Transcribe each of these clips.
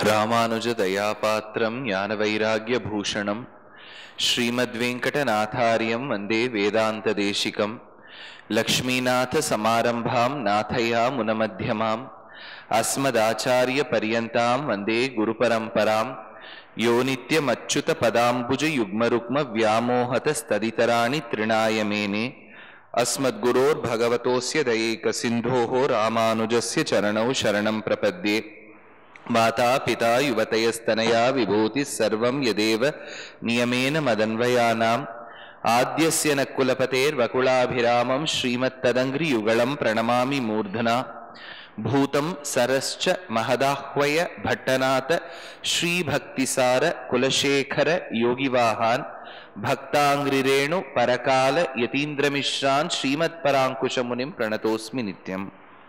ராமானுஜதயாபாத்திரம் ஞானவைராகியபூஷணம் ஸ்ரீமத்வேங்கடநாதாரியம் வந்தே வேதாந்ததேசிகம் லக்ஷ்மீநாதசமாரம்பாம் நாதயா முனமத்தியமாம் அஸ்மதாச்சாரியபர்யந்தாம் வந்தே குருபரம்பராம் யோ நித்யமच्युतपदाम्बुजयुग्मरुक्म व्यामोहतस्तदितराणि तृणाय मेने अस्मद्गुरोर्भगवतोऽस्य दयैकसिन्धोः रामानुजस्य चरणौ शरणं प्रपद्ये माता पिता युवतयस्तनया विभूतिः सर्वं यदेव नियमेन मदन्वयानाम् आद्यस्य न कुलपतेर्वकुलाभिरामं श्रीमत्तदङ्घ्रियुगलं प्रणमामि मूर्धना भूतं सरश्च महदाह्वय भट्टनाथ श्रीभक्तिसार कुलशेखर योगिवाहान् भक्ताङ्घ्रिरेणु परकाल यतीन्द्रमिश्रान् श्रीमत्पराङ्कुशमुनिं प्रणतोऽस्मि नित्यम्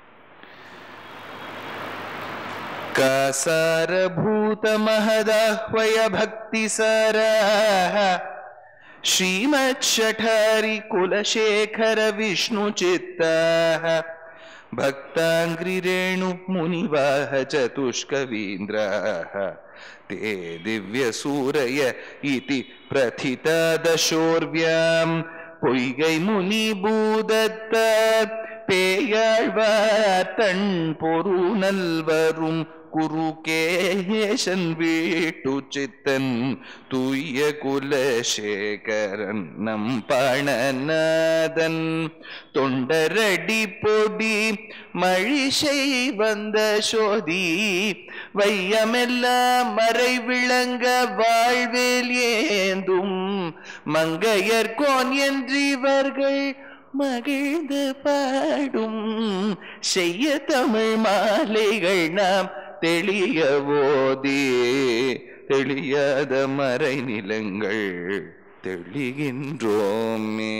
कसारभूतमहदाह्वय भक्तिसारः श्रीमच्छठरि कुलशेखर विष्णुचित्तः भक्ताङ्घ्रिरेणु मुनिवाह चतुष्कवीन्द्रः ते दिव्यसूरय इति प्रथितदशोर्व्याम् பொய்கை முனி பூதத்த பேயாழ்வார் தன் பொரு நல்வரும் குருகேசன் வீட்டு சித்தன் தூய குலசேகரன் நம் பணநாதன் தொண்டரடி பொடி மழிசை வந்த சோதி வையமெல்லாம் மறை விளங்க வாழ்வேல் ஏந்தும் மங்கையர்கோன் என்றிவர்கள் மகிழ்ந்து பாடும் செய்ய தமிழ் மாலைகள் நாம் தெளிய ஓதி தெளியாத மறை நிலங்கள் தெளிகின்றோமே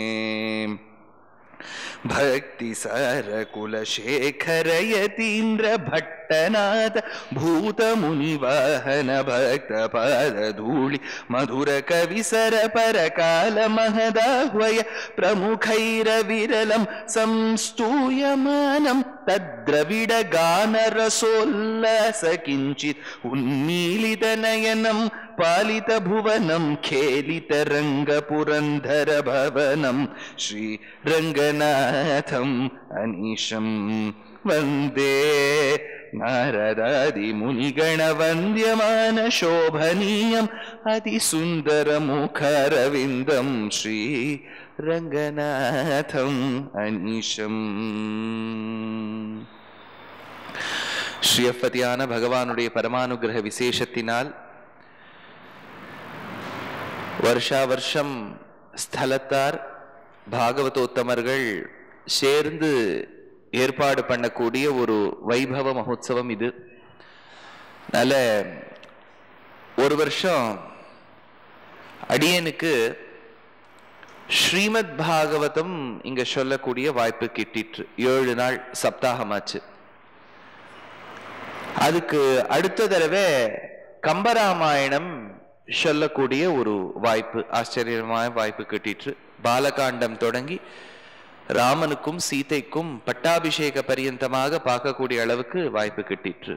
ಭಕ್ತಿ ಸರ ಕುಲಶೇಖರ ಯತೀಂದ್ರ ಭಟ್ಟನಾಥ ಭೂತ ಮುನಿವಾಹನ ಭಕ್ತ ಪಾದ ಧೂಳಿ ಮಧುರ ಕವಿಸರ ಪರಕಾಲ ಮಹದಾಹ್ವಯ ಪ್ರಮುಖೈರ ವಿರಲಂ ಸಂಸ್ತೂಯಮಾನಂ ತದ್ರವಿಡ ಗಾನ ರಸೋಲ್ಲಾಸ ಕಿಂಚಿತ್ ಉನ್ಮೀಲಿತ ನಯನಂ ಪಾಲಿತ ಭುವನಂ ಖೇಲಿತ ರಂಗ ಪುರಂದರ ಭವನಂ ಶ್ರೀ ರಂಗನಾಥಂ ಅನೀಶಂ ವಂದೇ ನಾರದಾದಿ ಮುನಿಗಣ ವಂದ್ಯಮಾನ ಶೋಭನೀಯಂ ಅತಿ ಸುಂದರ ಮುಖರವಿಂದಂ ಶ್ರೀ ರಂಗನಾಥಂ அனீஷம் ஸ்ரீயப்பதியான பகவானுடைய பரமானுகிரக விசேஷத்தினால் வருஷா வருஷம் ஸ்தலத்தார் பாகவதோத்தமர்கள் சேர்ந்து ஏற்பாடு பண்ணக்கூடிய ஒரு வைபவ மகோத்சவம் இது அதனால ஒரு வருஷம் அடியனுக்கு ஸ்ரீமத் பாகவதம் இங்க சொல்லக்கூடிய வாய்ப்பு கிட்டிற்று ஏழு நாள் சப்தாகமாச்சு அதுக்கு அடுத்த தடவை கம்பராமாயணம் சொல்லக்கூடிய ஒரு வாய்ப்பு ஆச்சரியமான வாய்ப்பு கிட்டிற்று பாலகாண்டம் தொடங்கி ராமனுக்கும் சீதைக்கும் பட்டாபிஷேக பரியந்தமாக பார்க்கக்கூடிய அளவுக்கு வாய்ப்பு கிட்டிற்று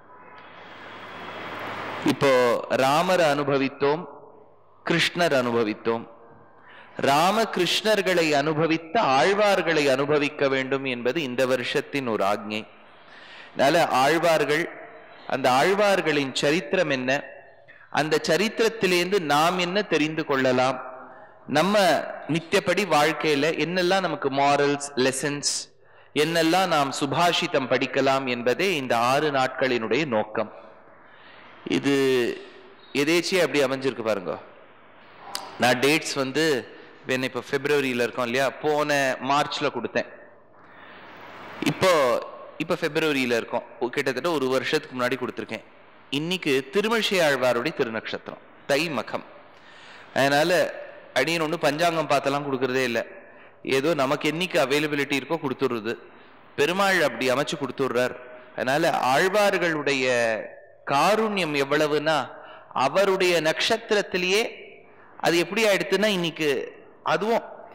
இப்போ ராமர் அனுபவித்தோம் கிருஷ்ணர் அனுபவித்தோம் ராமகிருஷ்ணர்களை அனுபவித்த ஆழ்வார்களை அனுபவிக்க வேண்டும் என்பது இந்த வருஷத்தின் ஒரு ஆக்ஞை அதனால ஆழ்வார்கள் அந்த ஆழ்வார்களின் சரித்திரம் என்ன அந்த சரித்திரத்திலேருந்து நாம் என்ன தெரிந்து கொள்ளலாம் நம்ம நித்தியப்படி வாழ்க்கையில என்னெல்லாம் நமக்கு மாரல்ஸ் லெசன்ஸ் என்னெல்லாம் நாம் சுபாஷிதம் படிக்கலாம் என்பதே இந்த ஆறு நாட்களினுடைய நோக்கம் இது எதேச்சியே அப்படி அமைஞ்சிருக்கு பாருங்க நான் டேட்ஸ் வந்து என்ன இப்போ பிப்ரவரியில் இருக்கோம் இல்லையா போன மார்ச்ல கொடுத்தேன் இப்போ இப்போ பிப்ரவரியில் இருக்கோம் கிட்டத்தட்ட ஒரு வருஷத்துக்கு முன்னாடி கொடுத்துருக்கேன் இன்னைக்கு திருமழிசை ஆழ்வாருடைய திருநக்ஷத்திரம் தை மகம் அதனால அடியன் ஒன்று பஞ்சாங்கம் பார்த்தெல்லாம் கொடுக்கறதே இல்லை ஏதோ நமக்கு என்னைக்கு அவைலபிலிட்டி இருக்கோ கொடுத்துடுறது பெருமாள் அப்படி அமைச்சு கொடுத்துடுறார் அதனால ஆழ்வார்களுடைய காருண்யம் எவ்வளவுனா அவருடைய நட்சத்திரத்திலேயே அது எப்படி ஆயிடுத்துன்னா இன்னைக்கு அதுவும்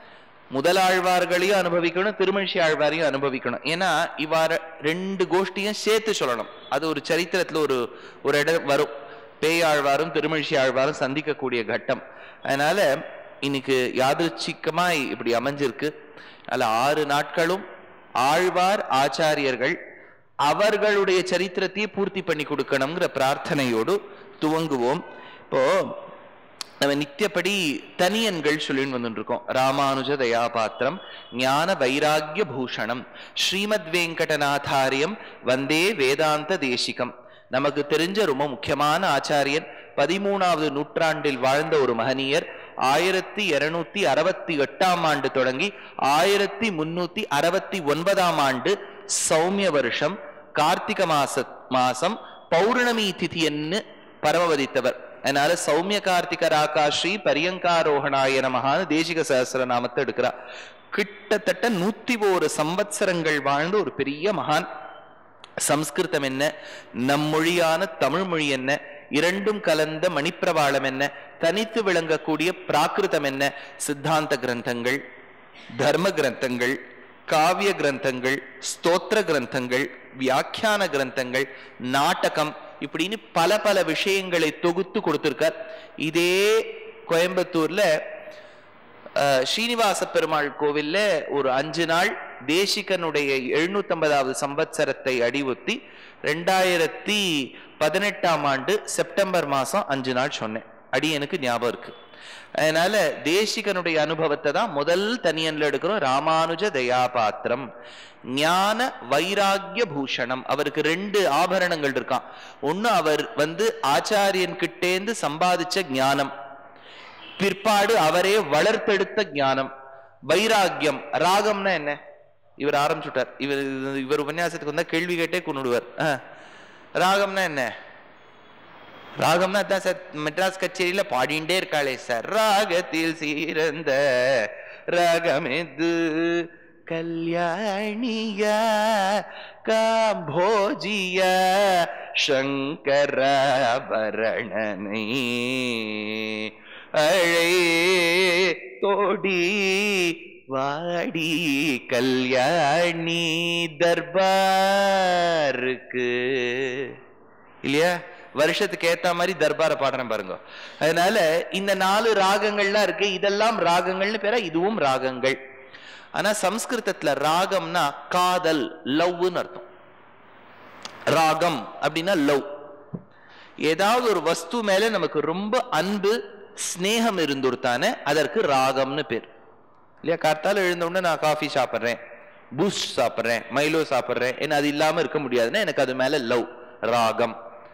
முதலாழ்வார்களையும் அனுபவிக்கணும் திருமணிஷி ஆழ்வாரையும் அனுபவிக்கணும் ஏன்னா இவ்வாறு ரெண்டு கோஷ்டியும் சேர்த்து சொல்லணும் அது ஒரு சரித்திரத்துல ஒரு ஒரு இடம் வரும் பேயாழ்வாரும் திருமழிசி ஆழ்வாரும் சந்திக்கக்கூடிய கட்டம் அதனால இன்னைக்கு யாதృச்சிக்கமாய் இப்படி அமைஞ்சிருக்கு அதுல ஆறு நாட்களும் ஆழ்வார் ஆச்சாரியர்கள் அவர்களுடைய சரித்திரத்தையே பூர்த்தி பண்ணி கொடுக்கணுங்கிற பிரார்த்தனையோடு துவங்குவோம் இப்போ நம்ம நித்தியப்படி தனியன்கள் சொல்லின்னு வந்துட்டு இருக்கோம் ராமானுஜ தயாபாத்திரம் ஞான வைராகிய பூஷணம் ஸ்ரீமத் வெங்கடநாதாரியம் வந்தே வேதாந்த தேசிகம் நமக்கு தெரிஞ்ச ரொம்ப முக்கியமான ஆச்சாரியன் பதிமூணாவது நூற்றாண்டில் வாழ்ந்த ஒரு மகனியர் ஆயிரத்தி இருநூத்தி அறுபத்தி எட்டாம் ஆண்டு தொடங்கி ஆயிரத்தி முன்னூத்தி அறுபத்தி ஒன்பதாம் ஆண்டு சௌமிய வருஷம் கார்த்திக மாச மாசம் பௌர்ணமி திதியன்னு பரமவதித்தவர் அதனால சௌமிய கார்த்திக ராகாஸ்ரீ பரியங்காரோகணாய நமகான்னு தேசிக சகசிர நாமத்தை எடுக்கிறா கிட்டத்தட்ட நூத்தி ஒரு சம்பத்சரங்கள் வாழ்ந்த ஒரு பெரிய மகான் சம்ஸ்கிருதம் என்ன நம் மொழியான தமிழ் மொழி என்ன இரண்டும் கலந்த மணிப்பிரவாளம் என்ன தனித்து விளங்கக்கூடிய பிராகிருதம் என்ன சித்தாந்த கிரந்தங்கள் தர்ம கிரந்தங்கள் காவிய கிரந்தங்கள் ஸ்தோத்திர கிரந்தங்கள் வியாக்கியான கிரந்தங்கள் நாடகம் இப்படின்னு பல பல விஷயங்களை தொகுத்து கொடுத்திருக்கார் இதே கோயம்புத்தூர்ல அஹ், ஸ்ரீனிவாச பெருமாள் கோவில்ல ஒரு அஞ்சு நாள் தேசிகனுடைய எழுநூத்தம்பதாவது சம்பத்சரத்தை அடிவுத்தி ரெண்டாயிரத்தி பதினெட்டாம் ஆண்டு செப்டம்பர் மாசம் அஞ்சு நாள் சொன்னேன் அடி எனக்கு ஞாபகம் இருக்கு அதனால தேசிகனுடைய அனுபவத்தை தான் முதல் தனியன்ல எடுக்கிறோம் ராமானுஜ தயாபாத்திரம் ஞான வைராகிய பூஷணம் அவருக்கு ரெண்டு ஆபரணங்கள் இருக்கான் ஒண்ணு அவர் வந்து ஆச்சாரியன் கிட்டேந்து சம்பாதிச்ச ஞானம் பிற்பாடு அவரே வளர்த்தெடுத்த ஞானம் வைராக்கியம் ராகம்னா என்ன இவர் ஆரம்பிச்சுட்டார் இவர் இவர் உபன்யாசத்துக்கு வந்தா கேள்வி கேட்டே கொண்டுடுவார் ராகம்னா என்ன ராகம்னா அதான் சார் மெட்ராஸ் கச்சேரியில பாடிண்டே இருக்காளே சார் ராகத்தில் சீரந்த ராகமெது கல்யாணியா காம்போஜிய சங்கராபரணனை அழை தோடி வாடி கல்யாணி தர்பாருக்கு இல்லையா வருஷத்துக்கு ஏத்த மாதிரி தர்பார பாடுறேன் பாருங்க அதனால இந்த நாலு ராகங்கள்லாம் இருக்கு இதெல்லாம் ராகங்கள்னு பேரா இதுவும் ராகங்கள் ஆனா சம்ஸ்கிருதத்துல ராகம்னா காதல் லவ்னு அர்த்தம் ராகம் அப்படின்னா லவ் ஏதாவது ஒரு வஸ்து மேல நமக்கு ரொம்ப அன்பு ஸ்நேகம் இருந்துருத்தானே அதற்கு ராகம்னு பேர் இல்லையா காத்தால எழுந்த உடனே நான் காஃபி சாப்பிட்றேன் பூஸ்ட் சாப்பிட்றேன் மைலோ சாப்பிட்றேன் என்ன அது இல்லாம இருக்க முடியாதுன்னா எனக்கு அது மேல லவ் ராகம்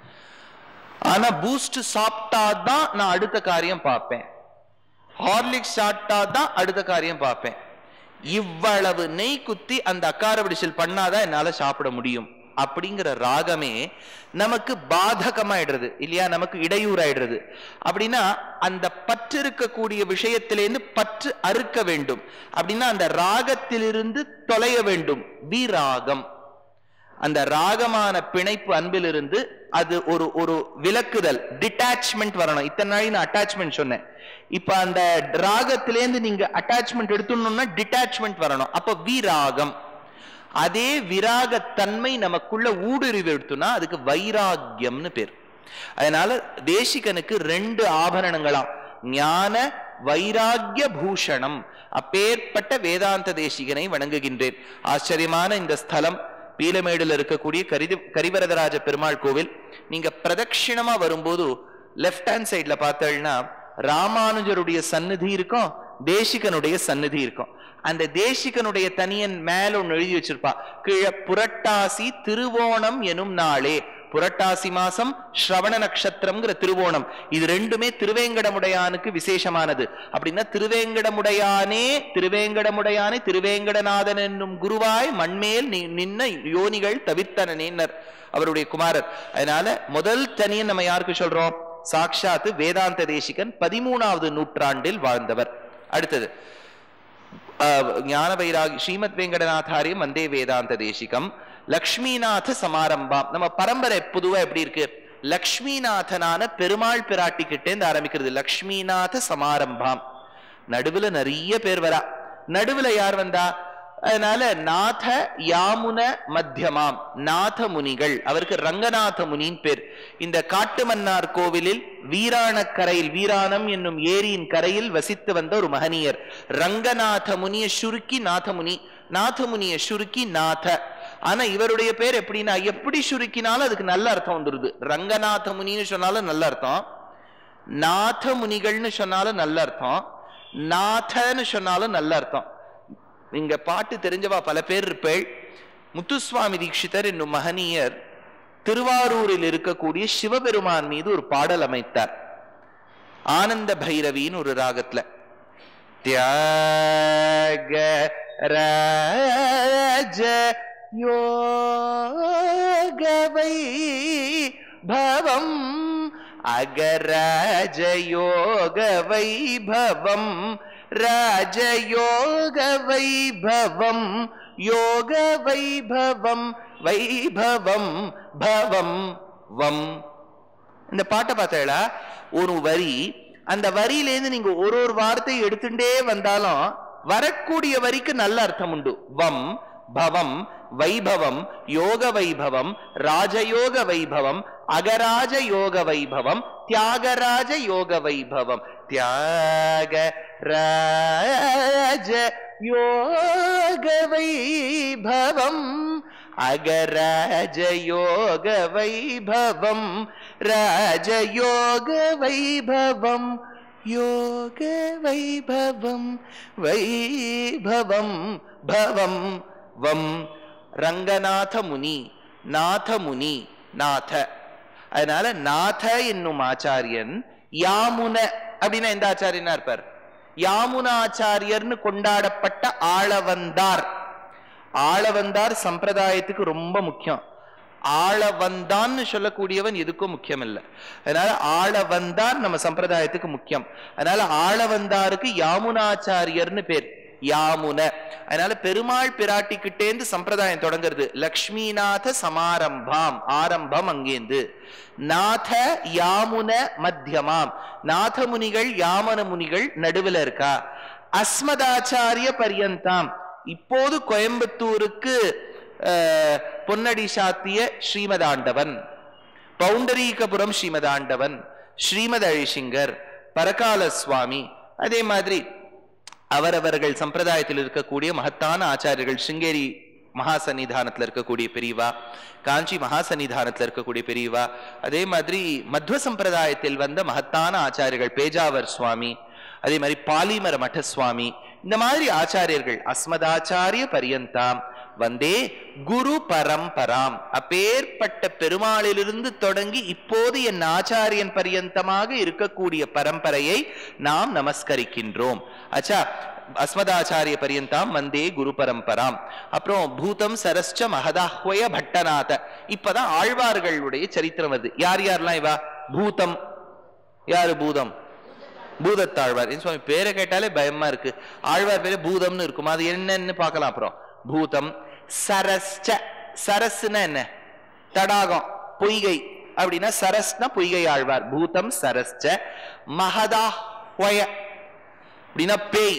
ஆனா பூஸ்ட் சாப்பிட்டாதான் நான் அடுத்த காரியம் பார்ப்பேன் ஹார்லிக்ஸ் சாப்பிட்டா தான் அடுத்த காரியம் பார்ப்பேன் இவ்வளவு நெய் குத்தி அந்த அக்கார பிடிச்சல் பண்ணாதான் என்னால சாப்பிட முடியும் அப்படிங்கிற ராகமே நமக்கு பாதகமாயிடுறது இல்லையா நமக்கு இடையூறாயிடுறது அப்படின்னா அந்த பற்று இருக்கக்கூடிய விஷயத்திலேருந்து பற்று அறுக்க வேண்டும் அப்படின்னா அந்த ராகத்திலிருந்து தொலைய வேண்டும் விராகம் அந்த ராகமான பிணைப்பு அன்பிலிருந்து அது ஒரு ஒரு விலக்குதல் டிட்டாச்மெண்ட் வரணும் இத்தனை நாளை நான் அட்டாச்மெண்ட் சொன்னேன் இப்ப அந்த ராகத்திலேருந்து நீங்க அட்டாச்மெண்ட் எடுத்துடணும்னா டிட்டாச்மெண்ட் வரணும் அப்ப விராகம் அதே விராகத்தன்மை நமக்குள்ள ஊடுருவி எடுத்துனா அதுக்கு வைராக்கியம்னு பேர் அதனால தேசிகனுக்கு ரெண்டு ஆபரணங்களாம் ஞான வைராக்கிய பூஷணம் அப்பேற்பட்ட வேதாந்த தேசிகனை வணங்குகின்றேன் ஆச்சரியமான இந்த ஸ்தலம் பீலமேடுல இருக்கக்கூடிய கரிதி கரிவரதராஜ பெருமாள் கோவில் நீங்க பிரதட்சிணமா வரும்போது லெஃப்ட் ஹேண்ட் சைட்ல பார்த்தீங்கன்னா ராமானுஜருடைய சந்நிதி இருக்கும் தேசிகனுடைய சந்நிதி இருக்கும் அந்த தேசிகனுடைய தனியன் மேல ஒண்ணு எழுதி வச்சிருப்பா கீழே புரட்டாசி திருவோணம் எனும் நாளே புரட்டாசி மாசம் ஸ்ரவண நட்சத்திரம்ங்கிற திருவோணம் இது ரெண்டுமே திருவேங்கடமுடையானுக்கு விசேஷமானது அப்படின்னா திருவேங்கடமுடையானே திருவேங்கடமுடையானே திருவேங்கடநாதன் என்னும் குருவாய் மண்மேல் நி- நின்ன யோனிகள் தவிர்த்தனர் அவருடைய குமாரர் அதனால முதல் தனியன் நம்ம யாருக்கு சொல்றோம் சாக்ஷாத்து வேதாந்த தேசிகன் பதிமூணாவது நூற்றாண்டில் வாழ்ந்தவர் அடுத்தது அஹ், ஞான வைராகி ஸ்ரீமத் வெங்கடநாதாரியம் வந்தே வேதாந்த தேசிகம் லக்ஷ்மிநாத சமாரம்பம் நம்ம பரம்பரை பொதுவா எப்படி இருக்கு லக்ஷ்மிநாதனான பெருமாள் பிராட்டி கிட்டே இருந்து ஆரம்பிக்கிறது லக்ஷ்மிநாத சமாரம்பம் நடுவுல நிறைய பேர் வரா நடுவுல யார் வந்தா அதனால நாத யாமுன மத்தியமாம் நாத முனிகள் அவருக்கு ரங்கநாத முனின் பேர் இந்த காட்டுமன்னார் கோவிலில் வீராணக்கரையில் வீராணம் என்னும் ஏரியின் கரையில் வசித்து வந்த ஒரு மகனியர் ரங்கநாத முனிய சுருக்கி நாதமுனி நாதமுனிய சுருக்கி நாத ஆனா இவருடைய பேர் எப்படின்னா எப்படி சுருக்கினாலும் அதுக்கு நல்ல அர்த்தம் வந்துருது ரங்கநாத முனின்னு சொன்னாலும் நல்ல அர்த்தம் நாத முனிகள்னு சொன்னாலும் நல்ல அர்த்தம் நாதன்னு சொன்னாலும் நல்ல அர்த்தம் இங்க பாட்டு தெரிஞ்சவா பல பேர் இருப்பேள் முத்துசுவாமி தீட்சிதர் என்னும் மகனியர் திருவாரூரில் இருக்கக்கூடிய சிவபெருமான் மீது ஒரு பாடல் அமைத்தார் ஆனந்த பைரவின்னு ஒரு ராகத்துல தியாக ராஜ யோகவை பவம் அகராஜ யோக வைபவம் ராஜயோக வைபவம் யோக வைபவம் வைபவம் பவம் வம் இந்த பாட்டை பார்த்தா ஒரு வரி அந்த வரியிலேருந்து நீங்க ஒரு ஒரு வார்த்தை எடுத்துட்டே வந்தாலும் வரக்கூடிய வரிக்கு நல்ல அர்த்தம் உண்டு வம் பவம் வைபவம் யோக வைபவம் ராஜயோக வைபவம் அகராஜ யோக வைபவம் தியாகராஜ யோக வைபவம் தியாக ராஜ யோக வைபவம் அகராஜ யோக வைபவம் ராஜயோக வைபவம் யோக வைபவம் வைபவம் பவம் வம் ரங்கநாத முனி நாத முனி நாத அதனால நாத என்னும் ஆச்சாரியன் யாமுன அப்படின்னா எந்த ஆச்சாரியனா இருப்பார் யாமுனாச்சாரியர்னு கொண்டாடப்பட்ட ஆளவந்தார் ஆளவந்தார் சம்பிரதாயத்துக்கு ரொம்ப முக்கியம் ஆளவந்தான்னு சொல்லக்கூடியவன் எதுக்கும் முக்கியம் இல்லை அதனால ஆளவந்தார் நம்ம சம்பிரதாயத்துக்கு முக்கியம் அதனால ஆளவந்தாருக்கு யாமுனாச்சாரியர்னு பேர் யாமுன அதனால பெருமாள் பிராட்டிக்கிட்டேந்து சம்பிரதாயம் தொடங்குறது லக்ஷ்மிநாத சமாரம்பாம் ஆரம்பம் அங்கேந்து நாத யாமுன மத்தியமாம் நாத முனிகள் யாமன முனிகள் நடுவுல இருக்கா அஸ்மதாச்சாரிய பரியந்தாம் இப்போது கோயம்புத்தூருக்கு அஹ், பொன்னடி சாத்திய ஸ்ரீமதாண்டவன் பவுண்டரீகபுரம் ஸ்ரீமதாண்டவன் ஸ்ரீமத் அழிசிங்கர் பரகால சுவாமி அதே மாதிரி அவரவர்கள் சம்பிரதாயத்தில் இருக்கக்கூடிய மகத்தான ஆச்சாரியர்கள் சிங்கேரி மகாசன்னிதானத்துல இருக்கக்கூடிய பெரியவா காஞ்சி மகாசன்னிதானத்துல இருக்கக்கூடிய பெரியவா அதே மாதிரி மத்வ சம்பிரதாயத்தில் வந்த மகத்தான ஆச்சாரியர்கள் பேஜாவர் சுவாமி அதே மாதிரி பாலிமர மಠ சுவாமி இந்த மாதிரி ஆச்சாரியர்கள் அஸ்மதாச்சாரிய பரியந்தாம் வந்தே குரு பரம்பராம் அப்பேற்பட்ட பெருமாளிலிருந்து தொடங்கி இப்போது என் ஆச்சாரியன் பரியந்தமாக இருக்கக்கூடிய பரம்பரையை நாம் நமஸ்கரிக்கின்றோம் அச்சா அஸ்மதாச்சாரிய பரியந்தாம் வந்தே குரு பரம்பராம் அப்புறம் பூதம் சரஸ்ச மகதாஹ்வய பட்டநாத இப்பதான் ஆழ்வார்களுடைய சரித்திரம் வருது யார் யாரெல்லாம் இவா பூதம் யாரு பூதம் பூதத்தாழ்வார் என் சுவாமி பேரை கேட்டாலே பயமா இருக்கு ஆழ்வார் பேரு பூதம்னு இருக்குமா அது என்னன்னு பார்க்கலாம் அப்புறம் பூதம் சரஸ்ச சரஸ்னா என்ன தடாகம் பொய்கை அப்படின்னா சரஸ்னா பொய்கை ஆழ்வார் பூதம் சரஸ்ச மகதாஹ்வய அப்படின்னா பேய்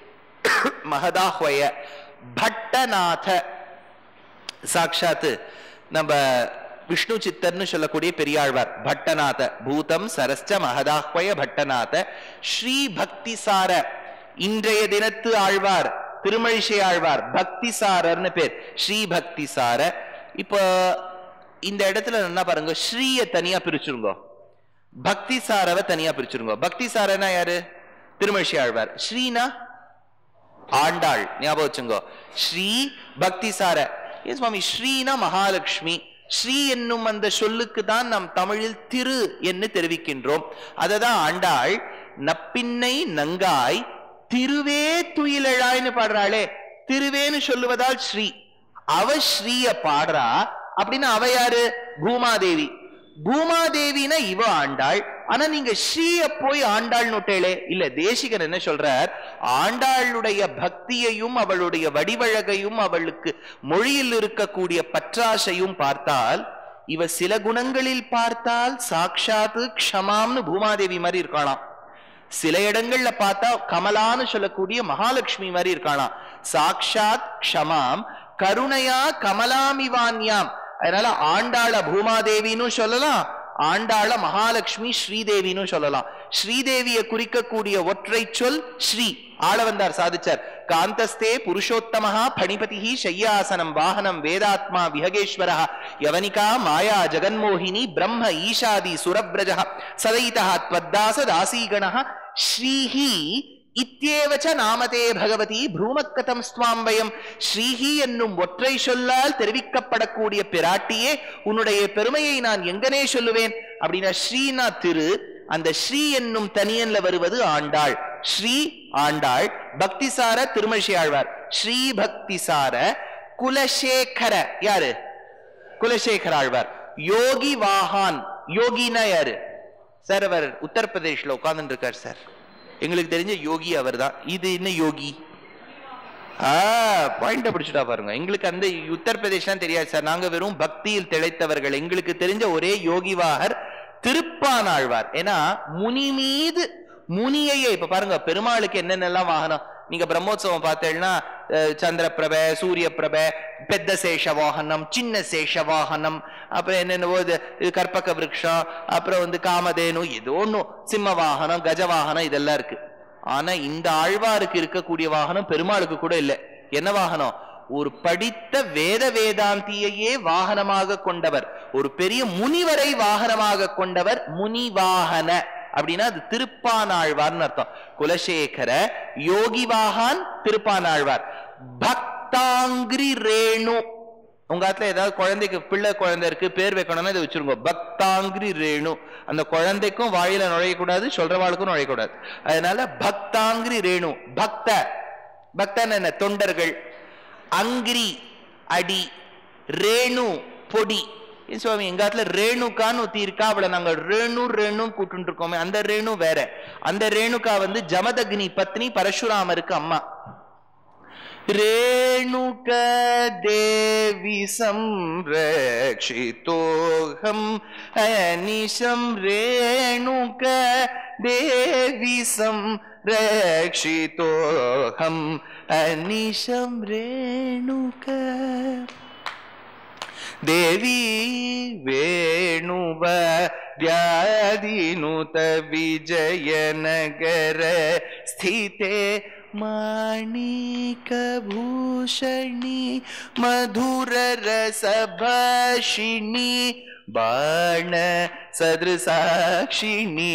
மகதாஹ்வய பட்டநாத சாட்சாத்து நம்ம விஷ்ணு சித்தர்னு சொல்லக்கூடிய பெரியாழ்வார் பட்டநாத பூதம் சரஸ்ச மகதாஹ்வய பட்டநாத ஸ்ரீ பக்தி சார இன்றைய தினத்து ஆழ்வார் திருமழிசை ஆழ்வார் பக்தி சாரர்னு பேர் ஸ்ரீ பக்தி சார இப்போ இந்த இடத்துல என்ன பாருங்க ஸ்ரீய தனியா பிரிச்சிருங்க பக்தி சாரவை தனியா பிரிச்சிருங்க பக்தி சாரனா யாரு திருமழிசை ஆழ்வார் ஸ்ரீனா ஆண்டாள் ஞாபகம் வச்சுங்கோ ஸ்ரீ பக்தி சார ஏன் சுவாமி ஸ்ரீனா மகாலட்சுமி ஸ்ரீ என்னும் அந்த சொல்லுக்கு தான் நம் தமிழில் திரு என்று தெரிவிக்கின்றோம் அததான் ஆண்டாள் நப்பின்னை நங்காய் திருவே துயிலழாய்னு பாடுறாளே திருவேன்னு சொல்லுவதால் ஸ்ரீ அவ ஸ்ரீய பாடுறா அப்படின்னா அவ யாரு பூமாதேவி பூமாதேவினா இவ ஆண்டாள் ஆனா நீங்க ஸ்ரீய போய் ஆண்டாள் நோட்டேளே இல்ல தேசிகன் என்ன சொல்றார் ஆண்டாளுடைய பக்தியையும் அவளுடைய வடிவழகையும் அவளுக்கு மொழியில் இருக்கக்கூடிய பற்றாசையும் பார்த்தால் இவ சில குணங்களில் பார்த்தால் சாக்ஷாத்து க்ஷமாம்னு பூமாதேவி மாதிரி இருக்கலாம் சில இடங்கள்ல பார்த்தா கமலான்னு சொல்லக்கூடிய மகாலட்சுமி மாதிரி இருக்காளாம் சாக்ஷாத் க்ஷமாம் கருணையா கமலாமிவான்யாம் அதனால ஆண்டாள பூமாதேவின்னு சொல்லலாம் ஆண்டாள மகாலட்சுமி ஸ்ரீதேவின்னு சொல்லலாம் ஸ்ரீதேவியை குறிக்கக்கூடிய ஒற்றை சொல் ஸ்ரீ ஆள வந்தார் சாதிச்சார் காந்தஸ்தே புருஷோத்தமஹா பணிபதிஹி சய்யாசனம் வாகனம் வேதாத்மா விஹகேஸ்வரः யவனிகா மாயா ஜெகன்மோகினி பிரம்ம ஈஷாதி சுரப்ரஜः சதைதः त्वद्दास दासीगणः ஸ்ரீஹி இத்தியேவச்ச நாமதே பகவதி பிரூமக்கதம் ஸ்வாம்பயம் ஸ்ரீஹி என்னும் ஒற்றை சொல்லால் தெரிவிக்கப்படக்கூடிய பிராட்டியே உன்னுடைய பெருமையை நான் எங்கனே சொல்லுவேன் அப்படின்னா ஸ்ரீனா திரு அந்த ஸ்ரீ என்னும் தனியன்ல வருவது ஆண்டாள் ஸ்ரீ ஆண்டாள் பக்திசார திருமஷி ஆழ்வார் ஸ்ரீ பக்திசார குலசேகர யாரு குலசேகர ஆழ்வார் யோகி வாஹான் யோகினா யாரு சார் அவர் உத்தரப்பிரதேஷ்ல உட்கார்ந்துட்டு இருக்கார் சார் எங்களுக்கு தெரிஞ்ச யோகி அவர்தான் இது என்ன யோகி ஆ பாயிண்ட பிடிச்சிட்டா பாருங்க எங்களுக்கு அந்த உத்தரப்பிரதேஷ்லாம் தெரியாது சார் நாங்க வெறும் பக்தியில் திளைத்தவர்கள் எங்களுக்கு தெரிஞ்ச ஒரே யோகிவாகர் திருப்பானாழ்வார் ஏன்னா முனி மீது முனியையே இப்ப பாருங்க பெருமாளுக்கு என்னென்னலாம் வாகனம் நீங்க பிரம்மோத்சவம் பார்த்தேன்னா சந்திரபிரப சூரிய பிரப பெத்த சேஷ வாகனம் சின்ன சேஷ வாகனம் அப்புறம் என்னென்னவோ இது இது கற்பக விருட்சம் அப்புறம் வந்து காமதேனு ஏதோ ஒன்றும் சிம்ம வாகனம் கஜ வாகனம் இதெல்லாம் இருக்கு ஆனா இந்த ஆழ்வாருக்கு இருக்கக்கூடிய வாகனம் பெருமாளுக்கு கூட இல்லை என்ன வாகனம் ஒரு படித்த வேத வேதாந்தியையே வாகனமாக கொண்டவர் ஒரு பெரிய முனிவரை வாகனமாக கொண்டவர் முனிவாகன அப்படின்னா அது திருப்பானாழ்வார்னு அர்த்தம் குலசேகர யோகிவாகான் திருப்பானாழ்வார் பக்தாங்கிரி ரேணு உங்க ஆத்துல ஏதாவது குழந்தைக்கு பிள்ளை குழந்தை இருக்கு பேர் வைக்கணும்னா இதை வச்சிருங்க பக்தாங்கிரி ரேணு அந்த குழந்தைக்கும் வாயில நுழையக்கூடாது சொல்றவாளுக்கும் நுழையக்கூடாது அதனால பக்தாங்கிரி ரேணு பக்த பக்தன் என்ன தொண்டர்கள் அங்கிரி அடி ரேணு பொடி ஏன் சுவாமி எங்க ஆத்துல ரேணுகான்னு ஒத்தி இருக்கா அவளை நாங்க ரேணு ரேணு கூட்டு இருக்கோமே அந்த ரேணு வேற அந்த ரேணுகா வந்து ஜமதக்னி பத்னி பரசுராமருக்கு அம்மா ரேணுக தேவி சம்ரக்ஷிதோகம் அனிஷம் ரேணுக தேவி சம்ரக்ஷிதோகம் அனிஷம் ரேணுக देवी वेणुव व्याधिनुत विजयनगर स्थिते माणिकभूषणी मधुररसभाषिणी बाण सदृसाक्षिणी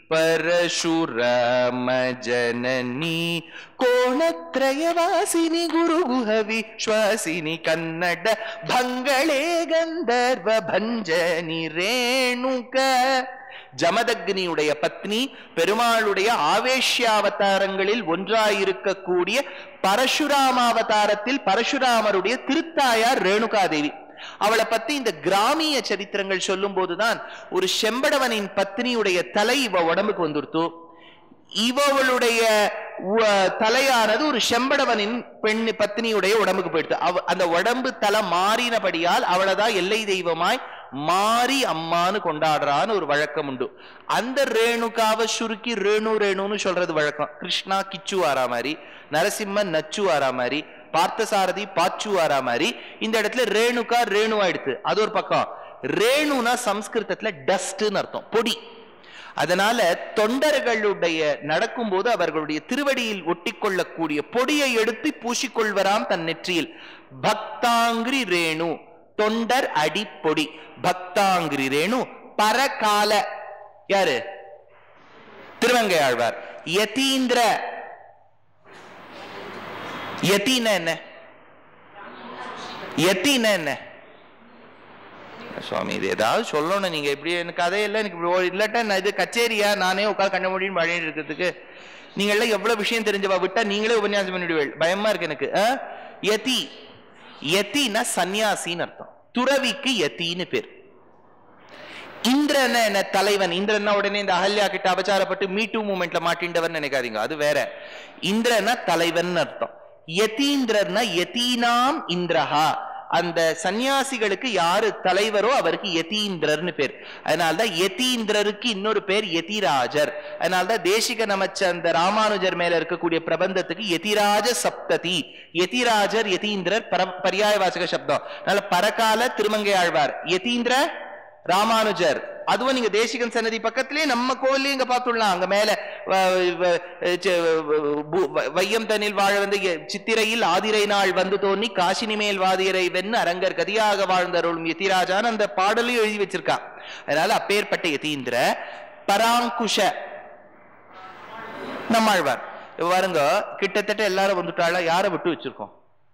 परशुराम जननी कोणत्रयवासिनि गुरुगुह विश्वासिनि कन्नड भङ्गळे गन्धर्व भञ्जनि ரேணுக ஜமதக்னியுடைய பத்னி பெருமாளுடைய ஆவேஷ்யாவதாரங்களில் ஒன்றாயிருக்கக்கூடிய பரசுராமாவதாரத்தில் பரசுராமருடைய திருத்தாயார் ரேணுகாதேவி அவளை பத்தி இந்த கிராமிய சரித்திரங்கள் சொல்லும் போதுதான் ஒரு செம்படவனின் பத்னியுடைய தலை இவ உடம்புக்கு வந்துருத்து இவளுடைய தலையானது ஒரு செம்படவனின் பெண் பத்னியுடைய உடம்புக்கு போயிடுது அவ அந்த உடம்பு தலை மாறினபடியால் அவளைதான் எல்லை தெய்வமாய் மாறி அம்மான்னு கொண்டாடுறான்னு ஒரு வழக்கம் உண்டு அந்த ரேணுகாவை சுருக்கி ரேணு ரேணுன்னு சொல்றது வழக்கம் கிருஷ்ணா கிச்சு ஆறா மாதிரி நரசிம்மன் நச்சு ஆறா மாதிரி பார்த்தசாரதி பாச்சு ஆறா மாதிரி இந்த இடத்துல ரேணுகா ரேணு ஆயிடுத்து அது ஒரு பக்கம் ரேணுனா சம்ஸ்கிருதத்துல டஸ்ட்னு அர்த்தம் பொடி அதனால தொண்டர்களுடைய நடக்கும்போது அவர்களுடைய திருவடியில் ஒட்டிக்கொள்ளக்கூடிய பொடியை எடுத்து பூசிக்கொள்வராம் தன் நெற்றியில் பக்தாங்கிரி ரேணு தொண்டர் அடிப்பொடி பக்தாங்கிரி ரேணு பரகால யாரு திருவங்கை ஆழ்வார் யதீந்திர யத்தின என்ன யத்தின என்ன சுவாமி இது ஏதாவது சொல்லணும் நீங்க இப்படி எனக்கு கதையெல்லாம் எனக்கு இப்படி ஓ- இல்லாட்டா நான் இது கச்சேரியா நானே உட்காந்து கண்ண முடியும் வழியில் இருக்கிறதுக்கு நீங்க எல்லாம் எவ்வளவு விஷயம் தெரிஞ்சவா விட்டா நீங்களே உபன்யாசம் பண்ணிடுவீள் பயமா இருக்கு எனக்கு ஆ? யதி யத்தினா சன்னியாசின்னு அர்த்தம் துறவிக்கு யத்தின்னு பேர் இந்திரன் என்ன தலைவன் இந்திரன்னா உடனே இந்த அகல்யா கிட்ட அபச்சாரப்பட்டு மீட்டு மூமெண்ட்ல மாட்டிண்டவன் நினைக்காதீங்க அது வேற இந்திரனா தலைவன் அர்த்தம் யதீந்திரர்னா யதீனாம் இந்திரஹா அந்த சன்னியாசிகளுக்கு யாரு தலைவரோ அவருக்கு யதீந்திரர்னு பேர் அதனால்தான் யதீந்திரருக்கு இன்னொரு பேர் யதிராஜர் அதனால்தான் தேசிக நமச்ச அந்த ராமானுஜர் மேல இருக்கக்கூடிய பிரபந்தத்துக்கு யதிராஜ சப்ததி யதிராஜர் யதீந்திரர் பர பரியாய வாசக சப்தம் அதனால பரகால திருமங்கை ஆழ்வார் யதீந்திர ராமானுஜர் அதுவும் நீங்க தேசிகன் சன்னதி பக்கத்திலே நம்ம கோவிலே இங்க பார்த்துடலாம் அங்க மேல வ- வ- ச்ச- பு- வ- வையம் தனில் வாழ வந்து எ- சித்திரையில் ஆதிரை நாள் வந்து தோன்றி காசினி மேல் வாதிரை வென்னு அரங்கர் கதியாக வாழ்ந்தருளும் யதிராஜான்னு அந்த பாடலையும் எழுதி வச்சிருக்கா அதனால அப்பேற்பட்ட யதீந்திர பராங்குஷ நம்மாழ்வார் இப்ப பாருங்க கிட்டத்தட்ட எல்லாரும் வந்துட்டாளா யாரை விட்டு வச்சிருக்கோம்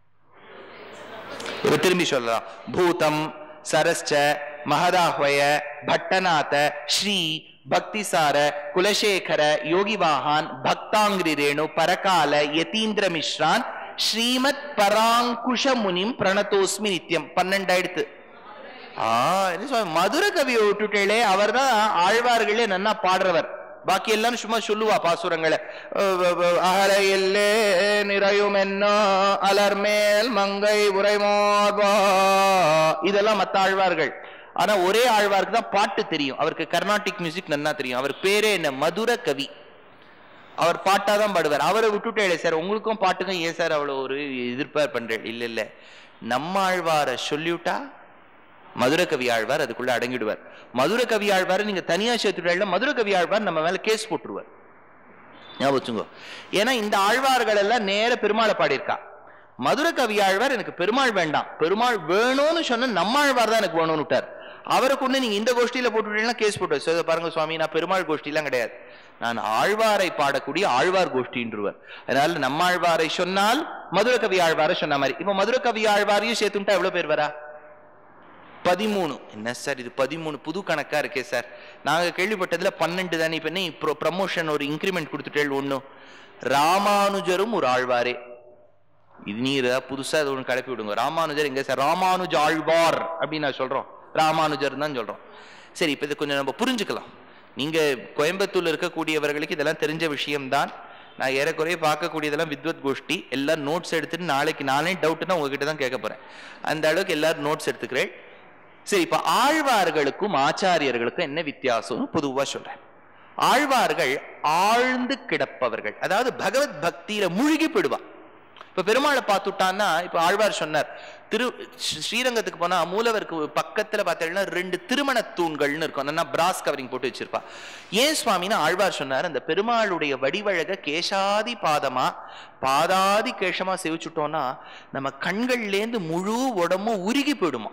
இப்ப திரும்பி சொல்லலாம் பூதம் சரஸ்ச மகதாஹ்வய பட்டநாத ஸ்ரீ பக்திசார குலசேகர யோகிவாகான் பக்தாங்கிரி ரேணு பரகால யதீந்திர மிஸ்ரான் ஸ்ரீமத் பராங்குஷ முனிம் பிரணதோஸ்மி நித்யம் பன்னெண்டாயிடுத்து ஆ என்ன சொல்ல மதுர கவியை விட்டுட்டேளே அவர்தான் ஆழ்வார்களே நன்னா பாடுறவர் பாக்கி எல்லாம் சும்மா சொல்லுவா பாசுரங்களை அஹ் வ- வ- அகலையில்லே நிறையும் என்ன அலர்மேல் மங்கை உரைமோர்வா இதெல்லாம் மத்த ஆழ்வார்கள் ஆனா ஒரே ஆழ்வாருக்கு தான் பாட்டு தெரியும் அவருக்கு கர்நாடிக் மியூசிக் நன்னா தெரியும் அவர் பேரே என்ன மதுர கவி அவர் பாட்டா தான் பாடுவார் அவரை விட்டுட்டே சார் உங்களுக்கும் பாட்டுக்கும் ஏன் சார் அவ்வளவு ஒரு எதிர்பார் பண்றேன் இல்ல இல்ல நம்ம ஆழ்வாரை சொல்லிவிட்டா மதுர கவி ஆழ்வார் அதுக்குள்ள அடங்கிடுவார் மதுர கவி ஆழ்வார் நீங்க தனியா சேர்த்துட்டா மதுர கவி ஆழ்வார் நம்ம மேல கேஸ் போட்டுருவார் ஞாபகம் வச்சுங்கோ ஏன்னா இந்த ஆழ்வார்கள் எல்லாம் நேர பெருமாளை பாடியிருக்கா மதுர கவி ஆழ்வார் எனக்கு பெருமாள் வேண்டாம் பெருமாள் வேணும்னு சொன்ன நம்ம ஆழ்வார் தான் எனக்கு வேணும்னு விட்டார் அவரை கொண்டு நீங்க இந்த கோஷ்டியில போட்டுட்டீங்கன்னா கேஸ் போட்டு சரி, பாருங்க சுவாமி நான் பெருமாள் கோஷ்டிலாம் கிடையாது நான் ஆழ்வாரை பாடக்கூடிய ஆழ்வார் கோஷ்டின்றவர் அதனால நம்ம ஆழ்வாரை சொன்னால் மதுர கவி ஆழ்வாரை சொன்ன மாதிரி இப்ப மதுர கவி ஆழ்வாரையும் சேர்த்துட்டா எவ்வளவு பேர் வரா பதிமூணு என்ன சார் இது பதிமூணு புது கணக்கா இருக்கே சார் நாங்க கேள்விப்பட்டதுல பன்னெண்டு தானே இப்ப என்ன இப்போ ப்ரமோஷன் ஒரு இன்க்ரிமெண்ட் கொடுத்துட்டேள் ஒண்ணும் ராமானுஜரும் ஒரு ஆழ்வாரே இது நீ ஏதாவது புதுசா இது ஒன்று கிளப்பி விடுங்க ராமானுஜர் எங்க சார் ராமானுஜ ஆழ்வார் அப்படின்னு நான் சொல்றோம் ராமானுஜர் தான் சொல்றோம் சரி இப்ப இது கொஞ்சம் நம்ம புரிஞ்சுக்கலாம் நீங்க கோயம்புத்தூர்ல இருக்கக்கூடியவர்களுக்கு இதெல்லாம் தெரிஞ்ச விஷயம்தான் நான் ஏறக்குறைய பார்க்கக்கூடியதெல்லாம் வித்வத் கோஷ்டி எல்லாம் நோட்ஸ் எடுத்துட்டு நாளைக்கு நானே டவுட்னா உங்ககிட்ட தான் கேட்க போறேன் அந்த அளவுக்கு எல்லாரும் நோட்ஸ் எடுத்துக்கிறேன் சரி இப்ப ஆழ்வார்களுக்கும் ஆச்சாரியர்களுக்கும் என்ன வித்தியாசம் பொதுவா சொல்றேன் ஆழ்வார்கள் ஆழ்ந்து கிடப்பவர்கள் அதாவது பகவத் பக்தியில மூழ்கி போயிடுவா இப்ப பெருமாளை பார்த்துட்டான்னா இப்ப ஆழ்வார் சொன்னார் திரு ஸ்ரீ- ஸ்ரீரங்கத்துக்கு போனா மூலவருக்கு பக்கத்துல பார்த்தீங்கன்னா ரெண்டு திருமண தூண்கள்னு இருக்கும் நல்லா பிராஸ் கவரிங் போட்டு வச்சிருப்பா ஏன் சுவாமின்னு ஆழ்வார் சொன்னார் அந்த பெருமாளுடைய வடிவழக கேசாதி பாதமா பாதாதி கேஷமா சேவிச்சுட்டோம்னா நம்ம கண்கள்லேருந்து முழு உடம்பும் உருகி போயிடுமா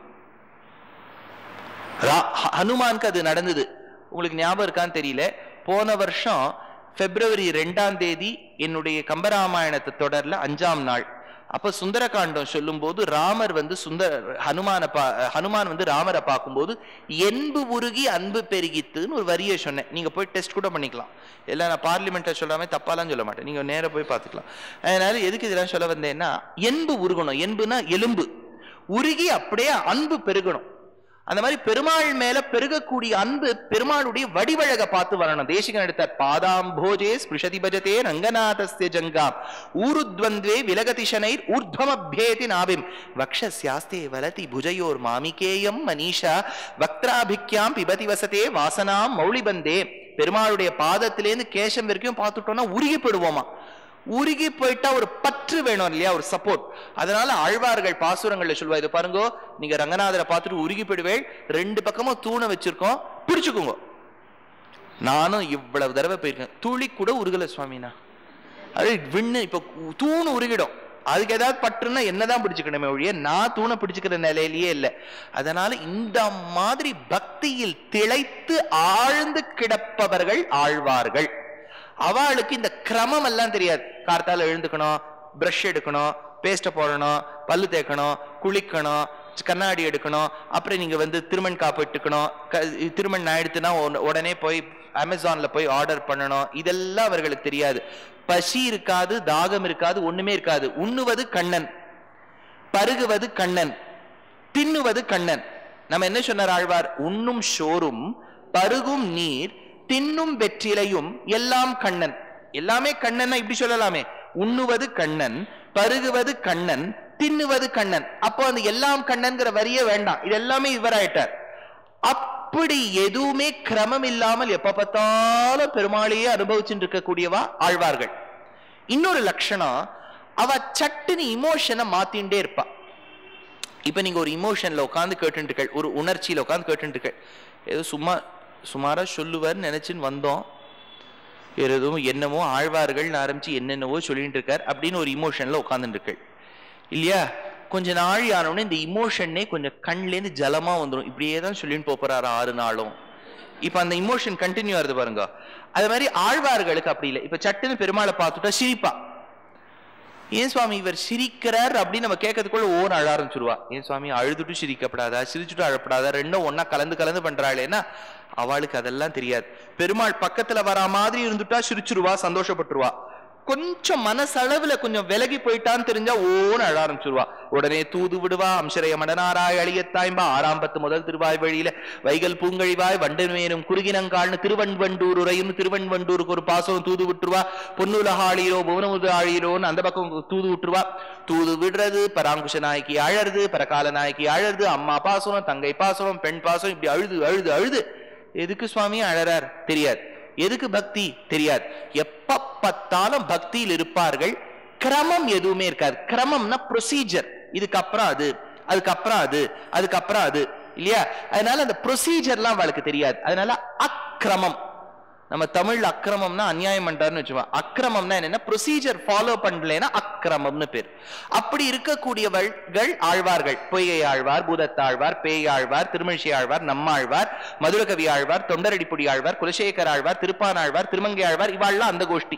ரா- ஹ- ஹனுமானுக்கு அது நடந்தது உங்களுக்கு ஞாபகம் இருக்கான்னு தெரியல போன வருஷம் பிப்ரவரி ரெண்டாம் தேதி என்னுடைய கம்பராமாயணத்தை தொடர்ல அஞ்சாம் நாள் அப்ப சுந்தரகாண்டம் சொல்லும்போது ராமர் வந்து சுந்தர ஹனுமான பா ஹனுமான் வந்து ராமரை பார்க்கும்போது என்பு உருகி அன்பு பெருகித்துன்னு ஒரு வரியை சொன்னேன் நீங்க போய் டெஸ்ட் கூட பண்ணிக்கலாம் எல்லாம் நான் பார்லிமெண்ட்டை சொல்லாம தப்பாலாம் சொல்ல மாட்டேன் நீங்க நேரா போய் பார்த்துக்கலாம் அதனால எதுக்கு இதெல்லாம் சொல்ல வந்தேன்னா என்பு உருகணும் என்புனா எலும்பு உருகி அப்படியே அன்பு பெருகணும் அந்த மாதிரி பெருமாள் மேல பெருகக்கூடிய அன்பு பெருமாளுடைய வடிவழக பார்த்து வரணும் தேசிகன் எடுத்தார் பாதாம்போஜே ஸ்பிருஷதி பஜதே ரங்கநாதஸ்ய ஜங்காம் ஊருத்வந்த்வே விலகதிஷனைர் ஊர்த்வமப்யேதி நாபிம் வக்ஷஸ்யாஸ்தே வலதி புஜயோர் மாமிகேயம் மனிஷா வக்திராபிக்யாம் பிபதி வசதே வாசனாம் மௌலிபந்தே பெருமாளுடைய பாதத்திலேருந்து கேசம் வரைக்கும் பார்த்துட்டோம்னா உருகி போயிடுவோமா உருகி போயிட்டா ஒரு பற்று வேணும் இல்லையா ஒரு சப்போர்ட் அதனால ஆழ்வார்கள் பாசுரங்கள்ல சொல்லுவா இது பாருங்க நீங்க ரங்கநாதரை பார்த்துட்டு உருகி போயிடுவேள் ரெண்டு பக்கமும் தூணை வச்சிருக்கோம் பிடிச்சுக்கோங்க நானும் இவ்வளவு தடவை போயிருக்கேன் துளி கூட உருகல சுவாமினா அது விண்ணு இப்ப தூணு உருகிடும் அதுக்கு ஏதாவது பற்றுனா என்னதான் பிடிச்சுக்கணுமே ஒழிய நான் தூணை பிடிச்சுக்கிற நிலையிலேயே இல்லை அதனால இந்த மாதிரி பக்தியில் திளைத்து ஆழ்ந்து கிடப்பவர்கள் ஆழ்வார்கள் அவளுக்கு இந்த கிரமம் எல்லாம் தெரியாது கார்த்தால எழுந்துக்கணும் பிரஷ் எடுக்கணும் பேஸ்ட்டை போடணும் பல்லு தேய்க்கணும் குளிக்கணும் கண்ணாடி எடுக்கணும் அப்புறம் நீங்க வந்து திருமண் காப்பு இட்டுக்கணும் க- திருமண் ஆயிடுத்துனா உடனே- உடனே போய் அமேசான்ல போய் ஆர்டர் பண்ணணும் இதெல்லாம் அவர்களுக்கு தெரியாது பசி இருக்காது தாகம் இருக்காது ஒண்ணுமே இருக்காது உண்ணுவது கண்ணன் பருகுவது கண்ணன் தின்னுவது கண்ணன் நம்ம என்ன சொன்னார் ஆழ்வார் உண்ணும் சோறும் பருகும் நீர் தின்னும் வெற்றிலையும் எல்லாம் கண்ணன் எல்லாமே கண்ணன் இப்படி சொல்லலாமே உண்ணுவது கண்ணன் பருகுவது கண்ணன் தின்னுவது கண்ணன் அப்போ அந்த எல்லாம் கண்ணன்கிற வரியே வேண்டாம் இது எல்லாமே இவராயிட்டார் அப்படி எதுவுமே கிரமம் இல்லாமல் எப்ப பார்த்தாலும் பெருமாளையே அனுபவிச்சுட்டு இருக்கக்கூடியவா ஆழ்வார்கள் இன்னொரு லட்சணம் அவ சட்டுன்னு இமோஷனை மாத்திண்டே இருப்பா இப்ப நீங்க ஒரு இமோஷன்ல உட்காந்து கேட்டுருக்கள் ஒரு உணர்ச்சியில உட்காந்து கேட்டுருக்கள் ஏதோ சும்மா சுமாரா சொல்லுவார்னு நினைச்சுன்னு வந்தோம் வேற எதுவும் என்னமோ ஆழ்வார்கள் ஆரம்பிச்சு என்னென்னவோ சொல்லிட்டு இருக்கார் அப்படின்னு ஒரு இமோஷன்ல உட்காந்துட்டு இருக்கள் இல்லையா கொஞ்ச நாள் ஆனவுடனே இந்த இமோஷனே கொஞ்சம் கண்லேருந்து ஜலமா வந்துடும் இப்படியே தான் சொல்லிட்டு போப் போறாரு ஆறு நாளும் இப்ப அந்த இமோஷன் கண்டினியூ ஆகுது பாருங்க அது மாதிரி ஆழ்வார்களுக்கு அப்படி இல்லை இப்ப சட்டுன்னு பெருமாளை பார்த்துட்டா சிரிப்பா ஏன் சுவாமி இவர் சிரிக்கிறார் அப்படின்னு நம்ம கேட்கறதுக்குள்ள ஓன் அழ ஆரம்பிச்சிருவா ஏன் சுவாமி அழுதுட்டு சிரிக்கப்படாதா சிரிச்சுட்டு அழப்படாதா ரெண்டும் ஒண்ணா கலந்து கலந்து பண்றாளேன்னா அவளுக்கு அதெல்லாம் தெரியாது பெருமாள் பக்கத்துல வரா மாதிரி இருந்துட்டா சிரிச்சிருவா சந்தோஷப்பட்டுருவா கொஞ்சம் மனசளவுல கொஞ்சம் விலகி போயிட்டான்னு தெரிஞ்சா ஓன்னு அழ ஆரம்பிச்சிருவா உடனே தூது விடுவா அம்சரைய மடனாராய் அழியத்தாய்ம்பா ஆறாம் பத்து முதல் திருவாய் வழியில வைகல் பூங்கழிவாய் வண்டமேனும் குறுகினங்கால்னு திருவன்வண்டூர் உரையும் திருவன்வண்டூருக்கு ஒரு பாசம் தூது விட்டுருவா பொன்னுலகாளியோ புவனமுது ஆழியிரோன்னு அந்த பக்கம் தூது விட்டுருவா தூது விடுறது பராங்குஷ நாய்க்கு அழறது பரகால நாய்க்கு அழறது அம்மா பாசனம் தங்கை பாசனம் பெண் பாசனம் இப்படி அழுது அழுது அழுது எதுக்கு சுவாமி அழறார் தெரியாது எதுக்கு பக்தி தெரியாது எப்ப பார்த்தாலும் பக்தியில் இருப்பார்கள் கிரமம் எதுவுமே இருக்காது கிரமம்னா ப்ரொசீஜர் இதுக்கப்புறம் அது அதுக்கப்புறம் அது அதுக்கப்புறம் அது இல்லையா அதனால அந்த ப்ரொசீஜர்லாம் அவளுக்கு தெரியாது அதனால அக்கிரமம் நம்ம தமிழ்ல அக்கிரமம்னா அநியாயம் பண்றாருன்னு வச்சுக்கோங்க அக்கிரமம்னா என்னன்னா ப்ரொசீஜர் ஃபாலோ பண்ணலைன்னா அக்கிரமம்னு பேர் அப்படி இருக்கக்கூடியவர்கள் ஆழ்வார்கள் பொய்கை ஆழ்வார் பூதத்தாழ்வார் பேயாழ்வார் திருமழிசை ஆழ்வார் நம்மாழ்வார் மதுரகவி ஆழ்வார் தொண்டரடிப்புடி ஆழ்வார் குலசேகர் ஆழ்வார் திருப்பான் ஆழ்வார் திருமங்கை ஆழ்வார் இவாள்லாம் அந்த கோஷ்டி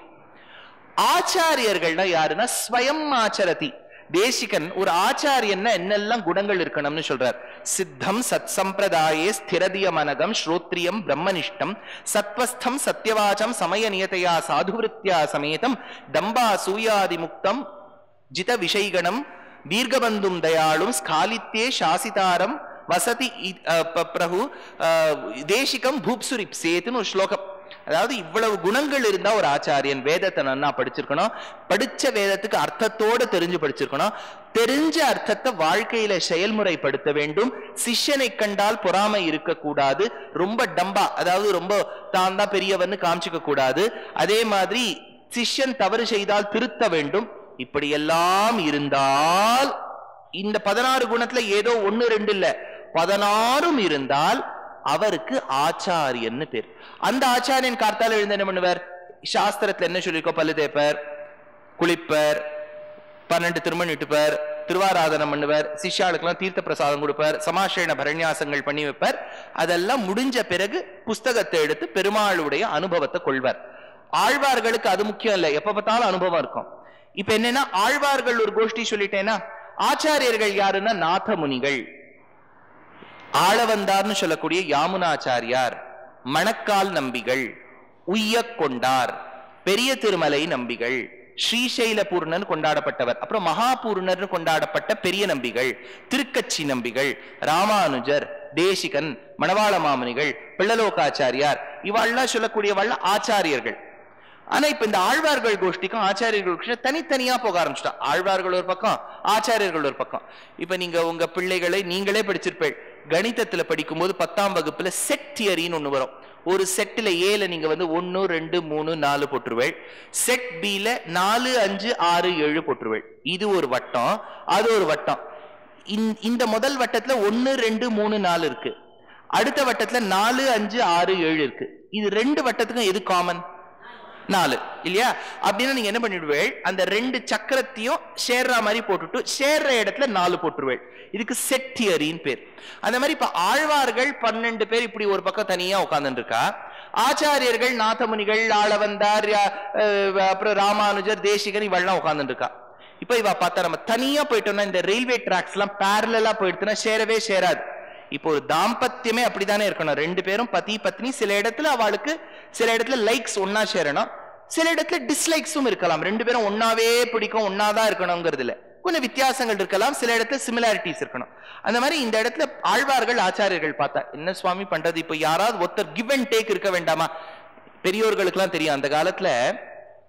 ஆச்சாரியர்கள்னா யாருன்னா ஸ்வயம் ஆச்சரதி தேசிகன் ஒரு ஆச்சாரியன்னா என்னெல்லாம் குணங்கள் இருக்கணும்னு சொல்றார் சித்தம் சத் சம்பிரதாயே ஸ்திரதிய மனதம் ஸ்ரோத்ரியம் பிரம்மனிஷ்டம் சத்வஸ்தம் சத்யவாச்சம் சமய நியதையா சாதுவிருத்தியா சமேதம் தம்பா சூயாதி முக்தம் ஜித விஷைகணம் தீர்க்கபந்தும் தயாளும் ஸ்காலித்தே சாசிதாரம் வசதி இ- அஹ் ப- பிரபு அஹ் தேசிகம் பூப்சுரிப் சேத்துன்னு ஒரு ஸ்லோகம் அதாவது இவ்வளவு குணங்கள் இருந்தா ஒரு ஆச்சாரியன் வேதத்தை நன்னா படிச்சிருக்கணும் படிச்ச வேதத்துக்கு அர்த்தத்தோட தெரிஞ்சு படிச்சிருக்கணும் தெரிஞ்ச அர்த்தத்தை வாழ்க்கையில செயல்முறைப்படுத்த வேண்டும் சிஷ்யனை கண்டால் பொறாமை இருக்கக்கூடாது ரொம்ப டம்பா அதாவது ரொம்ப தான் தான் பெரியவன்னு காமிச்சுக்க கூடாது அதே மாதிரி சிஷ்யன் தவறு செய்தால் திருத்த வேண்டும் இப்படியெல்லாம் இருந்தால் இந்த பதினாறு குணத்துல ஏதோ ஒண்ணு ரெண்டு இல்ல பதினாறும் இருந்தால் அவருக்கு ஆச்சாரியன்னு பேர் அந்த ஆச்சாரியன் கார்த்தால எழுந்து என்ன பண்ணுவார் சாஸ்திரத்துல என்ன சொல்லியிருக்கோ பல்லு தேப்பர் குளிப்பர் பன்னெண்டு திருமணம் இட்டுப்பார் திருவாராதனம் பண்ணுவார் சிஷ்யாளுக்கெல்லாம் தீர்த்த பிரசாதம் கொடுப்பார் சமாஷேன பரநியாசங்கள் பண்ணி வைப்பார் அதெல்லாம் முடிஞ்ச பிறகு புஸ்தகத்தை எடுத்து பெருமாளுடைய அனுபவத்தை கொள்வார் ஆழ்வார்களுக்கு அது முக்கியம் இல்லை எப்ப பார்த்தாலும் அனுபவம் இருக்கும் இப்ப என்னன்னா ஆழ்வார்கள் ஒரு கோஷ்டி சொல்லிட்டேன்னா ஆச்சாரியர்கள் யாருன்னா நாத முனிகள் ஆளவந்தார்னு சொல்லக்கூடிய யாமுனாச்சாரியார் மணக்கால் நம்பிகள் உய்யக் கொண்டார் பெரிய திருமலை நம்பிகள் ஸ்ரீசைலபூர்ணன் கொண்டாடப்பட்டவர் அப்புறம் மகாபூர்ணர்னு கொண்டாடப்பட்ட பெரிய நம்பிகள் திருக்கச்சி நம்பிகள் ராமானுஜர் தேசிகன் மணவாள மாமுனிகள் பிள்ளலோகாச்சாரியார் இவாள்லாம் சொல்லக்கூடியவாள் ஆச்சாரியர்கள் ஆனா இப்ப இந்த ஆழ்வார்கள் கோஷ்டிக்கும் ஆச்சாரியர்கள் கோஷ்டி தனித்தனியா போக ஆரம்பிச்சிட்டா ஆழ்வார்கள் ஒரு பக்கம் ஆச்சாரியர்கள் ஒரு பக்கம் இப்ப நீங்க உங்க பிள்ளைகளை நீங்களே படிச்சிருப்பீள் கணிதத்துல படிக்கும்போது பத்தாம் வகுப்புல செட் தியரின்னு ஒண்ணு வரும் ஒரு செட்ல ஏல நீங்க வந்து ஒன்னு ரெண்டு மூணு நாலு போட்டுருவேள் செட் பில நாலு அஞ்சு ஆறு ஏழு போட்டுருவேள் இது ஒரு வட்டம் அது ஒரு வட்டம் இந்த- இந்த முதல் வட்டத்துல ஒன்னு ரெண்டு மூணு நாலு இருக்கு அடுத்த வட்டத்துல நாலு அஞ்சு ஆறு ஏழு இருக்கு இது ரெண்டு வட்டத்துக்கும் எது காமன் நாலு இல்லையா அப்படின்னா நீங்க என்ன பண்ணிடுவேள் அந்த ரெண்டு சக்கரத்தையும் சேர்ற மாதிரி போட்டுட்டு சேர்ற இடத்துல நாலு போட்டுருவேள் இதுக்கு செட் தியரின்னு பேர் அந்த மாதிரி இப்ப ஆழ்வார்கள் பன்னெண்டு பேர் இப்படி ஒரு பக்கம் தனியா உட்கார்ந்துட்டு இருக்கா ஆச்சாரியர்கள் நாதமுனிகள் ஆளவந்தார் யா- அஹ் அப்புறம் ராமானுஜர் தேசிகன் இவெல்லாம் உட்கார்ந்துட்டு இருக்கா இப்ப இவ பார்த்தா நம்ம தனியா போயிட்டோம்னா இந்த ரயில்வே டிராக்ஸ் எல்லாம் பேரலா போயிடுச்சுன்னா சேரவே சேராது இப்போ ஒரு தாம்பத்தியமே அப்படித்தானே இருக்கணும் ரெண்டு பேரும் பதி பத்னி சில இடத்துல அவளுக்கு சில இடத்துல லைக்ஸ் ஒன்னா சேரணும் சில இடத்துல டிஸ்லைக்ஸும் இருக்கலாம் ரெண்டு பேரும் ஒன்னாவே பிடிக்கும் ஒன்னாதான் இருக்கணுங்கிறது இல்ல கொஞ்சம் வித்தியாசங்கள் இருக்கலாம் சில இடத்துல சிமிலாரிட்டிஸ் இருக்கணும் அந்த மாதிரி இந்த இடத்துல ஆழ்வார்கள் ஆச்சாரியர்கள் பார்த்தா என்ன சுவாமி பண்றது இப்போ யாராவது ஒருத்தர் கிவ் அண்ட் டேக் இருக்க வேண்டாமா பெரியோர்களுக்கெல்லாம் தெரியும் அந்த காலத்துல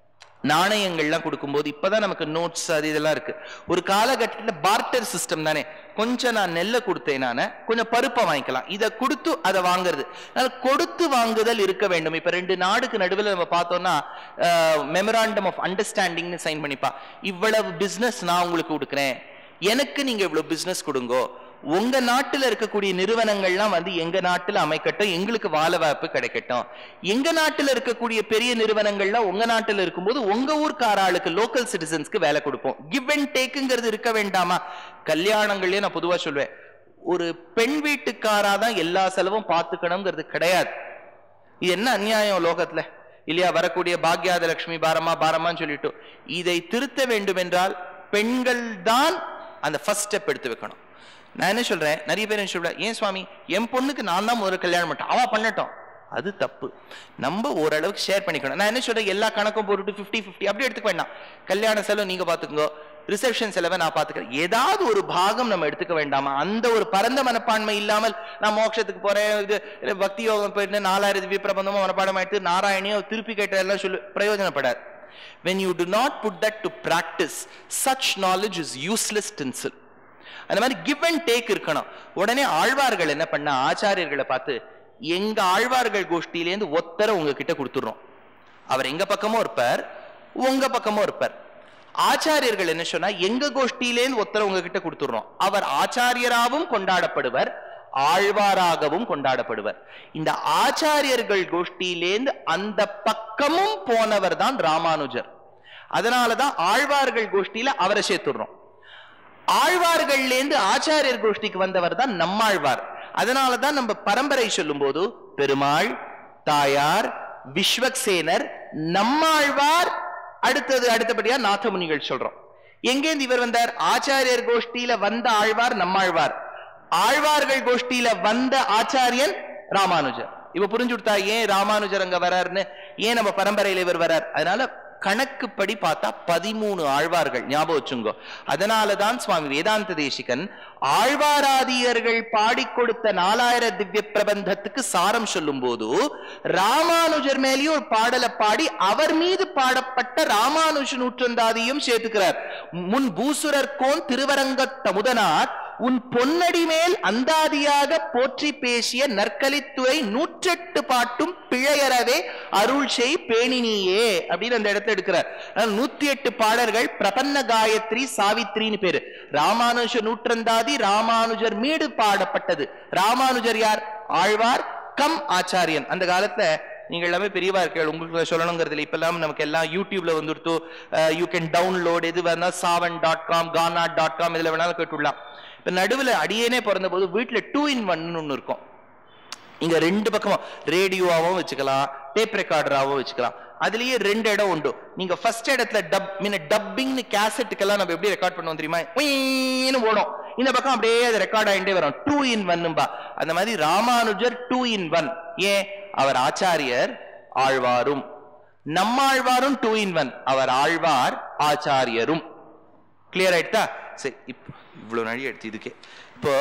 நாணயங்கள்லாம் கொடுக்கும்போது இப்பதான் நமக்கு நோட்ஸ் அது இதெல்லாம் இருக்கு ஒரு காலகட்டத்தில் பார்ட்டர் சிஸ்டம் தானே கொஞ்சம் நான் நெல்லை கொடுத்தேன் நான் கொஞ்சம் பருப்பை வாங்கிக்கலாம் இதை கொடுத்து அதை வாங்குறது அதனால கொடுத்து வாங்குதல் இருக்க வேண்டும் இப்ப ரெண்டு நாடுக்கு நடுவில் நம்ம பார்த்தோம்னா மெமராண்டம் ஆஃப் அண்டர்ஸ்டாண்டிங்னு சைன் பண்ணிப்பா இவ்வளவு பிசினஸ் நான் உங்களுக்கு கொடுக்குறேன் எனக்கு நீங்க இவ்வளவு பிசினஸ் கொடுங்கோ உங்க நாட்டுல இருக்கக்கூடிய நிறுவனங்கள்லாம் வந்து எங்க நாட்டுல அமைக்கட்டும் எங்களுக்கு வாழ வாய்ப்பு கிடைக்கட்டும் எங்க நாட்டுல இருக்கக்கூடிய பெரிய நிறுவனங்கள்லாம் உங்க நாட்டுல இருக்கும்போது உங்க ஊர்க்கார ஆளுக்கு லோக்கல் சிட்டிசன்ஸ்க்கு வேலை கொடுப்போம் கிவ் அண்ட் டேக்குங்கிறது இருக்க வேண்டாமா கல்யாணங்கள்லயே நான் பொதுவா சொல்வேன் ஒரு பெண் வீட்டுக்காரா தான் எல்லா செலவும் பார்த்துக்கணுங்கிறது கிடையாது இது என்ன அநியாயம் லோகத்துல இல்லையா வரக்கூடிய பாக்யாத லட்சுமி பாரமா பாரமான்னு சொல்லிட்டு இதை திருத்த வேண்டும் என்றால் பெண்கள் தான் அந்த ஃபர்ஸ்ட் ஸ்டெப் எடுத்து வைக்கணும் நான் என்ன சொல்றேன் நிறைய பேர் என்ன சொல்றேன் ஏன் சுவாமி என் பொண்ணுக்கு நான் தான் முதல்ல கல்யாணம் பண்ணிட்டேன் அவ பண்ணட்டும் அது தப்பு நம்ம ஓரளவுக்கு ஷேர் பண்ணிக்கணும் நான் என்ன சொல்றேன் எல்லா கணக்கும் போட்டுட்டு ஃபிஃப்டி ஃபிஃப்டி அப்படி எடுத்துக்க வேண்டாம் கல்யாண செலவு நீங்க பாத்துக்கோங்க ரிசப்ஷன் செலவை நான் பாத்துக்கிறேன் ஏதாவது ஒரு பாகம் நம்ம எடுத்துக்க வேண்டாமா அந்த ஒரு பரந்த மனப்பான்மை இல்லாமல் நான் மோட்சத்துக்கு போறேன் இது இல்ல பக்தி யோகம் போயிட்டு நாலாயிரம் திவ்ய பிரபந்தமும் மனப்பாடம் ஆயிட்டு நாராயணியோ திருப்பி கேட்ட எல்லாம் சொல்லு பிரயோஜனப்படாது when you do not put that to practice such knowledge is useless tinsel அந்த மாதிரி கிவ் அண்ட் டேக் இருக்கணும் உடனே ஆழ்வார்கள் என்ன பண்ண ஆச்சாரியர்களை பார்த்து எங்க ஆழ்வார்கள் கோஷ்டியிலேருந்து ஒத்தரை உங்ககிட்ட கொடுத்துடுறோம் அவர் எங்க பக்கமும் இருப்பார் உங்க பக்கமும் இருப்பார் ஆச்சாரியர்கள் என்ன சொன்னா எங்க கோஷ்டியிலேருந்து ஒத்தரை உங்ககிட்ட கொடுத்துடுறோம் அவர் ஆச்சாரியராகவும் கொண்டாடப்படுவர் ஆழ்வாராகவும் கொண்டாடப்படுவர் இந்த ஆச்சாரியர்கள் கோஷ்டியிலேந்து அந்த பக்கமும் போனவர் தான் ராமானுஜர் அதனாலதான் ஆழ்வார்கள் கோஷ்டியில அவரை சேர்த்துடுறோம் ஆழ்வார்கள்லேருந்து ஆச்சாரியர் கோஷ்டிக்கு வந்தவர் தான் நம்மாழ்வார் அதனாலதான் நம்ம பரம்பரை சொல்லும்போது பெருமாள் தாயார் விஸ்வக்சேனர் நம்மாழ்வார் அடுத்தது அடுத்தபடியா நாதமுனிகள் சொல்றோம் எங்கேருந்து இவர் வந்தார் ஆச்சாரியர் கோஷ்டியில வந்த ஆழ்வார் நம்மாழ்வார் ஆழ்வார்கள் கோஷ்டியில வந்த ஆச்சாரியன் ராமானுஜர் இப்ப புரிஞ்சு கொடுத்தா ஏன் ராமானுஜர் அங்க வராருன்னு ஏன் நம்ம பரம்பரையில இவர் வரார் அதனால கணக்குப்படி பார்த்தா பதிமூணு ஆழ்வார்கள் ஞாபகம் வச்சுங்கோ அதனாலதான் சுவாமி வேதாந்த தேசிகன் ஆழ்வாராதியர்கள் பாடிக் கொடுத்த நாலாயிர திவ்ய பிரபந்தத்துக்கு சாரம் சொல்லும் போது ராமானுஜர் மேலேயும் ஒரு பாடலை பாடி அவர் மீது பாடப்பட்ட ராமானுஜ நூற்றந்தாதியும் சேர்த்துக்கிறார் முன் பூசுரர் கோன் திருவரங்கத்தமுதனார் உன் பொன்னடி மேல் அந்தாதியாக போற்றி பேசிய நற்கலித்துறை நூற்றெட்டு பாட்டும் பிழையறவே அருள் செய் பேணினியே அப்படின்னு அந்த இடத்துல எடுக்கிறார் அதனால நூத்தி எட்டு பாடல்கள் பிரபன்ன காயத்ரி சாவித்ரின்னு பேரு ராமானுஜ நூற்றந்தாதி ராமானுஜர் மீது பாடப்பட்டது ராமானுஜர் யார் ஆழ்வார் கம் ஆச்சாரியன் அந்த காலத்துல நீங்க எல்லாமே பெரியவா இருக்கீங்க உங்களுக்கு சொல்லணுங்கிறது இல்லை இப்பெல்லாம் நமக்கு எல்லாம் யூடியூப்ல வந்துருத்து யூ கேன் டவுன்லோட் எது வேணா Saavn dot com Gaana dot com இதுல வேணாலும் கேட்டுடலாம் இப்ப நடுவுல அடியேனே பிறந்த போது வீட்டுல டூ இன் ஒன் ஒன்னு இருக்கும் இங்க ரெண்டு பக்கமும் ரேடியோவாவும் வச்சுக்கலாம் டேப் ரெக்கார்டராகவும் வச்சுக்கலாம் அதுலயே ரெண்டு இடம் உண்டு நீங்க ஃபர்ஸ்ட் இடத்துல டப் மீன் டப்பிங்னு கேசட்டுக்கெல்லாம் நம்ம எப்படி ரெக்கார்ட் பண்ணுவோம் தெரியுமா உயின்னு ஓடும் இந்த பக்கம் அப்படியே அது ரெக்கார்ட் ஆகிட்டே வரும் டூ இன் ஒன்னும்பா அந்த மாதிரி ராமானுஜர் டூ இன் ஒன் ஏன் அவர் ஆச்சாரியர் ஆழ்வாரும் நம்மாழ்வாரும் டூ இன் ஒன் அவர் ஆழ்வார் ஆச்சாரியரும் கிளியர் ஆயிட்டா சரி இப்போ இவ்வளவு நாழி எடுத்து இதுக்கே இப்போ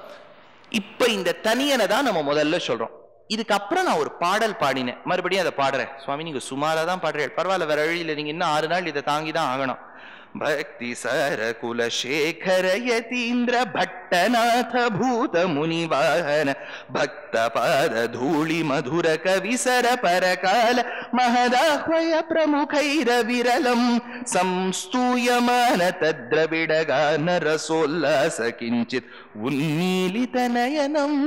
இப்ப இந்த தனியனை தான் நம்ம முதல்ல சொல்றோம் இதுக்கப்புறம் நான் ஒரு பாடல் பாடினேன் மறுபடியும் அதை பாடுறேன் சுவாமி நீங்க சுமாரா தான் பாடுறேன் பரவாயில்ல வேற வழியில நீங்க இன்னும் ஆறு நாள் இதை தாங்கி தான் ஆகணும் பக்தி சர குலசேகர யதீந்திர பட்டநாத பூத முனிவாகன பக்த பாத தூளி மதுர கவிசர பரகால மகதாஹ்வய பிரமுகைர விரலம் ಸಂಸ್ತೂಯಮಾನ ತದ್ರವಿಡಗಾನ ರಸೋಲ್ಲಾಸ ಕಿಂಚಿತ್ ಉನ್ಮೀಲಿತ ನಯನಂ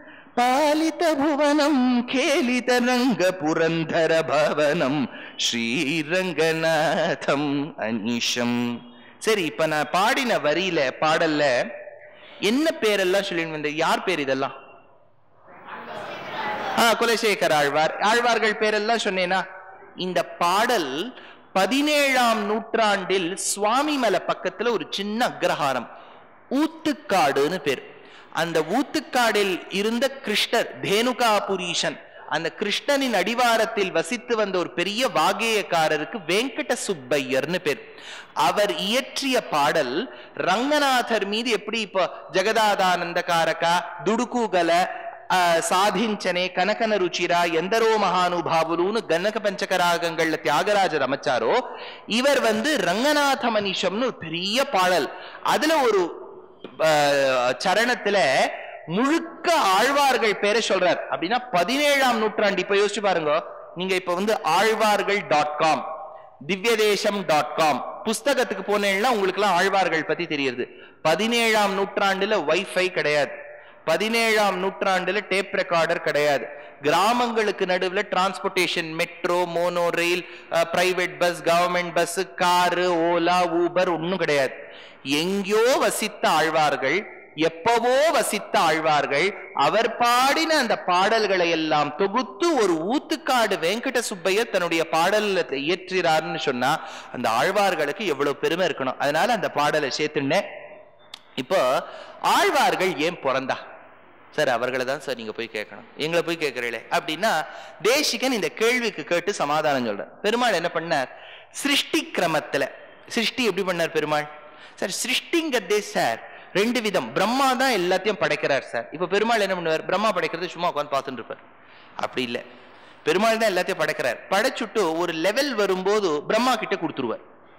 ಪಾಲಿತ ಭುವನಂ ಖೇಲಿತ ರಂಗ ಪುರಂದರ ಭವನಂ ஸ்ரீரங்கநாதம் அனிஷம் சரி இப்ப நான் பாடின வரியில பாடல்ல என்ன பேரெல்லாம் சொல்லிட்டு வந்தேன் யார் பேர் இதெல்லாம் ஆ குலசேகர் ஆழ்வார் ஆழ்வார்கள் பேரெல்லாம் சொன்னேனா இந்த பாடல் பதினேழாம் நூற்றாண்டில் சுவாமிமலை பக்கத்துல ஒரு சின்ன அக்ரஹாரம் ஊத்துக்காடுன்னு பேர் அந்த ஊத்துக்காடில் இருந்த கிருஷ்ணர் தேனுகாபுரீஷன் அந்த கிருஷ்ணனின் அடிவாரத்தில் வசித்து வந்த ஒரு பெரிய வாகேயக்காரருக்கு வெங்கட சுப்பையர்னு பேர் அவர் இயற்றிய பாடல் ரங்கநாதர் மீது எப்படி இப்போ ஜெகதாதானந்த காரகா துடுக்குகல ఆ, సాధించనే కనకన రుచిరా ఎందరో మహానుభావులును గన్నక పంచக ராகங்கள்ல தியாகராஜர் அமைச்சாரோ இவர் வந்து ரங்கநாத மனிஷம்னு ஒரு பெரிய பாடல் அதுல ஒரு ஆ, சரணத்துல முழுக்க ஆழ்வார்கள் பேரை சொல்றார் அப்படின்னா பதினேழாம் நூற்றாண்டு இப்ப யோசிச்சு பாருங்க நீங்க இப்ப வந்து ஆழ்வார்கள் டாட் காம் திவ்யதேசம் டாட் காம் புஸ்தகத்துக்கு போனேன்னா உங்களுக்கு எல்லாம் ஆழ்வார்கள் பத்தி தெரியுது பதினேழாம் நூற்றாண்டுல வைஃபை கிடையாது பதினேழாம் நூற்றாண்டுல டேப் ரெக்கார்டர் கிடையாது கிராமங்களுக்கு நடுவுல டிரான்ஸ்போர்ட்டேஷன் மெட்ரோ மோனோ ரயில் private bus government bus car Ola Uber ஒன்றும் கிடையாது எங்கேயோ வசித்த ஆழ்வார்கள் எப்பவோ வசித்த ஆழ்வார்கள் அவர் பாடின அந்த பாடல்களை எல்லாம் தொகுத்து ஒரு ஊத்துக்காடு வெங்கட சுப்பையர் தன்னுடைய பாடல்ல இயற்றிறாருன்னு சொன்னா அந்த ஆழ்வார்களுக்கு எவ்வளவு பெருமை இருக்கணும் அதனால அந்த பாடலை சேர்த்துனேன் இப்போ ஆழ்வார்கள் ஏன் பிறந்தா சார் அவர்களை தான் சார் நீங்க போய் கேட்கணும் எங்களை போய் கேட்கறீங்களே அப்படின்னா தேசிகன் இந்த கேள்விக்கு கேட்டு சமாதானம் சொல்றார் பெருமாள் என்ன பண்ணார் சிருஷ்டி கிரமத்துல சிருஷ்டி எப்படி பண்ணார் பெருமாள் சார் சிருஷ்டிங்கிறதே சார் ரெண்டு விதம் பிரம்மா தான் எல்லாத்தையும் படைக்கிறார் சார் இப்ப பெருமாள் என்ன பண்ணுவார் பிரம்மா படைக்கிறது சும்மா உட்காந்து பார்த்துட்டு இருப்பார் அப்படி இல்லை பெருமாள் தான் எல்லாத்தையும் படைக்கிறார் படைச்சுட்டு ஒரு லெவல் வரும்போது பிரம்மா கிட்ட கொடுத்துருவார்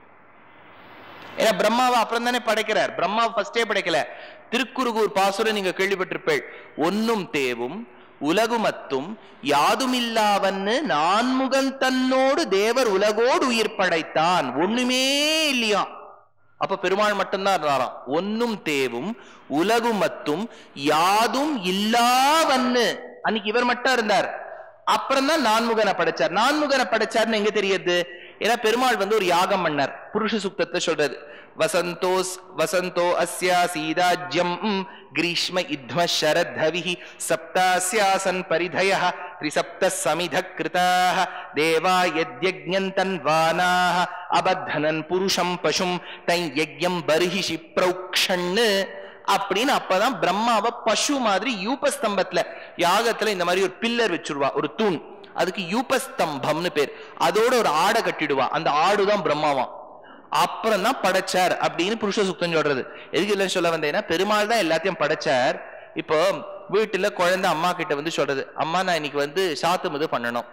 ஏன்னா பிரம்மாவை அப்புறம் தானே படைக்கிறார் பிரம்மா ஃபர்ஸ்டே படைக்கல திருக்குறுகூர் பாசுரம் நீங்க கேள்விப்பட்டிருப்பேள் ஒன்னும் தேவும் உலகுமத்தும் யாதுமில்லாவன்னு நான்முகன் தன்னோடு தேவர் உலகோடு உயிர் படைத்தான் ஒண்ணுமே இல்லையா அப்ப பெருமாள் மட்டும்தான் இருந்தாராம் ஒன்னும் தேவும் உலகுமத்தும் யாதும் இல்லாவன்னு அன்னைக்கு இவர் மட்டும் இருந்தார் அப்புறம் தான் நான்முகனை படைச்சார் நான்முகனை படைச்சார்னு எங்க தெரியுது ஏன்னா பெருமாள் வந்து ஒரு யாகம் பண்ணார் புருஷ சுக்தத்தை சொல்றது வசந்தோஸ் வசந்தோ அஸ்யா சீதாஜ்யம் கிரீஷ்ம இத்ம சரதவிஹி சப்தாஸ்யாசன் பரிதய திரிசப்த சமித கிருதாக தேவா யத்யஜ்ஞந்தன்வானாக அபத்தனன் புருஷம் பசும் தை யஜ்யம் பர்ஹிஷி பிரௌக்ஷன்னு அப்படின்னு அப்பதான் பிரம்மாவை பசு மாதிரி யூபஸ்தம்பத்துல யாகத்துல இந்த மாதிரி ஒரு பில்லர் வச்சிருவா ஒரு தூண் அதுக்கு யூபஸ்தம்பம்னு பேர் அதோட ஒரு ஆடை கட்டிடுவா அந்த ஆடுதான் பிரம்மாவாம் அப்புறம் தான் படைச்சார் அப்படின்னு புருஷ சுத்தம் சொல்றது எதுக்கு இல்லைன்னு சொல்ல வந்தேன்னா பெருமாள் தான் எல்லாத்தையும் படைச்சார் இப்போ வீட்டுல குழந்தை அம்மா கிட்ட வந்து சொல்றது அம்மா நான் இன்னைக்கு வந்து சாத்து மது பண்ணணும்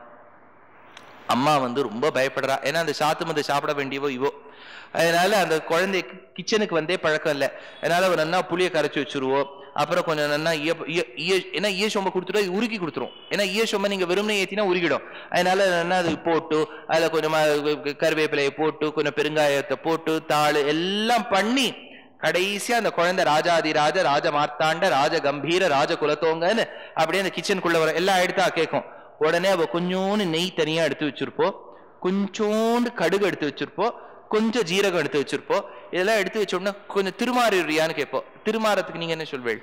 அம்மா வந்து ரொம்ப பயப்படுறா ஏன்னா அந்த சாத்து மது சாப்பிட வேண்டியவோ இவோ அதனால அந்த குழந்தைக்கு கிச்சனுக்கு வந்தே பழக்கம் இல்லை அதனால ஒரு நன்னா புளியை கரைச்சி வச்சிருவோம் அப்புறம் கொஞ்சம் நன்னா ஈய ஈய- ஈய- ஏன்னா ஈய சோம்பை கொடுத்துட்டு அது உருக்கி கொடுத்துரும் ஏன்னா ஈய சோம்பை நீங்க வெறுமனே ஏத்தினா உருகிடும் அதனால நன்னா அது போட்டு அதுல கொஞ்சமா கருவேப்பிலையை போட்டு கொஞ்சம் பெருங்காயத்தை போட்டு தாள் எல்லாம் பண்ணி கடைசியா அந்த குழந்தை ராஜாதி ராஜ ராஜ மார்த்தாண்ட ராஜ கம்பீர ராஜ குலத்தோங்கன்னு அப்படியே அந்த கிச்சனுக்குள்ள வர எல்லாம் எடுத்தா கேட்கும் உடனே அவ கொஞ்சோண்டு நெய் தனியா எடுத்து வச்சிருப்போம் கொஞ்சோண்டு கடுகு எடுத்து வச்சிருப்போம் கொஞ்சம் ஜீரகம் எடுத்து வச்சிருப்போம் இதெல்லாம் எடுத்து வச்ச உடனே கொஞ்சம் திருமாறியான்னு கேட்போம் திருமாறத்துக்கு நீங்க என்ன சொல்வேள்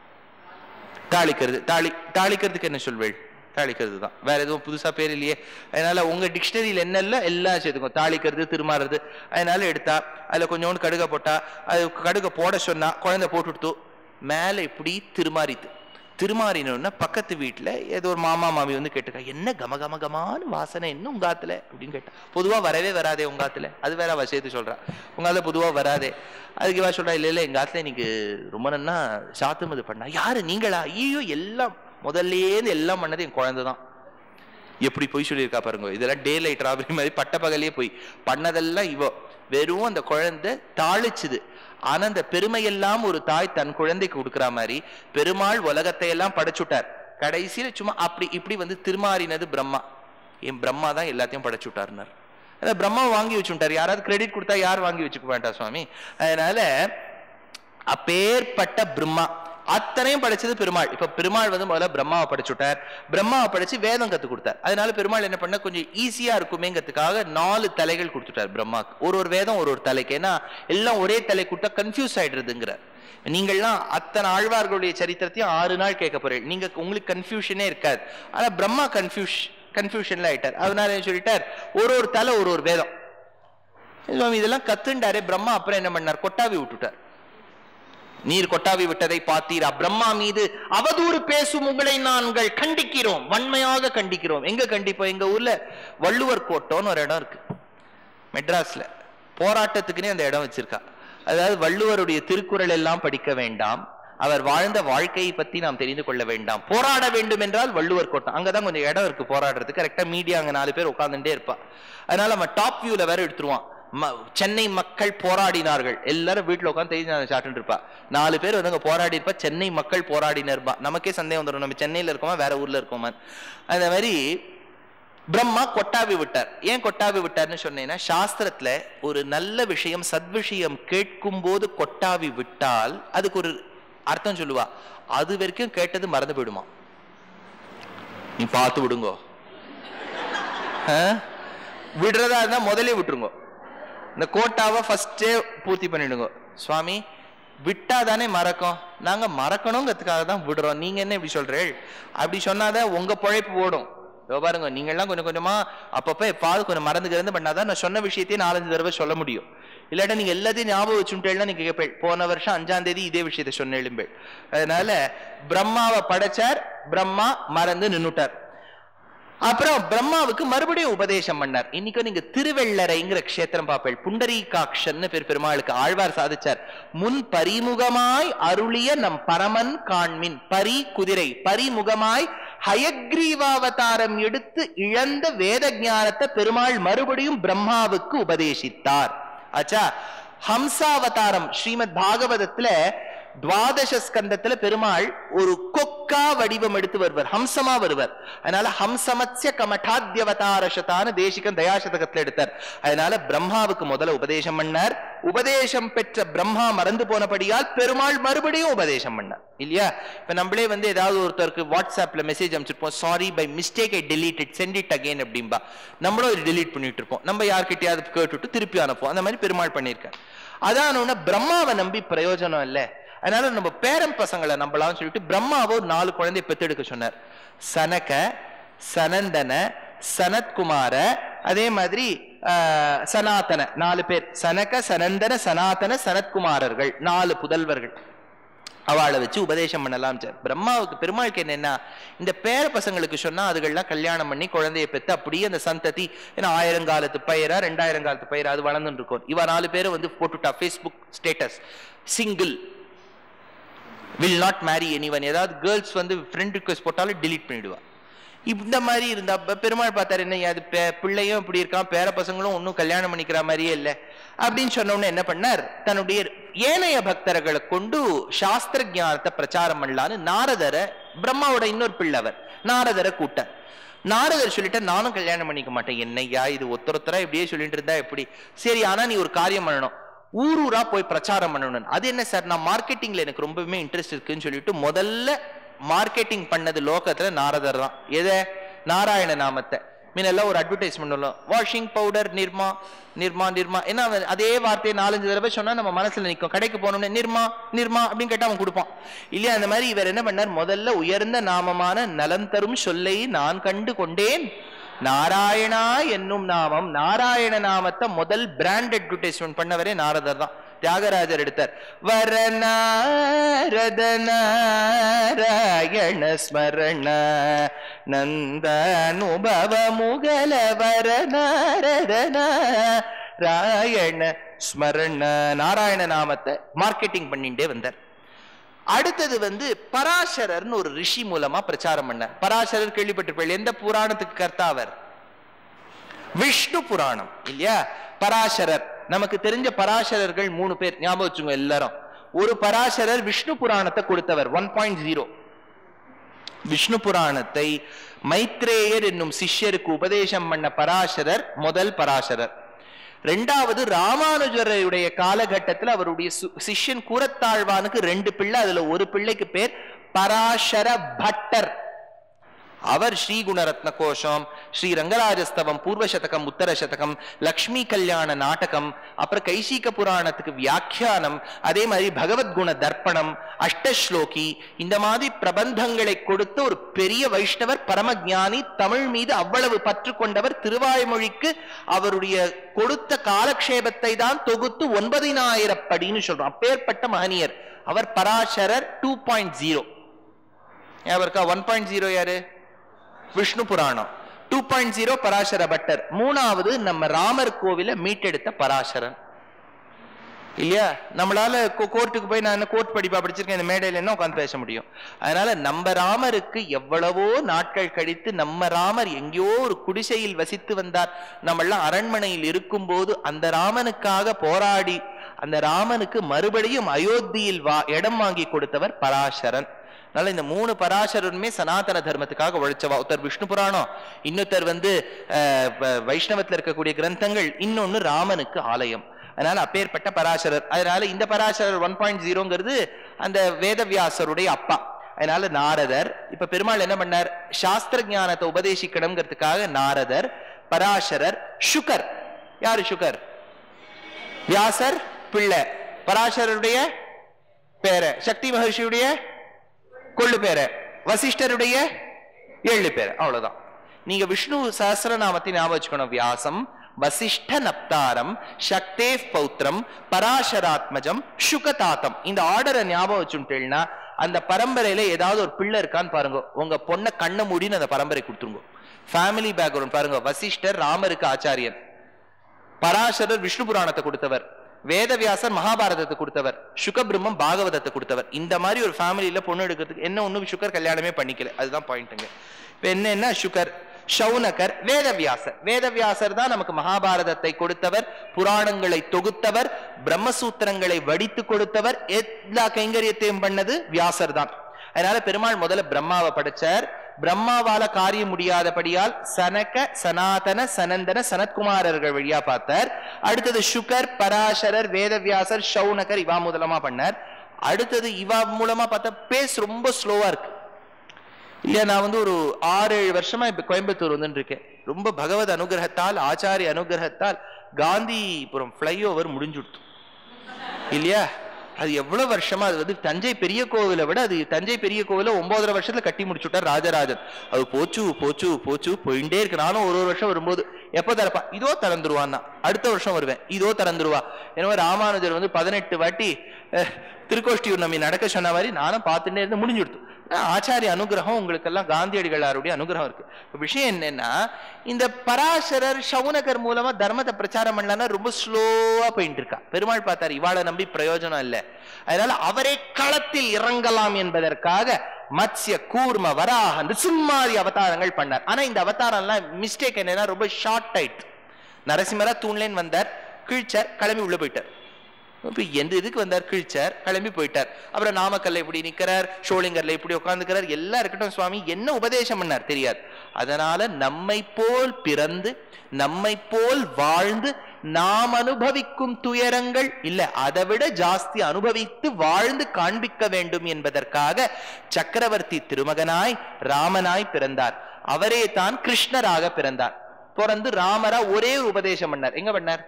தாளிக்கிறது தாளி தாளிக்கிறதுக்கு என்ன சொல்வேள் தாளிக்கிறது தான் வேற எதுவும் புதுசா பேர் இல்லையே அதனால உங்க டிக்ஷனரியில் என்ன இல்லை எல்லாம் சேர்த்துக்கும் தாளிக்கிறது திருமாறுறது அதனால எடுத்தா அதுல கொஞ்சோண்டு கடுகை போட்டா அது கடுகை போட சொன்னா குழந்தை போட்டுடுத்து மேல இப்படி திருமாறித்து திருமாறினோன்னா பக்கத்து வீட்டுல ஏதோ ஒரு மாமா மாமி வந்து கேட்டுக்கா என்ன கம கம கமான்னு வாசனை என்ன உங்க ஆத்துல அப்படின்னு கேட்டா பொதுவா வரவே வராதே உங்க ஆத்துல அது வேற அவ சேர்த்து சொல்றா உங்க ஆத்துல பொதுவா வராதே அதுக்கு இவா சொல்றா இல்ல இல்ல எங்க ஆத்துல இன்னைக்கு ரொம்ப நன்னா சாத்துமது பண்ணா யாரு நீங்களா ஐயோ எல்லாம் முதல்லேருந்து எல்லாம் பண்ணது என் குழந்தை தான் எப்படி போய் சொல்லியிருக்கா பாருங்க இதெல்லாம் டே லைட் ராபரி மாதிரி பட்ட பகலே போய் பண்ணதெல்லாம் இவோ வெறும் அந்த குழந்தை தாளிச்சுது ஆனா அந்த பெருமையெல்லாம் ஒரு தாய் தன் குழந்தைக்கு கொடுக்குற மாதிரி பெருமாள் உலகத்தை எல்லாம் படைச்சுட்டார் கடைசியில சும்மா அப்படி இப்படி வந்து திருமாறினது பிரம்மா என் பிரம்மா தான் எல்லாத்தையும் படைச்சுட்டாருனார் அதான் பிரம்மா வாங்கி வச்சுட்டார் யாராவது கிரெடிட் கொடுத்தா யார் வாங்கி வச்சுக்க வேண்டாம் சுவாமி அதனால அப்பேற்பட்ட பிரம்மா அத்தனையும் படைச்சது பெருமாள் இப்ப பெருமாள் வந்து முதல்ல பிரம்மாவை படைச்சுட்டார் பிரம்மாவை படைச்சு வேதம் கத்து கொடுத்தார் அதனால பெருமாள் என்ன பண்ண கொஞ்சம் ஈஸியா இருக்குமேங்கிறதுக்காக நாலு தலைகள் கொடுத்துட்டார் பிரம்மாக்கு ஒரு ஒரு வேதம் ஒரு ஒரு தலைக்கு ஏன்னா எல்லாம் ஒரே தலை கொடுத்தா கன்ஃபியூஸ் ஆயிடுறதுங்கிறார் நீங்கள்லாம் அத்தனை ஆழ்வார்களுடைய சரித்திரத்தையும் ஆறு நாள் கேட்க போறீங்க நீங்க உங்களுக்கு கன்ஃபியூஷனே இருக்காது ஆனா பிரம்மா கன்ஃபியூஷ் கன்ஃபியூஷன்ல ஆயிட்டார் அதனால என்ன சொல்லிட்டார் ஒரு ஒரு தலை ஒரு ஒரு வேதம் சுவாமி இதெல்லாம் கத்துண்டாரே பிரம்மா அப்புறம் என்ன பண்ணார் கொட்டாவி விட்டுட்டார் நீர் கொட்டாவி விட்டதை பார்த்தீரா பிரம்மா மீது அவதூறு பேசும் உங்களை நாங்கள் கண்டிக்கிறோம் வன்மையாக கண்டிக்கிறோம் எங்க கண்டிப்போம் எங்க ஊர்ல வள்ளுவர் கோட்டோன்னு ஒரு இடம் இருக்கு மெட்ராஸ்ல போராட்டத்துக்குன்னே அந்த இடம் வச்சிருக்கா அதாவது வள்ளுவருடைய திருக்குறள் எல்லாம் படிக்க வேண்டாம் அவர் வாழ்ந்த வாழ்க்கையை பத்தி நாம் தெரிந்து கொள்ள வேண்டாம் போராட வேண்டும் என்றால் வள்ளுவர் கோட்டம் அங்கதான் கொஞ்சம் இடம் இருக்கு போராடுறதுக்கு கரெக்டா மீடியா அங்க நாலு பேர் உட்கார்ந்துட்டே இருப்பா அதனால நம்ம டாப் வியூல வேற எடுத்துருவான் ம- சென்னை மக்கள் போராடினார்கள் எல்லாரும் வீட்டுல உட்காந்து தெரிஞ்சு சாப்பிட்டு இருப்பா நாலு பேர் வந்து அங்க போராடி இருப்பா சென்னை மக்கள் போராடினர்பா நமக்கே சந்தேகம் வந்துடும் நம்ம சென்னையில இருக்கோமா வேற ஊர்ல இருக்கோமா அந்த மாதிரி பிரம்மா கொட்டாவி விட்டார் ஏன் கொட்டாவி விட்டார்னு சொன்னேன்னா சாஸ்திரத்துல ஒரு நல்ல விஷயம் சத்விஷயம் கேட்கும் போது கொட்டாவி விட்டால் அதுக்கு ஒரு அர்த்தம் சொல்லுவா அது வரைக்கும் கேட்டது மறந்து போயிடுமா நீ பார்த்து விடுங்கோ ஆ? விடுறதா இருந்தா முதலே விட்டுருங்க இந்த கோட்டாவை ஃபர்ஸ்டே பூர்த்தி பண்ணிடுங்க சுவாமி விட்டா தானே மறக்கும் நாங்க மறக்கணுங்கிறதுக்காக தான் விடுறோம் நீங்க என்ன இப்படி சொல்றீள் அப்படி சொன்னாதான் உங்க பொழைப்பு ஓடும் இதோ பாருங்க நீங்கெல்லாம் கொஞ்சம் கொஞ்சமா அப்பப்ப எப்பாவது கொஞ்சம் மறந்துக்கிறது பண்ணாதான் நான் சொன்ன விஷயத்தையே நாலஞ்சு தடவை சொல்ல முடியும் இல்லாட்டா நீங்க எல்லாத்தையும் ஞாபகம் வச்சுட்டேன்னா நீங்க கேட்பேன் போன வருஷம் அஞ்சாம் தேதி இதே விஷயத்தை சொன்ன எழும்பேள் அதனால பிரம்மாவை படைச்சார் பிரம்மா மறந்து நின்னுட்டார் அப்புறம் பிரம்மாவுக்கு மறுபடியும் உபதேசம் பண்ணார் இன்னைக்கு நீங்க திருவெள்ளரைங்கிற க்ஷேத்திரம் பார்ப்பேள் புண்டரீகாட்சன்னு பேர் பெருமாளுக்கு ஆழ்வார் சாதிச்சார் முன் பரிமுகமாய் அருளிய நம் பரமன் காண்மின் பரி குதிரை பரிமுகமாய் ஹயக்ரீவாவதாரம் எடுத்து இழந்த வேத ஞானத்தை பெருமாள் மறுபடியும் பிரம்மாவுக்கு உபதேசித்தார் ஆச்சா ஹம்சாவதாரம் ஸ்ரீமத் பாகவதத்துல துவாதச ஸ்கந்தத்துல பெருமாள் ஒரு கொக்கா வடிவம் எடுத்து வருவர் ஹம்சமா வருவர் அதனால ஹம்சமத்ய கமட்டாத்யவதாரசதான தேசிகன் தயாசதகத்துல எடுத்தார் அதனால பிரம்மாவுக்கு முதல்ல உபதேசம் பண்ணார் உபதேசம் பெற்ற பிரம்மா மறந்து போனபடியால் பெருமாள் மறுபடியும் உபதேசம் பண்ணார் இல்லையா இப்ப நம்மளே வந்து ஏதாவது ஒருத்தருக்கு வாட்ஸ்அப்ல மெசேஜ் அனுப்பிச்சிருப்போம் sorry by mistake I delete it send it again அப்படிம்பா நம்மளும் அதை delete பண்ணிட்டு இருப்போம் நம்ம யார்கிட்டயாவது கேட்டுட்டு திருப்பி அனுப்புவோம் அந்த மாதிரி பெருமாள் பண்ணியிருக்கார் அதான் உடனே பிரம்மாவை நம்பி பிரயோஜனம் இல்லை அதனால நம்ம பேரன் பசங்களை நம்பலாம்னு சொல்லிட்டு பிரம்மாவை ஒரு நாலு குழந்தைய பெத்தெடுக்க சொன்னார் சனக சனந்தன சனத்குமார அதே மாதிரி ஆஹ், சனாதன நாலு பேர் சனக சனந்தன சனாதன சனத்குமாரர்கள் நாலு புதல்வர்கள் அவளை வச்சு உபதேசம் பண்ணலாம் சார் பிரம்மாவுக்கு பெருமாளுக்கு என்னன்னா இந்த பேர பசங்களுக்கு சொன்னா அதுகள்லாம் கல்யாணம் பண்ணி குழந்தைய பெத்து அப்படியே அந்த சந்ததி ஏன்னா ஆயிரங்காலத்து பயிரா ரெண்டாயிரம் காலத்து பயிரா அது வளர்ந்துட்டு இருக்கும் இவ நாலு பேரை வந்து போட்டுட்டா Facebook status single will not marry anyone ஏதாவது கேர்ள்ஸ் வந்து ஃப்ரெண்ட் ரிக்வெஸ்ட் போட்டாலும் delete பண்ணிடுவா இந்த மாதிரி இருந்தா அப்ப பெருமாள் பார்த்தாரு என்ன அது பே- பிள்ளையும் இப்படி இருக்கான் பேர பசங்களும் ஒன்றும் கல்யாணம் பண்ணிக்கிற மாதிரியே இல்லை அப்படின்னு சொன்ன உடனே என்ன பண்ணார் தன்னுடைய ஏனைய பக்தர்களை கொண்டு சாஸ்திர ஞானத்தை பிரச்சாரம் பண்ணலான்னு நாரதரை பிரம்மாவோட இன்னொரு பிள்ளை அவர் நாரதரை கூட்டார் நாரதர் சொல்லிட்டு நானும் கல்யாணம் பண்ணிக்க மாட்டேன் என்னய்யா இது ஒருத்தரா இப்படியே சொல்லிட்டு இருந்தா எப்படி சரி ஆனா நீ ஒரு காரியம் பண்ணணும் ஊர் ஊரா போய் பிரச்சாரம் பண்ணணும் அது என்ன சார் நான் மார்க்கெட்டிங்ல எனக்கு ரொம்பவுமே இன்ட்ரெஸ்ட் இருக்குன்னு சொல்லிட்டு முதல்ல மார்க்கெட்டிங் பண்ணது லோகத்துல நாரதர் தான் எதை நாராயண நாமத்தை முன்னெல்லாம் ஒரு அட்வர்டைஸ்மெண்ட் உள்ள வாஷிங் பவுடர் நிர்மா நிர்மா நிர்மா என்ன அவன் அதே வார்த்தையை நாலஞ்சு தடவை சொன்னா நம்ம மனசுல நிற்கும் கடைக்கு போனோம்னே நிர்மா நிர்மா அப்படின்னு கேட்டா அவன் கொடுப்பான் இல்லையா அந்த மாதிரி இவர் என்ன பண்ணார் முதல்ல உயர்ந்த நாமமான நலம் தரும் சொல்லை நான் கண்டு கொண்டேன் நாராயணா என்னும் நாமம் நாராயண நாமத்தை முதல் பிராண்ட் அட்வர்டைஸ்மெண்ட் பண்ணவரே நாரதர் தான் தியாகராஜர் எடுத்தார் வரநாரத நாராயண ஸ்மரண நந்தனுபவ முகல வரநாரத நாராயண ஸ்மரண நாராயண நாமத்தை மார்க்கெட்டிங் பண்ணிட்டே வந்தார் அடுத்தது வந்து பராசரர்னு ஒரு ரிஷி மூலமா பிரச்சாரம் பண்ண பராசரர் கேள்விப்பட்டிருப்பீர்கள் எந்த புராணத்துக்கு கர்த்தா அவர் விஷ்ணு புராணம் இல்லையா பராசரர் நமக்கு தெரிஞ்ச பராசரர்கள் மூணு பேர் ஞாபகம் வச்சுங்க எல்லாரும் ஒரு பராசரர் விஷ்ணு புராணத்தை கொடுத்தவர் ஒன் பாயிண்ட் ஜீரோ விஷ்ணு புராணத்தை மைத்ரேயர் என்னும் சிஷ்யருக்கு உபதேசம் பண்ண பராசரர் முதல் பராசரர் ரெண்டாவது ராமானுஜருடைய காலகட்டத்தில் அவருடைய சு- சிஷ்யன் கூரத்தாழ்வானுக்கு ரெண்டு பிள்ளை அதுல ஒரு பிள்ளைக்கு பேர் பராசர பட்டர் அவர் ஸ்ரீ குணரத்ன கோஷம் ஸ்ரீ ரங்கராஜஸ்தவம் பூர்வ சதகம் உத்தர சதகம் லக்ஷ்மி கல்யாண நாடகம் அப்புறம் கைசிக புராணத்துக்கு வியாக்கியானம் அதே மாதிரி பகவத்குண தர்ப்பணம் அஷ்டஸ்லோகி இந்த மாதிரி பிரபந்தங்களை கொடுத்த ஒரு பெரிய வைஷ்ணவர் பரமஞானி தமிழ் மீது அவ்வளவு பற்று கொண்டவர் திருவாய்மொழிக்கு அவருடைய கொடுத்த காலக்ஷேபத்தை தான் தொகுத்து ஒன்பதினாயிரம் படின்னு சொல்றோம் அப்பேற்பட்ட மகனியர் அவர் பராசரர் டூ பாயிண்ட் ஜீரோ ஞாபகம் இருக்கா ஒன் பாயிண்ட் ஜீரோ யாரு Vishnu Puranam two point zero Parasara Bhattar மூணாவது நம்ம ராமர் கோவில மீட்டெடுத்த பராசரன் இல்லையா நம்மளால கோ- கோர்ட்டுக்கு போய் நான் என்ன கோர்ட் படிப்பா படிச்சிருக்கேன் இந்த மேடையில என்ன உட்காந்து பேச முடியும் அதனால நம்ம ராமருக்கு எவ்வளவோ நாட்கள் கழித்து நம்ம ராமர் எங்கேயோ ஒரு குடிசையில் வசித்து வந்தார் நம்ம எல்லாம் அரண்மனையில் இருக்கும்போது அந்த ராமனுக்காக போராடி அந்த ராமனுக்கு மறுபடியும் அயோத்தியில் வா இடம் வாங்கி கொடுத்தவர் பராசரன் அதனால இந்த மூணு பராசரருமே சனாதன தர்மத்துக்காக உழைச்சவா ஒருத்தர் விஷ்ணு புராணம் இன்னொருத்தர் வந்து அஹ், வ- வைஷ்ணவத்துல இருக்கக்கூடிய கிரந்தங்கள் இன்னொன்னு ராமனுக்கு ஆலயம் அதனால அப்பேற்பட்ட பராசரர் அதனால இந்த பராசரர் ஒன் பாயிண்ட் ஜீரோங்கிறது அந்த வேதவியாசருடைய அப்பா அதனால நாரதர் இப்ப பெருமாள் என்ன பண்ணார் சாஸ்திர ஞானத்தை உபதேசிக்கணுங்கிறதுக்காக நாரதர் பராசரர் சுகர் யாரு சுகர் வியாசர் பிள்ளை பராசரருடைய பேர சக்தி மகர்ஷியுடைய கொள்ளு பேர வசிஷ்டருடைய ஏழு பேர் அவ்வளவுதான் நீங்க விஷ்ணு சஹஸ்ரநாமத்தை ஞாபகம் வச்சுக்கணும் வியாசம் வசிஷ்ட நப்தாரம் சக்தே பௌத்திரம் பராசராத்மஜம் சுகதாத்தம் இந்த ஆர்டரை ஞாபகம் வச்சுட்டேன்னா அந்த பரம்பரையில ஏதாவது ஒரு பிள்ளை இருக்கான்னு பாருங்க உங்க பொண்ணை கண்ணை மூடின்னு அந்த பரம்பரை கொடுத்துருங்க ஃபேமிலி பேக்ரவுண்ட் பாருங்க வசிஷ்டர் ராமருக்கு ஆச்சாரியன் பராசரர் விஷ்ணு புராணத்தை கொடுத்தவர் வேதவியாசர் மகாபாரதத்தை கொடுத்தவர் சுகபிரம்மம் பாகவதத்தை கொடுத்தவர் இந்த மாதிரி ஒரு ஃபேமிலியில பொண்ணு எடுக்கிறதுக்கு என்ன ஒண்ணும் சுகர் கல்யாணமே பண்ணிக்கல அதுதான் பாயிண்ட்டுங்க இப்ப என்னன்னா சுகர் சௌனகர் வேதவியாசர் வேதவியாசர் தான் நமக்கு மகாபாரதத்தை கொடுத்தவர் புராணங்களை தொகுத்தவர் பிரம்மசூத்திரங்களை வடித்து கொடுத்தவர் எல்லா கைங்கரியத்தையும் பண்ணது வியாசர் தான் அதனால பெருமாள் முதல்ல பிரம்மாவை படைச்சார் பிரம்மாவால காரியம் முடியாதபடியால் சனக சனாதன சனந்தன சனத்குமாரர்கள் வழியா பார்த்தார் அடுத்தது சுகர் பராசரர் வேதவியாசர் சௌனகர் இவா மூலமா பண்ணார் அடுத்தது இவா மூலமா பார்த்தா பேஸ் ரொம்ப ஸ்லோவா இருக்கு இல்லையா நான் வந்து ஒரு ஆறு ஏழு வருஷமா இப்ப கோயம்புத்தூர் வந்துட்டு இருக்கேன் ரொம்ப பகவத் அனுகிரகத்தால் ஆச்சாரிய அனுகிரகத்தால் காந்திபுரம் ஃப்ளைஓவர் முடிஞ்சுடுத்து இல்லையா அது எவ்வளவு வருஷமா அது வந்து தஞ்சை பெரிய கோவிலை விட அது தஞ்சை பெரிய கோவிலை ஒன்பதரை வருஷத்துல கட்டி முடிச்சுட்டார் ராஜராஜன் அது போச்சு போச்சு போச்சு போயிட்டே இருக்கு நானும் ஒரு ஒரு வருஷம் வரும்போது எப்ப திறப்பா இதோ திறந்துருவான்னா அடுத்த வருஷம் வருவேன் இதோ திறந்துருவா எனவே ராமானுஜர் வந்து பதினெட்டு வாட்டி அஹ், திருக்கோஷ்டியூர் நம்பி நடக்க சொன்ன மாதிரி நானும் பார்த்துட்டே இருந்து முடிஞ்சுடுத்து ஆனா, ஆச்சாரிய அனுகிரகம் உங்களுக்கெல்லாம் காந்தியடிகளாருடைய அனுகிரகம் இருக்கு இப்ப விஷயம் என்னன்னா இந்த பராசரர் சவுனகர் மூலமா தர்மத்தை பிரச்சாரம் பண்ணலன்னா ரொம்ப ஸ்லோவா போயிட்டு இருக்கா பெருமாள் பார்த்தார் இவாளை நம்பி பிரயோஜனம் இல்லை அதனால அவரே களத்தில் இறங்கலாம் என்பதற்காக மத்ஸ்ய கூர்ம வராக நிசும்மாதி அவதாரங்கள் பண்ணார் ஆனா இந்த அவதாரம் எல்லாம் மிஸ்டேக் என்னன்னா ரொம்ப ஷார்ட் ஆயிட்டு நரசிம்மரா தூண்லேன்னு வந்தார் கிழிச்சார் கிளம்பி உள்ள போயிட்டார் இப்ப எந்த இதுக்கு வந்தார் கிழிச்சார் கிளம்பி போயிட்டார் அப்புறம் நாமக்கல்ல இப்படி நிக்கிறார் ஷோலிங்கர்ல இப்படி உட்காந்துக்கிறார் எல்லாம் இருக்கட்டும் சுவாமி என்ன உபதேசம் பண்ணார் தெரியாது அதனால நம்மை போல் பிறந்து நம்மை போல் வாழ்ந்து நாம் அனுபவிக்கும் துயரங்கள் இல்ல அதை விட ஜாஸ்தி அனுபவித்து வாழ்ந்து காண்பிக்க வேண்டும் என்பதற்காக சக்கரவர்த்தி திருமகனாய் ராமனாய் பிறந்தார் அவரே தான் கிருஷ்ணராக பிறந்தார் பிறந்து ராமரா ஒரே ஒரு உபதேசம் பண்ணார் எங்க பண்ணார்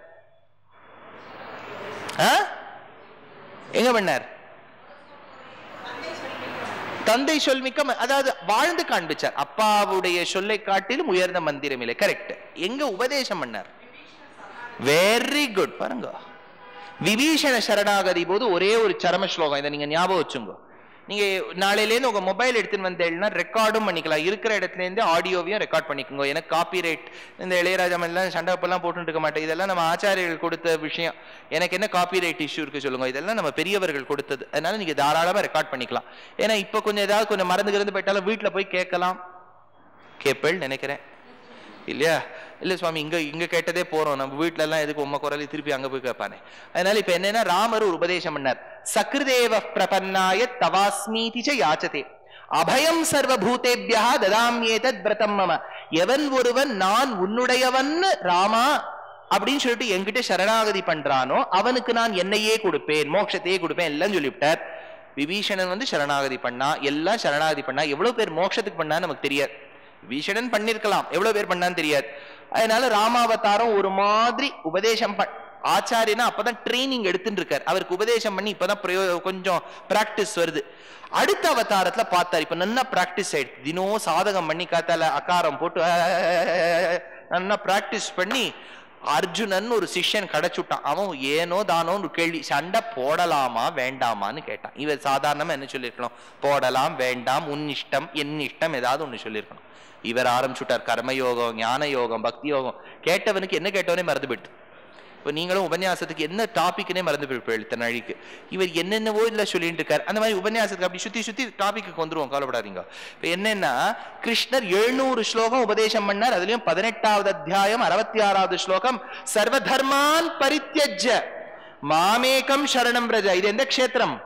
ஆ? எங்க பண்ணார் தந்தை சொல்மிக்க ம- அதாவது வாழ்ந்து காண்பிச்சார் அப்பாவுடைய சொல்லை காட்டிலும் உயர்ந்த மந்திரம் இல்லை கரெக்ட் எங்க உபதேசம் பண்ணார் வெரி குட் பாருங்க விபீஷண சரணாகதி போது ஒரே ஒரு சரம ஸ்லோகம் இதை நீங்க ஞாபகம் வச்சுங்க நீங்க நாளையிலேருந்து உங்க மொபைல் எடுத்துன்னு வந்தேன்னா ரெக்கார்டும் பண்ணிக்கலாம் இருக்கிற இடத்துல இருந்து ஆடியோவையும் ரெக்கார்ட் பண்ணிக்கோங்க எனக்கு காப்பி ரைட் இந்த இளையராஜா எல்லாம் சண்டப்பெல்லாம் போட்டுட்டு இருக்க மாட்டேன் இதெல்லாம் நம்ம ஆச்சாரியர்கள் கொடுத்த விஷயம் எனக்கு என்ன காப்பி ரைட் இஷ்யூ இருக்கு சொல்லுங்க இதெல்லாம் நம்ம பெரியவர்கள் கொடுத்தது அதனால நீங்க தாராளமா ரெக்கார்ட் பண்ணிக்கலாம் ஏன்னா இப்ப கொஞ்சம் ஏதாவது கொஞ்சம் மறந்து கிருந்து போயிட்டாலும் வீட்டுல போய் கேட்கலாம் கேப்பேள் நினைக்கிறேன் இல்லையா இல்ல சுவாமி இங்க இங்க கேட்டதே போறோம் நம்ம வீட்ல எல்லாம் எதுக்கு உம்ம குரலை திருப்பி அங்க போய் கேட்பானே அதனால இப்ப என்னன்னா ராமர் ஒரு உபதேசம் பண்ணார் சக்ருதேவ பிரபன்னாய தவாஸ்மீதி ச யாச்சதே அபயம் சர்வபூதேபியா ததாமியேதத் பிரதம் மம எவன் ஒருவன் நான் உன்னுடையவன் ராமா அப்படின்னு சொல்லிட்டு என்கிட்ட சரணாகதி பண்றானோ அவனுக்கு நான் என்னையே கொடுப்பேன் மோட்சத்தையே கொடுப்பேன் எல்லாம் சொல்லிவிட்டார் விபீஷணன் வந்து சரணாகதி பண்ணா எல்லாம் சரணாகதி பண்ணா எவ்வளவு பேர் மோட்சத்துக்கு பண்ணான்னு நமக்கு தெரியாது விபீஷணன் பண்ணிருக்கலாம் எவ்வளவு பேர் பண்ணான்னு தெரியாது அதனால ராமாவதாரம் ஒரு மாதிரி உபதேசம் பண் ஆச்சாரியனா அப்பதான் ட்ரைனிங் எடுத்துட்டு இருக்கார் அவருக்கு உபதேசம் பண்ணி இப்பதான் பிரயோ கொஞ்சம் பிராக்டிஸ் வருது அடுத்த அவதாரத்துல பார்த்தார் இப்ப நல்லா பிராக்டிஸ் ஆயிடுச்சு தினம் சாதகம் பண்ணி காத்தால அகாரம் போட்டு நல்லா பிராக்டிஸ் பண்ணி அர்ஜுனன் ஒரு சிஷ்யன் கிடைச்சுட்டான் அவன் ஏனோ தானோன்னு ஒரு கேள்வி சண்டை போடலாமா வேண்டாமான்னு கேட்டான் இவர் சாதாரணமா என்ன சொல்லியிருக்கணும் போடலாம் வேண்டாம் உன் இஷ்டம் என் இஷ்டம் ஏதாவது ஒண்ணு சொல்லியிருக்கணும் இவர் ஆரம்பிச்சுட்டார் கர்மயோகம் ஞான யோகம் பக்தி யோகம் கேட்டவனுக்கு என்ன கேட்டவனே மறந்து போயிட்டு இப்போ நீங்களும் உபன்யாசத்துக்கு என்ன டாபிக்னே மறந்து போயிருப்பேன் இத்தனை நாளைக்கு இவர் என்னென்னவோ இல்லை சொல்லிட்டு இருக்கார் அந்த மாதிரி உபன்யாசத்துக்கு அப்படி சுத்தி சுத்தி டாபிக்கு வந்துருவோம் கவலைப்படாதீங்க இப்போ என்னன்னா கிருஷ்ணர் எழுநூறு ஸ்லோகம் உபதேசம் பண்ணார் அதுலயும் பதினெட்டாவது அத்தியாயம் அறுபத்தி ஆறாவது ஸ்லோகம் சர்வதர்மான் பரித்யஜ மாமேகம் சரணம் பிரஜ இது எந்த க்ஷேத்திரம்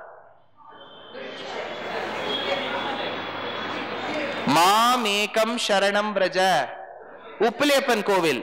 மாமேகம் சரணம் பிரஜ உப்பிலேப்பன் கோவில்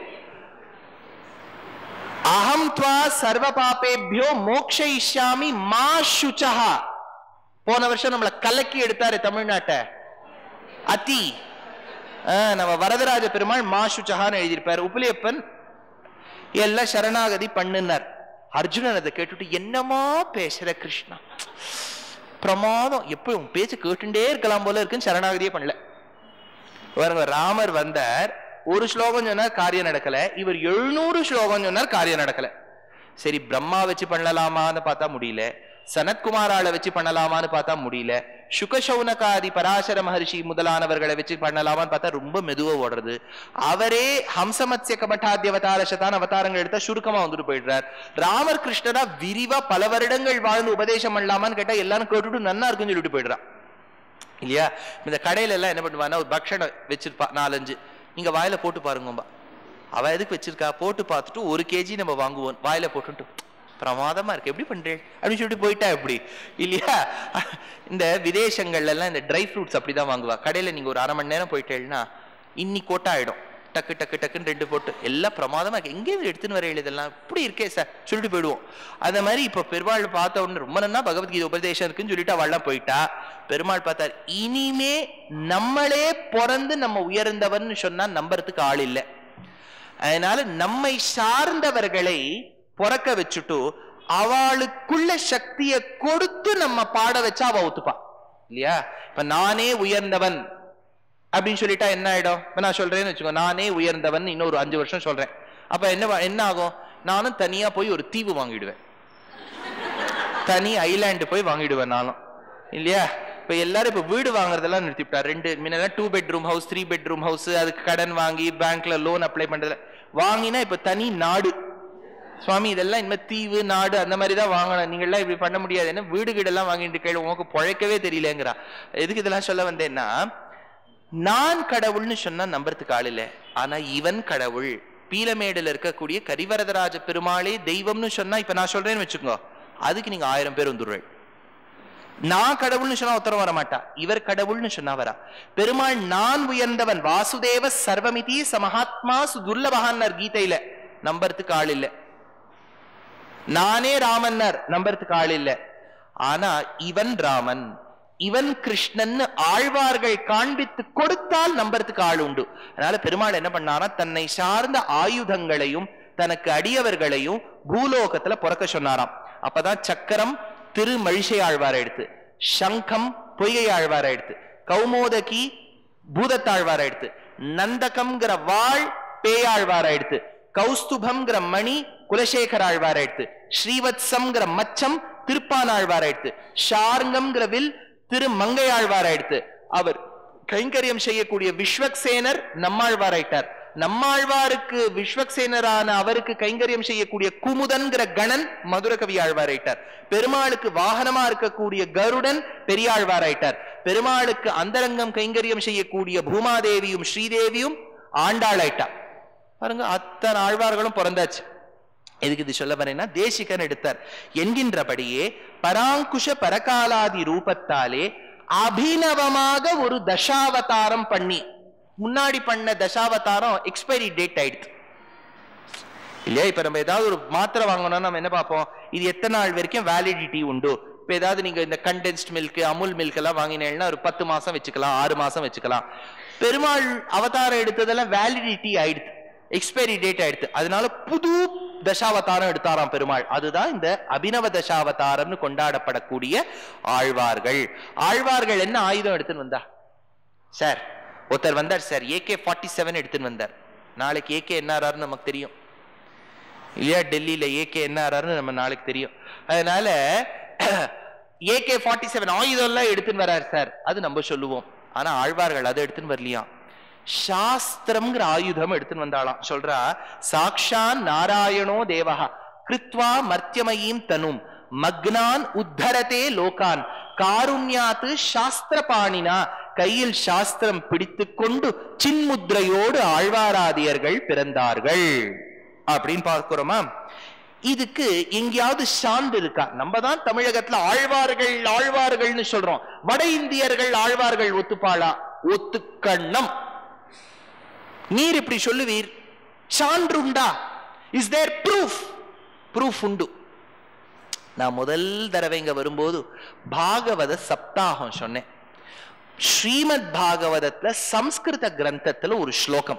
அகம் துவா சர்வ பாபேபியோ மோக்ஷயிஷ்யாமி மா சுச்சஹா போன வருஷம் நம்மள கலக்கி எடுத்தாரு தமிழ்நாட்டை அதி ஆ, நம்ம வரதராஜ பெருமாள் மா சுச்சஹான்னு எழுதியிருப்பார் உப்பிலியப்பன் எல்லாம் சரணாகதி பண்ணுனார் அர்ஜுனன் அதை கேட்டுட்டு என்னமா பேசுற கிருஷ்ணா பிரமாதம் எப்போ உன் பேச்சு கேட்டுட்டே இருக்கலாம் போல இருக்குன்னு சரணாகதியே பண்ணல பாருங்க ராமர் வந்தார் ஒரு ஸ்லோகம் சொன்னார் காரியம் நடக்கல இவர் எழுநூறு ஸ்லோகம் சொன்னார் காரியம் நடக்கல சரி பிரம்மா வச்சு பண்ணலாமான்னு பார்த்தா முடியல சனத்குமாரால வச்சு பண்ணலாமான்னு பார்த்தா முடியல சுகசௌனகாதி பராசர மகர்ஷி முதலானவர்களை வச்சு பண்ணலாமான்னு பார்த்தா ரொம்ப மெதுவா ஓடுறது அவரே ஹம்சமத்ய கபட்டாதி அவதார சதான அவதாரங்கள் எடுத்தா சுருக்கமா வந்துட்டு போயிடுறார் ராமர் கிருஷ்ணரா விரிவா பல வருடங்கள் வாழ்ந்து உபதேசம் பண்ணலாமான்னு கேட்டா எல்லாரும் கேட்டுட்டு நன்னா இருக்குன்னு சொல்லிட்டு போயிடுறான் இல்லையா இந்த கடையில எல்லாம் என்ன பண்ணுவான்னா ஒரு பக்ஷணம் வச்சிருப்பா நாலஞ்சு நீங்க வாயில போட்டு பாருங்கம்பா அவ எதுக்கு வச்சிருக்கா போட்டு பார்த்துட்டு ஒரு கேஜி நம்ம வாங்குவோம் வாயில போட்டுட்டு பிரமாதமா இருக்கு எப்படி பண்றேன் அப்படின்னு சொல்லிட்டு போயிட்டா எப்படி இல்லையா இந்த விதேசங்கள்ல எல்லாம் இந்த ட்ரை ஃப்ரூட்ஸ் அப்படிதான் வாங்குவா கடையில நீங்க ஒரு அரை மணி நேரம் போயிட்டேன்னா இன்னி கோட்டா ஆயிடும் டக்கு டக்கு டக்குன்னு ரெண்டு போட்டு எல்லாம் பிரமாதமா இருக்கு எங்கே எடுத்துன்னு வரையில இதெல்லாம் இப்படி இருக்கே சார் சொல்லிட்டு போயிடுவோம் அந்த மாதிரி இப்போ பெருமாள் பார்த்த உடனே ரொம்ப நன்னா பகவத்கீதை உபதேசம் இருக்குன்னு சொல்லிட்டு அவள்லாம் போயிட்டா பெருமாள் பார்த்தார் இனிமே நம்மளே பிறந்து நம்ம உயர்ந்தவன்னு சொன்னா நம்புறதுக்கு ஆள் இல்லை அதனால நம்மை சார்ந்தவர்களை பிறக்க வச்சுட்டு அவளுக்குள்ள சக்தியை கொடுத்து நம்ம பாட வச்சா அவ ஒத்துப்பா இல்லையா இப்ப நானே உயர்ந்தவன் அப்படின்னு சொல்லிட்டா என்ன ஆயிடும் இப்ப நான் சொல்றேன்னு வச்சுக்கோ நானே உயர்ந்தவன் இன்னும் ஒரு அஞ்சு வருஷம் சொல்றேன் அப்ப என்ன வ- என்ன ஆகும் நானும் தனியா போய் ஒரு தீவு வாங்கிடுவேன் தனி ஐலாண்டு போய் வாங்கிடுவேன் நானும் இல்லையா இப்ப எல்லாரும் இப்ப வீடு வாங்குறதெல்லாம் நிறுத்திவிட்டார் ரெண்டு முன்னெல்லாம் two bedroom house three bedroom house அதுக்கு கடன் வாங்கி பேங்க்ல லோன் அப்ளை பண்றதுல வாங்கினா இப்ப தனி நாடு சுவாமி இதெல்லாம் இனிமே தீவு நாடு அந்த மாதிரி தான் வாங்கணும் நீங்கள்லாம் இப்படி பண்ண முடியாது என்ன வீடு வீடெல்லாம் வாங்கிட்டு கேள்வி உனக்கு பொழைக்கவே தெரியலங்கிறா எதுக்கு இதெல்லாம் சொல்ல வந்தேன்னா நான் கடவுள்னு சொன்னா நம்புறதுக்கு ஆள் இல்லை ஆனா இவன் கடவுள் பீலமேடுல இருக்கக்கூடிய கரிவரதராஜ பெருமாளே தெய்வம்னு சொன்னா இப்ப நான் சொல்றேன்னு வச்சுக்கோங்க அதுக்கு நீங்க ஆயிரம் பேர் வந்துடுறேன் நான் கடவுள்னு சொன்னா உத்தரம் வர மாட்டா இவர் கடவுள்னு சொன்னா வரா பெருமாள் நான் உயர்ந்தவன் வாசுதேவ சர்வமிதி சமஹாத்மா சுதுர்லபகான்னர் கீதையில நம்புறதுக்கு ஆள் இல்லை நானே ராமன்னர் நம்புறதுக்கு ஆள் இல்ல ஆனா இவன் ராமன் இவன் கிருஷ்ணன் ஆழ்வார்கள் காண்பித்து கொடுத்தால் நம்புறதுக்கு ஆள் உண்டு அதனால பெருமாள் என்ன பண்ணாரா தன்னை சார்ந்த ஆயுதங்களையும் தனக்கு அடியவர்களையும் பூலோகத்துல பிறக்க சொன்னாராம் அப்பதான் சக்கரம் திரு மழிசை ஆழ்வாரை எடுத்து சங்கம் பொய்கை ஆழ்வாரை எடுத்து கௌமோதகி பூதத்தாழ்வாரை எடுத்து நந்தகம்ங்கிற வாழ் பேயாழ்வாரை எடுத்து கௌஸ்துபம்ங்கிற மணி குலசேகர ஆழ்வாரை எடுத்து ஸ்ரீவத்சம்ங்கிற மச்சம் திருப்பானாழ்வாரை எடுத்து ஷார்ங்கம்ங்கிற வில் திரு மங்கையாழ்வாரை எடுத்து அவர் கைங்கரியம் செய்யக்கூடிய விஸ்வக்சேனர் நம்மாழ்வாராயிட்டார் நம்மாழ்வாருக்கு விஸ்வக்சேனரான அவருக்கு கைங்கரியம் செய்யக்கூடிய குமுதன்கிற கணன் மதுரகவி ஆழ்வாராயிட்டார் பெருமாளுக்கு வாகனமா இருக்கக்கூடிய கருடன் பெரியாழ்வாராயிட்டார் பெருமாளுக்கு அந்தரங்கம் கைங்கரியம் செய்யக்கூடிய பூமாதேவியும் ஸ்ரீதேவியும் ஆண்டாளாயிட்டா பாருங்க அத்தனை ஆழ்வார்களும் பிறந்தாச்சு எதுக்கு இது சொல்ல வரேன்னா தேசிகன் எடுத்தார் என்கின்றபடியே பராங்குஷ பரகாலாதி ரூபத்தாலே அபிநவமாக ஒரு தசாவதாரம் பண்ணி முன்னாடி பண்ண தசாவதாரம் எக்ஸ்பைரி டேட் ஆயிடுது இல்லையா இப்ப நம்ம ஏதாவது ஒரு மாத்திரை வாங்கணும்னா நம்ம என்ன பார்ப்போம் இது எத்தனை நாள் வரைக்கும் வேலிடிட்டி உண்டு இப்ப ஏதாவது நீங்க இந்த கண்டென்ஸ்ட் மில்க் அமுல் மில்க் எல்லாம் வாங்கினீங்கன்னா ஒரு பத்து மாசம் வச்சுக்கலாம் ஆறு மாசம் வச்சுக்கலாம் பெருமாள் அவதாரம் எடுத்ததெல்லாம் வேலிடிட்டி ஆயிடுது எக்ஸ்பைரி டேட் ஆயிடுது அதனால புது தசாவதாரம் எடுத்தாராம் பெருமாள் அதுதான் இந்த அபினவ தசாவதாரம்னு கொண்டாடப்படக்கூடிய ஆழ்வார்கள் ஆழ்வார்கள் என்ன ஆயுதம் எடுத்துன்னு வந்தா சார் ஒருத்தர் வந்தார் சார் ஏகே ஃபார்ட்டி செவன் எடுத்துன்னு வந்தார் நாளைக்கு ஏகே என்ஆர்ஆர்னு நமக்கு தெரியும் இல்லையா டெல்லியில ஏகே என்ஆர்ஆர்னு நம்ம நாளைக்கு தெரியும் அதனால ஏகே ஃபார்ட்டி செவன் ஆயுதம் எல்லாம் எடுத்துன்னு வரார் சார் அது நம்ம சொல்லுவோம் ஆனா ஆழ்வார்கள் அதை எடுத்துன்னு வரலையாம் சாஸ்திரம்ங்கிற ஆயுதம் எடுத்துன்னு வந்தாளாம் சொல்றா சாக்ஷான் நாராயணோ தேவஹா கிருத்வா மர்த்தியமயீம் தனும் மக்னான் உத்தரதே லோகான் காருண்யாத்து சாஸ்திர பாணினா கையில் சாஸ்திரம் பிடித்துக் கொண்டு சின்முத்ரையோடு ஆழ்வாராதியர்கள் பிறந்தார்கள் அப்படின்னு பார்க்கிறோமா இதுக்கு எங்கேயாவது சான்று இருக்கா நம்ம தான் தமிழகத்துல ஆழ்வார்கள் ஆழ்வார்கள்னு சொல்றோம் வட இந்தியர்கள் ஆழ்வார்கள் ஒத்துப்பாளா ஒத்துக்கண்ணம் நீர் இப்படி சொல்லுவீர் சான்றுண்டா இஸ் தேர் ப்ரூஃப் ப்ரூஃப் உண்டு நான் முதல் தடவை இங்க வரும்போது பாகவத சப்தாகம் சொன்னேன் ஸ்ரீமத் பாகவதத்துல சம்ஸ்கிருத கிரந்தத்துல ஒரு ஸ்லோகம்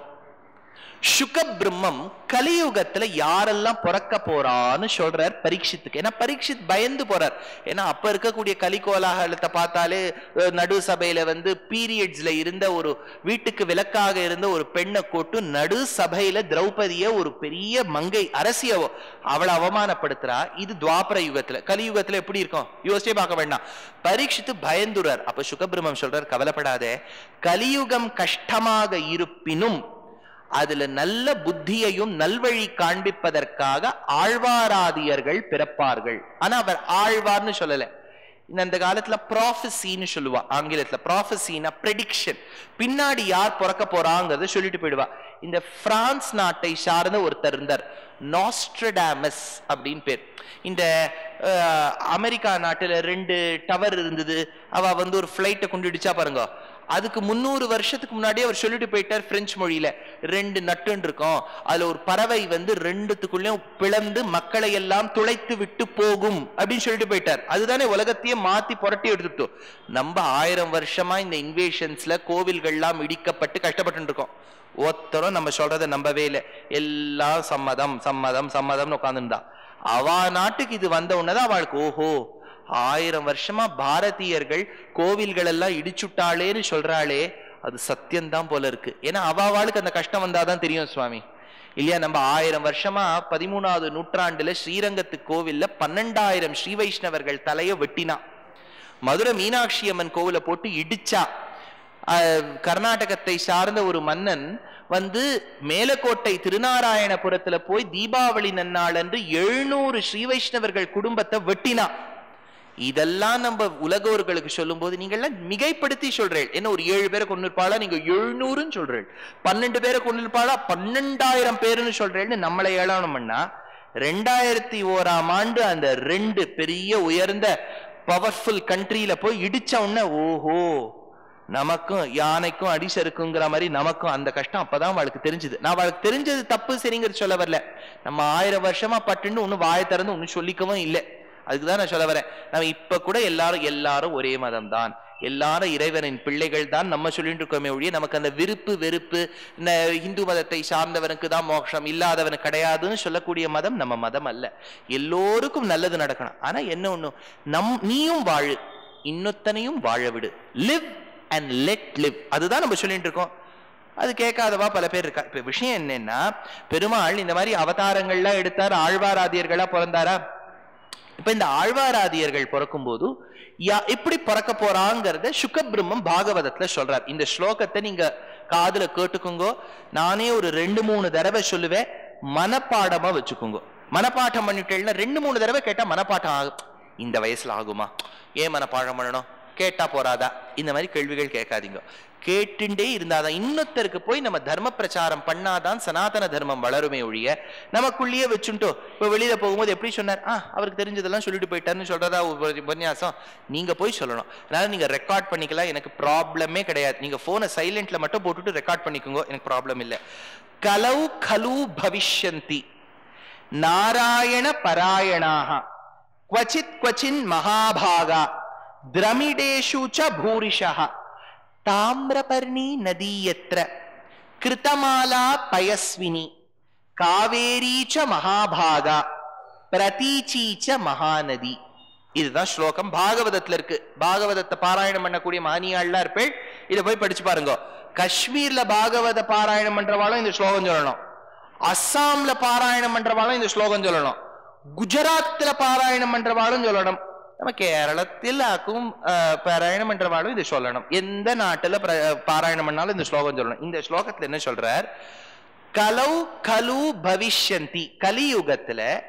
சுக பிரம்மம் கலியுகத்துல யாரெல்லாம் பிறக்க போறான்னு சொல்றார் பரீட்சித்துக்கு ஏன்னா பரீட்சித் பயந்து போறார் ஏன்னா அப்ப இருக்கக்கூடிய கலிகோலாகலத்தை பார்த்தாலே அஹ், நடு சபையில வந்து பீரியட்ஸ்ல இருந்த ஒரு வீட்டுக்கு விளக்காக இருந்த ஒரு பெண்ணை கூட்டு நடு சபையில திரௌபதிய ஒரு பெரிய மங்கை அரசியவோ அவளை அவமானப்படுத்துறா இது துவாபர யுகத்துல கலியுகத்துல எப்படி இருக்கும் யோசிச்சே பார்க்க வேண்டாம் பரீட்சித்து பயந்துறார் அப்ப சுகபிரம்மம் சொல்றார் கவலைப்படாதே கலியுகம் கஷ்டமாக இருப்பினும் அதுல நல்ல புத்தியையும் நல்வழி காண்பிப்பதற்காக ஆழ்வாராதியர்கள் பிறப்பார்கள் ஆனா அவர் ஆழ்வார்னு சொல்லல இந்த அந்த காலத்துல ப்ராஃபசின்னு சொல்லுவா ஆங்கிலத்துல ப்ராஃபசினா ப்ரெடிக்ஷன் பின்னாடி யார் பிறக்க போறாங்கிறத சொல்லிட்டு போயிடுவா இந்த பிரான்ஸ் நாட்டை சார்ந்த ஒருத்தர் இருந்தார் நாஸ்ட்ரடாமஸ் அப்படின்னு பேர் இந்த அஹ், அமெரிக்கா நாட்டுல ரெண்டு டவர் இருந்தது அவ வந்து ஒரு ஃபிளைட்டை கொண்டு இடிச்சா பாருங்க அதுக்கு முந்நூறு வருஷத்துக்கு முன்னாடியே அவர் சொல்லிட்டு போயிட்டார் பிரெஞ்சு மொழியில ரெண்டு நட்டுன்னு இருக்கும் அதுல ஒரு பறவை வந்து ரெண்டுத்துக்குள்ளேயும் பிளந்து மக்களை எல்லாம் துளைத்து விட்டு போகும் அப்படின்னு சொல்லிட்டு போயிட்டார் அதுதானே உலகத்தையே மாத்தி புரட்டி எடுத்துட்டோம் நம்ம ஆயிரம் வருஷமா இந்த இன்வேஷன்ஸ்ல கோவில்கள்லாம் இடிக்கப்பட்டு கஷ்டப்பட்டு இருக்கோம் ஒருத்தரும் நம்ம சொல்றதை நம்பவே இல்லை எல்லாம் சம்மதம் சம்மதம் சம்மதம்னு உட்காந்துருந்தா அவ நாட்டுக்கு இது வந்த உடனேதான் அவளுக்கு ஓஹோ ஆயிரம் வருஷமா பாரதியர்கள் கோவில்கள் எல்லாம் இடிச்சுட்டாளேன்னு சொல்றாளே அது சத்தியம்தான் போல இருக்கு ஏன்னா அவ அவளுக்கு அந்த கஷ்டம் வந்தாதான் தெரியும் சுவாமி இல்லையா நம்ம ஆயிரம் வருஷமா பதிமூணாவது நூற்றாண்டுல ஸ்ரீரங்கத்து கோவில்ல பன்னெண்டாயிரம் ஸ்ரீ வைஷ்ணவர்கள் தலைய வெட்டினா மதுரை மீனாட்சி அம்மன் கோவிலை போட்டு இடிச்சா அஹ், கர்நாடகத்தை சார்ந்த ஒரு மன்னன் வந்து மேலக்கோட்டை திருநாராயணபுரத்துல போய் தீபாவளி நன்னாள் அன்று எழுநூறு ஸ்ரீ வைஷ்ணவர்கள் குடும்பத்தை வெட்டினா இதெல்லாம் நம்ம உலகோர்களுக்கு சொல்லும்போது நீங்கள்லாம் மிகைப்படுத்தி சொல்றேன் என்ன ஒரு ஏழு பேரை கொண்டு இருப்பாளா நீங்க எழுநூறுன்னு சொல்றேன் பன்னெண்டு பேரை கொண்டு இருப்பாளா பன்னெண்டாயிரம் பேருன்னு சொல்றேன்னு நம்மளை ஏளனம் பண்ணா ரெண்டாயிரத்தி ஓராம் ஆண்டு அந்த ரெண்டு பெரிய உயர்ந்த பவர்ஃபுல் கண்ட்ரியில போய் இடிச்ச உடனே ஓஹோ நமக்கும் யானைக்கும் அடிசருக்குங்கிற மாதிரி நமக்கும் அந்த கஷ்டம் அப்பதான் அவளுக்கு தெரிஞ்சது நான் அவளுக்கு தெரிஞ்சது தப்பு சரிங்கிறது சொல்ல வரல நம்ம ஆயிரம் வருஷமா பட்டுன்னு ஒன்னும் வாயை திறந்து ஒன்னும் சொல்லிக்கவும் இல்லை அதுக்குதான் நான் சொல்ல வரேன் நம்ம இப்ப கூட எல்லாரும் எல்லாரும் ஒரே மதம் தான் எல்லாரும் இறைவனின் பிள்ளைகள் தான் நம்ம சொல்லிட்டு இருக்கோமே ஒழிய நமக்கு அந்த விருப்பு வெறுப்பு இந்த இந்து மதத்தை சார்ந்தவனுக்கு தான் மோட்சம் இல்லாதவனுக்கு கிடையாதுன்னு சொல்லக்கூடிய மதம் நம்ம மதம் அல்ல எல்லோருக்கும் நல்லது நடக்கணும் ஆனா என்ன ஒண்ணு நம் நீயும் வாழு இன்னொத்தனையும் வாழ விடு லிவ் அண்ட் லெட் லிவ் அதுதான் நம்ம சொல்லிட்டு இருக்கோம் அது கேட்காதவா பல பேர் இருக்கா இப்ப விஷயம் என்னன்னா பெருமாள் இந்த மாதிரி அவதாரங்கள்லாம் எடுத்தார் ஆழ்வாராதியர்களா பிறந்தாரா இப்ப இந்த ஆழ்வாராதியர்கள் பிறக்கும்போது யா எப்படி பிறக்க போறாங்கிறத சுகபிரம்மம் பாகவதத்துல சொல்றார் இந்த ஸ்லோகத்தை நீங்க காதுல கேட்டுக்குங்கோ நானே ஒரு ரெண்டு மூணு தடவை சொல்லுவேன் மனப்பாடமா வச்சுக்கோங்க மனப்பாடம் பண்ணிட்டேன்னா ரெண்டு மூணு தடவை கேட்டா மனப்பாடம் ஆகும் இந்த வயசுல ஆகுமா ஏன் மனப்பாடம் பண்ணணும் கேட்டா போறாதா இந்த மாதிரி கேள்விகள் கேட்காதீங்க கேட்டுண்டே இருந்தாதான் இன்னொருத்தருக்கு போய் நம்ம தர்ம பிரச்சாரம் பண்ணாதான் சனாதன தர்மம் வளருமே ஒழிய நமக்குள்ளேயே வச்சுட்டோ இப்போ வெளியில போகும்போது எப்படி சொன்னார் ஆ அவருக்கு தெரிஞ்சதெல்லாம் சொல்லிட்டு போயிட்டாருன்னு சொல்றதா உப- உபன்யாசம் நீங்க போய் சொல்லணும் அதனால நீங்க ரெக்கார்ட் பண்ணிக்கலாம் எனக்கு ப்ராப்ளமே கிடையாது நீங்க போனை சைலண்ட்ல மட்டும் போட்டுட்டு ரெக்கார்ட் பண்ணிக்கோங்க எனக்கு ப்ராப்ளம் இல்லை கலௌ கலு பவிஷ்யந்தி நாராயண பராயணாக क्वचित् क्वचिन् महाभागा द्रमिडेषु च भूरिशः ताम्रपर्णी नदी यत्र कृतमाला पयस्विनी कावेरी च महाभागा பிரதீச்சி ச மகாநதி இதுதான் ஸ்லோகம் பாகவதத்துல இருக்கு பாகவதத்தை பாராயணம் பண்ணக்கூடிய மகனியாள்லாம் இருப்பேள் இதை போய் படிச்சு பாருங்க காஷ்மீர்ல பாகவத பாராயணம் பண்றவாளும் இந்த ஸ்லோகம் சொல்லணும் அஸ்ஸாம்ல பாராயணம் பண்றவாளும் இந்த ஸ்லோகம் சொல்லணும் குஜராத்ல பாராயணம் பண்றவாளும் சொல்லணும் நம்ம கேரளத்தில் ஆக்கும் அஹ், பாராயணம் பண்றவாளும் இதை சொல்லணும் எந்த நாட்டுல பிர- பாராயணம் பண்ணாலும் இந்த ஸ்லோகம் சொல்லணும் இந்த ஸ்லோகத்துல என்ன சொல்றார் கலௌ கலு பவிஷ்யந்தி கலியுகத்துல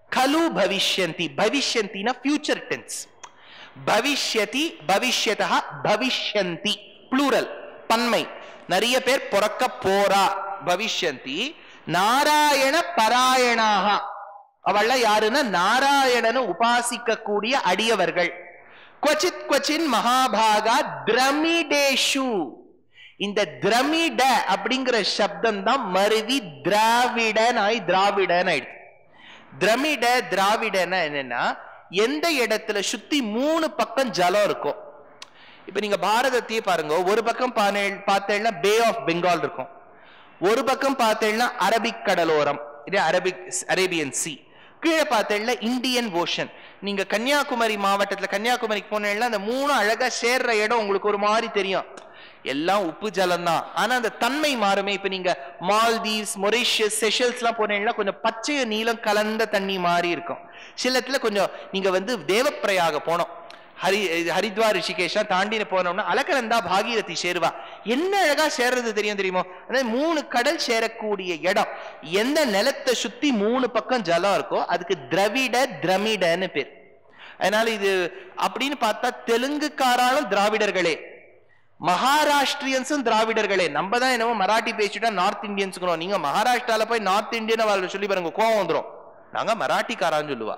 கலு பவிஷ்யந்தி பவிஷ்யந்தினா ஃபியூச்சர் டென்ஸ் பவிஷ்யதி பவிஷ்யதா பவிஷ்யந்தி ப்ளூரல் பன்மை நிறைய பேர் பிறக்க போறா பவிஷ்யந்தி நாராயண பராயணாக அவள யாருன்னா நாராயணனை உபாசிக்க கூடிய அடியவர்கள் கொச்சித் கொச்சின் மகாபாகா திரமிடேஷு இந்த திரமிட அப்படிங்கிற சப்தம் தான் மருவி திராவிடன் ஆய் திராவிடன் ஆயிடுது திரமிட திராவிடன்னா என்னன்னா எந்த இடத்துல சுத்தி மூணு பக்கம் ஜலம் இருக்கும் இப்ப நீங்க பாரதத்தையே பாருங்க ஒரு பக்கம் பானே- பார்த்தேன்னா பே ஆஃப் பெங்கால் இருக்கும் ஒரு பக்கம் பார்த்தேன்னா அரபிக் கடலோரம் இது அரபிக் அரேபியன் சி கீழே பார்த்தேன்னா இந்தியன் ஓஷன் நீங்க கன்னியாகுமரி மாவட்டத்துல கன்னியாகுமரிக்கு போனேன்னா அந்த மூணு அழகா சேர்ற இடம் உங்களுக்கு ஒரு மாதிரி தெரியும் எல்லாம் உப்பு ஜலம் தான் ஆனா அந்த தன்மை மாறுமே இப்ப நீங்க மால்தீவ்ஸ் மொரிஷியஸ் செஷல்ஸ் எல்லாம் போனீங்கன்னா கொஞ்சம் பச்சை நீலம் கலந்த தண்ணி மாதிரி இருக்கும் சிலத்துல கொஞ்சம் நீங்க வந்து தேவப்பிரயாக போனோம் ஹரி இது ஹரித்வார் ரிஷிகேஷா தாண்டின போனோம்னா அலக்கலந்தா பாகீரதி சேருவா என்ன அழகா சேர்றது தெரியும் தெரியுமோ அதாவது மூணு கடல் சேரக்கூடிய இடம் எந்த நிலத்தை சுத்தி மூணு பக்கம் ஜலம் இருக்கோ அதுக்கு திரவிட திரமிடன்னு பேர் அதனால இது அப்படின்னு பார்த்தா தெலுங்குக்காராலும் திராவிடர்களே மகாராஷ்டிரியன்ஸும் திராவிடர்களே நம்ம தான் என்னவோ மராட்டி பேசிட்டா நார்த் இந்தியன்ஸுக்கிறோம் நீங்க மகாராஷ்டிரால போய் நார்த் இந்தியன் அவளை சொல்லி பாருங்க கோவம் வந்துரும் நாங்க மராட்டிக்காரான்னு சொல்லுவா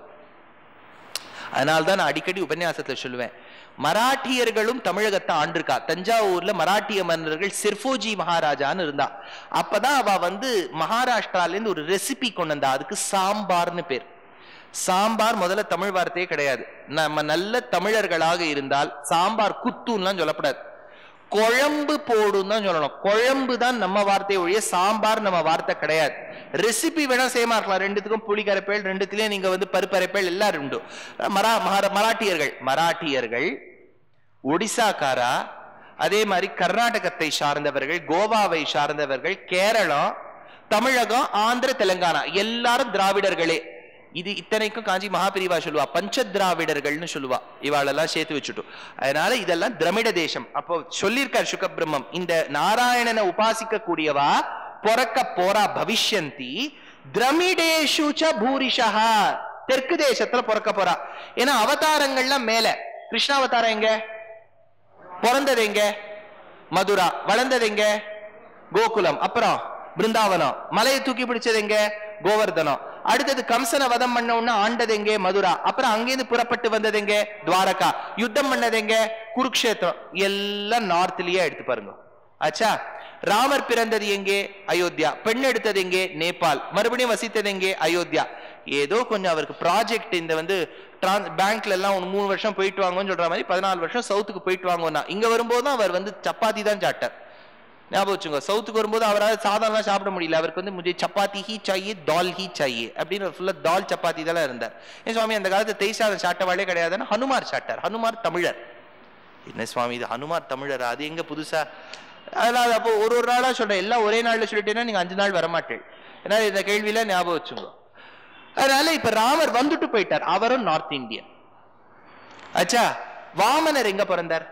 அதனால தான் நான் அடிக்கடி உபன்யாசத்துல சொல்லுவேன் மராட்டியர்களும் தமிழகத்தை ஆண்டிருக்கா தஞ்சாவூர்ல மராட்டிய மன்னர்கள் சிர்போஜி மகாராஜான்னு இருந்தா அப்பதான் அவ வந்து மகாராஷ்டிரால இருந்து ஒரு ரெசிபி கொண்டு வந்தா அதுக்கு சாம்பார்னு பேர் சாம்பார் முதல்ல தமிழ் வார்த்தையே கிடையாது நம்ம நல்ல தமிழர்களாக இருந்தால் சாம்பார் குத்துன்னுலாம் சொல்லப்படாது குழம்பு போடும் தான் சொல்லணும் குழம்பு தான் நம்ம வார்த்தை ஒழிய சாம்பார் நம்ம வார்த்தை கிடையாது ரெசிபி வேணா சேமா இருக்கலாம் ரெண்டுத்துக்கும் புளி கரைப்பேல் ரெண்டுத்துலயும் நீங்க வந்து பருப்பு அரைப்பேல் எல்லாரும் உண்டு மரா மகா- மராட்டியர்கள் மராட்டியர்கள் ஒடிசாக்காரா அதே மாதிரி கர்நாடகத்தை சார்ந்தவர்கள் கோவாவை சார்ந்தவர்கள் கேரளம் தமிழகம் ஆந்திர தெலுங்கானா எல்லாரும் திராவிடர்களே இது இத்தனைக்கும் காஞ்சி மகாபிரிவா சொல்லுவா பஞ்ச திராவிடர்கள்னு சொல்லுவா இவாளெல்லாம் சேர்த்து வச்சுட்டோம் அதனால இதெல்லாம் திரமிட தேசம் அப்போ சொல்லியிருக்கார் சுகபிரம்மம் இந்த நாராயணனை உபாசிக்க கூடியவா பொறக்க போறா பவிஷ்யந்தி திரமிடேஷு ச பூரிஷா தெற்கு தேசத்துல பிறக்க போறா ஏன்னா அவதாரங்கள்லாம் மேல கிருஷ்ணாவதாரம் எங்க பிறந்தது எங்க மதுரா வளர்ந்தது எங்க கோகுலம் அப்புறம் பிருந்தாவனம் மலையை தூக்கி பிடிச்சது எங்க கோவர்தனம் அடுத்தது கம்சனை வதம் பண்ண உடனே ஆண்டது எங்க மதுரா அப்புறம் அங்கேருந்து புறப்பட்டு வந்தது எங்க துவாரகா யுத்தம் பண்ணது எங்க குருக்ஷேத்திரம் எல்லாம் நார்த்லயே எடுத்து பாருங்க ஆச்சா ராமர் பிறந்தது எங்கே அயோத்தியா பெண் எடுத்தது எங்கே நேபாள் மறுபடியும் வசித்தது எங்கே அயோத்தியா ஏதோ கொஞ்சம் அவருக்கு ப்ராஜெக்ட் இந்த வந்து டிரான்ஸ் பேங்க்ல எல்லாம் ஒரு மூணு வருஷம் போயிட்டு வாங்கன்னு சொல்ற மாதிரி பதினாலு வருஷம் சவுத்துக்கு போயிட்டு வாங்கன்னா இங்க வரும்போது அவர் வந்து சப்பாத்தி தான் சாப்பிட்டார் ஞாபகம் வச்சுங்க சவுத்துக்கு வரும்போது அவரால் சாதம்லாம் சாப்பிட முடியல அவருக்கு வந்து முझे சப்பாத்தி ஹி சாயே தால் ஹி சாயே அப்படின்னு ஃபுல்லா தால் சப்பாத்தி தான் இருந்தார் ஏன் சுவாமி அந்த காலத்து தெய் சாதம் சாட்டவாளே கிடையாதுன்னு ஹனுமார் சாட்டார் ஹனுமார் தமிழர் என்ன சுவாமி இது ஹனுமார் தமிழர் அது எங்க புதுசா அதெல்லாம் அப்போ ஒரு ஒரு நாளா சொல்றேன் எல்லாம் ஒரே நாள்ல சொல்லிட்டேன்னா நீங்க அஞ்சு நாள் வரமாட்டேன் ஏன்னா இந்த கேள்வியில ஞாபகம் வச்சுங்க அதனால இப்ப ராமர் வந்துட்டு போயிட்டார் அவரும் நார்த் இந்தியன் അച്ഛാ വാമനർ എങ്ക പിറந்தார்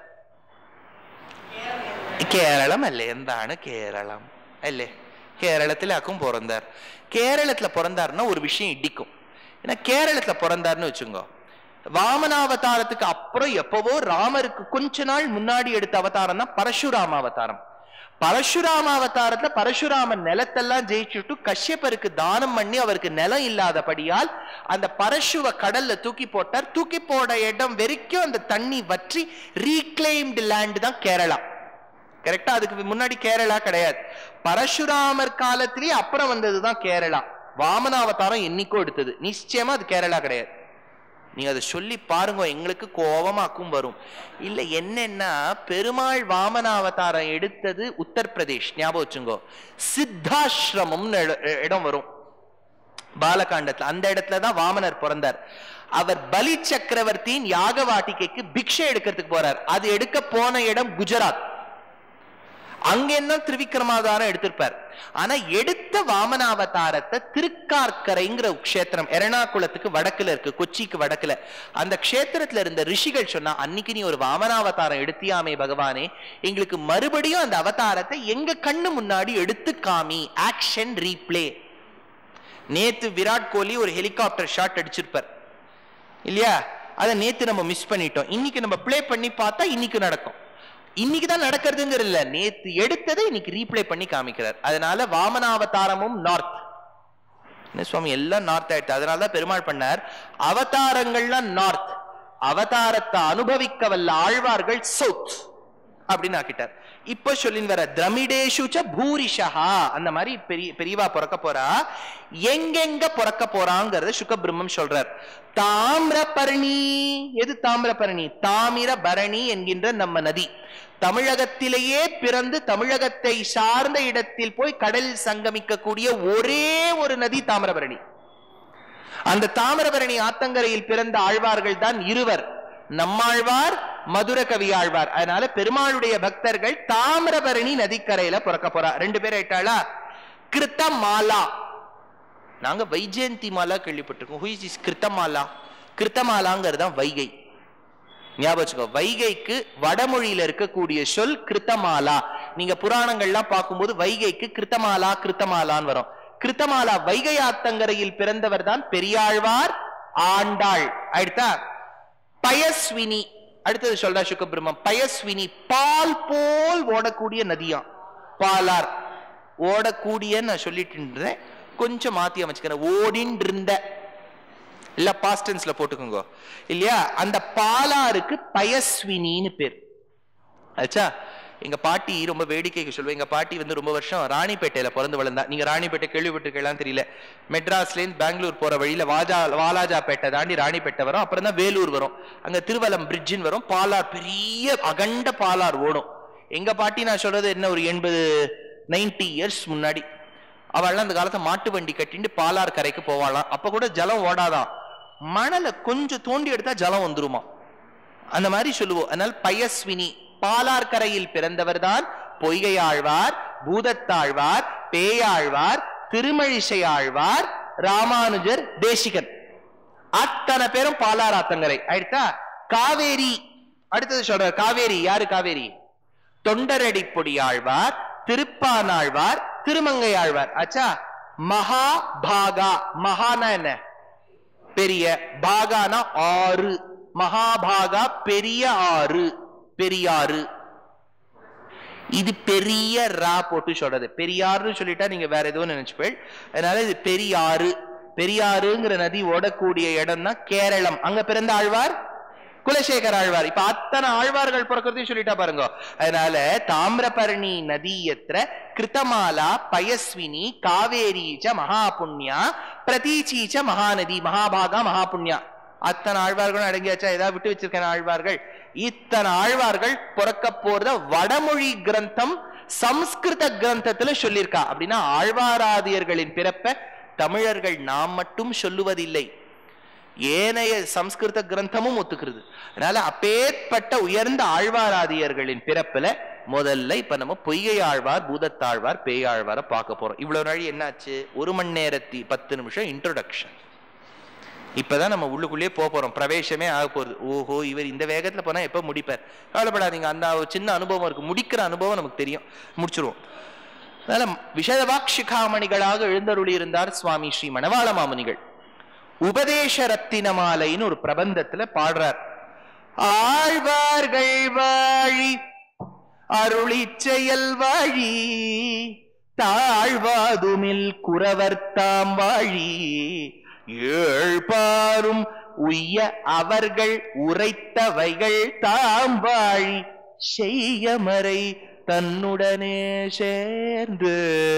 കേരളം അല്ലേ എന്താണ് കേരളം അല്ലേ കേരളത്തിലാക്കും பிறந்தார் கேரளத்துல பிறந்தாருன்னா ஒரு விஷயம் இடிக்கும் ஏன்னா கேரளத்துல பிறந்தாருன்னு வச்சுங்க வாமனாவதாரத்துக்கு அப்புறம் எப்பவோ ராமருக்கு கொஞ்ச நாள் முன்னாடி எடுத்த அவதாரம் தான் பரசுராம அவதாரம் பரசுராம அவதாரத்துல பரசுராமன் நிலத்தெல்லாம் ஜெயிச்சுட்டு கஷ்யப்பருக்கு தானம் பண்ணி அவருக்கு நிலம் இல்லாதபடியால் அந்த பரசுவ கடல்ல தூக்கி போட்டார் தூக்கி போட இடம் வரைக்கும் அந்த தண்ணி வற்றி ரீக்ளைம்டு லேண்ட் தான் கேரளா கரெக்டா அதுக்கு முன்னாடி கேரளா கிடையாது பரசுராமர் காலத்திலேயே அப்புறம் வந்ததுதான் கேரளா வாமனாவதாரம் என்னைக்கோ எடுத்தது நிச்சயமா அது கேரளா கிடையாது நீங்க அதை சொல்லி பாருங்க எங்களுக்கு கோபமாக்கும் வரும் இல்ல என்னன்னா பெருமாள் வாமனாவதாரம் எடுத்தது உத்தரப்பிரதேஷ் ஞாபகம் வச்சுங்கோ சித்தாசிரமம்னு இட- இடம் வரும் பாலகாண்டத்துல அந்த இடத்துல தான் வாமனர் பிறந்தார் அவர் பலி சக்கரவர்த்தியின் யாக வாட்டிகைக்கு பிக்ஷை எடுக்கிறதுக்கு போறார் அது எடுக்க போன இடம் குஜராத் அங்க என்ன திருவிக்ரமாவதாரம் எடுத்திருப்பார் ஆனா எடுத்த வாமனாவதாரத்தை திருக்கார்கரைங்கிற க்ஷேத்திரம் எரணாகுளத்துக்கு வடக்குல இருக்கு கொச்சிக்கு வடக்குல அந்த க்ஷேத்திரத்துல இருந்த ரிஷிகள் சொன்னா அன்னைக்கு நீ ஒரு வாமனாவதாரம் எடுத்தியாமே பகவானே எங்களுக்கு மறுபடியும் அந்த அவதாரத்தை எங்க கண்ணு முன்னாடி எடுத்து காமி ஆக்ஷன் ரீப்ளே நேத்து விராட் கோலி ஒரு ஹெலிகாப்டர் ஷாட் அடிச்சிருப்பார் இல்லையா அதை நேத்து நம்ம மிஸ் பண்ணிட்டோம் இன்னைக்கு நம்ம ப்ளே பண்ணி பார்த்தா இன்னைக்கு நடக்கும் இன்னைக்கு தான் நடக்கிறதுங்கிறது இல்ல நேத்து எடுத்ததை இன்னைக்கு ரீப்ளே பண்ணி காமிக்கிறார் அதனால வாமனாவதாரமும் நார்த் என்ன சுவாமி எல்லாம் நார்த் ஆயிடுச்சு அதனால தான் பெருமாள் பண்ணார் அவதாரங்கள்லாம் நார்த் அவதாரத்தை அனுபவிக்க வல்ல ஆழ்வார்கள் சவுத் அப்படின்னு ஆக்கிட்டார் இப்ப சொல்லின் வர திரமிடேஷு ச பூரிஷா அந்த மாதிரி பெரிய பெரியவா பிறக்க போறா எங்கெங்க பிறக்க போறாங்கிறத சுகபிரம்மம் சொல்றார் தாமிரபரணி எது தாமிரபரணி தாமிரபரணி என்கின்ற நம்ம நதி தமிழகத்திலேயே பிறந்து தமிழகத்தை சார்ந்த இடத்தில் போய் கடலில் சங்கமிக்கக்கூடிய ஒரே ஒரு நதி தாமிரபரணி அந்த தாமிரபரணி ஆத்தங்கரையில் பிறந்த ஆழ்வார்கள் தான் இருவர் நம்மாழ்வார் மதுர கவி ஆழ்வார் அதனால பெருமாளுடைய பக்தர்கள் தாமிரபரணி நதிக்கரையில பிறக்க போறா ரெண்டு பேர் ஆயிட்டாளா கிருத்தமாலா நாங்க வைஜெயந்தி மாலா கேள்விப்பட்டிருக்கோம் ஹூ இஸ் கிருத்தமாலா கிருத்தமாலாங்கிறது தான் வைகை ஞாபகம் வச்சுக்கோ வைகைக்கு வடமொழியில இருக்கக்கூடிய சொல் கிருத்தமாலா நீங்க புராணங்கள்லாம் பார்க்கும்போது வைகைக்கு கிருத்தமாலா கிருத்தமாலான்னு வரும் கிருத்தமாலா வைகை ஆத்தங்கரையில் பிறந்தவர் தான் பெரியாழ்வார் ஆண்டாள் அடுத்தா பயஸ்வினி அடுத்தது சொல்றா சுக்கபிரம்மம் பயஸ்வினி பால் போல் ஓடக்கூடிய நதியாம் பாலார் ஓடக்கூடிய நான் சொல்லிட்டு இருந்தேன் கொஞ்சம் மாத்தி அமைச்சுக்கிறேன் ஓடின்னு இருந்த இல்ல பாஸ்டன்ஸ்ல போட்டுக்கோங்க இல்லையா அந்த பாலாருக்கு பயஸ்வினின்னு பேர் ஆச்சா எங்க பாட்டி ரொம்ப வேடிக்கைக்கு சொல்லுவேன் எங்க பாட்டி வந்து ரொம்ப வருஷம் ராணிப்பேட்டையில பிறந்து வளர்ந்தா நீங்க ராணிப்பேட்டை கேள்விப்பட்டிருக்கலாம் தெரியல மெட்ராஸ்ல இருந்து பெங்களூர் போற வழியில வாஜா வாலாஜாப்பேட்டை தாண்டி ராணிப்பேட்டை வரும் அப்புறம் தான் வேலூர் வரும் அங்க திருவலம் பிரிட்ஜின்னு வரும் பாலார் பெரிய அகண்ட பாலார் ஓடும் எங்க பாட்டி நான் சொல்றது என்ன ஒரு எண்பது நைன்டி இயர்ஸ் முன்னாடி அவள்லாம் அந்த காலத்தை மாட்டு வண்டி கட்டிட்டு பாலார் கரைக்கு போவாளாம் அப்ப கூட ஜலம் ஓடாதான் மணலை கொஞ்சம் தோண்டி எடுத்தா ஜலம் வந்துருமா அந்த மாதிரி சொல்லுவோம் அதனால் பயஸ்வினி பாலார் கரையில் பிறந்தவர் தான் பொய்கை ஆழ்வார் பூதத்தாழ்வார் பேயாழ்வார் திருமழிசை ஆழ்வார் ராமானுஜர் தேசிகன் அத்தனை பேரும் பாலார் ஆத்தங்கரை ஆயிடுத்தா காவேரி அடுத்தது சொல்ற காவேரி யாரு காவேரி தொண்டரடி பொடி ஆழ்வார் திருப்பானாழ்வார் திருமங்கை ஆழ்வார் ஆச்சா மகா பாகா மகானா என்ன பெரிய பாகானா ஆறு மகாபாகா பெரிய ஆறு பெரியாறு இது பெரிய ரா போட்டு சொல்றது பெரியாறுன்னு சொல்லிட்டா நீங்க வேற ஏதோ நினைச்சுப்பேள் அதனால இது பெரியாறு பெரியாறுங்கிற நதி ஓடக்கூடிய இடம் தான் கேரளம் அங்க பிறந்த ஆழ்வார் குலசேகர ஆழ்வார் இப்ப அத்தனை ஆழ்வார்கள் பிறக்கிறதையும் சொல்லிட்டா பாருங்க அதனால தாமிரபரணி நதியத்திர கிருத்தமாலா பயஸ்வினி காவேரி ச மகாபுண்யா பிரதீச்சி ச மகாநதி மகாபாகா மகாபுண்யா அத்தனை ஆழ்வார்களும் அடங்கியாச்சா ஏதாவது விட்டு வச்சிருக்கேன் ஆழ்வார்கள் இத்தனை ஆழ்வார்கள் பிறக்க போறத வடமொழி கிரந்தம் சம்ஸ்கிருத கிரந்தத்துல சொல்லியிருக்கா அப்படின்னா ஆழ்வாராதியர்களின் பிறப்ப தமிழர்கள் நாம் மட்டும் சொல்லுவதில்லை ஏனைய சம்ஸ்கிருத கிரந்தமும் ஒத்துக்கிறது அதனால அப்பேற்பட்ட உயர்ந்த ஆழ்வாராதியர்களின் பிறப்புல முதல்ல இப்ப நம்ம பொய்கை ஆழ்வார் பூதத்தாழ்வார் பேயாழ்வாரை பார்க்க போறோம் இவ்வளவு நாள் என்னாச்சு ஒரு மணி நேரத்தி பத்து நிமிஷம் இன்ட்ரோடக்ஷன் இப்பதான் நம்ம உள்ளுக்குள்ளேயே போக போறோம் பிரவேசமே ஆக போகுது ஓஹோ இவர் இந்த வேகத்துல போனா எப்ப முடிப்பார் கவலைப்படாதீங்க அந்த ஒரு சின்ன அனுபவம் இருக்கு முடிக்கிற அனுபவம் நமக்கு தெரியும் முடிச்சிருவோம் அதனால விஷதவாக்ஷிகாமணிகளாக எழுந்தருளி இருந்தார் சுவாமி ஸ்ரீ மணவாள மாமுனிகள் உபதேச ரத்தினமாலைன்னு ஒரு பிரபந்தத்துல பாடுறார் ஆழ்வார்கள் வாழி அருளி செயல் வாழி தாழ்வாதுமில் குறவர்த்தாம் வாழி ஏழ்பாரும் உய்ய அவர்கள் உரைத்தவைகள் தாம் வாழி செய்யமறை தன்னுடனே சேர்ந்து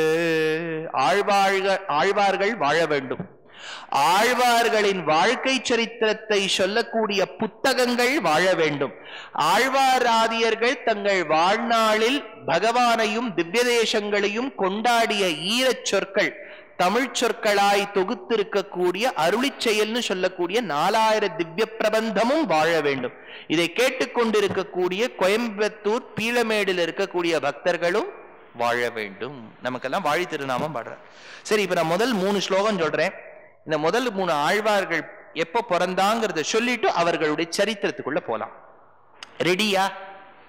ஆழ்வாழ்க ஆழ்வார்கள் வாழ வேண்டும் ஆழ்வார்களின் வாழ்க்கை சரித்திரத்தை சொல்லக்கூடிய புத்தகங்கள் வாழ வேண்டும் ஆழ்வாராதியர்கள் தங்கள் வாழ்நாளில் பகவானையும் திவ்ய தேசங்களையும் கொண்டாடிய ஈரச் சொற்கள் தமிழ் சொற்களாய் தொகுத்திருக்கக்கூடிய அருளிச் செயல்னு சொல்லக்கூடிய நாலாயிரம் திவ்ய பிரபந்தமும் வாழ வேண்டும் இதை கேட்டுக்கொண்டிருக்கக்கூடிய கோயம்புத்தூர் பீளமேடில் இருக்கக்கூடிய பக்தர்களும் வாழ வேண்டும் நமக்கெல்லாம் வாழி திருநாமம் பாடுறேன் சரி இப்ப நான் முதல் மூணு ஸ்லோகம் சொல்றேன் இந்த முதல் மூணு ஆழ்வார்கள் எப்ப பிறந்தாங்கிறத சொல்லிட்டு அவர்களுடைய சரித்திரத்துக்குள்ள போலாம் ரெடியா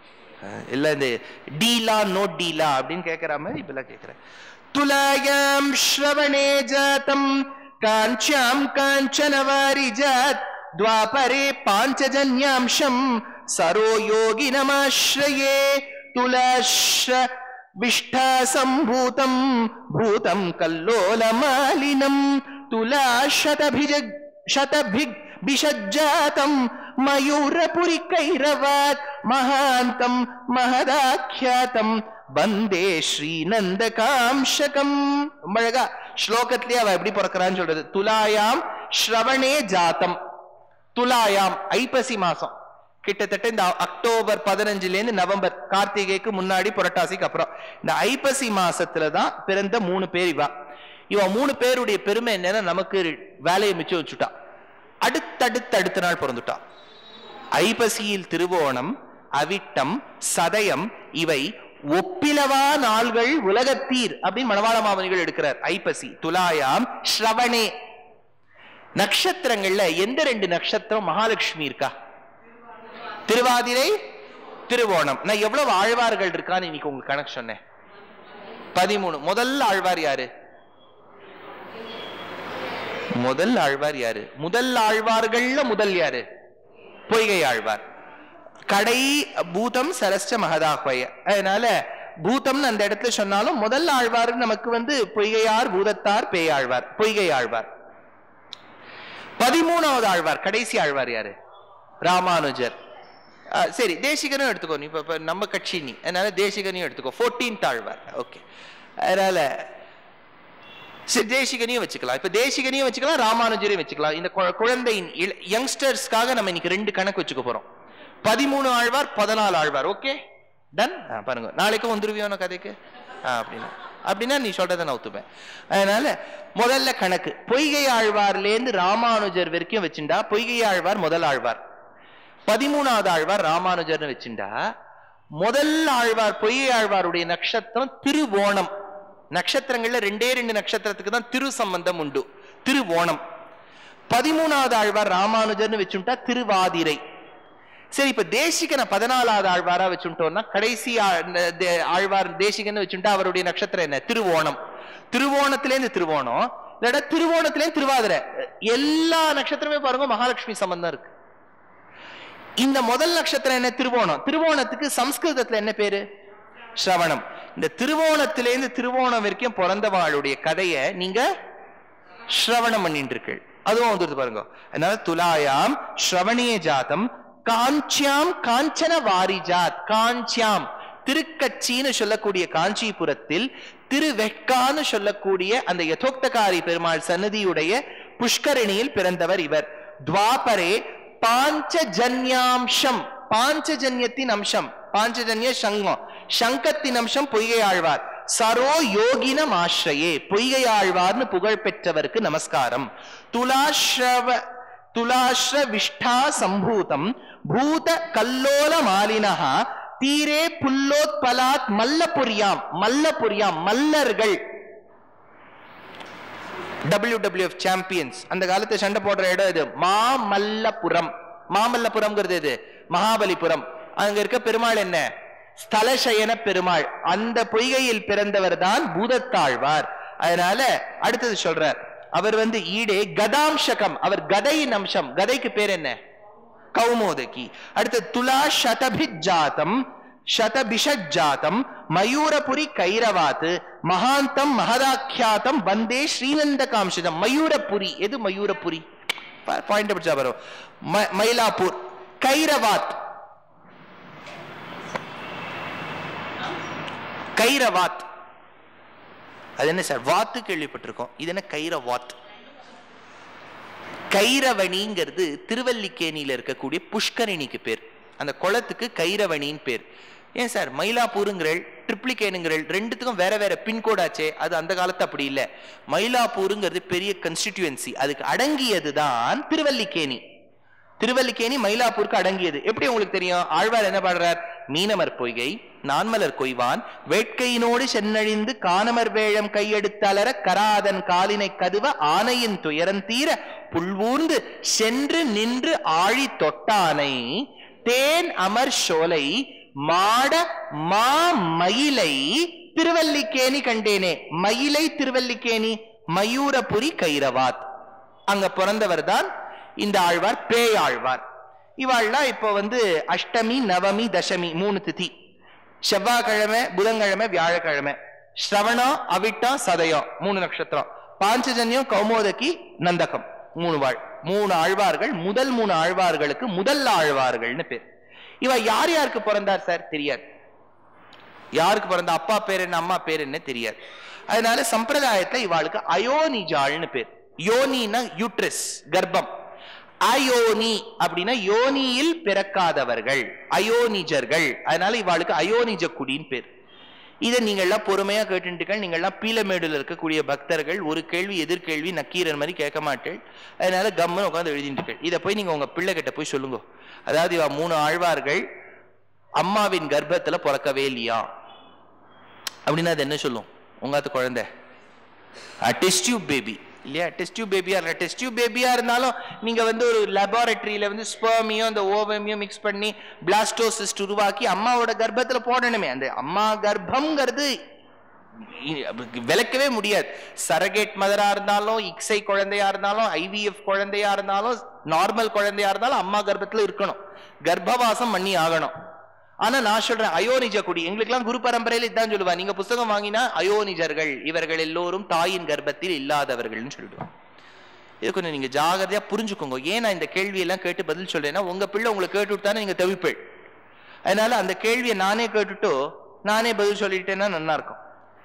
அஹ் இல்ல இந்த டீலா நோ டீலா அப்படின்னு கேட்கிற மாதிரி இப்பெல்லாம் கேட்கிறேன் துலாயாம் ஸ்ரவணே ஜாதம் காஞ்சாம் காஞ்சன வாரிஜாத் द्वापरे पाञ्चजन्यांशम् सरो योगिनमाश्रये तुलाश्र विष्ठासम्भूतम् भूतम् कल्लोलमालिनम् तुलाशतभिज शतभिग् विषज्जातम् मयूरपुरिकैरवात् महान्तम् महदाख्यातम् வந்தே ஸ்ரீநந்தகாம்சகம் ரொம்ப அழகா ஸ்லோகத்திலே அவ எப்படி பிறக்கிறான்னு சொல்றது துலாயாம் ஸ்ரவணே ஜாத்தம் துலாயாம் ஐப்பசி மாசம் கிட்டத்தட்ட இந்த அக்டோபர் பதினஞ்சுல இருந்து நவம்பர் கார்த்திகைக்கு முன்னாடி புரட்டாசிக்கு அப்புறம் இந்த ஐப்பசி மாசத்துல தான் பிறந்த மூணு பேர் இவா இவ மூணு பேருடைய பெருமை என்னன்னா நமக்கு வேலையை மிச்சம் வச்சுட்டா அடுத்தடுத்து அடுத்த நாள் பிறந்துட்டா ஐப்பசியில் திருவோணம் அவிட்டம் சதயம் இவை ஒப்பிலவா நாள்கள் உலகத்தீர் அப்படின்னு மணவாள மாமனிகள் எடுக்கிறார் ஐப்பசி துலாயாம் ஸ்ரவணே நட்சத்திரங்கள்ல எந்த ரெண்டு நட்சத்திரம் மகாலட்சுமி இருக்கா திருவாதிரை திருவோணம் நான் எவ்வளவு ஆழ்வார்கள் இருக்கான்னு இன்னைக்கு உங்களுக்கு கணக்கு சொன்னேன் பதிமூணு முதல் ஆழ்வார் யாரு முதல் ஆழ்வார் யாரு முதல் ஆழ்வார்கள்ல முதல் யாரு பொய்கை ஆழ்வார் கடை பூதம் சரஸ்ட மகதாஹ்வய அதனால பூதம்னு அந்த இடத்துல சொன்னாலும் முதல் ஆழ்வார் நமக்கு வந்து பொய்கையார் பூதத்தார் பேயாழ்வார் பொய்கை ஆழ்வார் பதிமூணாவது ஆழ்வார் கடைசி ஆழ்வார் யாரு ராமானுஜர் அஹ், சரி தேசிகனும் எடுத்துக்கோ நீ இப்ப இப்ப நம்ம கட்சி நீ அதனால தேசிகனையும் எடுத்துக்கோ ஃபோர்டீன்த் ஆழ்வார் ஓகே அதனால சரி தேசிகனையும் வச்சுக்கலாம் இப்ப தேசிகனையும் வச்சுக்கலாம் ராமானுஜரையும் வச்சுக்கலாம் இந்த குழ- குழந்தையின் யங்ஸ்டர்ஸ்க்காக நம்ம இன்னைக்கு ரெண்டு கணக்கு வச்சுக்க போறோம் பதிமூணு ஆழ்வார் பதினாலு ஆழ்வார் ஓகே டன் பாருங்க நாளைக்கும் வந்துருவியோன கதைக்கு ஆ, அப்படின்னா அப்படின்னா நீ சொல்றதை நான் ஒத்துப்பேன் அதனால முதல்ல கணக்கு பொய்கை ஆழ்வார்லேருந்து ராமானுஜர் வரைக்கும் வச்சுண்டா பொய்கை ஆழ்வார் முதல் ஆழ்வார் பதிமூணாவது ஆழ்வார் ராமானுஜர்னு வச்சுண்டா முதல் ஆழ்வார் பொய்கை ஆழ்வாருடைய நட்சத்திரம் திருவோணம் நட்சத்திரங்கள்ல ரெண்டே ரெண்டு நட்சத்திரத்துக்கு தான் திரு சம்பந்தம் உண்டு திருவோணம் பதிமூணாவது ஆழ்வார் ராமானுஜர்னு வச்சுட்டா திருவாதிரை சரி இப்ப தேசிகனை பதினாலாவது ஆழ்வாரா வச்சுட்டோம்னா கடைசி ஆ- இந்த தே- ஆழ்வார் தேசிகன்னு வச்சுட்டா அவருடைய நட்சத்திரம் என்ன திருவோணம் திருவோணத்திலேருந்து திருவோணம் இல்லடா திருவோணத்திலேருந்து திருவாதிரை எல்லா நட்சத்திரமே பாருங்க மகாலட்சுமி சம்பந்தம் இருக்கு இந்த முதல் நட்சத்திரம் என்ன திருவோணம் திருவோணத்துக்கு சம்ஸ்கிருதத்துல என்ன பேரு ஸ்ரவணம் இந்த திருவோணத்திலேருந்து திருவோணம் வரைக்கும் பிறந்தவாளுடைய கதையை நீங்க ஸ்ரவணம் பண்ணிட்டு இருக்கு அதுவும் வந்துருது பாருங்க அதனால துலாயாம் ஸ்ரவணிய ஜாதம் காஞ்சியாம் காஞ்சன வாரிஜாத் காஞ்சியாம் திருக்கட்சின்னு சொல்லக்கூடிய காஞ்சிபுரத்தில் திருவெக்கான்னு சொல்லக்கூடிய அந்த யதோக்தகாரி பெருமாள் சன்னதியுடைய புஷ்கரணியில் பிறந்தவர் இவர் துவாபரே பாஞ்சஜன்யாம்சம் பாஞ்சஜன்யத்தின் அம்சம் பாஞ்சஜன்ய சங்கம் சங்கத்தின் அம்சம் பொய்கை ஆழ்வார் சரோ யோகினம் ஆශ්‍රயே பொய்கை ஆழ்வார்னு புகழ் பெற்றவருக்கு நமஸ்காரம் துலாஸ்ரவ துலாஸ்ர விஷ்டா சம்பூதம் பூத கல்லோல மாலினஹா தீரே புல்லோத்பலாத் மல்லபுரியாம் மல்லபுரியாம் மல்லர்கள் WWF சாம்பியன்ஸ் அந்த காலத்து சண்டை போடுற இடம் இது மாமல்லபுரம் மாமல்லபுரம்ங்கிறது இது மகாபலிபுரம் அங்க இருக்க பெருமாள் என்ன ஸ்தலசயன பெருமாள் அந்த பொய்கையில் பிறந்தவர் தான் பூதத்தாழ்வார் அதனால அடுத்தது சொல்றார் அவர் வந்து ஈடே கதாம்சகம் அவர் கதையின் அம்சம் கதைக்கு பேர் என்ன கௌமோதகி அடுத்து துலா சதபிஜாத்தம் சதபிஷஜாத்தம் மயூரபுரி கைரவாத் மகாந்தம் மகதாக்கியாத்தம் வந்தே ஸ்ரீநந்த காம்சிதம் மயூரபுரி எது மயூரபுரி பாயிண்ட் படிச்சா வரும் ம- மயிலாப்பூர் கைரவாத் கைரவாத் அது என்ன சார் வாத்து கேள்விப்பட்டிருக்கோம் இது என்ன கைரவாத் கைரவணிங்கிறது திருவல்லிக்கேணியில இருக்கக்கூடிய புஷ்கரிணிக்கு பேர் அந்த குளத்துக்கு கைரவணின்னு பேர் ஏன் சார் மயிலாப்பூருங்கிறள் ட்ரிப்ளிகேனுங்கிறள் ரெண்டுத்துக்கும் வேற வேற பின்கோட் ஆச்சே அது அந்த காலத்து அப்படி இல்லை மயிலாப்பூருங்கிறது பெரிய கன்ஸ்டிடியூன்சி அதுக்கு அடங்கியது தான் திருவல்லிக்கேணி திருவல்லிக்கேணி மயிலாப்பூருக்கு அடங்கியது எப்படி உங்களுக்கு தெரியும் ஆழ்வார் என்ன பாடுறார் மீனமர் பொய்கை நான்மலர் கொய்வான் வேட்கையினோடு சென்னழிந்து காணமர் வேழம் கையெடுத்தலர கராதன் காலினை கதுவ ஆனையின் துயரந்தீர புல்வூர்ந்து சென்று நின்று ஆழி தொட்டானை தேன் அமர் சோலை மாட மா மயிலை திருவல்லிக்கேணி கண்டேனே மயிலை திருவல்லிக்கேணி மயூரபுரி கைரவாத் அங்க பிறந்தவர் தான் இந்த ஆழ்வார் பேயாழ்வார் இவாள்லாம் இப்போ வந்து அஷ்டமி நவமி தசமி மூணு திதி செவ்வாய்க்கிழமை புதன்கிழமை வியாழக்கிழமை ஸ்ரவணம் அவிட்டம் சதயம் மூணு நட்சத்திரம் பாஞ்சஜன்யம் கௌமோதகி நந்தகம் மூணு வாழ் மூணு ஆழ்வார்கள் முதல் மூணு ஆழ்வார்களுக்கு முதல் ஆழ்வார்கள்னு பேர் இவ யார் யாருக்கு பிறந்தார் சார் தெரியாது யாருக்கு பிறந்த அப்பா பேர் என்ன அம்மா பேர் என்ன தெரியாது அதனால சம்பிரதாயத்துல இவாளுக்கு அயோனிஜாள்னு பேர் யோனினா யூட்ரஸ் கர்ப்பம் அயோனி அப்படின்னா யோனியில் பிறக்காதவர்கள் அயோனிஜர்கள் அதனால இவாளுக்கு அயோனிஜ குடின்னு பேர் இதை நீங்கள்லாம் பொறுமையா கேட்டுட்டுக்கள் நீங்கள்லாம் பீலமேடுல இருக்கக்கூடிய பக்தர்கள் ஒரு கேள்வி எதிர்கேள்வி நக்கீரன் மாதிரி கேட்க மாட்டேள் அதனால கம்முன்னு உட்காந்து எழுதிட்டுக்கள் இதை போய் நீங்க உங்க பிள்ளை கிட்ட போய் சொல்லுங்க அதாவது இவ மூணு ஆழ்வார்கள் அம்மாவின் கர்ப்பத்துல பிறக்கவே இல்லையா அப்படின்னா அது என்ன சொல்லும் உங்காத்து குழந்தை டெஸ்ட் டியூப் பேபி இல்லையா டெஸ்ட் டியூப் பேபியா இருக்க டெஸ்ட் டியூப் பேபியா இருந்தாலும் நீங்க வந்து ஒரு லெபார்டரியில வந்து ஸ்பெர்மியும் அந்த ஓவமியும் மிக்ஸ் பண்ணி பிளாஸ்டோசிஸ்ட் உருவாக்கி அம்மாவோட கர்ப்பத்துல போடணுமே அந்த அம்மா கர்ப்பம்ங்கிறது இ- விளக்கவே முடியாது சரகேட் மதரா இருந்தாலும் இக்ஸை குழந்தையா இருந்தாலும் ஐவிஎஃப் குழந்தையா இருந்தாலும் நார்மல் குழந்தையா இருந்தாலும் அம்மா கர்ப்பத்துல இருக்கணும் கர்ப்பவாசம் பண்ணி ஆகணும் ஆனா நான் சொல்றேன் அயோனிஜ குடி எங்களுக்கெல்லாம் குரு பரம்பரையில இதான் சொல்லுவா நீங்க புஸ்தகம் வாங்கினா அயோனிஜர்கள் இவர்கள் எல்லோரும் தாயின் கர்ப்பத்தில் இல்லாதவர்கள்னு சொல்லிடுவாங்க இது கொஞ்சம் நீங்க ஜாகிரதையா புரிஞ்சுக்கோங்க ஏன் நான் இந்த கேள்வியெல்லாம் கேட்டு பதில் சொல்றேன்னா உங்க பிள்ளை உங்களை கேட்டுட்டு தானே நீங்க தவிப்பேள் அதனால அந்த கேள்வியை நானே கேட்டுட்டோ நானே பதில் சொல்லிட்டேன்னா நல்லா இருக்கும்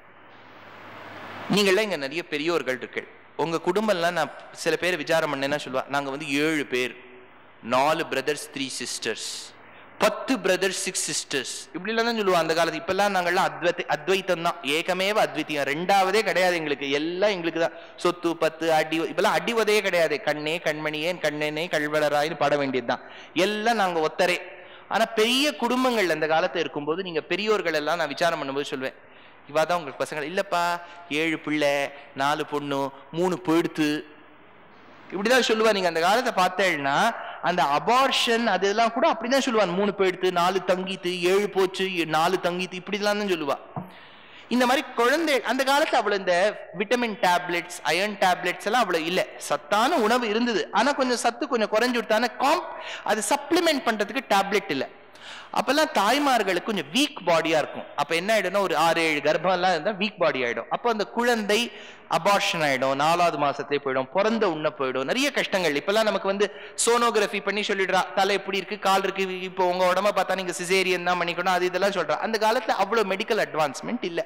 நீங்கள்லாம் இங்க நிறைய பெரியோர்கள் இருக்கு உங்க குடும்பம்லாம் நான் சில பேர் விசாரம் பண்ணேன்னா சொல்லுவா நாங்க வந்து ஏழு பேர் நாலு பிரதர்ஸ் த்ரீ சிஸ்டர்ஸ் பத்து பிரதர்ஸ் சிக்ஸ் சிஸ்டர்ஸ் இப்படிலாம் தான் சொல்லுவா அந்த காலத்து இப்பெல்லாம் நாங்கள்லாம் அத்வைத்த அத்வைத்தம் தான் ஏகமேவ அத்வித்தியம் ரெண்டாவதே கிடையாது எங்களுக்கு எல்லாம் எங்களுக்கு தான் சொத்து பத்து அடி இப்பெல்லாம் அடிவதே கிடையாது கண்ணே கண்மணியே கண்ணனே கல்வளராயின்னு பாட வேண்டியதுதான் எல்லாம் நாங்க ஒத்தரே ஆனா பெரிய குடும்பங்கள் அந்த காலத்துல இருக்கும்போது நீங்க பெரியோர்கள் எல்லாம் நான் விசாரம் பண்ணும்போது சொல்வேன் இவா தான் உங்களுக்கு பசங்க இல்லப்பா ஏழு பிள்ளை நாலு பொண்ணு மூணு போயிடுத்து இப்படிதான் சொல்லுவா நீங்க அந்த காலத்தை பார்த்தேன்னா அந்த அபார்ஷன் அதெல்லாம் கூட அப்படிதான் சொல்லுவான் மூணு போயிடுத்து நாலு தங்கித்து ஏழு போச்சு ஏ- நாலு தங்கித்து இப்படிலாம் தான் சொல்லுவா இந்த மாதிரி குழந்தை அந்த காலத்துல அவ்வளவு இந்த விட்டமின் டேப்லெட்ஸ் அயர்ன் டேப்லெட்ஸ் எல்லாம் அவ்வளவு இல்ல சத்தான உணவு இருந்தது ஆனா கொஞ்சம் சத்து கொஞ்சம் குறைஞ்சு விட்டான காம்ப் அது சப்ளிமெண்ட் பண்றதுக்கு டேப்லெட் இல்ல அப்பெல்லாம் தாய்மார்களுக்கு கொஞ்சம் வீக் பாடியா இருக்கும் அப்ப என்ன ஆயிடும்னா ஒரு ஆறு ஏழு கர்ப்பம் எல்லாம் இருந்தா வீக் பாடி ஆயிடும் அப்போ அந்த குழந்தை அபார்ஷன் ஆயிடும் நாலாவது மாசத்துலயே போயிடும் பிறந்த உண்ண போயிடும் நிறைய கஷ்டங்கள் இப்பெல்லாம் நமக்கு வந்து சோனோகிராஃபி பண்ணி சொல்லிடுறா தலை எப்படி இருக்கு கால் இருக்கு இப்போ உங்க உடம்ப பார்த்தா நீங்க சிசேரியன் தான் பண்ணிக்கணும் அது இதெல்லாம் சொல்றா அந்த காலத்துல அவ்வளவு மெடிக்கல் அட்வான்ஸ்மெண்ட் இல்ல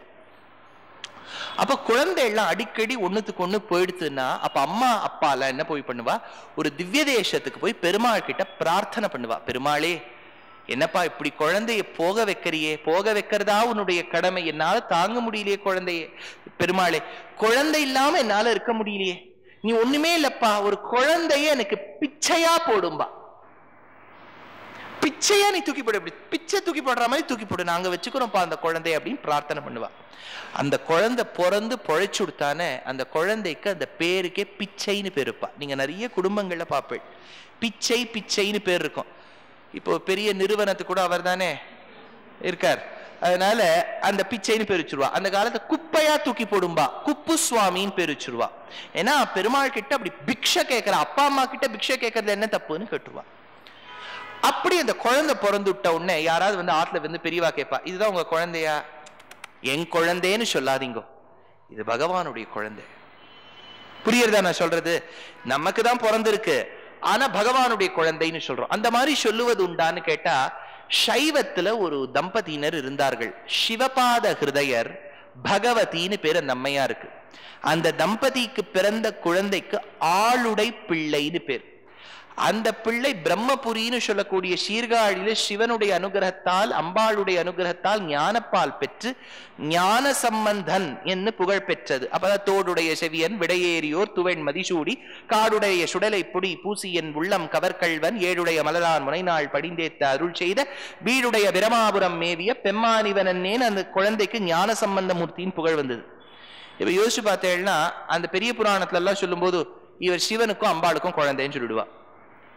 அப்ப குழந்தை எல்லாம் அடிக்கடி ஒண்ணுத்துக்கு ஒண்ணு போயிடுத்துன்னா அப்ப அம்மா அப்பால என்ன போய் பண்ணுவா ஒரு திவ்ய தேசத்துக்கு போய் பெருமாள் கிட்ட பிரார்த்தனை பண்ணுவா பெருமாளே என்னப்பா இப்படி குழந்தைய போக வைக்கிறியே போக வைக்கிறதா உன்னுடைய கடமை என்னால தாங்க முடியலையே குழந்தைய பெருமாளே குழந்தை இல்லாம என்னால இருக்க முடியலையே நீ ஒண்ணுமே இல்லப்பா ஒரு குழந்தைய எனக்கு பிச்சையா போடும்பா பிச்சையா நீ தூக்கி போடு இப்படி பிச்சை தூக்கி போடுற மாதிரி தூக்கி போடு நாங்க வச்சுக்கிறோம்ப்பா அந்த குழந்தைய அப்படின்னு பிரார்த்தனை பண்ணுவா அந்த குழந்தை பிறந்து பொழைச்சு கொடுத்தானே அந்த குழந்தைக்கு அந்த பேருக்கே பிச்சைன்னு பேர் இருப்பா நீங்க நிறைய குடும்பங்கள்ல பார்ப்பேன் பிச்சை பிச்சைன்னு பேர் இருக்கும் இப்போ பெரிய நிறுவனத்துக்கு கூட அவர் தானே இருக்கார் அதனால அந்த பிச்சைன்னு பேர் வச்சிருவா அந்த காலத்துல குப்பையா தூக்கி போடும்பா குப்பு சுவாமின்னு பேர் வச்சிருவா ஏன்னா பெருமாள் கிட்ட அப்படி பிக்ஷை கேட்கிற அப்பா அம்மா கிட்ட பிக்ஷை கேட்கறது என்ன தப்புன்னு கேட்டுருவா அப்படி அந்த குழந்தை பிறந்து விட்ட உடனே யாராவது வந்து ஆத்துல வந்து பெரியவா கேட்பா இதுதான் உங்க குழந்தையா என் குழந்தைன்னு சொல்லாதீங்க இது பகவானுடைய குழந்தை புரியுறதா நான் சொல்றது நமக்கு தான் பிறந்திருக்கு ஆனா பகவானுடைய குழந்தைன்னு சொல்றோம் அந்த மாதிரி சொல்லுவது உண்டான்னு கேட்டா சைவத்துல ஒரு தம்பதியினர் இருந்தார்கள் சிவபாத ஹிருதயர் பகவதின்னு பேர் அந்த அம்மையா இருக்கு அந்த தம்பதிக்கு பிறந்த குழந்தைக்கு ஆளுடை பிள்ளைன்னு பேர் அந்த பிள்ளை பிரம்மபுரின்னு சொல்லக்கூடிய சீர்காழியில சிவனுடைய அனுகிரகத்தால் அம்பாளுடைய அனுகிரகத்தால் ஞானப்பால் பெற்று ஞான சம்பந்தன் என்று புகழ் பெற்றது அப்பதான் தோடுடைய செவியன் விடையேறியோர் துவெண் மதிசூடி காடுடைய சுடலை பொடி பூசியன் உள்ளம் கவர்கள்வன் ஏழுடைய மலரான் முனைநாள் படிந்தேத்த அருள் செய்த வீடுடைய பிரமாபுரம் மேவிய பெம்மானிவனன்னேன் அந்த குழந்தைக்கு ஞான சம்பந்த மூர்த்தியின் புகழ் வந்தது இப்ப யோசிச்சு பார்த்தேன்னா அந்த பெரிய புராணத்துல எல்லாம் சொல்லும்போது இவர் சிவனுக்கும் அம்பாளுக்கும் குழந்தைன்னு சொல்லிடுவா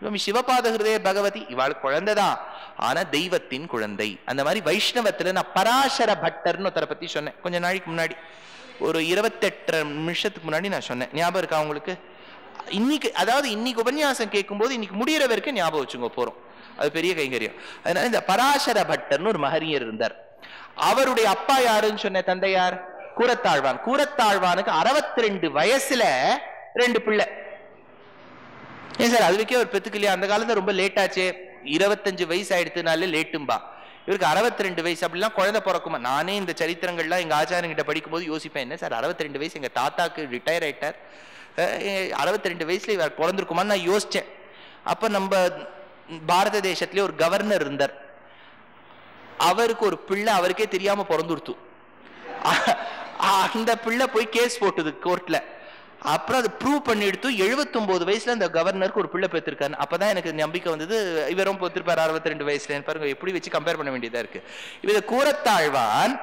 சுவாமி சிவபாத ஹிருதய பகவதி இவாள் குழந்தைதான் ஆனா தெய்வத்தின் குழந்தை அந்த மாதிரி வைஷ்ணவத்துல நான் பராசர பட்டர்னு ஒருத்தரை பத்தி சொன்னேன் கொஞ்ச நாளைக்கு முன்னாடி ஒரு இருபத்தெட்டு நிமிஷத்துக்கு முன்னாடி நான் சொன்னேன் ஞாபகம் இருக்கா உங்களுக்கு இன்னைக்கு அதாவது இன்னைக்கு உபன்யாசம் கேட்கும்போது இன்னைக்கு முடியிற வரைக்கும் ஞாபகம் வச்சுங்க போறோம் அது பெரிய கைங்கரியம் அதனால இந்த பராசர பட்டர்னு ஒரு மகரியர் இருந்தார் அவருடைய அப்பா யாருன்னு சொன்ன தந்தையார் கூரத்தாழ்வான் கூரத்தாழ்வானுக்கு அறுபத்தி ரெண்டு வயசுல ரெண்டு பிள்ளை ஏன் சார் அதுக்கே ஒரு பெத்துக்கலையா அந்த காலத்துல ரொம்ப லேட் ஆச்சே இருபத்தஞ்சு வயசு ஆயிடுத்துனாலே லேட்டும்பா இவருக்கு அறுபத்தி ரெண்டு வயசு அப்படிலாம் குழந்தை பிறக்குமா நானே இந்த சரித்திரங்கள்லாம் எங்க ஆச்சாரங்கிட்ட படிக்கும்போது யோசிப்பேன் என்ன சார் அறுபத்தி ரெண்டு வயசு எங்க தாத்தாக்கு ரிட்டையர் ஆயிட்டார் அறுபத்தி ரெண்டு வயசுல இவர் பிறந்திருக்குமான்னு நான் யோசிச்சேன் அப்ப நம்ம பாரத தேசத்திலே ஒரு கவர்னர் இருந்தார் அவருக்கு ஒரு பிள்ளை அவருக்கே தெரியாம பிறந்துடுத்து அந்த பிள்ளை போய் கேஸ் போட்டுது கோர்ட்ல அப்புறம் அது ப்ரூவ் பண்ணி எடுத்து எழுபத்தொன்பது வயசுல அந்த கவர்னருக்கு ஒரு பிள்ளை பெற்றிருக்காரு அப்பதான் எனக்கு நம்பிக்கை வந்தது இவரும் பொத்திருப்பாரு அறுபத்தி ரெண்டு வயசுல பாருங்க எப்படி வச்சு கம்பேர் பண்ண வேண்டியதா இருக்கு இவ கூறத்தாழ்வான்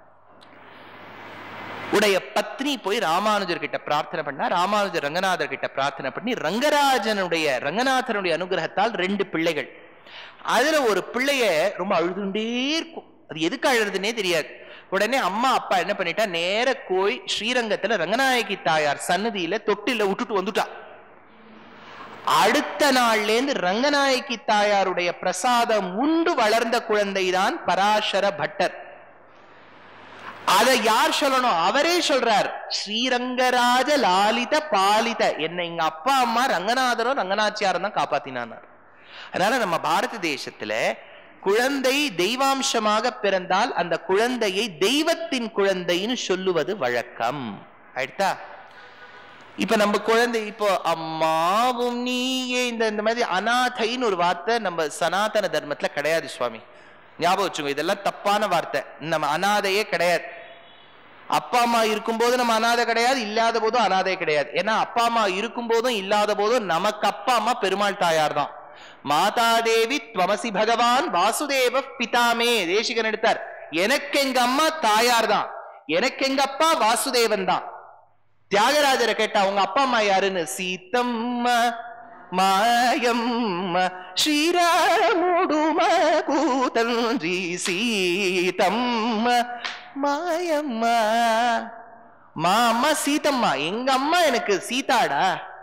உடைய பத்னி போய் ராமானுஜர் கிட்ட பிரார்த்தனை பண்ணா ராமானுஜர் ரங்கநாதர் கிட்ட பிரார்த்தனை பண்ணி ரங்கராஜனுடைய ரங்கநாதனுடைய அனுகிரகத்தால் ரெண்டு பிள்ளைகள் அதுல ஒரு பிள்ளைய ரொம்ப அழுதுண்டே இருக்கும் அது எதுக்கு அழுறதுன்னே தெரியாது உடனே அம்மா அப்பா என்ன பண்ணிட்டா நேர போய் ஸ்ரீரங்கத்துல ரங்கநாயகி தாயார் சன்னதியில தொட்டில விட்டுட்டு வந்துட்டா அடுத்த நாள்ல இருந்து ரங்கநாயகி தாயாருடைய பிரசாதம் உண்டு வளர்ந்த குழந்தைதான் பராசர பட்டர் அதை யார் சொல்லணும் அவரே சொல்றார் ஸ்ரீரங்கராஜ லாலித பாலித என்னை எங்க அப்பா அம்மா ரங்கநாதரும் ரங்கநாச்சியாரும் தான் காப்பாத்தினார் அதனால நம்ம பாரத தேசத்துல குழந்தை தெய்வாம்சமாக பிறந்தால் அந்த குழந்தையை தெய்வத்தின் குழந்தைன்னு சொல்லுவது வழக்கம் ஆயிடுதா இப்ப நம்ம குழந்தை இப்போ அம்மாவும் நீயே இந்த இந்த மாதிரி அநாதைன்னு ஒரு வார்த்தை நம்ம சனாதன தர்மத்துல கிடையாது சுவாமி ஞாபகம் வச்சுக்கோ இதெல்லாம் தப்பான வார்த்தை நம்ம அனாதையே கிடையாது அப்பா அம்மா இருக்கும்போது நம்ம அனாதை கிடையாது இல்லாத போதும் அனாதை கிடையாது ஏன்னா அப்பா அம்மா இருக்கும் போதும் இல்லாத போதும் நமக்கு அப்பா அம்மா பெருமாள் தாயார் தான் மாதாதேவி துவமசி பகவான் வாசுதேவ பிதாமே தேசிகன் எடுத்தார் எனக்கு எங்க அம்மா தாயார் தான் எனக்கு எங்க அப்பா வாசுதேவன் தான் தியாகராஜரை கேட்டா உங்க அப்பா அம்மா யாருன்னு சீத்தம்மா மாயம்మ శ్రీరాముడుమ కూతండ్రి సీతమ్మ மாயம்ம மா அம்மா சீதம்மா எங்க அம்மா எனக்கு சீதாடா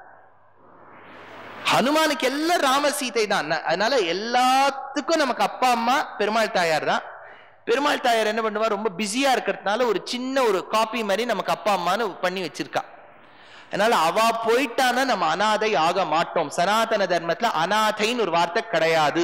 ஹனுமானுக்கு எல்லாம் ராம சீதை தான் அதனால எல்லாத்துக்கும் நமக்கு அப்பா அம்மா பெருமாள் தாயார் தான் பெருமாள் தாயார் என்ன பண்ணுவா ரொம்ப பிஸியா இருக்கிறதுனால ஒரு சின்ன ஒரு காப்பி மாதிரி நமக்கு அப்பா அம்மான்னு பண்ணி வச்சிருக்கா அதனால அவ போயிட்டானா நம்ம அனாதை ஆக மாட்டோம் சனாதன தர்மத்துல அனாதைன்னு ஒரு வார்த்தை கிடையாது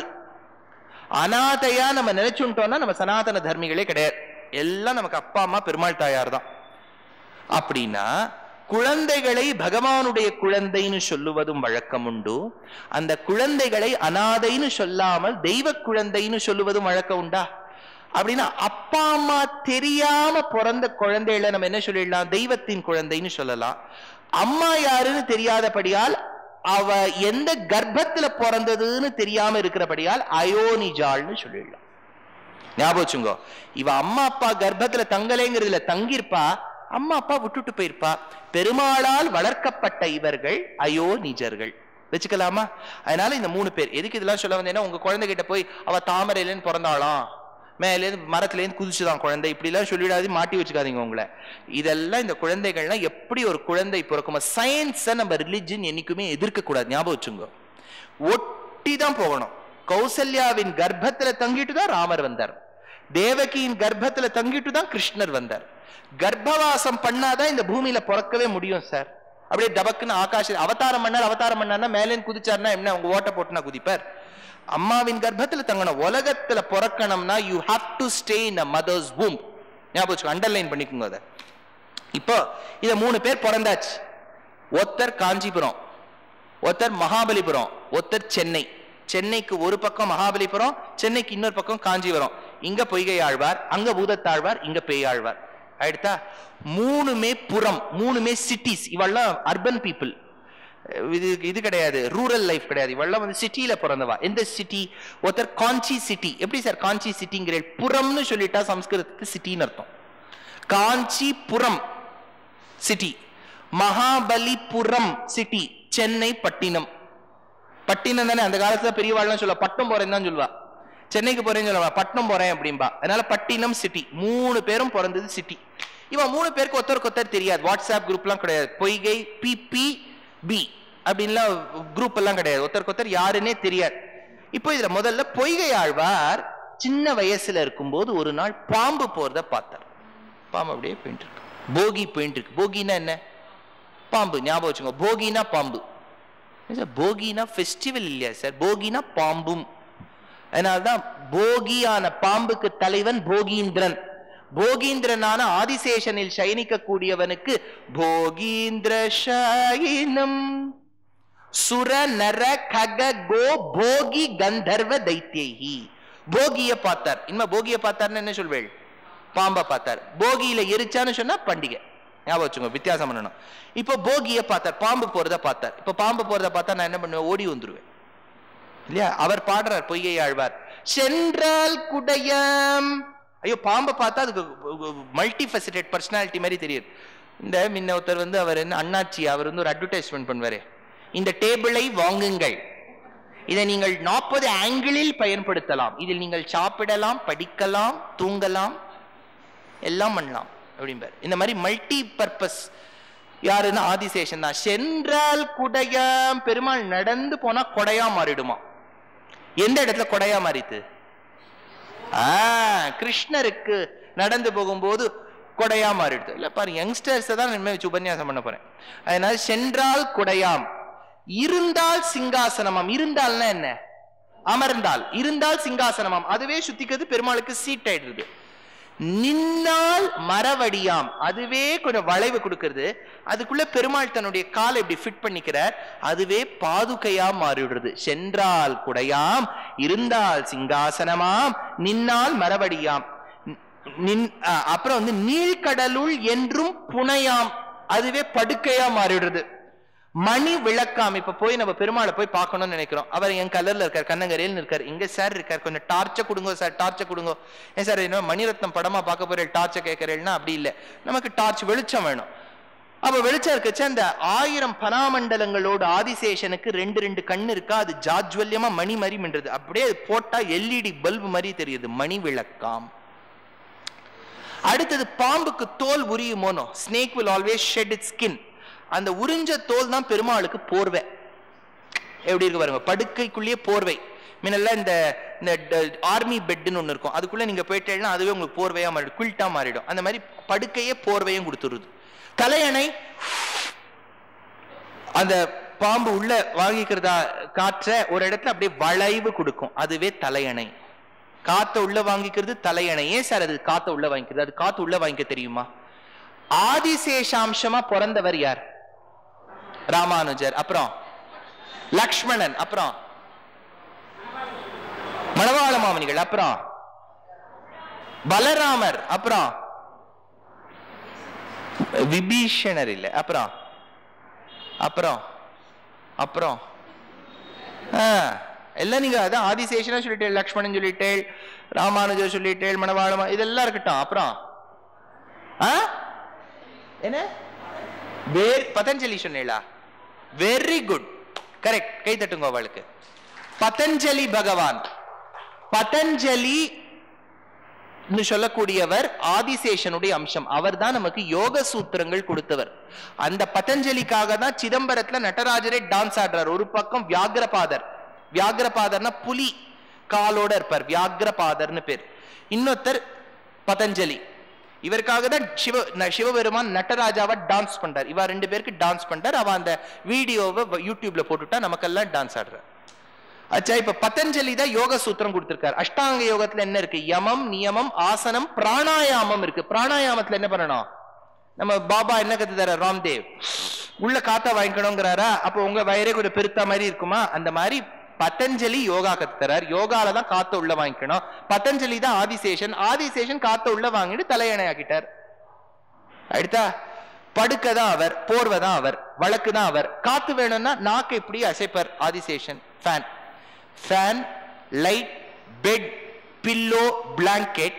அனாதையா நம்ம நினைச்சுட்டோம்னா நம்ம சனாதன தர்மிகளே கிடையாது எல்லாம் நமக்கு அப்பா அம்மா பெருமாள் தாயார் தான் அப்படின்னா குழந்தைகளை பகவானுடைய குழந்தைன்னு சொல்லுவதும் வழக்கம் உண்டு அந்த குழந்தைகளை அனாதைன்னு சொல்லாமல் தெய்வ குழந்தைன்னு சொல்லுவதும் வழக்கம் உண்டா அப்படின்னா அப்பா அம்மா தெரியாம பிறந்த குழந்தைகளை நம்ம என்ன சொல்லிடலாம் தெய்வத்தின் குழந்தைன்னு சொல்லலாம் அம்மா யாருன்னு தெரியாதபடியால் அவ எந்த கர்ப்பத்துல பிறந்ததுன்னு தெரியாம இருக்கிறபடியால் அயோனிஜாள்னு சொல்லிடலாம் ஞாபகம் வச்சுங்கோ இவ அம்மா அப்பா கர்ப்பத்துல தங்கலைங்கிறதுல தங்கியிருப்பா அம்மா அப்பா விட்டுட்டு போயிருப்பா பெருமாளால் வளர்க்கப்பட்ட இவர்கள் அயோனிஜர்கள் வச்சுக்கலாமா அதனால இந்த மூணு பேர் எதுக்கு இதெல்லாம் சொல்ல வந்தேன்னா உங்க குழந்தை கிட்ட போய் அவ தாமரையிலேருந்து பிறந்தாளாம் மேலேருந்து மரத்துலேருந்து குதிச்சுதான் குழந்தை இப்படிலாம் சொல்லிடாது மாட்டி வச்சுக்காதீங்க உங்களை இதெல்லாம் இந்த குழந்தைகள்லாம் எப்படி ஒரு குழந்தை பிறக்குமா சயின்ஸை நம்ம ரிலிஜன் என்னைக்குமே எதிர்க்க கூடாது ஞாபகம் வச்சுங்க ஒட்டி தான் போகணும் கௌசல்யாவின் கர்ப்பத்துல தங்கிட்டு தான் ராமர் வந்தார் தேவகியின் கர்ப்பத்துல தங்கிட்டு தான் கிருஷ்ணர் வந்தார் கர்ப்பவாசம் பண்ணாதான் இந்த பூமியில பிறக்கவே முடியும் சார் அப்படியே டபக்குன்னு ஆகாஷ அவதாரம் பண்ணார் அவதாரம் பண்ணார்னா மேலேன்னு குதிச்சார்னா என்ன உங்க ஓட்ட போட்டுனா குதிப்பார் அம்மாவின் கர்ப்பத்துல தங்கணும் உலகத்துல பிறக்கணும்னா you have to stay in a mother's womb ஞாபகம் அண்டர்லைன் பண்ணிக்கோங்க அதை இப்போ இத மூணு பேர் பிறந்தாச்சு ஒருத்தர் காஞ்சிபுரம் ஒருத்தர் மகாபலிபுரம் ஒருத்தர் சென்னை சென்னைக்கு ஒரு பக்கம் மகாபலிபுரம் சென்னைக்கு இன்னொரு பக்கம் காஞ்சிபுரம் இங்க பொய்கை ஆழ்வார் அங்க பூதத்தாழ்வார் இங்க பேயாழ்வார் ஆயிடுதா மூணுமே புறம் மூணுமே சிட்டிஸ் இவெல்லாம் அர்பன் பீப்புள் இது இது கிடையாது ரூரல் லைஃப் கிடையாது இவெல்லாம் வந்து சிட்டியில பிறந்தவா எந்த சிட்டி ஒருத்தர் காஞ்சி சிட்டி எப்படி சார் காஞ்சி சிட்டிங்கிற புறம்னு சொல்லிட்டா சம்ஸ்கிருதத்துக்கு சிட்டின்னு அர்த்தம் காஞ்சிபுரம் சிட்டி மகாபலிபுரம் சிட்டி சென்னை பட்டினம் பட்டினம் தானே அந்த காலத்துல பெரியவாள்லாம் சொல்லுவா பட்டம் போறேன்னு தான் சொல்லுவா சென்னைக்கு போறேன்னு சொல்லுவா பட்னம் போறேன் அப்படின்பா அதனால பட்டினம் சிட்டி மூணு பேரும் பிறந்தது சிட்டி இவன் மூணு பேருக்கு ஒருத்தருக்கு ஒருத்தர் தெரியாது வாட்ஸ்அப் குரூப்லாம் கிடையாது பொய்கை பிபி பி அப்படின்லாம் குரூப் எல்லாம் கிடையாது ஒருத்தருக்கு ஒருத்தர் யாருன்னே தெரியாது இப்போ இதுல முதல்ல பொய்கை ஆழ்வார் சின்ன வயசுல இருக்கும்போது ஒரு நாள் பாம்பு போறத பார்த்தார் பாம்பு அப்படியே போயிட்டு இருக்கு போகி போயிட்டு இருக்கு போகினா என்ன பாம்பு ஞாபகம் வச்சுக்கோங்க போகினா பாம்பு சார் போகினா ஃபெஸ்டிவல் இல்லையா சார் போகினா பாம்பும் அதனால்தான் போகியான பாம்புக்கு தலைவன் போகீந்திரன் போகீந்திரனான ஆதிசேஷனில் சயனிக்க கூடியவனுக்கு போகீந்திர ஷாயினம் சுர நர கக கோ போகி கந்தர்வ தைத்தியி போகிய பார்த்தார் இனிமே போகிய பார்த்தார்னு என்ன சொல்வேள் பாம்பை பார்த்தார் போகியில எரிச்சான்னு சொன்னா பண்டிகை ஞாபகம் வச்சுக்கோங்க வித்தியாசம் பண்ணணும் இப்போ போகிய பார்த்தார் பாம்பு போறத பார்த்தார் இப்போ பாம்பு போறத பார்த்தா நான் என்ன பண்ணுவேன் ஓடி வந்துருவேன் இல்லையா அவர் பாடுறார் பொய்கை ஆழ்வார் சென்றால் குடையம் ஐயோ பாம்பை பார்த்தா அதுக்கு மல்டி ஃபெசிடேட் பர்சனாலிட்டி மாதிரி தெரியுது இந்த முன்ன ஒருத்தர் வந்து அவர் என்ன அண்ணாச்சி அவர் வந்து ஒரு அட்வர்டைஸ்மெண்ட் பண்ணுவாரு இந்த டேபிளை வாங்குங்கள் இதை நீங்கள் நாற்பது ஆங்கிளில் பயன்படுத்தலாம் இதில் நீங்கள் சாப்பிடலாம் படிக்கலாம் தூங்கலாம் எல்லாம் பண்ணலாம் அப்படிம்பார் இந்த மாதிரி மல்டி பர்பஸ் யாருன்னா ஆதிசேஷன் தான் சென்றால் குடையாம் பெருமாள் நடந்து போனா கொடையா மாறிடுமா எந்த இடத்துல கொடையா மாறித்து ஆ கிருஷ்ணருக்கு நடந்து போகும்போது கொடையா மாறிடுது இல்ல பாரு யங்ஸ்டர்ஸ் தான் இனிமே வச்சு உபன்யாசம் பண்ண போறேன் அதனால சென்றால் குடையாம் இருந்தால் சிங்காசனமாம் இருந்தால்னா என்ன அமர்ந்தால் இருந்தால் சிங்காசனமாம் அதுவே சுத்திக்கிறது பெருமாளுக்கு சீட் ஆயிடுது நின்னால் மரவடியாம் அதுவே கொஞ்சம் வளைவு கொடுக்கிறது அதுக்குள்ள பெருமாள் தன்னுடைய காலை இப்படி ஃபிட் பண்ணிக்கிறார் அதுவே பாதுகையா மாறிவிடுறது சென்றால் குடையாம் இருந்தால் சிங்காசனமாம் நின்னால் மரவடியாம் நின் அஹ், அப்புறம் வந்து நீழ்கடலுள் என்றும் புனையாம் அதுவே படுக்கையா மாறிடுறது மணி விளக்காம் இப்ப போய் நம்ம பெருமாளை போய் பார்க்கணும்னு நினைக்கிறோம் அவர் என் கலர்ல இருக்கார் கண்ணங்கரையில் இருக்கார் இங்க சார் இருக்கார் கொஞ்சம் டார்ச்சை கொடுங்க சார் டார்ச்சை கொடுங்க ஏன் சார் என்ன மணிரத்னம் படமா பார்க்க போறேன் டார்ச்சை கேட்கறேன்னா அப்படி இல்லை நமக்கு டார்ச் வெளிச்சம் வேணும் அப்ப வெளிச்சம் இருக்குச்சு அந்த ஆயிரம் பனாமண்டலங்களோட ஆதிசேஷனுக்கு ரெண்டு ரெண்டு கண்ணு இருக்கா அது ஜாஜ்வல்யமா மணி மாதிரி மின்றது அப்படியே அது போட்டா எல்இடி பல்பு மாதிரி தெரியுது மணி விளக்காம் அடுத்தது பாம்புக்கு தோல் உரியுமோனோ snake will always shed it skin அந்த உறிஞ்ச தோல் தான் பெருமாளுக்கு போர்வை எப்படி இருக்கு பாருங்க படுக்கைக்குள்ளேயே போர்வை முன்னெல்லாம் இந்த இந்த ஆர்மி பெட்னு ஒன்று இருக்கும் அதுக்குள்ள நீங்க போயிட்டேன்னா அதுவே உங்களுக்கு போர்வையா மாறிடும் குயில்ட்டா மாறிடும் அந்த மாதிரி படுக்கையே போர்வையும் கொடுத்துருது தலையணை அந்த பாம்பு உள்ள வாங்கிக்கிறதா காற்ற ஒரு இடத்துல அப்படியே வளைவு கொடுக்கும் அதுவே தலையணை காத்த உள்ள வாங்கிக்கிறது தலையணை ஏன் சார் அது காத்த உள்ள வாங்கிக்கிறது அது காத்து உள்ள வாங்கிக்க தெரியுமா ஆதிசேஷாம்சமா பிறந்தவர் யார் ராமானுஜர் அப்புறம் லக்ஷ்மணன் அப்புறம் மணவாள மாமனிகள் அப்புறம் பலராமர் அப்புறம் விபீஷணர் இல்ல அப்புறம் அப்புறம் அப்புறம் ஆ, எல்லாம் நீங்க அதான் ஆதிசேஷனா சொல்லிட்டேன் லக்ஷ்மணன் சொல்லிட்டேள் ராமானுஜர் சொல்லிட்டேள் மணவாளமா இதெல்லாம் இருக்கட்டும் அப்புறம் ஆ என்ன வேர் பதஞ்சலி சொன்னீங்களா வெரி குட் கரெக்ட் கை தட்டுங்க அவளுக்கு பதஞ்சலி பகவான் பதஞ்சலி ன்னு சொல்லக்கூடியவர் ஆதிசேஷனுடைய அம்சம் அவர் தான் நமக்கு யோக சூத்திரங்கள் கொடுத்தவர் அந்த பதஞ்சலிக்காக தான் சிதம்பரத்துல நடராஜரே டான்ஸ் ஆடுறார் ஒரு பக்கம் வியாகிரபாதர் வியாகிரபாதர்னா புலி காலோட இருப்பார் வியாகிரபாதர்னு பேர் இன்னொருத்தர் பதஞ்சலி இவருக்காக தான் சிவ ந- சிவபெருமான் நடராஜாவை டான்ஸ் பண்றார் இவ ரெண்டு பேருக்கு டான்ஸ் பண்றார் அவ அந்த வீடியோவை யூடியூப்ல போட்டுட்டா நமக்கெல்லாம் டான்ஸ் ஆடுறார் அச்சா இப்ப பதஞ்சலி தான் யோக சூத்திரம் கொடுத்திருக்காரு அஷ்டாங்க யோகத்துல என்ன இருக்கு யமம் நியமம் ஆசனம் பிராணாயாமம் இருக்கு பிராணாயாமத்துல என்ன பண்ணணும் நம்ம பாபா என்ன கத்து தர ராம்தேவ் உள்ள காத்தா வாங்கிக்கணுங்கிறாரா அப்போ உங்க வயிறே கொஞ்சம் பெருத்த மாதிரி இருக்குமா அந்த மாதிரி பதஞ்சலி யோகா கத்து தரார் யோகால தான் காத்த உள்ள வாங்கிக்கணும் பதஞ்சலி தான் ஆதிசேஷன் ஆதிசேஷன் காத்த உள்ள வாங்கிட்டு தலையணை ஆக்கிட்டார் அடுத்தா படுக்க தான் அவர் போர்வை தான் அவர் வழக்கு தான் அவர் காத்து வேணும்னா நாக்கு இப்படி அசைப்பர் Adisheshan fan fan light bed pillow blanket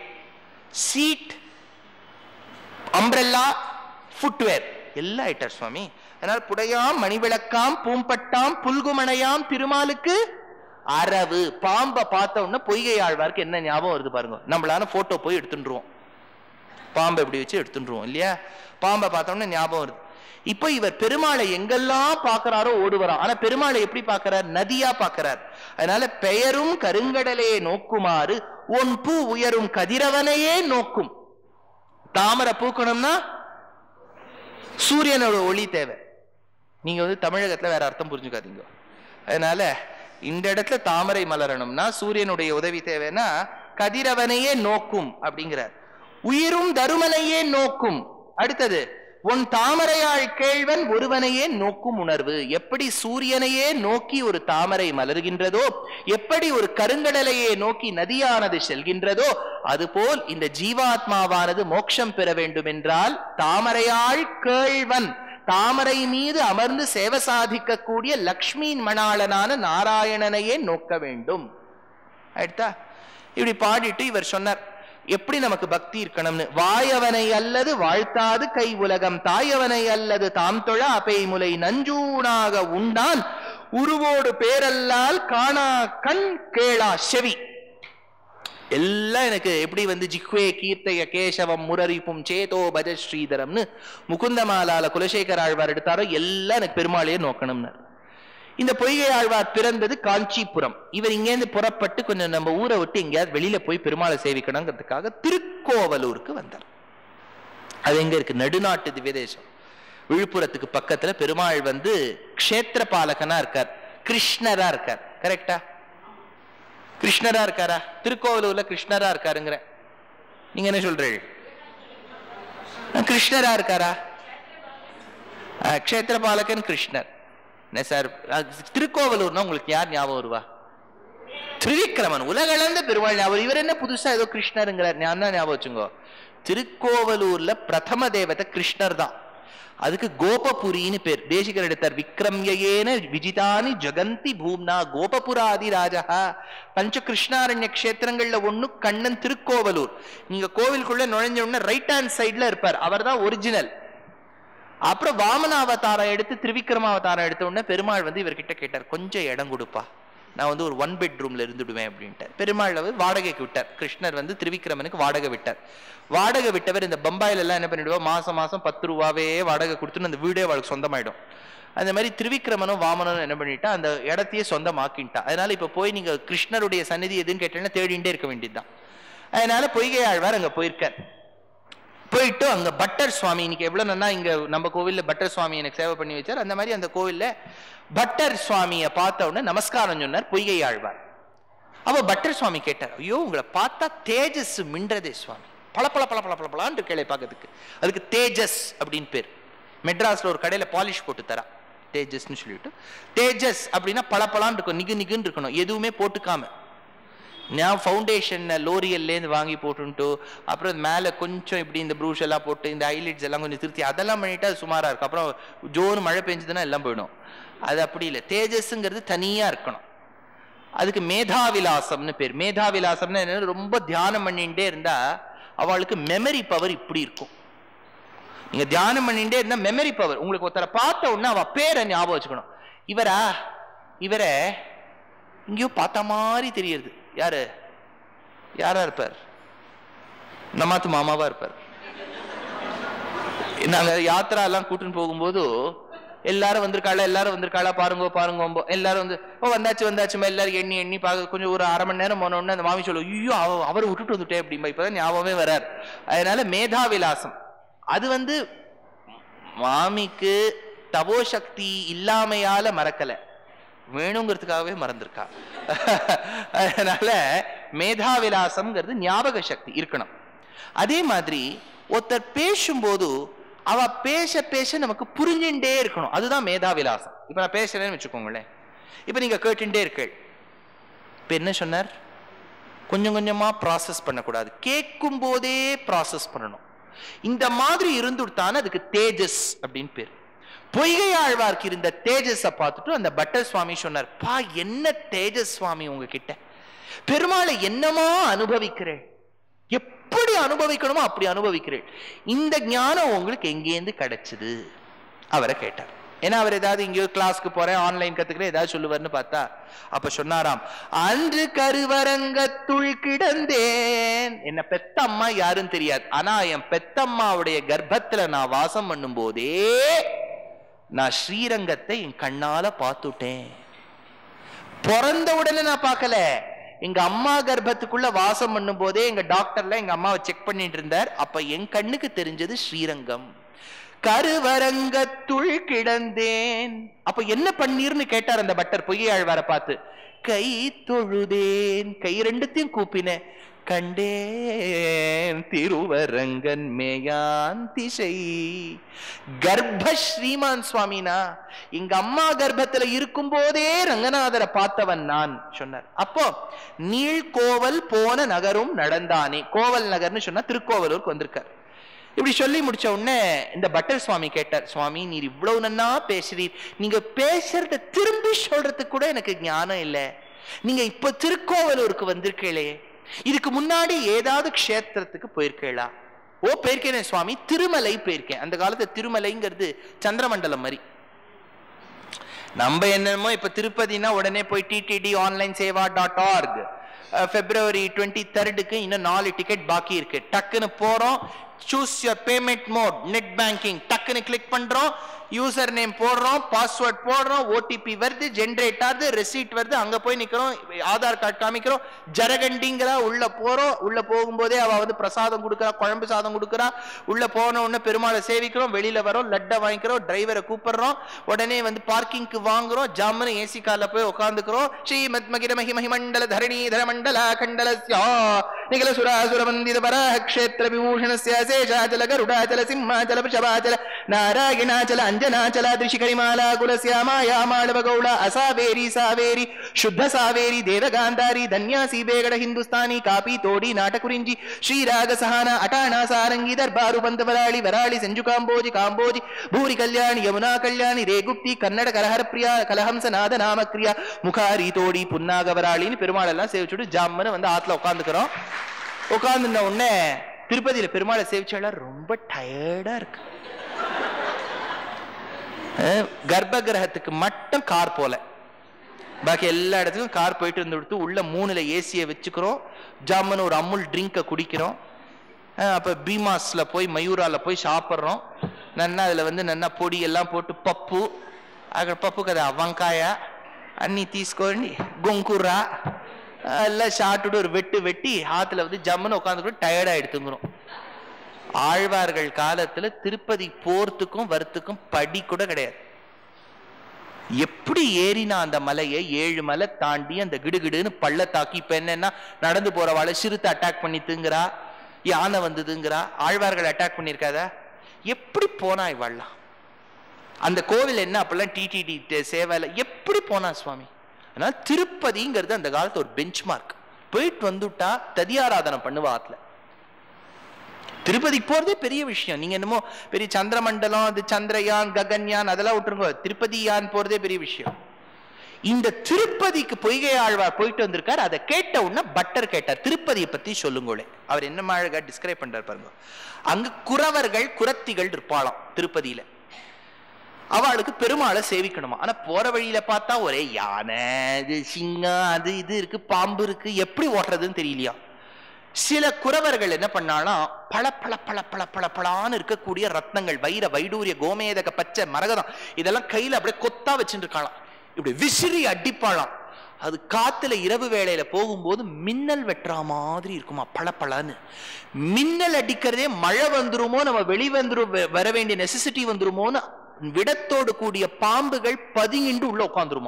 seat umbrella footwear எல்லாம் ஐட்டர் சுவாமி அதனால் புடையாம் மணிவிளக்காம் பூம்பட்டாம் புல்குமணையாம் திருமாலுக்கு அரவு பாம்பை பார்த்த உடனே பொய்கை ஆழ்வாருக்கு என்ன ஞாபகம் வருது பாருங்க நம்மளால போட்டோ போய் எடுத்துட்டுருவோம் பாம்பை இப்படி வச்சு எடுத்துட்டுருவோம் இல்லையா பாம்பை பார்த்த உடனே ஞாபகம் வருது இப்போ இவர் பெருமாளை எங்கெல்லாம் பார்க்கறாரோ ஓடுவராம் ஆனா பெருமாளை எப்படி பார்க்கறார் நதியா பார்க்கறார் அதனால பெயரும் கருங்கடலே நோக்குமாறு உன் பூ உயரும் கதிரவனையே நோக்கும் தாமரை பூக்கணும்னா சூரியனோட ஒளி தேவை நீங்க வந்து தமிழகத்துல வேற அர்த்தம் புரிஞ்சுக்காதீங்க அதனால இந்த இடத்துல தாமரை மலரணும்னா சூரியனுடைய உதவி தேவைன்னா கதிரவனையே நோக்கும் அப்படிங்கிறார் உயிரும் தருமனையே நோக்கும் அடுத்தது உன் தாமரையாள் கேழ்வன் ஒருவனையே நோக்கும் உணர்வு எப்படி சூரியனையே நோக்கி ஒரு தாமரை மலர்கின்றதோ எப்படி ஒரு கருங்கடலையே நோக்கி நதியானது செல்கின்றதோ அதுபோல் இந்த ஜீவாத்மாவானது மோட்சம் பெற வேண்டும் என்றால் தாமரையாள் கேழ்வன் தாமரை மீது அமர்ந்து சேவை சாதிக்கக்கூடிய லக்ஷ்மியின் மணாளனான நாராயணனையே நோக்க வேண்டும் ஆயிடுதா இப்படி பாடிட்டு இவர் சொன்னார் எப்படி நமக்கு பக்தி இருக்கணும்னு வாயவனை அல்லது வாழ்த்தாது கை உலகம் தாயவனை அல்லது தாம் தொழ அபை முலை நஞ்சூனாக உண்டான் உருவோடு பேரல்லால் காணா கண் கேளா செவி எல்லாம் எனக்கு எப்படி வந்து ஜிக்வே கீர்த்தைய கேசவம் முரரிப்பும் சேதோ பஜ ஸ்ரீதரம்னு முகுந்தமாலால குலசேகர ஆழ்வார் எடுத்தாரோ எல்லாம் எனக்கு பெருமாளையே நோக்கணும்னு இந்த பொய்கை ஆழ்வார் பிறந்தது காஞ்சிபுரம் இவர் இங்கேருந்து புறப்பட்டு கொஞ்சம் நம்ம ஊரை விட்டு எங்கேயாவது வெளியில போய் பெருமாளை சேவிக்கணுங்கிறதுக்காக திருக்கோவலூருக்கு வந்தார் அது எங்க இருக்கு நடுநாட்டு திவ்யதேசம் விழுப்புரத்துக்கு பக்கத்துல பெருமாள் வந்து க்ஷேத்திர பாலகனா இருக்கார் கிருஷ்ணரா இருக்கார் கரெக்டா கிருஷ்ணரா இருக்காரா திருக்கோவலூர்ல கிருஷ்ணரா இருக்காருங்கிற நீங்க என்ன சொல்றீங்க கிருஷ்ணரா இருக்காரா அஹ், க்ஷேத்திர பாலகன் கிருஷ்ணர் என்ன சார் அஹ், திருக்கோவலூர்னா உங்களுக்கு யார் ஞாபகம் வருவா திரிவிக்ரமன் உலகளந்த பெருமாள் ஞாபகம் இவர் என்ன புதுசா ஏதோ கிருஷ்ணருங்கிறார் ஞாபகம் தான் ஞாபகம் வச்சுங்கோ திருக்கோவலூர்ல பிரதம தேவதை கிருஷ்ணர் தான் அதுக்கு கோபபுரின்னு பேர் தேசிகர் எடுத்தார் விக்ரம்யேன விஜிதானி ஜகந்தி பூம்னா கோபபுராதி ராஜா பஞ்ச கிருஷ்ணாரண்ய க்ஷேத்திரங்கள்ல ஒண்ணு கண்ணன் திருக்கோவலூர் நீங்க கோவிலுக்குள்ள நுழைஞ்ச உடனே ரைட் ஹேண்ட் சைடுல இருப்பார் அவர் தான் ஒரிஜினல் அப்புறம் வாமன அவதாரம் எடுத்து திரிவிக்ரம அவதாரம் எடுத்த உடனே பெருமாள் வந்து இவர்கிட்ட கேட்டார் கொஞ்சம் இடம் கொடுப்பா நான் வந்து ஒரு ஒன் பெட்ரூம்ல இருந்துடுவேன் அப்படின்ட்டார் பெருமாள் வந்து வாடகைக்கு விட்டார் கிருஷ்ணர் வந்து திரிவிக்ரமனுக்கு வாடகை விட்டார் வாடகை விட்டவர் இந்த பம்பாயில எல்லாம் என்ன பண்ணிடுவா மாசம் மாசம் பத்து ரூபாவே வாடகை கொடுத்துன்னு அந்த வீடே அவளுக்கு சொந்தமாயிடும் அந்த மாதிரி திரிவிக்ரமனும் வாமனும் என்ன பண்ணிட்டா அந்த இடத்தையே சொந்தமாக்கிட்டா அதனால இப்ப போய் நீங்க கிருஷ்ணருடைய சந்நிதி எதுன்னு கேட்டீங்கன்னா தேடிண்டே இருக்க வேண்டியதுதான் அதனால பொய்கை ஆழ்வார் அங்க போயிருக்கார் போயிட்டு அங்க பட்டர் சுவாமி இன்னைக்கு எவ்வளவு நன்னா இங்க நம்ம கோவில்ல பட்டர் சுவாமி எனக்கு சேவை பண்ணி வச்சார் அந்த மாதிரி அந்த கோவில்ல பட்டர் சுவாமியை பார்த்த உடனே நமஸ்காரம் சொன்னார் பொய்கை ஆழ்வார் அவ பட்டர் சுவாமி கேட்டார் ஐயோ உங்களை பார்த்தா தேஜஸ் மின்றதே சுவாமி பல பல பல பல பல பலான்னு இருக்கே பார்க்கறதுக்கு அதுக்கு தேஜஸ் அப்படின்னு பேர் மெட்ராஸ்ல ஒரு கடையில பாலிஷ் போட்டு தரா தேஜஸ்னு சொல்லிட்டு தேஜஸ் அப்படின்னா பளபளன்னு இருக்கும் நிகு நிகுன்னு இருக்கணும் எதுவுமே போட்டுக்காம நான் ஃபவுண்டேஷன் லோரியல்லேருந்து வாங்கி போட்டுன்ட்டு அப்புறம் மேலே கொஞ்சம் இப்படி இந்த ப்ரூஷ் எல்லாம் போட்டு இந்த ஐலிட்ஸ் எல்லாம் கொஞ்சம் திருத்தி அதெல்லாம் பண்ணிட்டா அது சுமாரா இருக்கும் அப்புறம் ஜோன்னு மழை பெஞ்சதுன்னா எல்லாம் போயிடும் அது அப்படி இல்லை தேஜஸ்ங்கிறது தனியா இருக்கணும் அதுக்கு மேதாவிலாசம்னு பேர் மேதாவிலாசம்னு என்னன்னா ரொம்ப தியானம் பண்ணிட்டே இருந்தா அவளுக்கு மெமரி பவர் இப்படி இருக்கும் நீங்க தியானம் பண்ணிட்டே இருந்தா மெமரி பவர் உங்களுக்கு ஒருத்தரை பார்த்த உடனே அவ பேரை ஞாபகம் வச்சுக்கணும் இவரா இவரை எங்கேயோ பார்த்த மாதிரி தெரியுது யாரு யாரா இருப்பார் நம்மாத்து மாமாவா இருப்பார் நாங்க யாத்திரா எல்லாம் கூட்டின்னு போகும்போது எல்லாரும் வந்திருக்காளா எல்லாரும் வந்திருக்காளா பாருங்க பாருங்க எல்லாரும் வந்து ஓ வந்தாச்சு வந்தாச்சுமா எல்லாரும் எண்ணி எண்ணி பார்க்க கொஞ்சம் ஒரு அரை மணி நேரம் போன உடனே அந்த மாமி சொல்லுவோம் ஐயோ அவ அவரை விட்டுட்டு வந்துட்டே அப்படிம்பா இப்பதான் ஞாபகமே வரார் அதனால மேதாவிலாசம் அது வந்து மாமிக்கு தபோ சக்தி இல்லாமையால மறக்கல வேணுங்கிறதுக்காகவே மறந்திருக்கா அதனால மேதாவிலாசம்ங்கிறது ஞாபக சக்தி இருக்கணும் அதே மாதிரி ஒருத்தர் பேசும்போது அவ பேச பேச நமக்கு புரிஞ்சுட்டே இருக்கணும் அதுதான் மேதாவிலாசம் இப்ப நான் பேசுறேன்னு வச்சுக்கோங்களேன் இப்ப நீங்க கேட்டுட்டே இருக்கேள் இப்ப என்ன சொன்னார் கொஞ்சம் கொஞ்சமா ப்ராசஸ் பண்ணக்கூடாது கேட்கும் போதே ப்ராசஸ் பண்ணணும் இந்த மாதிரி இருந்துட்டான அதுக்கு தேஜஸ் அப்படின்னு பேர் பொய்கை ஆழ்வார்க்கு இருந்த தேஜஸை பார்த்துட்டு அந்த பட்டர் சுவாமி சொன்னார் பா என்ன தேஜஸ் சுவாமி உங்ககிட்ட பெருமாளை என்னமா அனுபவிக்கிறேன் எப்படி அனுபவிக்கணுமோ அப்படி அனுபவிக்கிறேன் இந்த ஞானம் உங்களுக்கு எங்கேருந்து கிடைச்சது அவரை கேட்டார் ஏன்னா அவர் ஏதாவது எங்கேயோ கிளாஸ்க்கு போறேன் ஆன்லைன் கத்துக்கிறேன் ஏதாவது சொல்லுவார்னு பார்த்தா அப்ப சொன்னாராம் அன்று கருவரங்கத்துள் கிடந்தேன் என்ன பெத்த அம்மா யாருன்னு தெரியாது ஆனா என் பெத்தம்மாவுடைய கர்ப்பத்துல நான் வாசம் பண்ணும் போதே நான் ஸ்ரீரங்கத்தை என் கண்ணால பார்த்துட்டேன் பிறந்த உடனே நான் பார்க்கல எங்க அம்மா கர்ப்பத்துக்குள்ள வாசம் பண்ணும் போதே எங்க டாக்டர்ல எங்க அம்மாவை செக் பண்ணிட்டு இருந்தார் அப்ப என் கண்ணுக்கு தெரிஞ்சது ஸ்ரீரங்கம் கருவரங்கத்துள் கிடந்தேன் அப்ப என்ன பண்ணீர்னு கேட்டார் அந்த பட்டர் பொய்யை ஆழ்வார பார்த்து கை தொழுதேன் கை ரெண்டுத்தையும் கூப்பினேன் கண்டேன் திருவரங்கன் மேயான் திசை கர்ப்ப ஸ்ரீமான் சுவாமினா எங்க அம்மா கர்ப்பத்துல இருக்கும் போதே ரங்கநாதரை பார்த்தவன் நான் சொன்னார் அப்போ நீழ்கோவல் போன நகரும் நடந்தானே கோவல் நகர்னு சொன்னா திருக்கோவலூருக்கு வந்திருக்கார் இப்படி சொல்லி முடிச்ச உடனே இந்த பட்டர் சுவாமி கேட்டார் சுவாமி நீர் இவ்வளவு நன்னா பேசுறீர் நீங்க பேசுறத திரும்பி சொல்றதுக்கு கூட எனக்கு ஞானம் இல்லை நீங்க இப்ப திருக்கோவலூருக்கு வந்திருக்கீங்களே இதுக்கு முன்னாடி ஏதாவது க்ஷேத்திரத்துக்கு போயிருக்கீங்களா ஓ போயிருக்கேனே சுவாமி திருமலை போயிருக்கேன் அந்த காலத்து திருமலைங்கிறது சந்திரமண்டலம் மாதிரி நம்ம என்னமோ இப்ப திருப்பதினா உடனே போய் TTD online Seva dot org February twenty தேர்டுக்கு இன்னும் நாலு டிக்கெட் பாக்கி இருக்கு டக்குன்னு போறோம் choose your payment mode net banking டக்குன்னு கிளிக் பண்றோம் யூசர் நேம் போடுறோம் பாஸ்வேர்ட் போடுறோம் ஓடிபி வருது ஜென்ரேட் ஆகுது ரெசீட் வருது அங்க போய் நிக்கிறோம் ஆதார் கார்டு காமிக்கிறோம் ஜரகண்டிங்கிறா உள்ள போறோம் உள்ள போகும்போதே அவ வந்து பிரசாதம் கொடுக்குறா குழம்பு சாதம் கொடுக்குறா உள்ள போன உடனே பெருமாளை சேவிக்கிறோம் வெளியில வரோம் லட்டை வாங்கிக்கிறோம் டிரைவரை கூப்பிடுறோம் உடனே வந்து பார்க்கிங்க்கு வாங்குறோம் ஜாமுன்னு ஏசி கார்ல போய் உட்காந்துக்கிறோம் ஸ்ரீமத் மகிர மகி மகிமண்டல தரணீதர மண்டல கண்டலஸ்யா நிகல சுராசுர வந்தித பராஹ க்ஷேத்திர விபூஷணஸ்ய சேஷாச்சல கருடாச்சல சிம்மாச்சல விஷபாச்சல நாராயணாச்சல அஞ்சனாச்சல திருஷிகரிமாலா குலசியாமாயாமாளவ கௌள அசாவேரி சாவேரி ಶುದ್ಧ ಸಾವೇರಿ ದೇವಗಾಂಧಾರಿ ಧನ್ಯಾಸಿ ಬೇಗಡ ಹಿಂದೂಸ್ತಾನಿ ಕಾಪಿ ತೋಡಿ ನಾಟಕುರಿಂಜಿ ಶ್ರೀರಾಗ ಸಹಾನ ಅಟಾಣ ಸಾರಂಗಿ ದರ್ಬಾರು ಬಂದ ವರಾಳಿ ವರಾಳಿ ಸಂಜು ಕಾಂಬೋಜಿ ಕಾಂಬೋಜಿ ಭೂರಿ ಕಲ್ಯಾಣಿ ಯಮುನಾ ಕಲ್ಯಾಣಿ ರೇಗುಪ್ತಿ ಕನ್ನಡ ಕಲಹರ ಪ್ರಿಯ ಕಲಹಂಸ ನಾದ ನಾಮಕ್ರಿಯ முகாரி தோடி புன்னாக வராளின்னு பெருமாள் எல்லாம் சேவிச்சுட்டு ஜாம்னு வந்து ஆத்துல உட்காந்துக்கிறோம் உட்காந்துன உடனே திருப்பதியில பெருமாளை சேவிச்சால ரொம்ப டயர்டா இருக்கு அஹ் கர்ப்ப கிரகத்துக்கு மட்டும் கார் போல பாக்கி எல்லா இடத்துக்கும் கார் போயிட்டு இருந்து கொடுத்து உள்ள மூணுல ஏசியை வச்சுக்கிறோம் ஜாமுன்னு ஒரு அமுல் ட்ரிங்கை குடிக்கிறோம் அஹ் அப்ப பீமாஸ்ல போய் மயூரால போய் சாப்பிட்றோம் நன்னா அதுல வந்து நன்னா பொடி எல்லாம் போட்டு பப்பு అక్కడ పప్పు కదా వంకాయ అన్నీ తీసుకొని గొంకుర్ర எல்லாம் சாப்பிட்டுட்டு ஒரு வெட்டு வெட்டி ஆத்துல வந்து ஜம்முன்னு உட்காந்துக்கிட்டு டயர்டா எடுத்துங்கிறோம் ஆழ்வார்கள் காலத்துல திருப்பதி போர்த்துக்கும் வரத்துக்கும் படி கூட கிடையாது எப்படி ஏறினா அந்த மலையை ஏழு மலை தாண்டி அந்த கிடுகிடுன்னு பள்ளத்தாக்கி இப்ப என்னன்னா நடந்து போறவாளை சிறுத்தை அட்டாக் பண்ணி தூங்குறா யானை வந்ததுங்கிறா ஆழ்வார்கள் அட்டாக் பண்ணியிருக்காதா எப்படி போனா இவாள்லாம் அந்த கோவில் என்ன அப்பெல்லாம் டிடிடி சேவையில் எப்படி போனா சுவாமி அதனால திருப்பதிங்கிறது அந்த காலத்து ஒரு பெஞ்ச் மார்க் போயிட்டு வந்துட்டா ததியாராதனை பண்ணுவா ஆத்துல திருப்பதிக்கு போறதே பெரிய விஷயம் நீங்க என்னமோ பெரிய சந்திரமண்டலம் அது சந்திரயான் ககன்யான் அதெல்லாம் விட்டுருங்க திருப்பதி யான் போறதே பெரிய விஷயம் இந்த திருப்பதிக்கு பொய்கை ஆழ்வார் போயிட்டு வந்திருக்காரு அதை கேட்ட உடனே பட்டர் கேட்டார் திருப்பதியை பத்தி சொல்லுங்களே அவர் என்ன அழகா டிஸ்கிரைப் பண்றாரு பாருங்க அங்க குறவர்கள் குரத்திகள் இருப்பாளாம் திருப்பதியில அவளுக்கு பெருமாளை சேவிக்கணுமா ஆனா போற வழியில பார்த்தா ஒரே யானை இது சிங்கம் அது இது இருக்கு பாம்பு இருக்கு எப்படி ஓட்டுறதுன்னு தெரியலையா சில குறவர்கள் என்ன பண்ணாலும் பல பல பல பல பல பலான்னு இருக்கக்கூடிய ரத்னங்கள் வைர வைடூரிய கோமேதக பச்சை மரகதம் இதெல்லாம் கையில அப்படியே கொத்தா வச்சுட்டு இருக்காளாம் இப்படி விசிறி அடிப்பாளாம் அது காத்துல இரவு வேளையில போகும்போது மின்னல் வெட்டுற மாதிரி இருக்குமா பளபளன்னு மின்னல் அடிக்கிறதே மழை வந்துருமோ நம்ம வெளி வந்துரும் வர வேண்டிய நெசசிட்டி வந்துருமோன்னு விடத்தோடு கூடிய பாம்புகள் பதுங்கிண்டு உள்ள உட்காந்துருமா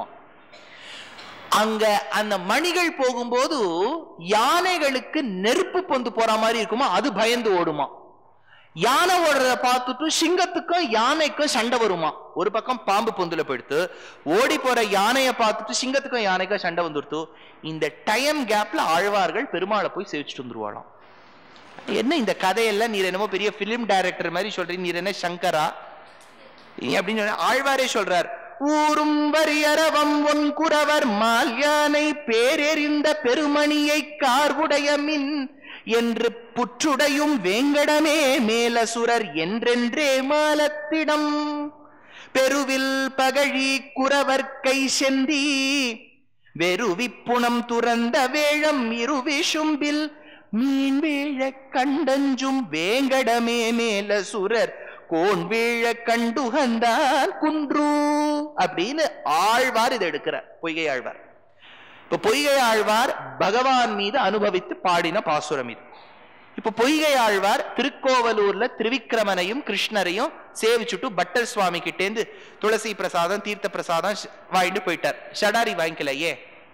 அங்க அந்த மணிகள் போகும்போது யானைகளுக்கு நெருப்பு பொந்து போற மாதிரி இருக்குமா அது பயந்து ஓடுமா யானை ஓடுறத பார்த்துட்டு சிங்கத்துக்கும் யானைக்கும் சண்டை வருமா ஒரு பக்கம் பாம்பு பொந்துல போயிடுத்து ஓடி போற யானையை பார்த்துட்டு சிங்கத்துக்கும் யானைக்கும் சண்டை வந்துடுத்து இந்த டைம் கேப்ல ஆழ்வார்கள் பெருமாளை போய் சேவிச்சுட்டு வந்துருவாளாம் என்ன இந்த கதையெல்லாம் நீர் என்னமோ பெரிய பிலிம் டைரக்டர் மாதிரி சொல்றீங்க நீர் என்ன சங்கரா அப்படின்னு சொன்ன ஆழ்வாரே சொல்றார் ஊரும் வரியரவம் ஒன் குறவர் மால் யானை பேரெறிந்த பெருமணியை கார்வுடைய மின் என்று புற்றுடையும் வேங்கடமே மேலசுரர் என்றென்றே மாலத்திடம் பெருவில் பகழி குறவர்க்கை செந்தி வெறுவிப்புணம் துறந்த வேழம் இருவிசும்பில் மீன் வீழ கண்டஞ்சும் வேங்கடமே மேல சுரர் கோன் வீழ கண்டுகந்தான் குன்று அப்படின்னு ஆழ்வார் இதை எடுக்கிறார் பொய்கை ஆழ்வார் இப்ப பொய்கை ஆழ்வார் பகவான் மீது அனுபவித்து பாடின பாசுரம் இது இப்ப பொய்கை ஆழ்வார் திருக்கோவலூர்ல திருவிக்கிரமனையும் கிருஷ்ணரையும் சேவிச்சுட்டு பட்டர் சுவாமி கிட்டேந்து துளசி பிரசாதம் தீர்த்த பிரசாதம் ஷ- வாங்கிட்டு போயிட்டார் ஷடாரி வாங்கிக்கல ஏ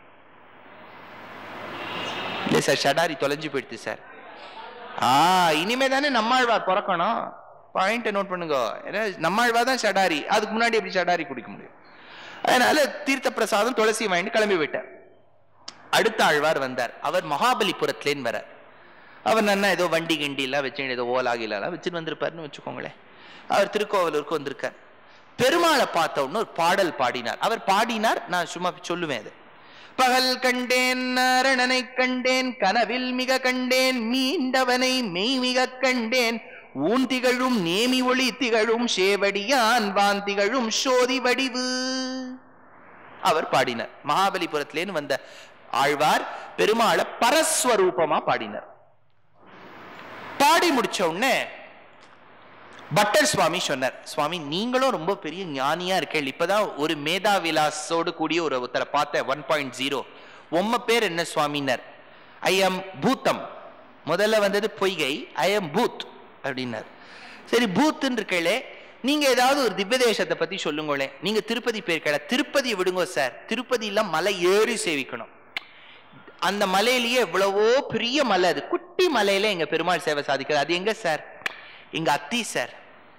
இல்ல சார் ஷடாரி தொலைஞ்சு போயிடுது சார் ஆ இனிமே தானே நம்மாழ்வார் பிறக்கணும் பாயிண்ட் நோட் பண்ணுங்க ஏன்னா நம்மாழ்வார் தான் ஷடாரி அதுக்கு முன்னாடி எப்படி ஷடாரி குடிக்க முடியும் அதனால தீர்த்த பிரசாதம் துளசி வாங்கிட்டு கிளம்பி போயிட்டார் அடுத்த ஆழ்வார் வந்தார் அவர் மகாபலிபுரத்துலேன்னு வரார் அவர் நன்னா ஏதோ வண்டி கிண்டி எல்லாம் வச்சு ஏதோ ஓலாகிலாம் வச்சுட்டு வந்திருப்பாருன்னு வச்சுக்கோங்களேன் அவர் திருக்கோவலூருக்கு வந்திருக்கார் பெருமாளை பார்த்த உடனே ஒரு பாடல் பாடினார் அவர் பாடினார் நான் சும்மா சொல்லுவேன் அது பகல் கண்டேன் நாரணனை கண்டேன் கனவில் மிக கண்டேன் மீண்டவனை மெய் மிக கண்டேன் ஊன் திகழும் நேமி ஒளி திகழும் சேவடியான் வான் திகழும் சோதி வடிவு அவர் பாடினார் மகாபலிபுரத்திலேன்னு வந்த ஆழ்வார் பெருமாளை பரஸ்வரூபமா பாடினார் பாடி முடிச்ச உடனே பட்டர் சுவாமி சொன்னார் சுவாமி நீங்களும் ரொம்ப பெரிய ஞானியா இருக்கேள் இப்பதான் ஒரு மேதா விலாஸோடு கூடிய ஒரு ஒருத்தரை பார்த்தேன் ஒன் பாயிண்ட் ஜீரோ உம்ம பேர் என்ன சுவாமினர் ஐ எம் பூத்தம் முதல்ல வந்தது பொய்கை ஐ எம் பூத் அப்படின்னார் சரி பூத்துன்னு இருக்கே நீங்க ஏதாவது ஒரு திவ்ய தேசத்தை பத்தி சொல்லுங்களேன் நீங்க திருப்பதி போயிருக்கல திருப்பதி விடுங்க சார் திருப்பதியில மலை ஏறி சேவிக்கணும் அந்த மலையிலேயே எவ்வளவோ பெரிய மலை அது குட்டி மலையில எங்க பெருமாள் சேவை சாதிக்கிறது அது எங்க சார் எங்க அத்தி சார்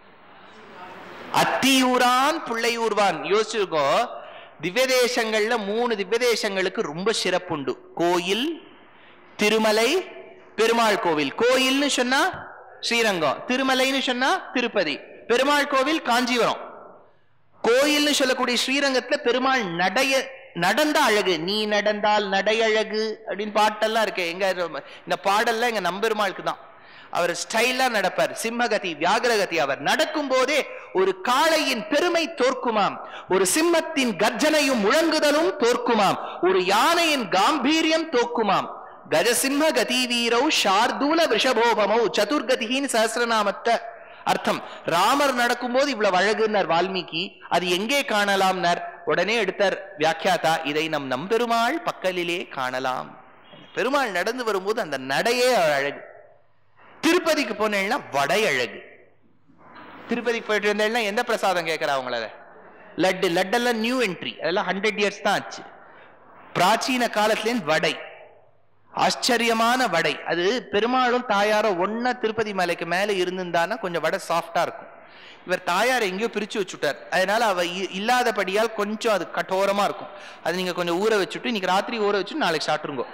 அத்தியூரான் பிள்ளையூர்வான் யோசிச்சுக்கோ திவ்ய தேசங்கள்ல மூணு திவ்ய தேசங்களுக்கு ரொம்ப சிறப்புண்டு கோயில் திருமலை பெருமாள் கோவில் கோயில்னு சொன்னா ஸ்ரீரங்கம் திருமலைன்னு சொன்னா திருப்பதி பெருமாள் கோவில் காஞ்சிபுரம் கோயில்னு சொல்லக்கூடிய ஸ்ரீரங்கத்துல பெருமாள் நடைய நடந்த அழகு நீ நடந்தால் நடை அழகு அப்படின்னு பாட்டெல்லாம் இருக்கு எங்க இந்த பாடல்லாம் எங்க நம்பெருமாளுக்கு தான் அவர் ஸ்டைலா நடப்பார் சிம்மகதி வியாகரகதி அவர் நடக்கும் போதே ஒரு காளையின் பெருமை தோற்குமாம் ஒரு சிம்மத்தின் கர்ஜனையும் முழங்குதலும் தோற்குமாம் ஒரு யானையின் காம்பீரியம் தோக்குமாம் கஜசிம்ம கதி வீரௌ ஷார்தூல விஷபோபமௌ சதுர்கதியின் சஹசிரநாமத்தை அர்த்தம் ராமர் நடக்கும்போது இவ்வளவு அழகுன்னார் வால்மீகி அது எங்கே காணலாம்னார் உடனே எடுத்தார் வியாக்கியாதா இதை நம் நம்பெருமாள் பக்கலிலே காணலாம் பெருமாள் நடந்து வரும்போது அந்த நடையே அழகு திருப்பதிக்கு போனேன்னா வடை அழகு திருப்பதிக்கு போயிட்டு இருந்தேன்னா எந்த பிரசாதம் கேட்கறா அவங்கள லட்டு லட்டெல்லாம் நியூ என்ட்ரி அதெல்லாம் ஹண்ட்ரட் இயர்ஸ் தான் ஆச்சு பிராச்சீன காலத்துலேருந்து வடை ஆச்சரியமான வடை அது பெருமாளும் தாயாரும் ஒன்னா திருப்பதி மலைக்கு மேல இருந்திருந்தானா கொஞ்சம் வடை சாஃப்டா இருக்கும் இவர் தாயார் எங்கேயோ பிரிச்சு வச்சுட்டார் அதனால அவ இ- இல்லாதபடியால் கொஞ்சம் அது கட்டோரமா இருக்கும் அது நீங்க கொஞ்சம் ஊற வச்சுட்டு இன்னைக்கு ராத்திரி ஊற வச்சு நாளைக்கு சாப்பிட்டுருங்க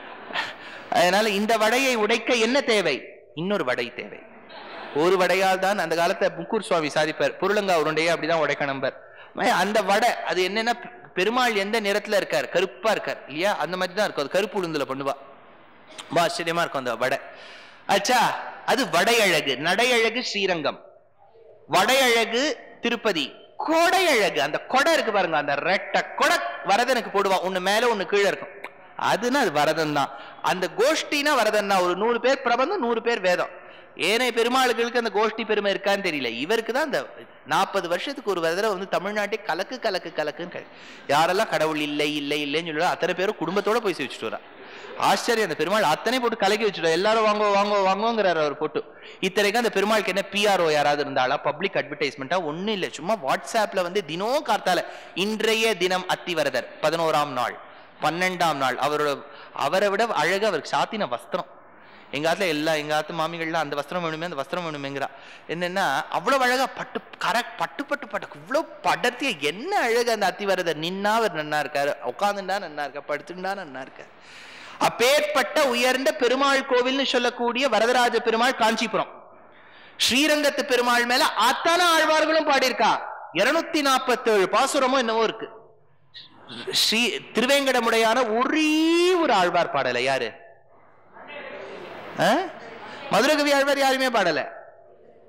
அதனால இந்த வடையை உடைக்க என்ன தேவை இன்னொரு வடை தேவை ஒரு வடையால் தான் அந்த காலத்தை முக்கூர் சுவாமி சாதிப்பார் புருளங்கா உருண்டையே அப்படிதான் உடைக்க நம்பர் அந்த வடை அது என்னன்னா பெ- பெருமாள் எந்த நிறத்துல இருக்கார் கருப்பா இருக்கார் இல்லையா அந்த மாதிரி தான் இருக்கும் அது கருப்பு உளுந்துல பண்ணுவா ரொம்ப ஆச்சரியமா இருக்கும் அந்த வடை அச்சா அது வடையழகு நடையழகு ஸ்ரீரங்கம் வடையழகு திருப்பதி கொடையழகு அந்த கொடை இருக்கு பாருங்க அந்த ரெட்டை கொடை வரதனுக்கு போடுவான் ஒண்ணு மேல ஒண்ணு கீழே இருக்கும் அதுனா அது வரதன் தான் அந்த கோஷ்டினா வரதன் தான் ஒரு நூறு பேர் பிரபந்தம் நூறு பேர் வேதம் ஏனைய பெருமாளுகளுக்கு அந்த கோஷ்டி பெருமை இருக்கான்னு தெரியல இவருக்கு தான் அந்த நாற்பது வருஷத்துக்கு ஒரு தடவை வந்து தமிழ்நாட்டை கலக்கு கலக்கு கலக்குன்னு கல- யாரெல்லாம் கடவுள் இல்லை இல்லை இல்லைன்னு சொல்லி அத்தனை பேரும் குடும்பத்தோட போய் சேவிச்சுட்டு வரா ஆச்சரியம் அந்த பெருமாள் அத்தனை போட்டு கலக்கி வச்சுட்டோம் எல்லாரும் வாங்கோ வாங்கோ வாங்கோங்கிறாரு அவர் போட்டு இத்தனைக்கும் அந்த பெருமாளுக்கு என்ன பிஆர்ஓ யாராவது இருந்தாலா பப்ளிக் அட்வர்டைஸ்மெண்ட்டா ஒண்ணும் இல்லை சும்மா வாட்ஸ்அப்ல வந்து தினம் கார்த்தால இன்றைய தினம் அத்திவரதர் பதினோராம் நாள் பன்னெண்டாம் நாள் அவரோட அவரை விட அழகு அவருக்கு சாத்தின வஸ்திரம் எங்க ஆத்துல எல்லா எங்க ஆத்து மாமிகள்லாம் அந்த வஸ்திரம் வேணுமே அந்த வஸ்திரம் வேணுமேங்கிறா என்னன்னா அவ்வளவு அழகா பட்டு கரெக்ட் பட்டு பட்டு பட்டு இவ்வளவு படர்த்திய என்ன அழகு அந்த அத்திவரதர் நின்னா அவர் நன்னா இருக்காரு உட்காந்துண்டா நன்னா இருக்கா படுத்துண்டா நன்னா இருக்காரு அப்பேற்பட்ட உயர்ந்த பெருமாள் கோவில்னு சொல்லக்கூடிய வரதராஜ பெருமாள் காஞ்சிபுரம் ஸ்ரீரங்கத்து பெருமாள் மேல அத்தனை ஆழ்வார்களும் பாடியிருக்கா இருநூத்தி நாற்பத்தேழு பாசுரமும் என்னவோ இருக்கு ஸ்ரீ திருவேங்கடமுடையான ஒரே ஒரு ஆழ்வார் பாடல யாரு ஆ? மதுரகவி ஆழ்வார் யாருமே பாடல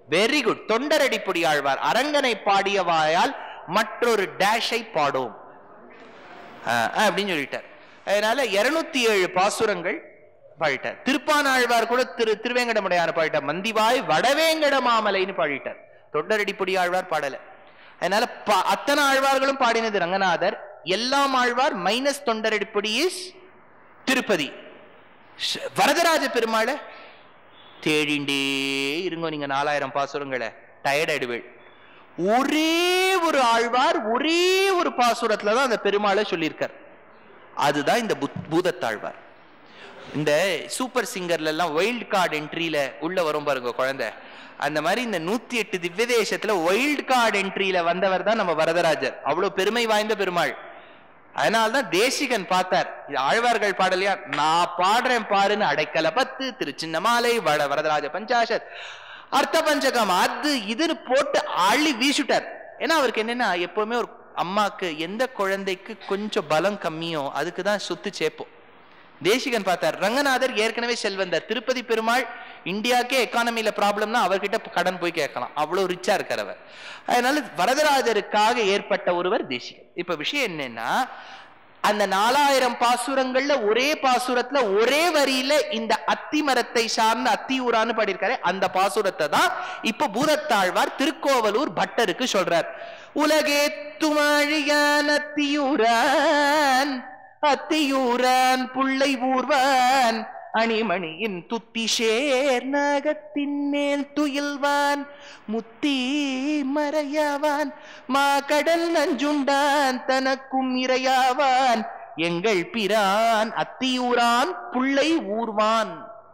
வெரி குட் தொண்டரடிப்புடி ஆழ்வார் அரங்கனை பாடிய வாயால் மற்றொரு டேஷை பாடும் ஆஹ், அப்படின்னு சொல்லிட்டார் அதனால இருநூத்தி ஏழு பாசுரங்கள் பாடிட்டார் திருப்பானாழ்வார் கூட திரு திருவேங்கடமுடையான பாடிட்டார் மந்திவாய் வடவேங்கட மாமலைன்னு பாடிட்டார் தொண்டரடிப்புடி ஆழ்வார் பாடல அதனால ப- அத்தனை ஆழ்வார்களும் பாடினது ரங்கநாதர் எல்லாம் ஆழ்வார் மைனஸ் தொண்டரடிப்புடி இஸ் திருப்பதி ஷ்- வரதராஜ பெருமாளை தேடிண்டே இருங்கோ நீங்க நாலாயிரம் பாசுரங்களை டயர்ட் ஆயிடுவேள் ஒரே ஒரு ஆழ்வார் ஒரே ஒரு பாசுரத்துல தான் அந்த பெருமாளை சொல்லியிருக்கார் அதுதான் இந்த புத்- பூதத்தாழ்வார் இந்த சூப்பர் சிங்கர்ல எல்லாம் வைல்ட் கார்டு என்ட்ரியில உள்ள வரும் பாருங்க குழந்தை அந்த மாதிரி இந்த நூத்தி எட்டு திவ்ய தேசத்துல வைல்ட் கார்டு என்ட்ரியில வந்தவர் தான் நம்ம வரதராஜர் அவ்வளவு பெருமை வாய்ந்த பெருமாள் அதனால்தான் தேசிகன் பார்த்தார் இது ஆழ்வார்கள் பாடலையா நான் பாடுறேன் பாருன்னு அடைக்கல பத்து திருச்சின்னமாலை வட வரதராஜ பஞ்சாஷத் அர்த்த பஞ்சகம் அது இதுன்னு போட்டு அள்ளி வீசுட்டார் ஏன்னா அவருக்கு என்னன்னா எப்பவுமே ஒரு அம்மாக்கு எந்த குழந்தைக்கு கொஞ்சம் பலம் கம்மியோ அதுக்கு தான் சொத்து சேப்போம் தேசிகன் பார்த்தார் ரங்கநாதர் ஏற்கனவே செல்வந்தார் திருப்பதி பெருமாள் இந்தியாக்கே எக்கானமில ப்ராப்ளம்னா அவர்கிட்ட கடன் போய் கேட்கலாம் அவ்வளவு ரிச்சா இருக்கார் அவர் அதனால வரதராஜருக்காக ஏற்பட்ட ஒருவர் தேசிகன் இப்ப விஷயம் என்னன்னா அந்த நாலாயிரம் பாசுரங்கள்ல ஒரே பாசுரத்துல ஒரே வரியில இந்த அத்தி மரத்தை சார்ந்த அத்தியூரான்னு பாடியிருக்காரு அந்த பாசுரத்தை தான் இப்ப பூதத்தாழ்வார் திருக்கோவலூர் பட்டருக்கு சொல்றார் உலகே துமாழியான் அத்தியூரான் அத்தியூரான் புள்ளை ஊர்வான் அணிமணியின் துத்தி சேர் நாகத்தின் மேல் துயில்வான் முத்தி மறையாவான் மா கடல் நஞ்சுண்டான் தனக்கும் இரையாவான் எங்கள் பிரான் அத்தியூரான் புள்ளை ஊர்வான்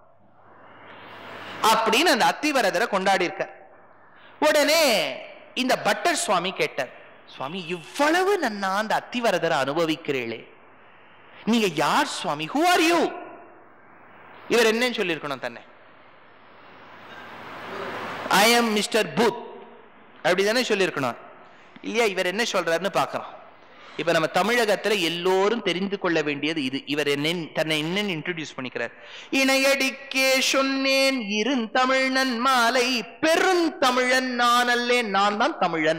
அப்படின்னு அந்த அத்திவரதரை கொண்டாடி இருக்க உடனே இந்த பட்டர் சுவாமி கேட்டார் சுவாமி இவ்வளவு நன்னா அந்த அத்திவரதரை அனுபவிக்கிறீளே நீங்க யார் சுவாமி ஹூ ஆர் யூ இவர் என்னன்னு சொல்லியிருக்கணும் தன்னை ஐ எம் மிஸ்டர் பூத் அப்படிதானே சொல்லியிருக்கணும் இல்லையா இவர் என்ன சொல்றாருன்னு பார்க்கலாம் இப்ப நம்ம தமிழகத்துல எல்லோரும் தெரிந்து கொள்ள வேண்டியது இது இவர் என்ன தன்னை என்னன்னு இன்ட்ரடியூஸ் பண்ணிக்கிறார் இணையடிக்கே சொன்னேன் இருந்தமிழன் மாலை பெருந்தமிழன் நான் அல்லேன் நான் தான் தமிழன்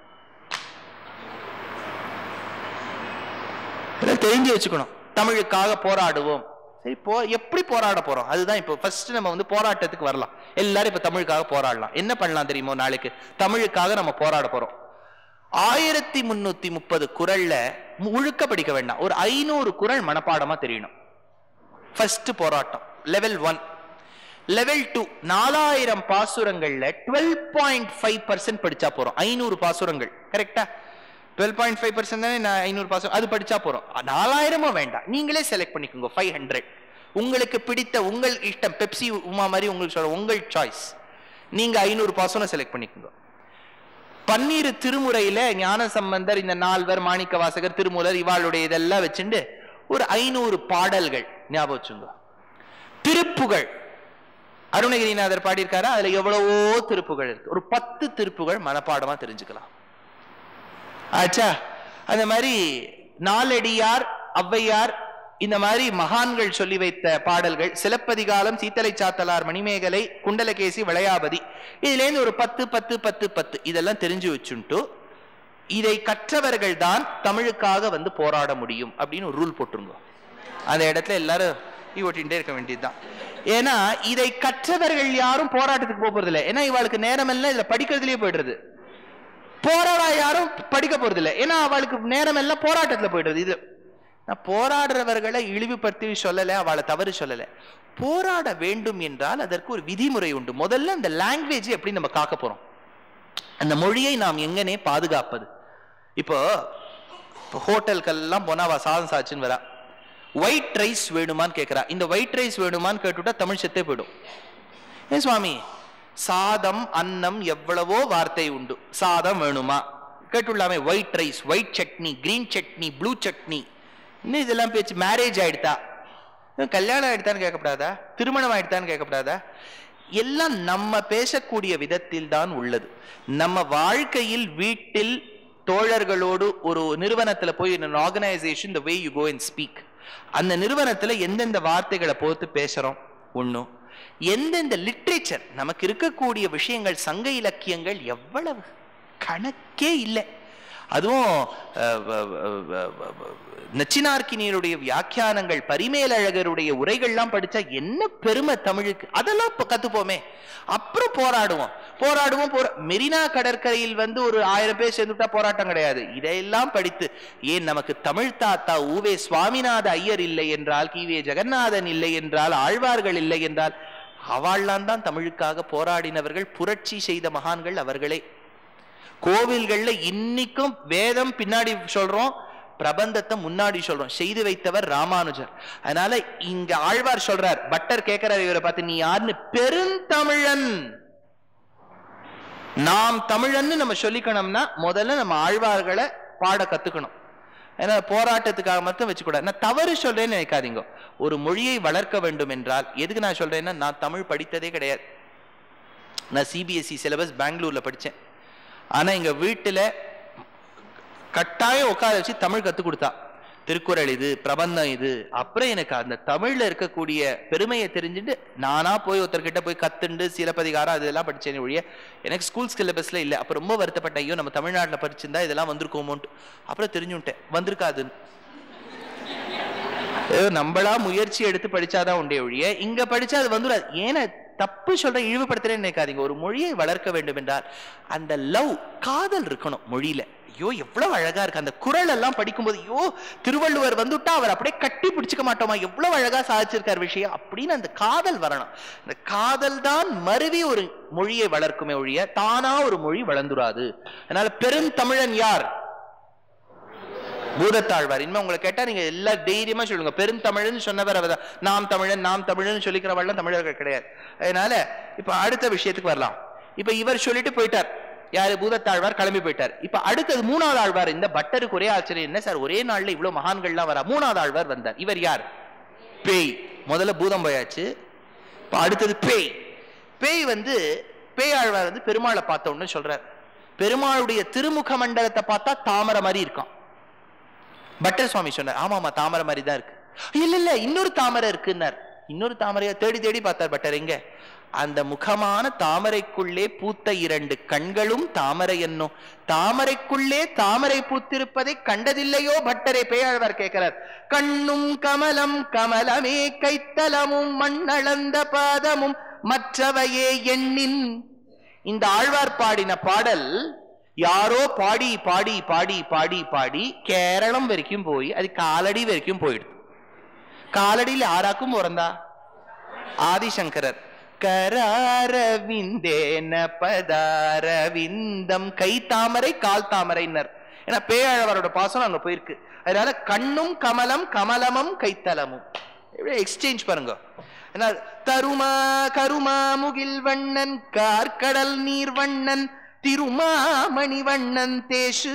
இதெல்லாம் தெரிஞ்சு வச்சுக்கணும் தமிழுக்காக போராடுவோம் சரி போ எப்படி போராட போறோம் அதுதான் இப்போ ஃபர்ஸ்ட் நம்ம வந்து போராட்டத்துக்கு வரலாம் எல்லாரும் இப்ப தமிழுக்காக போராடலாம் என்ன பண்ணலாம் தெரியுமோ நாளைக்கு தமிழுக்காக நம்ம போராட போறோம் ஆயிரத்தி முன்னூத்தி முப்பது குரல்ல முழுக்க படிக்க வேண்டாம் ஒரு ஐநூறு குரல் மனப்பாடமா தெரியணும் ஃபர்ஸ்ட் போராட்டம் லெவல் ஒன் லெவல் டூ நாலாயிரம் பாசுரங்கள்ல டுவெல் பாயிண்ட் ஃபைவ் பர்சன்ட் படிச்சா போறோம் ஐநூறு பாசுரங்கள் கரெக்டா டுவெல் பாயிண்ட் ஃபைவ் பர்சன்ட் தானே நான் ஐநூறு பாசுரம் அது படிச்சா போறோம் நாலாயிரமும் வேண்டாம் நீங்களே செலக்ட் பண்ணிக்கோங்க ஃபைவ் ஹண்ட்ரட் உங்களுக்கு பிடித்த உங்கள் இஷ்டம் பெப்சி உமா மாதிரி உங்களுக்கு சொல்ற உங்கள் சாய்ஸ் நீங்க ஐநூறு பாசுரம் செலக்ட் பண்ணிக்கோங்க பன்னீர் திருமுறையில ஞான சம்பந்தர் இந்த நால்வர் மாணிக்க வாசகர் திருமூலர் இவாளுடைய இதெல்லாம் வச்சுண்டு ஒரு ஐநூறு பாடல்கள் ஞாபகம் வச்சுங்க திருப்புகழ் அருணகிரிநாதர் பாடியிருக்காரு அதுல எவ்வளவோ திருப்புகழ் இருக்கு ஒரு பத்து திருப்புகழ் மனப்பாடமா தெரிஞ்சுக்கலாம் ஆச்சா அந்த மாதிரி நாலடியார் ஔவையார் இந்த மாதிரி மகான்கள் சொல்லி வைத்த பாடல்கள் சிலப்பதிகாலம் சீத்தலை சாத்தலார் மணிமேகலை குண்டலகேசி விளையாபதி இதுலேருந்து ஒரு பத்து பத்து பத்து பத்து இதெல்லாம் தெரிஞ்சு வச்சுட்டு இதை கற்றவர்கள் தான் தமிழுக்காக வந்து போராட முடியும் அப்படின்னு ஒரு ரூல் போட்டுருங்க அந்த இடத்துல எல்லாரும் ஈ ஓட்டிகிட்டே இருக்க வேண்டியதுதான் ஏன்னா இதை கற்றவர்கள் யாரும் போராட்டத்துக்கு போக போறது இல்லை ஏன்னா இவளுக்கு நேரம் எல்லாம் இதுல படிக்கிறதுலயே போயிடுறது போராடா யாரும் படிக்க போறது இல்லை ஏன்னா அவளுக்கு நேரம் எல்லாம் போராட்டத்துல போயிடுறது இது நான் போராடுறவர்களை இழிவுபடுத்தி சொல்லல அவளை தவறு சொல்லல போராட வேண்டும் என்றால் அதற்கு ஒரு விதிமுறை உண்டு முதல்ல அந்த லாங்குவேஜ் எப்படி நம்ம காக்க போறோம் அந்த மொழியை நாம் எங்கனே பாதுகாப்பது இப்போ இப்போ ஹோட்டல்கள்லாம் போனா அவ சாதம் சாச்சுன்னு வரா ஒயிட் ரைஸ் வேணுமான்னு கேட்கறா இந்த ஒயிட் ரைஸ் வேணுமான்னு கேட்டுவிட்டா தமிழ் செத்தே போயிடும் ஏன் சுவாமி சாதம் அன்னம் எவ்வளவோ வார்த்தை உண்டு சாதம் வேணுமா கேட்டுள்ளாமே white rice white chutney green chutney blue chutney இன்னும் இதெல்லாம் பேச்சு மேரேஜ் ஆயிடுதா இன்னும் கல்யாணம் ஆயிடுதான்னு கேட்கப்படாதா திருமணம் ஆயிடுதான்னு கேட்கப்படாதா எல்லாம் நம்ம பேசக்கூடிய விதத்தில் தான் உள்ளது நம்ம வாழ்க்கையில் வீட்டில் தோழர்களோடு ஒரு நிறுவனத்துல போய் organisation the way you go and speak அந்த நிறுவனத்துல எந்தெந்த வார்த்தைகளை போட்டு பேசுறோம் ஒண்ணும் எந்தெந்த லிட்ரேச்சர் நமக்கு இருக்கக்கூடிய விஷயங்கள் சங்க இலக்கியங்கள் எவ்வளவு கணக்கே இல்லை அதுவும் அஹ், வ- வ- வ- வ- வ- நச்சினார்க்கினியருடைய வியாக்கியானங்கள் பரிமேலழகருடைய உரைகள்லாம் படிச்சா என்ன பெருமை தமிழுக்கு அதெல்லாம் இப்ப கத்துப்போமே அப்புறம் போராடுவோம் போராடுவோம் போரா மெரினா கடற்கரையில் வந்து ஒரு ஆயிரம் பேர் சேர்ந்துட்டா போராட்டம் கிடையாது இதையெல்லாம் படித்து ஏன் நமக்கு தமிழ் தாத்தா ஊவே சுவாமிநாத ஐயர் இல்லை என்றால் கிவே ஜெகநாதன் இல்லை என்றால் ஆழ்வார்கள் இல்லை என்றால் அவள்லாம் தான் தமிழுக்காக போராடினவர்கள் புரட்சி செய்த மகான்கள் அவர்களே கோவில்கள்ல இன்னைக்கும் வேதம் பின்னாடி சொல்றோம் பிரபந்தத்தை முன்னாடி சொல்றோம் செய்து வைத்தவர் ராமானுஜர் அதனால இங்க ஆழ்வார் சொல்றார் பட்டர் கேட்கிறார் இவரை பார்த்து நீ யாருன்னு பெருந்தமிழன் நாம் தமிழன்னு நம்ம சொல்லிக்கணும்னா முதல்ல நம்ம ஆழ்வார்களை பாட கத்துக்கணும் ஏன்னா போராட்டத்துக்காக மட்டும் வச்சுக்கூடாது நான் தவறு சொல்றேன்னு நினைக்காதீங்க ஒரு மொழியை வளர்க்க வேண்டும் என்றால் எதுக்கு நான் சொல்றேன்னா நான் தமிழ் படித்ததே கிடையாது நான் சிபிஎஸ்இ சிலபஸ் பெங்களூர்ல படித்தேன் ஆனா எங்க வீட்டுல கட்டாயம் உட்கார வச்சு தமிழ் கத்து கொடுத்தா திருக்குறள் இது பிரபந்தம் இது அப்புறம் எனக்கு அந்த தமிழ்ல இருக்கக்கூடிய பெருமையை தெரிஞ்சுட்டு நானா போய் ஒருத்தர்கிட்ட போய் கத்துண்டு சிலப்பதிகாரம் அதெல்லாம் படிச்சேனே ஒழிய எனக்கு ஸ்கூல் சிலபஸ்ல இல்லை அப்ப ரொம்ப வருத்தப்பட்டேன் ஐயோ நம்ம தமிழ்நாட்டுல படிச்சிருந்தா இதெல்லாம் வந்திருக்கோமோன்ட்டு அப்புறம் தெரிஞ்சுட்டேன் வந்திருக்காதுன்னு ஏதோ நம்மளா முயற்சி எடுத்து படிச்சாதான் உண்டே ஒழிய இங்க படிச்சா அது வந்துடாது ஏன்னா தப்பு சொல்ற இழிவுபடுத்துறேன்னு நினைக்காதீங்க ஒரு மொழியை வளர்க்க வேண்டும் என்றால் அந்த லவ் காதல் இருக்கணும் மொழியில ஐயோ எவ்வளவு அழகா இருக்கு அந்த குரல் எல்லாம் படிக்கும்போது ஐயோ திருவள்ளுவர் வந்துட்டா அவர் அப்படியே கட்டி பிடிச்சுக்க மாட்டோமா எவ்வளவு அழகா சாதிச்சிருக்கார் விஷயம் அப்படின்னு அந்த காதல் வரணும் அந்த காதல் தான் மருவி ஒரு மொழியை வளர்க்குமே ஒழிய தானா ஒரு மொழி வளர்ந்துராது அதனால பெருந்தமிழன் யார் பூதத்தாழ்வார் இனிமே உங்களை கேட்டா நீங்க எல்லா தைரியமா சொல்லுங்க பெருந்தமிழன் சொன்னவர் அவர்தான் நாம் தமிழன் நாம் தமிழன் சொல்லிக்கிறவள்லாம் தமிழர்கள் கிடையாது அதனால இப்ப அடுத்த விஷயத்துக்கு வரலாம் இப்ப இவர் சொல்லிட்டு போயிட்டார் யாரு பூதத்தாழ்வார் கிளம்பி போயிட்டார் இப்ப அடுத்தது மூணாவது ஆழ்வார் இந்த பட்டருக்கு ஒரே ஆச்சரியம் என்ன சார் ஒரே நாள்ல இவ்வளவு மகான்கள்லாம் வரா மூணாவது ஆழ்வார் வந்தார் இவர் யார் பேய் முதல்ல பூதம் போயாச்சு இப்ப அடுத்தது பேய் பேய் வந்து பேய் ஆழ்வார் வந்து பெருமாளை பார்த்த உடனே சொல்றார் பெருமாளுடைய திருமுக மண்டலத்தை பார்த்தா தாமரை மாதிரி இருக்கான் பட்டர் சுவாமி சொன்னார் ஆமா ஆமா தாமரை மாதிரி தான் இருக்கு இல்ல இல்ல இன்னொரு தாமரை இருக்குன்னார் இன்னொரு தாமரையா தேடி தேடி பார்த்தார் பட்டர் எங்க அந்த முகமான தாமரைக்குள்ளே பூத்த இரண்டு கண்களும் தாமரை என்னும் தாமரைக்குள்ளே தாமரை பூத்திருப்பதை கண்டதில்லையோ பட்டரே பேயாழ்வார் கேட்கிறார் கண்ணும் கமலம் கமலமே கைத்தலமும் மண்ணளந்த பாதமும் மற்றவையே எண்ணின் இந்த ஆழ்வார் பாடின பாடல் யாரோ பாடி பாடி பாடி பாடி பாடி കേരളം വരയ്ക്കും പോയി അത് കാലടി വരയ്ക്കും പോയിടും കാലടിയിൽ ആരാക്കും പുറന്താ ആദിശങ്കരർ கராரவிந்தேன பதாரவிந்தம் கை தாமரை கால் தாமரைன்னர் ஏன்னா பேயாழ்வாரோட பாசனம் அங்க போயிருக்கு அதனால கண்ணும் கமலம் கமலமும் கைத்தலமும் எக்ஸ்சேஞ்ச் பாருங்க ஏன்னா தருமா கருமா முகில் வண்ணன் கார்கடல் நீர் வண்ணன் திருமாமணி வண்ணன் தேசு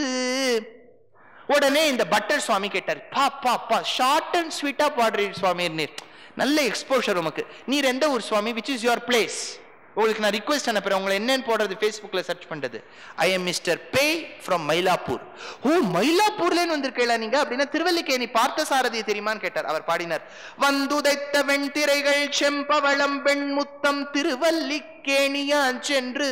உடனே இந்த பட்டர் சுவாமி கேட்டார் பா பா பா ஷார்ட் அண்ட் ஸ்வீட்டா பாடுறீர் சுவாமி நீர் நல்ல எக்ஸ்போஷர் உமக்கு நீர் எந்த ஊர் சுவாமி விச் இஸ் யுவர் பிளேஸ் உங்களுக்கு நான் ரிக்வெஸ்ட் அனுப்புறேன் உங்களை என்னன்னு போடுறது ஃபேஸ்புக்ல சர்ச் பண்றது I am mister Pai from Mylapore oh மயிலாப்பூர்லேன்னு வந்திருக்கீங்களா நீங்க அப்படின்னா திருவல்லிக்கேணி பார்த்த சாரதி தெரியுமான்னு கேட்டார் அவர் பாடினார் வந்துதைத்த வெண்திரைகள் செம்பவளம் வெண்முத்தம் திருவல்லிக்கேணியான் சென்று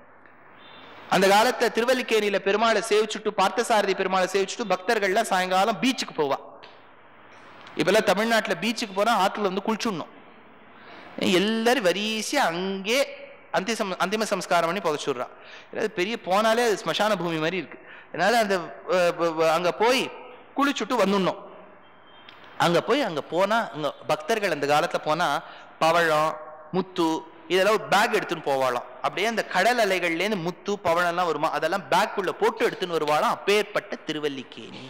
அந்த காலத்துல திருவல்லிக்கேணியில பெருமாளை சேவிச்சுட்டு பார்த்தசாரதி பெருமாளை சேவிச்சுட்டு பக்தர்கள்லாம் சாயங்காலம் பீச்சுக்கு போவா இப்பெல்லாம் தமிழ்நாட்டுல பீச்சுக்கு போனா ஆத்துல வந்து குளிச்சுடணும் எல்லாரும் வரிசையா அங்கே அந்திசம் அந்திம சம்ஸ்காரம் பண்ணி புதைச்சுடுறா ஏதாவது பெரிய போனாலே அது ஸ்மசான பூமி மாதிரி இருக்கு அதனால அந்த அஹ், வ- வ- அங்க போய் குளிச்சுட்டு வந்துடணும் அங்க போய் அங்க போனா அங்க பக்தர்கள் அந்த காலத்துல போனா பவழம் முத்து இதெல்லாம் ஒரு பேக் எடுத்துன்னு போவாளாம் அப்படியே அந்த கடல் அலைகள்லேருந்து முத்து பவழம் எல்லாம் வருமா அதெல்லாம் பேக்குள்ள போட்டு எடுத்துன்னு வருவாளாம் அப்பேற்பட்ட திருவல்லிக்கேணி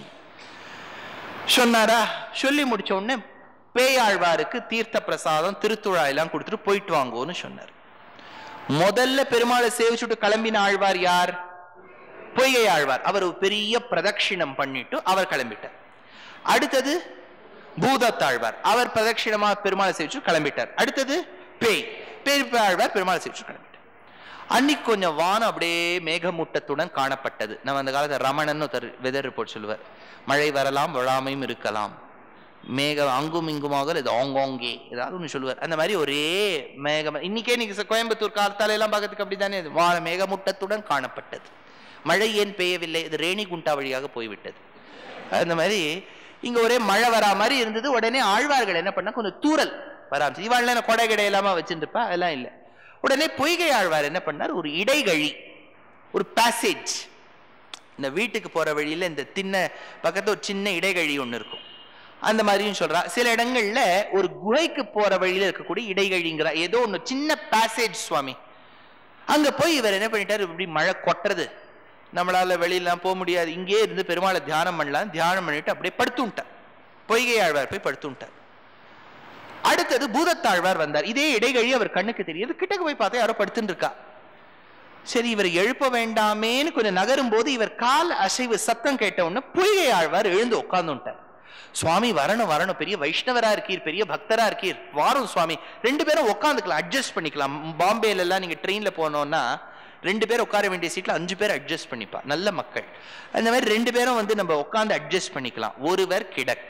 சொன்னாரா சொல்லி முடிச்ச உடனே பேயாழ்வாருக்கு தீர்த்த பிரசாதம் திருத்துழா எல்லாம் கொடுத்துட்டு போயிட்டு வாங்கோன்னு சொன்னார் முதல்ல பெருமாளை சேவிச்சுட்டு கிளம்பின ஆழ்வார் யார் பொய்கை ஆழ்வார் அவர் ஒரு பெரிய பிரதட்சிணம் பண்ணிட்டு அவர் கிளம்பிட்டார் அடுத்தது பூதத்தாழ்வார் அவர் பிரதட்சிணமா பெருமாளை சேவிச்சு கிளம்பிட்டார் அடுத்தது பேய் பேய் ஆழ்வார் பெருமாளை சேவிச்சு கிளம்பிட்டார் அன்னைக்கு கொஞ்சம் வானம் அப்படியே மேகமூட்டத்துடன் காணப்பட்டது நம்ம அந்த காலத்துல ரமணன் ஒருத்தர் வெதர் ரிப்போர்ட் சொல்லுவார் மழை வரலாம் வழாமையும் இருக்கலாம் மேகம் அங்கும் இங்குமாக இது ஆங்கோங்கே ஏதாவது ஒன்று சொல்லுவார் அந்த மாதிரி ஒரே மேகம் இன்னைக்கே நீங்க ச- கோயம்புத்தூர் காலத்தால எல்லாம் பார்க்கறதுக்கு அப்படித்தானே இது. வான மேகமூட்டத்துடன் காணப்பட்டது மழை ஏன் பெய்யவில்லை இது ரேணிகுண்டா வழியாக போய்விட்டது அந்த மாதிரி இங்க ஒரே மழை வரா மாதிரி இருந்தது உடனே ஆழ்வார்கள் என்ன பண்ணா கொஞ்சம் தூறல் வராம இவாள்லாம் கொடை கிடை இல்லாம வச்சுருப்பா அதெல்லாம் இல்லை உடனே பொய்கை ஆழ்வார் என்ன பண்ணார் ஒரு இடைகழி ஒரு பேசேஜ் இந்த வீட்டுக்கு போற வழியில இந்த திண்ண பக்கத்துல ஒரு சின்ன இடைகழி ஒண்ணு இருக்கும் அந்த மாதிரியும் சொல்றா சில இடங்கள்ல ஒரு குகைக்கு போற வழியில இருக்கக்கூடிய இடைகழிங்கிறா ஏதோ ஒண்ணு சின்ன பேசேஜ் சுவாமி அங்க போய் இவர் என்ன பண்ணிட்டாரு இப்படி மழை கொட்டுறது நம்மளால வெளியெல்லாம் போக முடியாது இங்கேயே இருந்து பெருமாளை தியானம் பண்ணலாம் தியானம் பண்ணிட்டு அப்படியே படுத்துட்டார் பொய்கை ஆழ்வார் போய் படுத்துட்டார் அடுத்தது பூதத்தாழ்வார் வந்தார் இதே இடைகழி அவர் கண்ணுக்கு தெரியுது கிட்டக்கு போய் பார்த்தா யாரோ படுத்துட்டு இருக்கா சரி இவர் எழுப்ப வேண்டாமேன்னு கொஞ்சம் நகரும் போது இவர் கால் அசைவு சத்தம் கேட்ட உடனே பொய்கை ஆழ்வார் எழுந்து உட்கார்ந்துட்டார் சுவாமி வரணும் வரணும் பெரிய வைஷ்ணவரா இருக்கீர் பெரிய பக்தரா இருக்கீர் வாரும் சுவாமி ரெண்டு பேரும் உட்காந்துக்கலாம் அட்ஜஸ்ட் பண்ணிக்கலாம் பாம்பேல எல்லாம் நீங்க ட்ரெயின்ல போனோம்னா ரெண்டு பேர் உட்கார வேண்டிய சீட்ல அஞ்சு பேர் அட்ஜஸ்ட் பண்ணிப்பா நல்ல மக்கள் அந்த மாதிரி ரெண்டு பேரும் வந்து நம்ம உட்காந்து அட்ஜஸ்ட் பண்ணிக்கலாம் ஒருவர் கிடக்க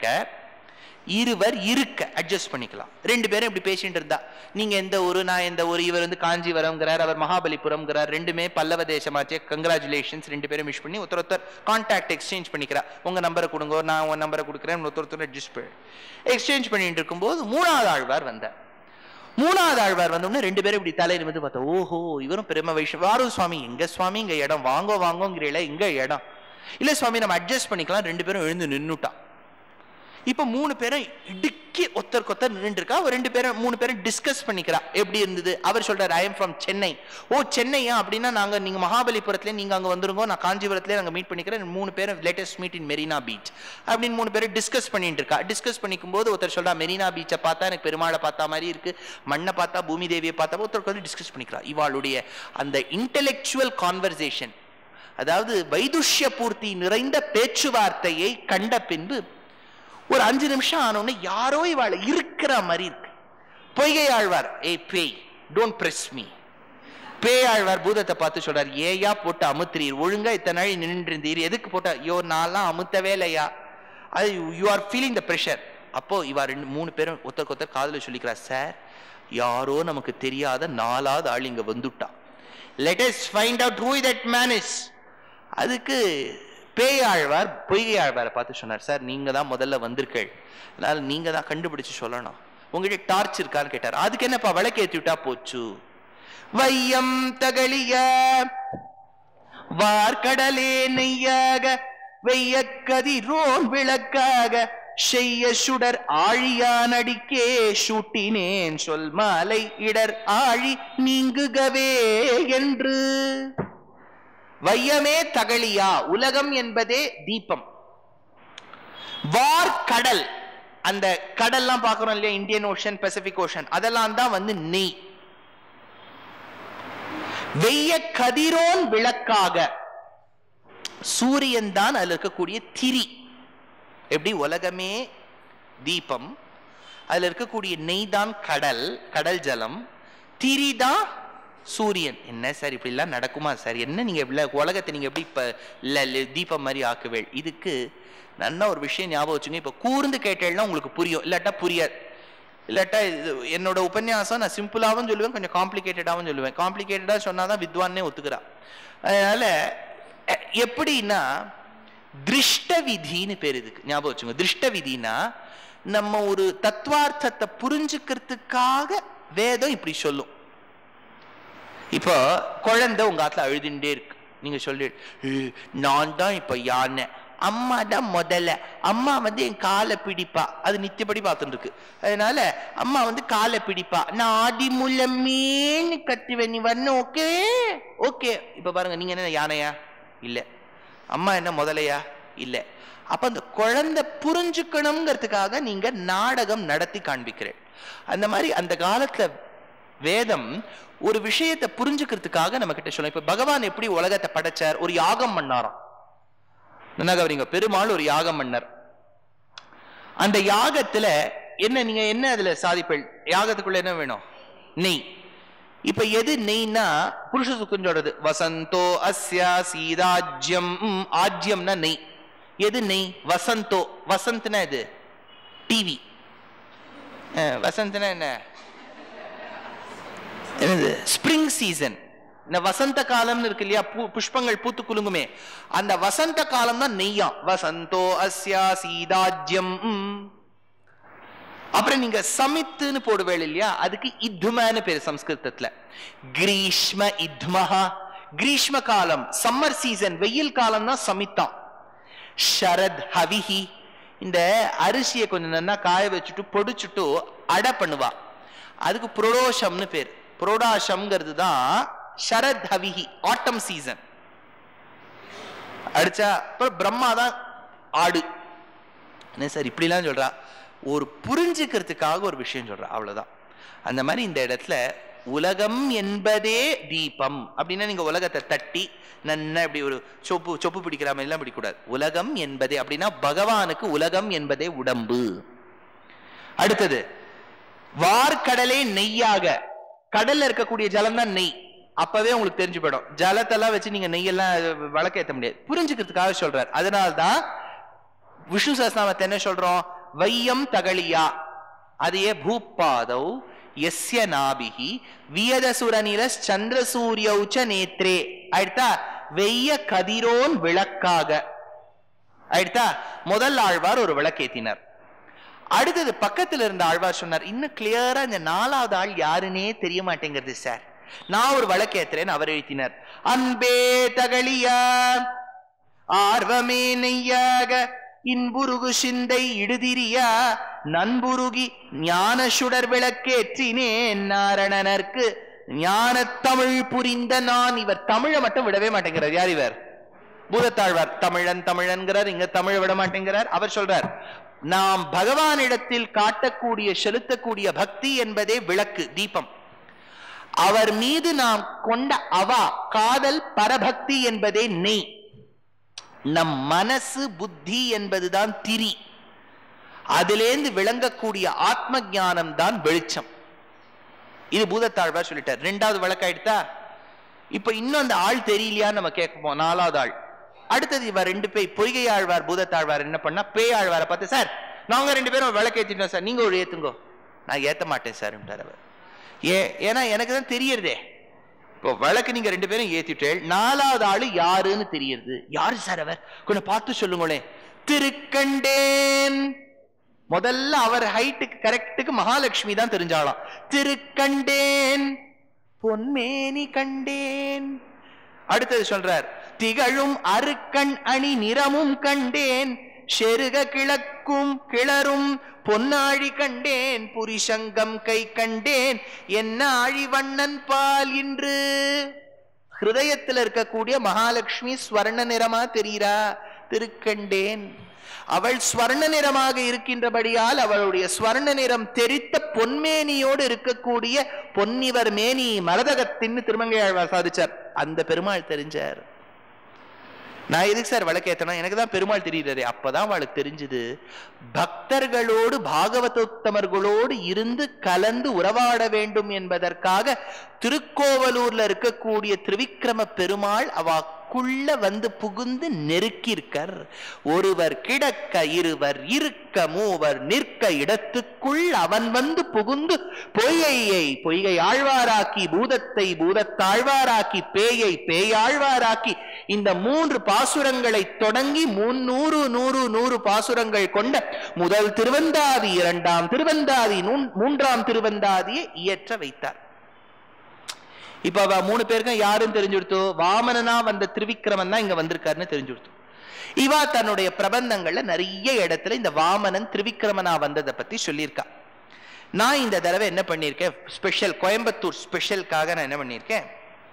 இருவர் இருக்க அட்ஜஸ்ட் பண்ணிக்கலாம் ரெண்டு பேரும் இப்படி பேசிட்டு இருந்தா நீங்க எந்த ஊரு நான் எந்த ஊரு இவர் வந்து காஞ்சிபுரம்ங்கிறார் அவர் மகாபலிபுரம்ங்கிறார் ரெண்டுமே பல்லவ தேசமாச்சே கங்க்ராச்சுலேஷன்ஸ் ரெண்டு பேரும் விஷ் பண்ணி ஒருத்தர் ஒருத்தர் கான்டாக்ட் எக்ஸ்சேஞ்ச் பண்ணிக்கிறா உங்க நம்பரை கொடுங்க நான் உங்க நம்பரை கொடுக்குறேன் ஒருத்தர் ஒருத்தர் அட்ஜஸ்ட் பண்ணி எக்ஸ்சேஞ்ச் பண்ணிட்டு இருக்கும்போது மூணாவது ஆழ்வார் வந்தார் மூணாவது ஆழ்வார் வந்தோடனே ரெண்டு பேரும் இப்படி தலையில வந்து பார்த்தா ஓஹோ இவரும் பெருமை வைஷ்ணவ வாரும் சுவாமி எங்க சுவாமி இங்க இடம் வாங்கோ வாங்கோங்கிறீங்களே இங்க இடம் இல்ல சுவாமி நம்ம அட்ஜஸ்ட் பண்ணிக்கலாம் ரெண்டு பேரும் எழுந்து நின்னுட்டா இப்ப மூணு பேரும் இடுக்கி ஒருத்தருக்கு ஒருத்தர் நின்று இருக்கா அவர் ரெண்டு பேரும் மூணு பேரும் டிஸ்கஸ் பண்ணிக்கிறா எப்படி இருந்தது அவர் சொல்றாரு I am from Chennai oh சென்னையா அப்படின்னா நாங்க நீங்க மகாபலிபுரத்துல நீங்க அங்க வந்துருங்க நான் காஞ்சிபுரத்துல நாங்க மீட் பண்ணிக்கிறேன் மூணு பேரும் latest meet in Marina beach அப்படின்னு மூணு பேரும் டிஸ்கஸ் பண்ணிட்டு இருக்கா டிஸ்கஸ் பண்ணிக்கும் போது ஒருத்தர் சொல்றா மெரினா பீச்சை பார்த்தா எனக்கு பெருமாளை பார்த்தா மாதிரி இருக்கு மண்ணை பார்த்தா பூமி தேவியை பார்த்தா ஒருத்தருக்கு வந்து டிஸ்கஸ் பண்ணிக்கிறா இவாளுடைய அந்த இன்டெலெக்சுவல் கான்வர்சேஷன் அதாவது வைதுஷ்ய பூர்த்தி நிறைந்த பேச்சுவார்த்தையை கண்ட பின்பு ஒரு அஞ்சு நிமிஷம் ஆனோடனே யாரோ இவாளை இருக்கிற மாதிரி இருக்கு பொய்கை ஆழ்வார் ஏய் பேய் டோன்ட் பிரஸ் மீ பேய் ஆழ்வார் பூதத்தை பார்த்து சொல்றார் ஏயா போட்டு அமுத்துறீர் ஒழுங்கா இத்தனை நாள் நின்று இருந்தீர் எதுக்கு போட்ட ஐயோ நான்லாம் அமுத்தவே இல்லையா அது you are feeling the pressure அப்போ இவா ரெண்டு மூணு பேரும் ஒருத்தருக்கு ஒருத்தர் காதுல சொல்லிக்கிறா சார் யாரோ நமக்கு தெரியாத நாலாவது ஆள் இங்க வந்துட்டா let us find out who that man is அதுக்கு பேய் ஆழ்வார் பொய்கை ஆழ்வாரை பார்த்து சொன்னார் சார் நீங்க தான் முதல்ல வந்திருக்கள் அதனால நீங்க தான் கண்டுபிடிச்சு சொல்லணும் உங்ககிட்ட டார்ச் இருக்கான்னு கேட்டார் அதுக்கு என்னப்பா விளக்கு ஏத்தி விட்டா போச்சு வையம் தகழிய வார்கடலே நெய்யாக வெய்ய கதிரோன் விளக்காக செய்ய சுடர் ஆழியான் அடிக்கே சூட்டினேன் சொல் மாலை இடர் ஆழி நீங்குகவே என்று வையமே தகழியா உலகம் என்பதே தீபம் வார் கடல் அந்த கடல்லாம் பார்க்கறோம் இல்லையா இந்தியன் ஓஷன் பசிபிக் ஓஷன் அதெல்லாம் தான் வந்து நெய் வெய்ய கதிரோன் விளக்காக சூரியன் தான் அதுல இருக்கக்கூடிய திரி எப்படி உலகமே தீபம் அதுல இருக்கக்கூடிய நெய் தான் கடல் கடல் ஜலம் திரி தான் சூரியன் என்ன சார் இப்படிலாம் நடக்குமா சார் என்ன நீங்க இப்படி உலகத்தை நீங்க எப்படி இப்ப இல்ல இல்ல, தீபம் மாதிரி ஆக்குவேள் இதுக்கு நல்ல ஒரு விஷயம் ஞாபகம் வச்சுங்க இப்ப கூர்ந்து கேட்டேன்னா உங்களுக்கு புரியும் இல்லாட்டா புரியாது இல்லாட்டா இது என்னோட உபன்யாசம் நான் சிம்பிளாகவும் சொல்லுவேன் கொஞ்சம் காம்ப்ளிகேட்டடாகவும் சொல்லுவேன் காம்ப்ளிகேட்டடாக சொன்னாதான் வித்வான்னே ஒத்துக்கிறா அதனால அஹ், எப்படின்னா திருஷ்ட விதின்னு பேர் இதுக்கு ஞாபகம் வச்சுங்க திருஷ்ட விதினா நம்ம ஒரு தத்துவார்த்தத்தை புரிஞ்சுக்கிறதுக்காக வேதம் இப்படி சொல்லும் இப்போ குழந்தை உங்க ஆத்துல அழுதுண்டே இருக்கு நீங்க சொல்லி "ஏய், நான் தான் இப்ப யானை அம்மா தான் முதல்ல அம்மா வந்து என் காலை பிடிப்பா அது நித்தியப்படி பார்த்துட்டு இருக்கு அதனால அம்மா வந்து காலை பிடிப்பா நான் ஆடி முள்ளமேன்னு கத்துவேன் நீ வரணும் ஓகே ஓகே இப்ப பாருங்க நீங்க என்ன யானையா இல்ல அம்மா என்ன முதலையா இல்ல அப்ப அந்த குழந்தை புரிஞ்சுக்கணுங்கிறதுக்காக நீங்க நாடகம் நடத்தி காண்பிக்கிறேன் அந்த மாதிரி அந்த காலத்துல வேதம் ஒரு விஷயத்தை புரிஞ்சுக்கிறதுக்காக நம்ம கிட்ட சொல்லும் இப்ப பகவான் எப்படி உலகத்தை படைச்சார் ஒரு யாகம் பண்ணாராம் என்ன கவனிங்க பெருமாள் ஒரு யாகம் பண்ணார் அந்த யாகத்துல என்ன நீங்க என்ன அதுல சாதிப்பீள் யாகத்துக்குள்ள என்ன வேணும் நெய் இப்ப எது நெய்னா புருஷ சுக்குஞ்சோடது வசந்தோ அஸ்யா சீதாஜ்யம் ம், ஆஜ்யம்னா நெய் எது நெய் வசந்தோ வசந்த்னா எது டிவி வசந்தனா என்ன என்னது ஸ்ப்ரிங் சீசன் இந்த வசந்த காலம்னு இருக்கு இல்லையா பூ புஷ்பங்கள் பூத்து குலுங்குமே அந்த வசந்த காலம் தான் நெய்யா வசந்தோ அஸ்யா சீதாஜ்யம் அப்புறம் நீங்க சமித்துன்னு போடுவேள் இல்லையா அதுக்கு இத்மன்னு பேரு சம்ஸ்கிருதத்துல கிரீஷ்ம இத்மஹா கிரீஷ்ம காலம் சம்மர் சீசன் வெயில் காலம் தான் சமித்தா ஷரத் ஹவிஹி இந்த அரிசியை கொஞ்சம் நல்லா காய வச்சுட்டு பொடிச்சுட்டு அடை பண்ணுவா அதுக்கு புரோடோஷம்னு பேர் புரோடாஷம்ங்கிறது தான் ஷரத் ஹவிஹி ஆட்டம் சீசன் அடிச்சா அப்புறம் பிரம்மா தான் ஆடு என்ன சார் இப்படிலாம் சொல்றா ஒரு புரிஞ்சுக்கிறதுக்காக ஒரு விஷயம் சொல்றா அவ்வளவுதான் அந்த மாதிரி இந்த இடத்துல உலகம் என்பதே தீபம் அப்படின்னா நீங்க உலகத்தை தட்டி நன்ன இப்படி ஒரு சொப்பு சொப்பு பிடிக்கிற மாதிரி எல்லாம் பிடிக்கூடாது உலகம் என்பதே அப்படின்னா பகவானுக்கு உலகம் என்பதே உடம்பு அடுத்தது வார்க்கடலே நெய்யாக கடல்ல இருக்கக்கூடிய ஜலம் தான் நெய் அப்பவே உங்களுக்கு தெரிஞ்சு போயிடும் ஜலத்தெல்லாம் வச்சு நீங்க நெய்யெல்லாம் வழக்க ஏத்த முடியாது புரிஞ்சுக்கிறதுக்காக சொல்றார் அதனால்தான் விஷ்ணு சஹஸ்ரநாமத்தை என்ன சொல்றோம் வையம் தகலியா அதையே பூப்பாதவ் எஸ்ய நாபிகி வியதசுரநிலஸ் சந்திரசூரியௌச்ச நேத்ரே ஆயிடுத்தா வெய்ய கதிரோன் விளக்காக ஆயிடுத்தா முதல் ஆழ்வார் ஒரு விளக்கேத்தினார் அடுத்தது பக்கத்துல இருந்த ஆழ்வார் சொன்னார் இன்னும் கிளியரா இந்த நாலாவது ஆள் யாருன்னே தெரிய மாட்டேங்கிறது சார் நான் ஒரு வழக்கேத்துறேன் அவர் எழுத்தினார் அன்பே தகலியா ஆர்வமே நெய்யாக இன்புருகு சிந்தை இடுதிரியா நண்புருகி ஞான சுடர் விளக்கேற்றினேன் நாரணனர்க்கு ஞான தமிழ் புரிந்த நான் இவர் தமிழை மட்டும் விடவே மாட்டேங்கிறார் யார் இவர் பூதத்தாழ்வார் தமிழன் தமிழன்கிறார் இங்க தமிழ் விட மாட்டேங்கிறார் அவர் சொல்றார் நாம் பகவானிடத்தில் காட்டக்கூடிய செலுத்தக்கூடிய பக்தி என்பதே விளக்கு தீபம் அவர் மீது நாம் கொண்ட அவா காதல் பரபக்தி என்பதே நெய் நம் மனசு புத்தி என்பதுதான் திரி அதிலேந்து விளங்கக்கூடிய ஆத்ம ஞானம் தான் வெளிச்சம் இது பூதத்தாழ்வார் சொல்லிட்டார் ரெண்டாவது வழக்காயிடுதா இப்ப இன்னும் அந்த ஆள் தெரியலையான்னு நம்ம கேட்போம் நாலாவது ஆள் அடுத்தது இவர் ரெண்டு பேய் பொய்கை ஆழ்வார் பூதத்தாழ்வார் என்ன பண்ணா பேய் ஆழ்வாரை பார்த்து சார் நாங்க ரெண்டு பேரும் விளக்கு ஏத்திட்டோம் சார் நீங்க ஒரு ஏத்துங்கோ நான் ஏத்த மாட்டேன் சார் அவர் ஏ ஏன்னா எனக்கு தான் தெரியறதே இப்போ விளக்கு நீங்க ரெண்டு பேரும் ஏத்திட்டேள் நாலாவது ஆளு யாருன்னு தெரியுது யாரு சார் அவர் கொஞ்சம் பார்த்து சொல்லுங்களேன் திருக்கண்டேன் முதல்ல அவர் ஹைட்டுக்கு கரெக்டுக்கு மகாலட்சுமி தான் தெரிஞ்சாலாம் திருக்கண்டேன் பொன்மேனி கண்டேன் அடுத்தது சொல்றார் திகழும் அருக்கண் அணி நிறமும் கண்டேன் செருக கிழக்கும் கிளரும் பொன்னாழி கண்டேன் புரிசங்கம் கை கண்டேன் என்ன ஆழிவண்ணன் பால் இன்று ஹிருதயத்தில் இருக்கக்கூடிய மகாலட்சுமி ஸ்வர்ண நிறமா தெரிகிறா திருக்கண்டேன் அவள் ஸ்வர்ண நிறமாக இருக்கின்றபடியால் அவளுடைய ஸ்வர்ண நிறம் தெரித்த பொன்மேனியோடு இருக்கக்கூடிய பொன்னிவர் மேனி மரதகத்தின்னு திருமங்கையாழ்வார் சாதிச்சார் அந்த பெருமாள் தெரிஞ்சார் நான் எதுக்கு சார் விளக்கேத்தனா எனக்கு தான் பெருமாள் தெரியுறாரு அப்பதான் அவளுக்கு தெரிஞ்சது பக்தர்களோடு பாகவதோத்தமர்களோடு இருந்து கலந்து உறவாட வேண்டும் என்பதற்காக திருக்கோவலூர்ல இருக்கக்கூடிய திரிவிக்ரம பெருமாள் அவாக்குள்ள வந்து புகுந்து நெருக்கியிருக்கர் ஒருவர் கிடக்க இருவர் இருக்க மூவர் நிற்க இடத்துக்குள் அவன் வந்து புகுந்து பொய்யையை பொய்கை ஆழ்வாராக்கி பூதத்தை பூதத்தாழ்வாராக்கி பேயை பேயாழ்வாராக்கி இந்த மூன்று பாசுரங்களை தொடங்கி முன்னூறு நூறு நூறு பாசுரங்கள் கொண்ட முதல் திருவந்தாதி இரண்டாம் திருவந்தாதி நூன்- மூன்றாம் திருவந்தாதியை இயற்ற வைத்தார் இப்ப அவ மூணு பேருக்கும் யாரும் தெரிஞ்சுடுத்தோ வாமனனா வந்த திருவிக்கிரமன் தான் இங்க வந்திருக்காருன்னு தெரிஞ்சுடுத்து இவா தன்னுடைய பிரபந்தங்கள்ல நிறைய இடத்துல இந்த வாமனன் திருவிக்கிரமனா வந்ததை பத்தி சொல்லியிருக்கா நான் இந்த தடவை என்ன பண்ணியிருக்கேன் ஸ்பெஷல் கோயம்புத்தூர் ஸ்பெஷலுக்காக நான் என்ன பண்ணியிருக்கேன்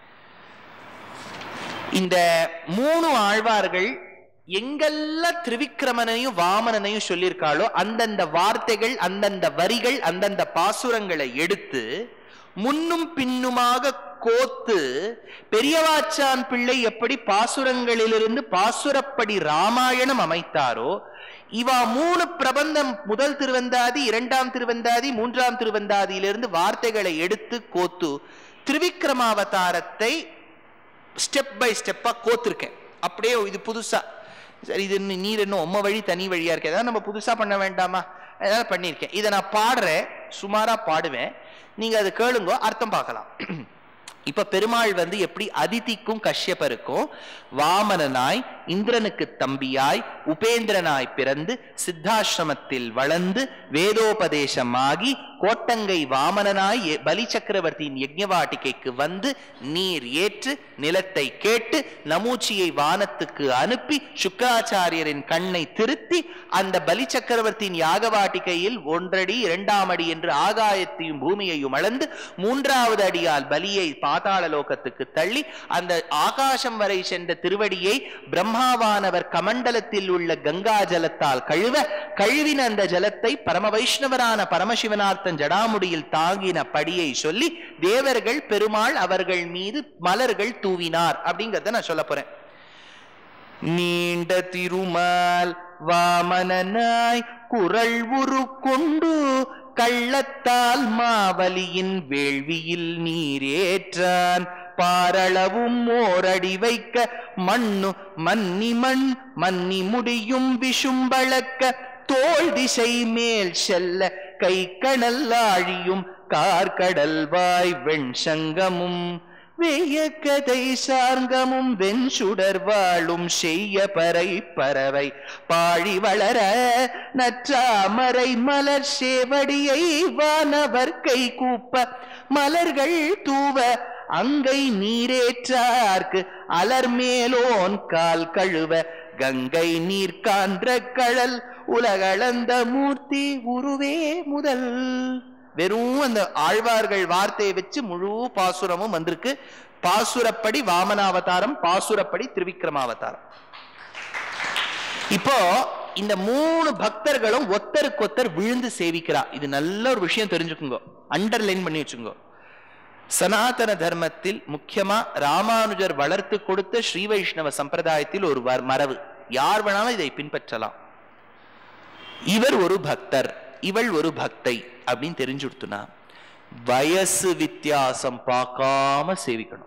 இந்த மூணு ஆழ்வார்கள் எங்கெல்லாம் திரிவிக்ரமனையும் வாமனனையும் சொல்லியிருக்காளோ அந்தந்த வார்த்தைகள் அந்தந்த வரிகள் அந்தந்த பாசுரங்களை எடுத்து முன்னும் பின்னுமாக கோத்து பெரியவாச்சான் பிள்ளை எப்படி பாசுரங்களிலிருந்து பாசுரப்படி ராமாயணம் அமைத்தாரோ இவா மூணு பிரபந்தம் முதல் திருவந்தாதி இரண்டாம் திருவந்தாதி மூன்றாம் திருவந்தாதியிலிருந்து வார்த்தைகளை எடுத்து கோத்து திரிவிக்ரமாவதாரத்தை ஸ்டெப் பை ஸ்டெப்பா கோத்திருக்கேன் அப்படியே இது புதுசா சரி இது இன்னும் நீர் இன்னும் உம்ம வழி தனி வழியா இருக்கு ஏதாவது நம்ம புதுசா பண்ண வேண்டாமா அதனால பண்ணியிருக்கேன் இதை நான் பாடுறேன் சுமாரா பாடுவேன் நீங்க அதை கேளுங்க அர்த்தம் பார்க்கலாம் இப்ப பெருமாள் வந்து எப்படி அதிதிக்கும் கஷ்யபருக்கும் வாமனனாய் இந்திரனுக்கு தம்பியாய் உபேந்திரனாய் பிறந்து சித்தாசிரமத்தில் வளர்ந்து வேதோபதேசமாகி கோட்டங்கை வாமனனாய் எ- பலி சக்கரவர்த்தியின் யஜ்ஞவாட்டிகைக்கு வந்து நீர் ஏற்று நிலத்தை கேட்டு நமூச்சியை வானத்துக்கு அனுப்பி சுக்கராச்சாரியரின் கண்ணை திருத்தி அந்த பலி சக்கரவர்த்தியின் யாகவாட்டிகையில் ஒன்றடி இரண்டாம் அடி என்று ஆகாயத்தையும் பூமியையும் அளந்து மூன்றாவது அடியால் பலியை பாதாள லோகத்துக்கு தள்ளி அந்த ஆகாசம் வரை சென்ற திருவடியை பிரம்மாவானவர் கமண்டலத்தில் உள்ள கங்கா ஜலத்தால் கழுவ கழுவின அந்த ஜலத்தை பரம வைஷ்ணவரான பரமசிவனார்த்தன் ஜடாமுடியில் தாங்கின படியை சொல்லி தேவர்கள் பெருமாள் அவர்கள் மீது மலர்கள் தூவினார் அப்படிங்கறத நான் சொல்ல போறேன் நீண்ட திருமால் வாமனனாய் குரல் உரு கொண்டு கள்ளத்தால் மாவலியின் வேள்வியில் நீரேற்றான் பாரளவும் ஓரடி வைக்க மண்ணு மன்னி மண் மன்னி முடியும் விஷும்பளக்க தோள் திசை மேல் செல்ல கை கணல் ஆழியும் கார்கடல் வாய் வெண்சங்கமும் வேய கதை சார்ங்கமும் வெண்சுடர் வாழும் செய்ய பறை பறவை பாழி வளர நற்றாமரை மலர் சேவடியை வானவர் கை கூப்ப மலர்கள் தூவ அங்கை நீரேற்றார்க்கு அலர் மேலோன் கால் கழுவ கங்கை நீர் கான்ற கழல் உலகளந்த மூர்த்தி உருவே முதல் வெறும் அந்த ஆழ்வார்கள் வார்த்தையை வச்சு முழு பாசுரமும் வந்திருக்கு பாசுரப்படி வாமனாவதாரம் பாசுரப்படி திருவிக்ரமாவதாரம் இப்போ இந்த மூணு பக்தர்களும் ஒத்தருக்கொத்தர் விழுந்து சேவிக்கிறா இது நல்ல ஒரு விஷயம் தெரிஞ்சுக்குங்க அண்டர்லைன் பண்ணி வச்சுக்கோங்க சனாதன தர்மத்தில் முக்கியமா ராமானுஜர் வளர்த்து கொடுத்த ஸ்ரீ வைஷ்ணவ சம்பிரதாயத்தில் ஒரு வர்- மரபு யார் வேணாலும் இதை பின்பற்றலாம் இவர் ஒரு பக்தர் இவள் ஒரு பக்தை அப்படின்னு தெரிஞ்சுடுத்துனா வயசு வித்தியாசம் பார்க்காம சேவிக்கணும்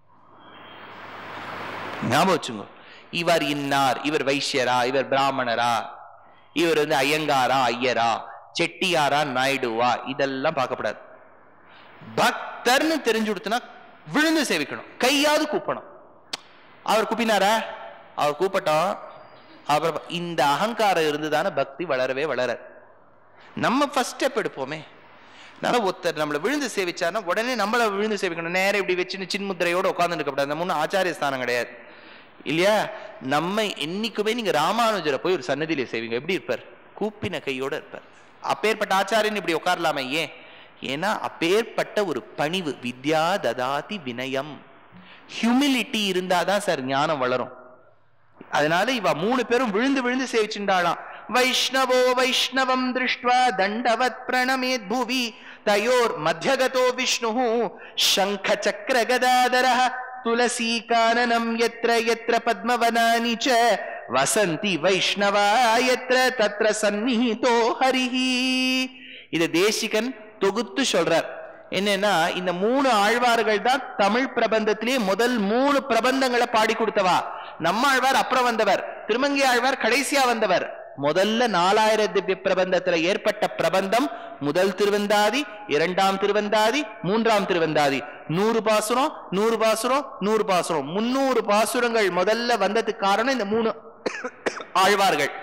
ஞாபகம் வச்சுங்க இவர் இன்னார் இவர் வைஷ்யரா இவர் பிராமணரா இவர் வந்து ஐயங்காரா ஐயரா செட்டியாரா நாயுடுவா இதெல்லாம் பார்க்கப்படாது பக்தர்னு தெரிஞ்சு கொடுத்தனா விழுந்து சேவிக்கணும் கையாவது கூப்பணும் அவர் கூப்பினாரா அவர் கூப்பட்டோம் அப்புறம் இந்த அகங்காரம் இருந்துதானே பக்தி வளரவே வளர நம்ம ஃபர்ஸ்ட் ஸ்டெப் எடுப்போமே அதனால ஒருத்தர் நம்மளை விழுந்து சேவிச்சாருன்னா உடனே நம்மள விழுந்து சேவிக்கணும் நேரம் இப்படி வச்சுன்னு சின்முத்திரையோட உட்கார்ந்து இருக்கக்கூடாது அந்த மூணு ஆச்சாரிய ஸ்தானம் கிடையாது இல்லையா நம்ம என்னைக்குமே நீங்க ராமானுஜரை போய் ஒரு சன்னதியில சேவிங்க எப்படி இருப்பார் கூப்பின கையோட இருப்பார் அப்பேற்பட்ட ஆச்சாரியன் இப்படி உட்காரலாமே ஏன் ஏன்னா அப்பேற்பட்ட ஒரு பணிவு வித்யா ததாதி வினயம் ஹியூமிலிட்டி இருந்தாதான் சார் ஞானம் வளரும் அதனால இவ மூணு பேரும் விழுந்து விழுந்து சேவிச்சுண்டாளாம் வைஷ்ணவோ வைஷ்ணவம் திருஷ்டுவா தண்டவத் பிரணமேத் புவி தயோர் மத்தியகதோ விஷ்ணு சங்க சக்கர கதாதர துளசி கானனம் எத்திர எத்திர பத்மவனானி ச வசந்தி வைஷ்ணவா எத்திர தத்ர சந்நிஹிதோ ஹரிஹி இத தேசிகன் தொகுத்து சொல்றார் என்னன்னா இந்த மூணு ஆழ்வார்கள் தான் தமிழ் பிரபந்தத்திலேயே முதல் மூணு பிரபந்தங்களை பாடி கொடுத்தவா நம்ம ஆழ்வார் அப்புறம் வந்தவர் திருமங்கை ஆழ்வார் கடைசியா வந்தவர் முதல்ல நாலாயிரம் திவ்ய பிரபந்தத்துல ஏற்பட்ட பிரபந்தம் முதல் திருவந்தாதி இரண்டாம் திருவந்தாதி மூன்றாம் திருவந்தாதி நூறு பாசுரம் நூறு பாசுரம் நூறு பாசுரம் முன்னூறு பாசுரங்கள் முதல்ல வந்ததுக்கு காரணம் இந்த மூணு ஆழ்வார்கள்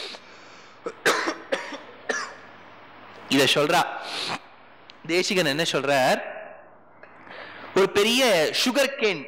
இத சொல்றா தேசிகன் என்ன சொல்றார் ஒரு பெரிய சுகர் கேன்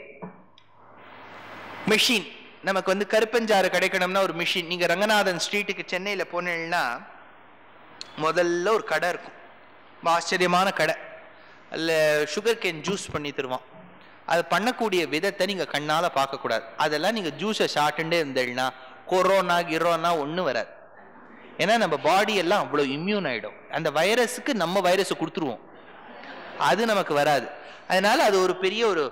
மெஷின் நமக்கு வந்து கருப்பஞ்சாறு கிடைக்கணும்னா ஒரு மிஷின் நீங்க ரங்கநாதன் ஸ்ட்ரீட்டுக்கு சென்னையில போனீங்கன்னா முதல்ல ஒரு கடை இருக்கும் ரொம்ப ஆச்சரியமான கடை அதில் சுகர் கேன் ஜூஸ் பண்ணி தருவான் அது பண்ணக்கூடிய விதத்தை நீங்க கண்ணால பார்க்கக்கூடாது அதெல்லாம் நீங்க ஜூஸை சாப்பிட்டுட்டே இருந்தீங்கன்னா கொரோனா கிரோனா ஒன்றும் வராது ஏன்னா நம்ம பாடி எல்லாம் அவ்வளோ இம்யூன் ஆயிடும் அந்த வைரஸுக்கு நம்ம வைரஸை கொடுத்துருவோம் அது நமக்கு வராது அதனால அது ஒரு பெரிய ஒரு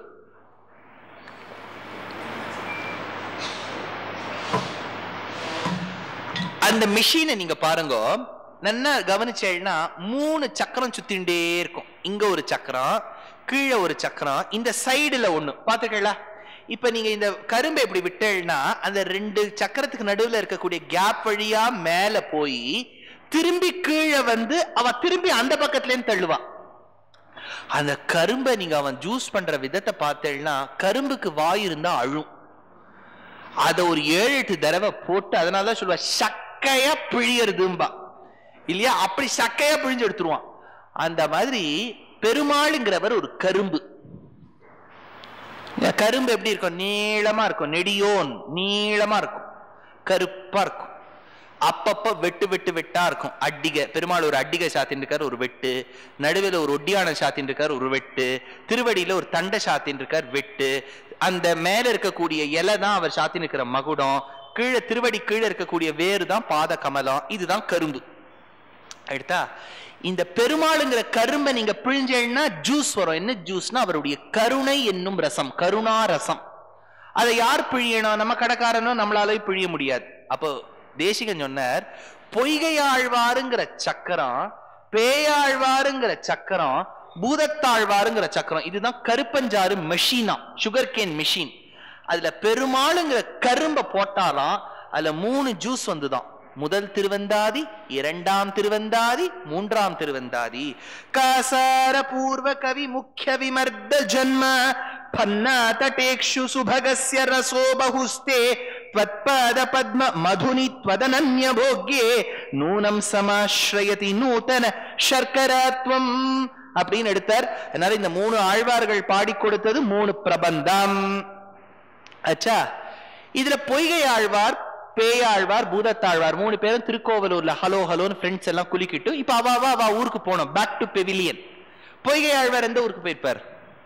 அந்த மிஷினை நீங்க பாருங்க நல்லா கவனிச்சேன்னா மூணு சக்கரம் சுத்திண்டே இருக்கும் இங்க ஒரு சக்கரம் கீழே ஒரு சக்கரம் இந்த சைடுல ஒண்ணு பாத்துக்கல இப்ப நீங்க இந்த கரும்பை இப்படி விட்டேன்னா அந்த ரெண்டு சக்கரத்துக்கு நடுவுல இருக்கக்கூடிய கேப் வழியா மேல போய் திரும்பி கீழே வந்து அவ திரும்பி அந்த பக்கத்துல இருந்து தள்ளுவா அந்த கரும்பை நீங்க அவன் ஜூஸ் பண்ற விதத்தை பார்த்தேன்னா கரும்புக்கு வாய் இருந்தா அழும் அத ஒரு ஏழு எட்டு தடவை போட்டு அதனாலதான் சொல்லுவா சக்கையா பிழியறதும்பா இல்லையா அப்படி சக்கையா பிழிஞ்சு எடுத்துருவான் அந்த மாதிரி பெருமாளுங்கிறவர் ஒரு கரும்பு இந்த கரும்பு எப்படி இருக்கும் நீளமா இருக்கும் நெடியோன் நீளமா இருக்கும் கருப்பா இருக்கும் அப்பப்ப வெட்டு வெட்டு வெட்டா இருக்கும் அட்டிகை பெருமாள் ஒரு அட்டிகை சாத்தின்னு இருக்காரு ஒரு வெட்டு நடுவில் ஒரு ஒட்டியான சாத்தின்னு இருக்காரு ஒரு வெட்டு திருவடியில ஒரு தண்டை சாத்தின்னு இருக்கார் வெட்டு அந்த மேல இருக்கக்கூடிய இலை தான் அவர் சாத்தின்னு இருக்கிற மகுடம் கீழே திருவடி கீழே இருக்கக்கூடிய வேறு தான் பாத கமலம் இதுதான் கரும்பு எடுத்தா இந்த பெருமாளுங்கிற கரும்பை நீங்க பிழிஞ்சேன்னா ஜூஸ் வரும் என்ன ஜூஸ்னா அவருடைய கருணை என்னும் ரசம் கருணா ரசம் அதை யார் பிழியணும் நம்ம கடைக்காரனோ நம்மளால பிழிய முடியாது அப்போ தேசிகன் சொன்னார் பொய்கையாழ்வாருங்கிற சக்கரம் பேயாழ்வாருங்கிற சக்கரம் பூதத்தாழ்வாருங்கிற சக்கரம் இதுதான் கருப்பஞ்சாறு மெஷினா சுகர் கேன் மெஷின் அதுல பெருமாளுங்கிற கரும்பை போட்டாலாம் அதுல மூணு ஜூஸ் வந்துதான் முதல் திருவந்தாதி இரண்டாம் திருவந்தாதி மூன்றாம் திருவந்தாதி காசார பூர்வ கவி முக்கிய விமர்த ஜன்ம பன்னா தட்டேக்ஷு சுபகஸ்ய ரசோ பகுஸ்தே त्वत्पाद पद्म मधुनि त्वदनन्य भोग्ये நூனம் சமாஸ்ரயதி நூதன சர்க்கராத்வம் அப்படின்னு எடுத்தார் அதனால இந்த மூணு ஆழ்வார்கள் பாடி கொடுத்தது மூணு பிரபந்தம் அச்சா இதுல பொய்கை ஆழ்வார் பேயாழ்வார் பூதத்தாழ்வார் மூணு பேரும் திருக்கோவலூர்ல ஹலோ ஹலோன்னு ஃப்ரெண்ட்ஸ் எல்லாம் குலுக்கிட்டு இப்ப அவ அவ அவ ஊருக்கு போனோம் back to pavilion Poigai Alvar எந்த ஊருக்கு போயிருப்பார்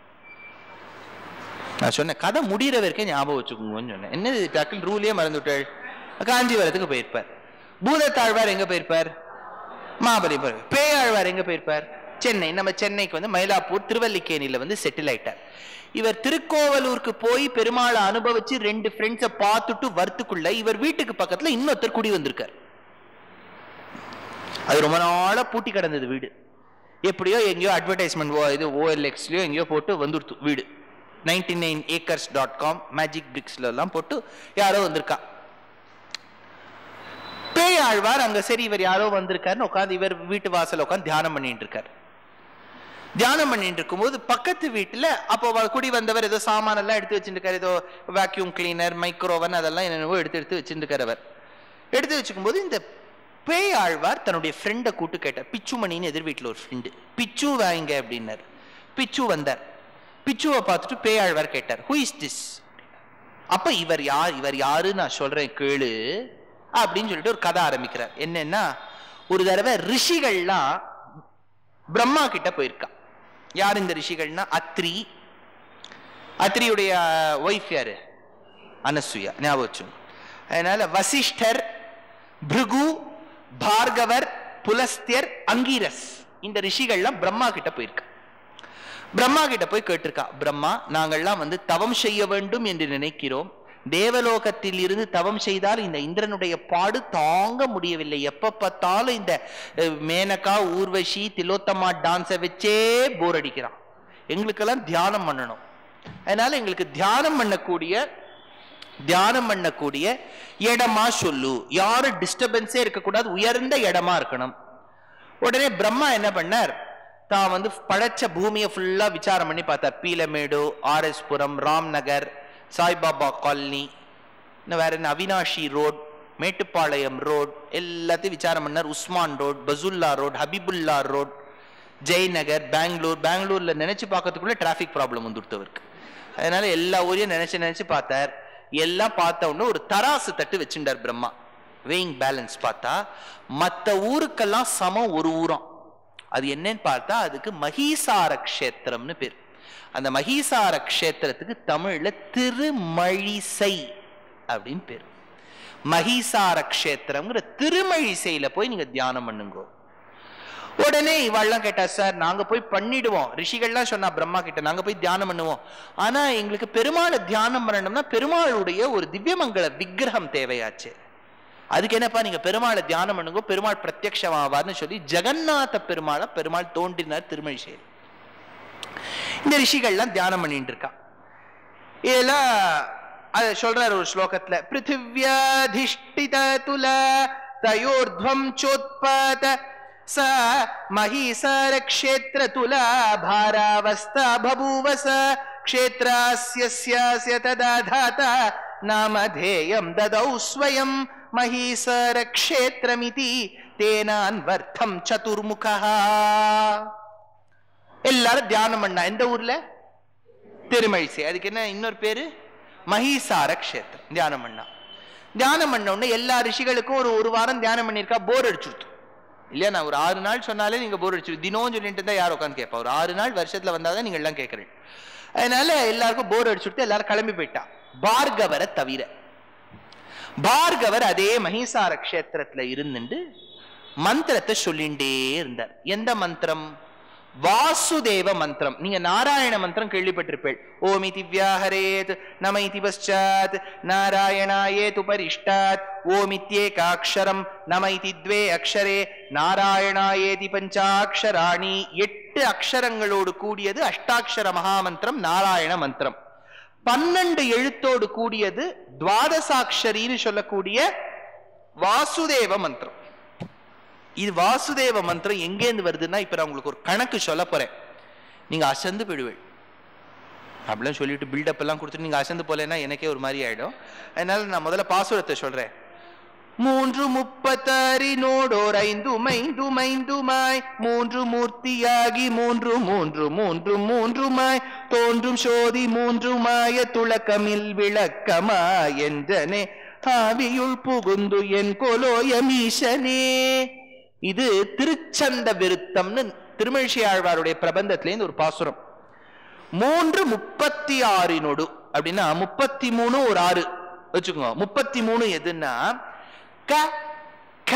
நான் சொன்னேன் கதை முடிகிற வரைக்கும் ஞாபகம் வச்சுக்கோங்கன்னு சொன்னேன் என்னது டக்குன்னு ரூலே மறந்து விட்டாள் காஞ்சிபுரத்துக்கு போயிருப்பார் பூதத்தாழ்வார் எங்க போயிருப்பார் மாபலிபுரம் பேயாழ்வார் எங்க போயிருப்பார் சென்னை நம்ம சென்னைக்கு வந்து மயிலாப்பூர் திருவல்லிக்கேணியில வந்து செட்டில் ஆயிட்டார் இவர் திருக்கோவலூருக்கு போய் பெருமாளை அனுபவிச்சு ரெண்டு ஃப்ரெண்ட்ஸை பார்த்துட்டு வரத்துக்குள்ள இவர் வீட்டுக்கு பக்கத்துல இன்னொருத்தர் குடி வந்திருக்கார் அது ரொம்ப நாளா பூட்டி கிடந்தது வீடு எப்படியோ எங்கேயோ அட்வர்டைஸ்மெண்ட் இது ஓஎல்எக்ஸ்லயோ எங்கேயோ போட்டு வந்துருத்து வீடு ninety nine acres dot com magic பிரிக்ஸ்ல எல்லாம் போட்டு யாரோ வந்திருக்கா பேய் ஆழ்வார் அங்க சரி இவர் யாரோ வந்திருக்காருன்னு உட்காந்து இவர் வீட்டு வாசல் உட்காந்து தியானம் பண்ணிட்டு இருக்காரு தியானம் பண்ணிட்டு இருக்கும்போது பக்கத்து வீட்டுல அப்போ வ- குடி வந்தவர் ஏதோ சாமான் எல்லாம் எடுத்து வச்சுருக்காரு ஏதோ வேக்யூம் கிளீனர் மைக்ரோவன் அதெல்லாம் என்னென்னவோ எடுத்து எடுத்து வச்சுருக்காரு அவர் எடுத்து வச்சுக்கும்போது இந்த பேய் ஆழ்வார் தன்னுடைய ஃப்ரெண்டை கூட்டு கேட்டார் பிச்சுமணின்னு எதிர் வீட்டில் ஒரு ஃப்ரெண்டு பிச்சு வாங்க அப்படின்னார் பிச்சு வந்தார் பிச்சுவை பார்த்துட்டு பேய் ஆழ்வார் கேட்டார் ஹூ இஸ் திஸ் அப்ப இவர் யார் இவர் யாரு நான் சொல்றேன் கேளு அப்படின்னு சொல்லிட்டு ஒரு கதை ஆரம்பிக்கிறார் என்னன்னா ஒரு தடவை ரிஷிகள்லாம் பிரம்மா கிட்ட போயிருக்கா யார் இந்த ரிஷிகள்னா அத்ரி அத்ரியுடைய ஒய்ஃப் யாரு அனசூயா ஞாபகம் வச்சுக்கோங்க. அதனால வசிஷ்டர் பிருகு பார்கவர் புலஸ்தியர் அங்கீரஸ் இந்த ரிஷிகள்லாம் பிரம்மா கிட்ட போயிருக்கா பிரம்மா கிட்ட போய் கேட்டிருக்கா பிரம்மா நாங்கள்லாம் வந்து தவம் செய்ய வேண்டும் என்று நினைக்கிறோம் தேவலோகத்தில் இருந்து தவம் செய்தால் இந்த இந்திரனுடைய பாடு தாங்க முடியவில்லை எப்ப பார்த்தாலும் இந்த அஹ், மேனகா ஊர்வசி திலோத்தமா டான்ஸை வச்சே போர் அடிக்கிறான் எங்களுக்கெல்லாம் தியானம் பண்ணணும் அதனால எங்களுக்கு தியானம் பண்ணக்கூடிய தியானம் பண்ணக்கூடிய இடமா சொல்லு யாரும் டிஸ்டர்பன்ஸே இருக்கக்கூடாது உயர்ந்த இடமா இருக்கணும் உடனே பிரம்மா என்ன பண்ணார் தான் வந்து படைச்ச பூமியை ஃபுல்லா விசாரம் பண்ணி பார்த்தார் பீலமேடு ஆர்எஸ் புரம் ராம்நகர் சாய்பாபா காலனி இன்னும் வேற என்ன அவினாஷி ரோட் மேட்டுப்பாளையம் ரோட் எல்லாத்தையும் விசாரம் பண்ணார் Usman road Pasulla road Habibullah road Jayanagar Bangalore பெங்களூர்ல நினைச்சு பார்க்கறதுக்குள்ள டிராஃபிக் ப்ராப்ளம் வந்துடுத்து அவருக்கு அதனால எல்லா ஊரையும் நினைச்சு நினைச்சு பார்த்தார் எல்லாம் பார்த்த உடனே ஒரு தராசு தட்டு வச்சுட்டார் பிரம்மா வெயிங் பேலன்ஸ் பார்த்தா மற்ற ஊருக்கெல்லாம் சமம் ஒரு ஊரம் அது என்னன்னு பார்த்தா அதுக்கு மகீசார க்ஷேத்திரம்னு பேர் அந்த மகீசார க்ஷேத்திரத்துக்கு தமிழ்ல திருமழிசை அப்படின்னு பேர் மகீசார க்ஷேத்திரம்ங்கிற திருமழிசையில போய் நீங்க தியானம் பண்ணுங்க உடனே இவாள்லாம் கேட்டா சார் நாங்க போய் பண்ணிடுவோம் ரிஷிகள்லாம் சொன்னா பிரம்மா கிட்ட நாங்க போய் தியானம் பண்ணுவோம் ஆனா எங்களுக்கு பெருமாளை தியானம் பண்ணணும்னா பெருமாளுடைய ஒரு திவ்யமங்கல விக்கிரகம் தேவையாச்சு அதுக்கு என்னப்பா நீங்க பெருமாளை தியானம் பண்ணுங்க பெருமாள் பிரத்யக்ஷமாவார்னு சொல்லி ஜெகநாத பெருமாளை பெருமாள் தோன்றினார் திருமழிசேரி இந்த ரிஷிகள்லாம் தியானம் பண்ணிட்டு இருக்கா இதெல்லாம் அதை சொல்றாரு ஒரு ஸ்லோகத்துல பிருத்திவியாதிஷ்டித துல தயோர்த்வம் சோத்பாத ಸ ಮಹೀಸಾರ ಕ್ಷೇತ್ರ ತುಲಾ ಭಾರಾವಸ್ತಾ ಬಭೂವ ಸ ಕ್ಷೇತ್ರಾಸ್ಯ ಸ್ಯಾಸ್ಯ ತದಾ ಧಾತ ನಾಮಧೇಯಂ ದದೌ ಸ್ವಯಂ ಮಹೀಸಾರ ಕ್ಷೇತ್ರಮಿತಿ ತೇನಾನ್ವರ್ಥಂ ಚತುರ್ಮುಖ எல்லாரும் தியானம் பண்ணா எந்த ஊர்ல திருமழிசை அதுக்கு என்ன இன்னொரு பேரு மஹீசார க்ஷேத்திரம் தியானம் பண்ணா தியானம் பண்ண உடனே எல்லா ரிஷிகளுக்கும் ஒரு ஒரு வாரம் தியானம் பண்ணியிருக்கா போர் அடிச்சுடுத்து இல்லையா நான் ஒரு ஆறு நாள் சொன்னாலே நீங்க போர் அடிச்சு தினம் சொல்லிட்டு இருந்தா யார் உட்காந்து கேட்பா ஒரு ஆறு நாள் வருஷத்துல வந்தாதான் நீங்க எல்லாம் கேட்கறீங்க அதனால எல்லாருக்கும் போர் அடிச்சுட்டு எல்லாரும் கிளம்பி போயிட்டா பார்கவரை தவிர பார்கவர் அதே மஹீசார க்ஷேத்திரத்துல இருந்துட்டு மந்திரத்தை சொல்லிண்டே இருந்தார் எந்த மந்திரம் வாசுதேவ மந்திரம் நீங்க நாராயண மந்திரம் கேள்விப்பட்டிருப்பேள் ஓமி திவ்யாஹரேத் நமைதி பశ్చాத் நாராயணாயேத் உபரிஷ்டாத் ஓமித்யேகாட்சரம் நமைதி த்வே அக்ஷரே நாராயணாயேதி பஞ்சாட்சராணி எட்டு அக்ஷரங்களோடு கூடியது அஷ்டாட்சர மகாமந்திரம் நாராயண மந்திரம் பன்னெண்டு எழுத்தோடு கூடியது துவாதசாட்சரின்னு சொல்லக்கூடிய வாசுதேவ மந்திரம் இது வாசுதேவ மந்திரம் எங்கேருந்து வருதுன்னா இப்ப நான் உங்களுக்கு ஒரு கணக்கு சொல்ல போறேன் நீங்க அசந்து போயிடுவேள் அப்படிலாம் சொல்லிட்டு பில்டப் எல்லாம் கொடுத்துட்டு நீங்க அசந்து போலேன்னா எனக்கே ஒரு மாதிரி ஆயிடும் அதனால நான் முதல்ல பாசுரத்தை சொல்றேன் மூன்று முப்பத்தாறினோடோர் ஐந்து மைந்து மைந்துமாய் மூன்று மூர்த்தியாகி மூன்று மூன்று மூன்று மூன்றுமாய் தோன்றும் சோதி மூன்றுமாய துளக்கமில் விளக்கமாய் என்றனே ஆவியுள் புகுந்து என் கொலோயமீசனே இது திருச்சந்த விருத்தம்னு திருமழிசை ஆழ்வாருடைய பிரபந்தத்திலேருந்து ஒரு பாசுரம் மூன்று முப்பத்தி ஆறினொடு அப்படின்னா முப்பத்தி மூணு ஒரு ஆறு வச்சுக்கோங்க முப்பத்தி மூணு எதுன்னா க க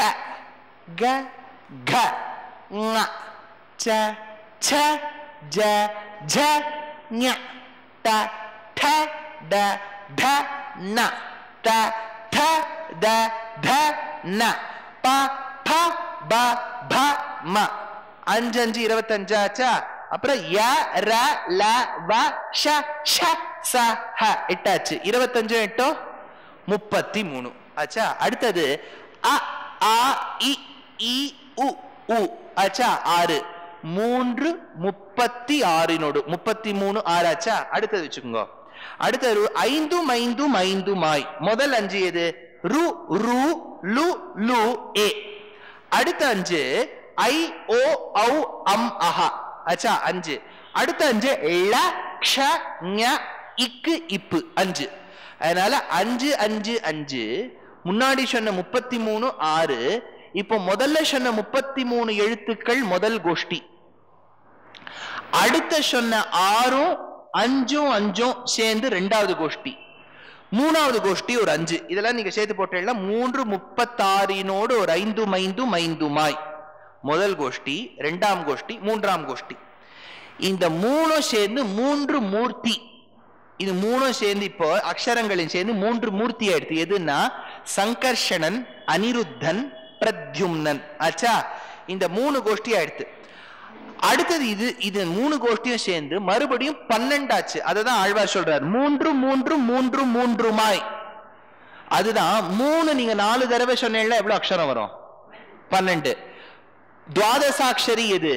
க க ங ச ச ஜ ஜ ஞ ட ட ட ட ந ட ட ட ட ந ப ப ப ப ம அஞ்சு அஞ்சு இருபத்தஞ்சாச்சா அப்புறம் ய ர ல வ ஷ ஷ ச ஹ எட்டாச்சு இருபத்தஞ்சு எட்டோ முப்பத்தி மூணு ஆச்சா அடுத்தது அ ஆ இ இ உ உ ஆச்சா ஆறு மூன்று முப்பத்தி ஆறினோடு முப்பத்தி மூணு ஆறாச்சா அடுத்தது வச்சுக்கோங்க அடுத்தது ஐந்தும் ஐந்தும் ஐந்துமாய் முதல் அஞ்சு எது ரு ரு லு லு ஏ அடுத்த அஞ்சு ஐ ஓ ஔ அம் அஹா ஆச்சா அஞ்சு அடுத்த அஞ்சு ல க்ஷ ஞ இக்கு இப்பு அஞ்சு அதனால அஞ்சு அஞ்சு அஞ்சு முன்னாடி சொன்ன முப்பத்தி மூணு ஆறு இப்போ முதல்ல சொன்ன முப்பத்தி மூணு எழுத்துக்கள் முதல் கோஷ்டி அடுத்த சொன்ன ஆறும் அஞ்சும் அஞ்சும் சேர்ந்து ரெண்டாவது கோஷ்டி மூணாவது கோஷ்டி ஒரு அஞ்சு இதெல்லாம் நீங்க சேர்த்து போட்டீங்கன்னா மூன்று முப்பத்தாறினோடு ஒரு ஐந்து மைந்து மைந்துமாய் முதல் கோஷ்டி ரெண்டாம் கோஷ்டி மூன்றாம் கோஷ்டி இந்த மூணும் சேர்ந்து மூன்று மூர்த்தி இது மூணும் சேர்ந்து இப்போ அக்ஷரங்களின் சேர்ந்து மூன்று மூர்த்தி ஆயிடுத்து எதுன்னா சங்கர்ஷணன் அனிருத்தன் பிரத்யும்னன் ஆச்சா இந்த மூணு கோஷ்டி ஆயிடுத்து அடுத்தது இது இது மூணு கோஷ்டியும் சேர்ந்து மறுபடியும் பன்னெண்டாச்சு அதுதான் ஆழ்வார் சொல்றார் மூன்று மூன்று மூன்று மூன்றுமாய் அதுதான் மூணு நீங்க நாலு தடவை சொன்னீங்கன்னா எவ்வளவு அக்ஷரம் வரும் பன்னெண்டு துவாதசாட்சரி எது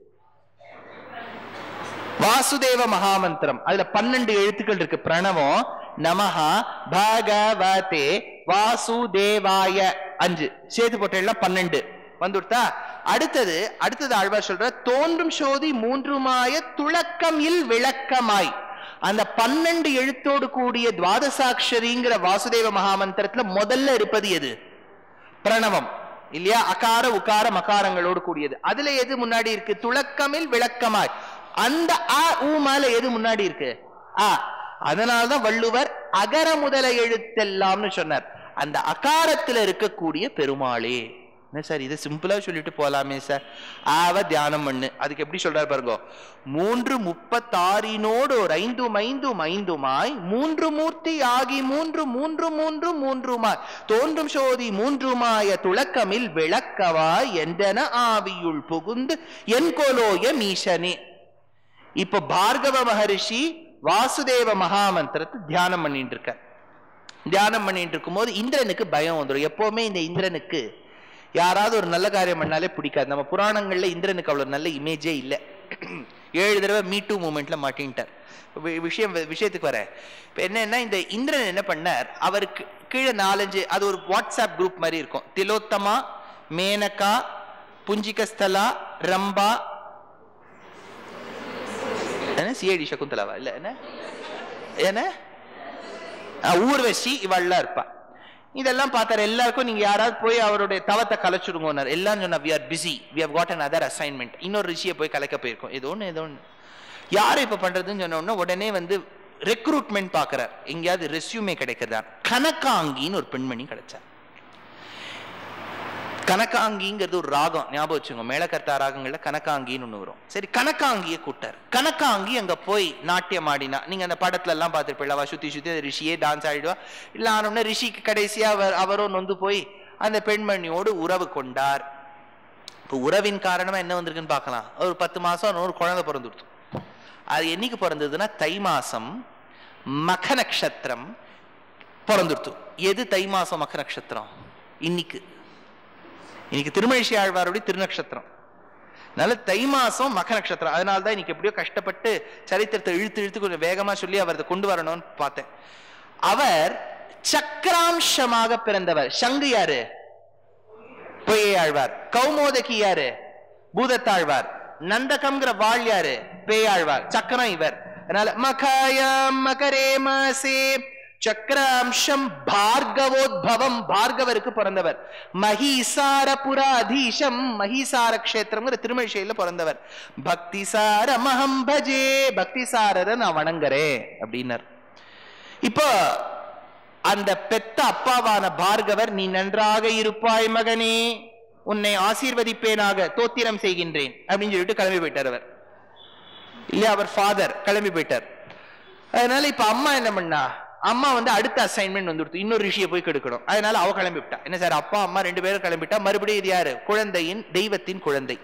வாசுதேவ மகாமந்திரம் அதுல பன்னெண்டு எழுத்துக்கள் இருக்கு பிரணவம் நமஹா பகவதே வாசுதேவாய அஞ்சு சேர்த்து போட்டேன்னா பன்னெண்டு வந்துடுத்தா அடுத்தது அடுத்தது ஆழ்வார் சொல்ற தோன்றும் சோதி மூன்றுமாய துளக்கம் இல் விளக்கமாய் அந்த பன்னெண்டு எழுத்தோடு கூடிய துவாதசாட்சரிங்கிற வாசுதேவ மகாமந்திரத்துல முதல்ல இருப்பது எது பிரணவம் இல்லையா அகார உகார மகாரங்களோடு கூடியது அதுல எது முன்னாடி இருக்கு துளக்கமில் விளக்கமாய் அந்த அ ஊ மேல எது முன்னாடி இருக்கு ஆ அதனால்தான் வள்ளுவர் அகர முதல எழுத்தெல்லாம்னு சொன்னார் அந்த அகாரத்துல இருக்கக்கூடிய பெருமாளே என்ன சார் இதை சிம்பிளா சொல்லிட்டு போலாமே சார் ஆவ தியானம் பண்ணு அதுக்கு எப்படி சொல்றாரு பாருங்க மூன்று முப்பத்தாறினோடு ஒரு ஐந்து மைந்து மைந்துமாய் மூன்று மூர்த்தி ஆகி மூன்று மூன்று மூன்று மூன்றுமாய் தோன்றும் சோதி மூன்றுமாய துளக்கமில் விளக்கவாய் என்றன ஆவியுள் புகுந்து என் கோலோய மீசனே இப்ப பார்கவ மகரிஷி வாசுதேவ மகாமந்திரத்தை தியானம் பண்ணிட்டு இருக்க தியானம் பண்ணிட்டு இருக்கும்போது இந்திரனுக்கு பயம் வந்துடும் எப்பவுமே இந்த இந்திரனுக்கு யாராவது ஒரு நல்ல காரியம் பண்ணாலே பிடிக்காது நம்ம புராணங்கள்ல இந்திரனுக்கு அவ்வளவு நல்ல இமேஜே இல்லை ஏழு தடவை மீ டூ மூமெண்ட்ல மாட்டின்ட்டார் வி- விஷயம் விஷயத்துக்கு வர இப்போ என்னன்னா இந்த இந்திரன் என்ன பண்ணார் அவருக்கு கீழே நாலஞ்சு அது ஒரு வாட்ஸ்அப் குரூப் மாதிரி இருக்கும் திலோத்தமா மேனகா புஞ்சிகஸ்தலா ரம்பா என்ன சிஐடி சகுந்தலாவா இல்ல என்ன என்ன அஹ் ஊர்வசி இவள்லாம் இருப்பா இதெல்லாம் பார்த்தாரு எல்லாருக்கும் நீங்க யாராவது போய் அவருடைய தவத்தை கலைச்சுடுங்கன்னாரு எல்லாரும் சொன்னா we are busy we have got another assignment இன்னொரு ரிஷியை போய் கலைக்க போயிருக்கோம் ஏதோ ஒன்று ஏதோ ஒன்று யார் இப்ப பண்றதுன்னு சொன்ன உடனே உடனே வந்து ரெக்ரூட்மெண்ட் பார்க்கறார் எங்கேயாவது ரெஸ்யூமே கிடைக்கிறதா கனகாங்கின்னு ஒரு பெண்மணி கிடைச்சார் கனகாங்கிங்கிறது ஒரு ராகம் ஞாபகம் வச்சுங்க மேலக்கர்த்தா ராகங்கள்ல கனகாங்கின்னு ஒன்று வரும் சரி கனகாங்கியை கூட்டார் கனகாங்கி அங்க போய் நாட்டியம் ஆடினா நீங்க அந்த படத்துல எல்லாம் பார்த்துருப்பீங்களா சுத்தி சுத்தி அந்த ரிஷியே டான்ஸ் ஆடிடுவா இல்ல ஆனோடனே ரிஷிக்கு கடைசியா அவர் அவரும் நொந்து போய் அந்த பெண்மணியோடு உறவு கொண்டார் இப்போ உறவின் காரணமா என்ன வந்திருக்குன்னு பார்க்கலாம் ஒரு பத்து மாசம் ஒரு குழந்தை பிறந்துடுத்து அது என்னைக்கு பிறந்ததுன்னா தை மாசம் மக நட்சத்திரம் பிறந்துடுத்து எது தை மாசம் மக நட்சத்திரம் இன்னைக்கு இன்னைக்கு திருமழிசை ஆழ்வாருடைய திருநக்ஷத்திரம் அதனால தை மாசம் மக நட்சத்திரம் அதனால தான் இன்னைக்கு எப்படியோ கஷ்டப்பட்டு சரித்திரத்தை இழுத்து இழுத்து கொஞ்சம் வேகமா சொல்லி அவர் அதை கொண்டு வரணும்னு பார்த்தேன் அவர் சக்கராம்சமாக பிறந்தவர் சங்கு யாரு பொய்யை ஆழ்வார் கௌமோதகி யாரு பூதத்தாழ்வார் நந்தகம்ங்கிற வாழ் யாரு பேயாழ்வார் சக்கரம் இவர் அதனால மகாயம் மகரே மாசே சக்கராம்சம் பார்கவோத்பவம் பார்கவருக்கு பிறந்தவர் மகிசார புராதீஷம் மகிசார கஷேத்திரம்ங்கிற திருமழிசையில பிறந்தவர் பக்திசார மகம் பஜே பக்திசாரரை நான் வணங்குறேன் அப்படின்னார் இப்போ அந்த பெத்த அப்பாவான பார்கவர் நீ நன்றாக இருப்பாய் மகனே உன்னை ஆசீர்வதிப்பேனாக தோத்திரம் செய்கின்றேன் அப்படின்னு சொல்லிட்டு கிளம்பி போயிட்டார் அவர் இல்லையா அவர் ஃபாதர் கிளம்பி போயிட்டார் அதனால இப்ப அம்மா என்ன பண்ணா அம்மா வந்து அடுத்த அசைன்மெண்ட் வந்துடுத்து இன்னொரு ரிஷியை போய் கெடுக்கணும் அதனால அவ கிளம்பி விட்டா என்ன சார் அப்பா அம்மா ரெண்டு பேரும் கிளம்பிட்டா மறுபடியும் இது யாரு குழந்தையின் தெய்வத்தின் குழந்தை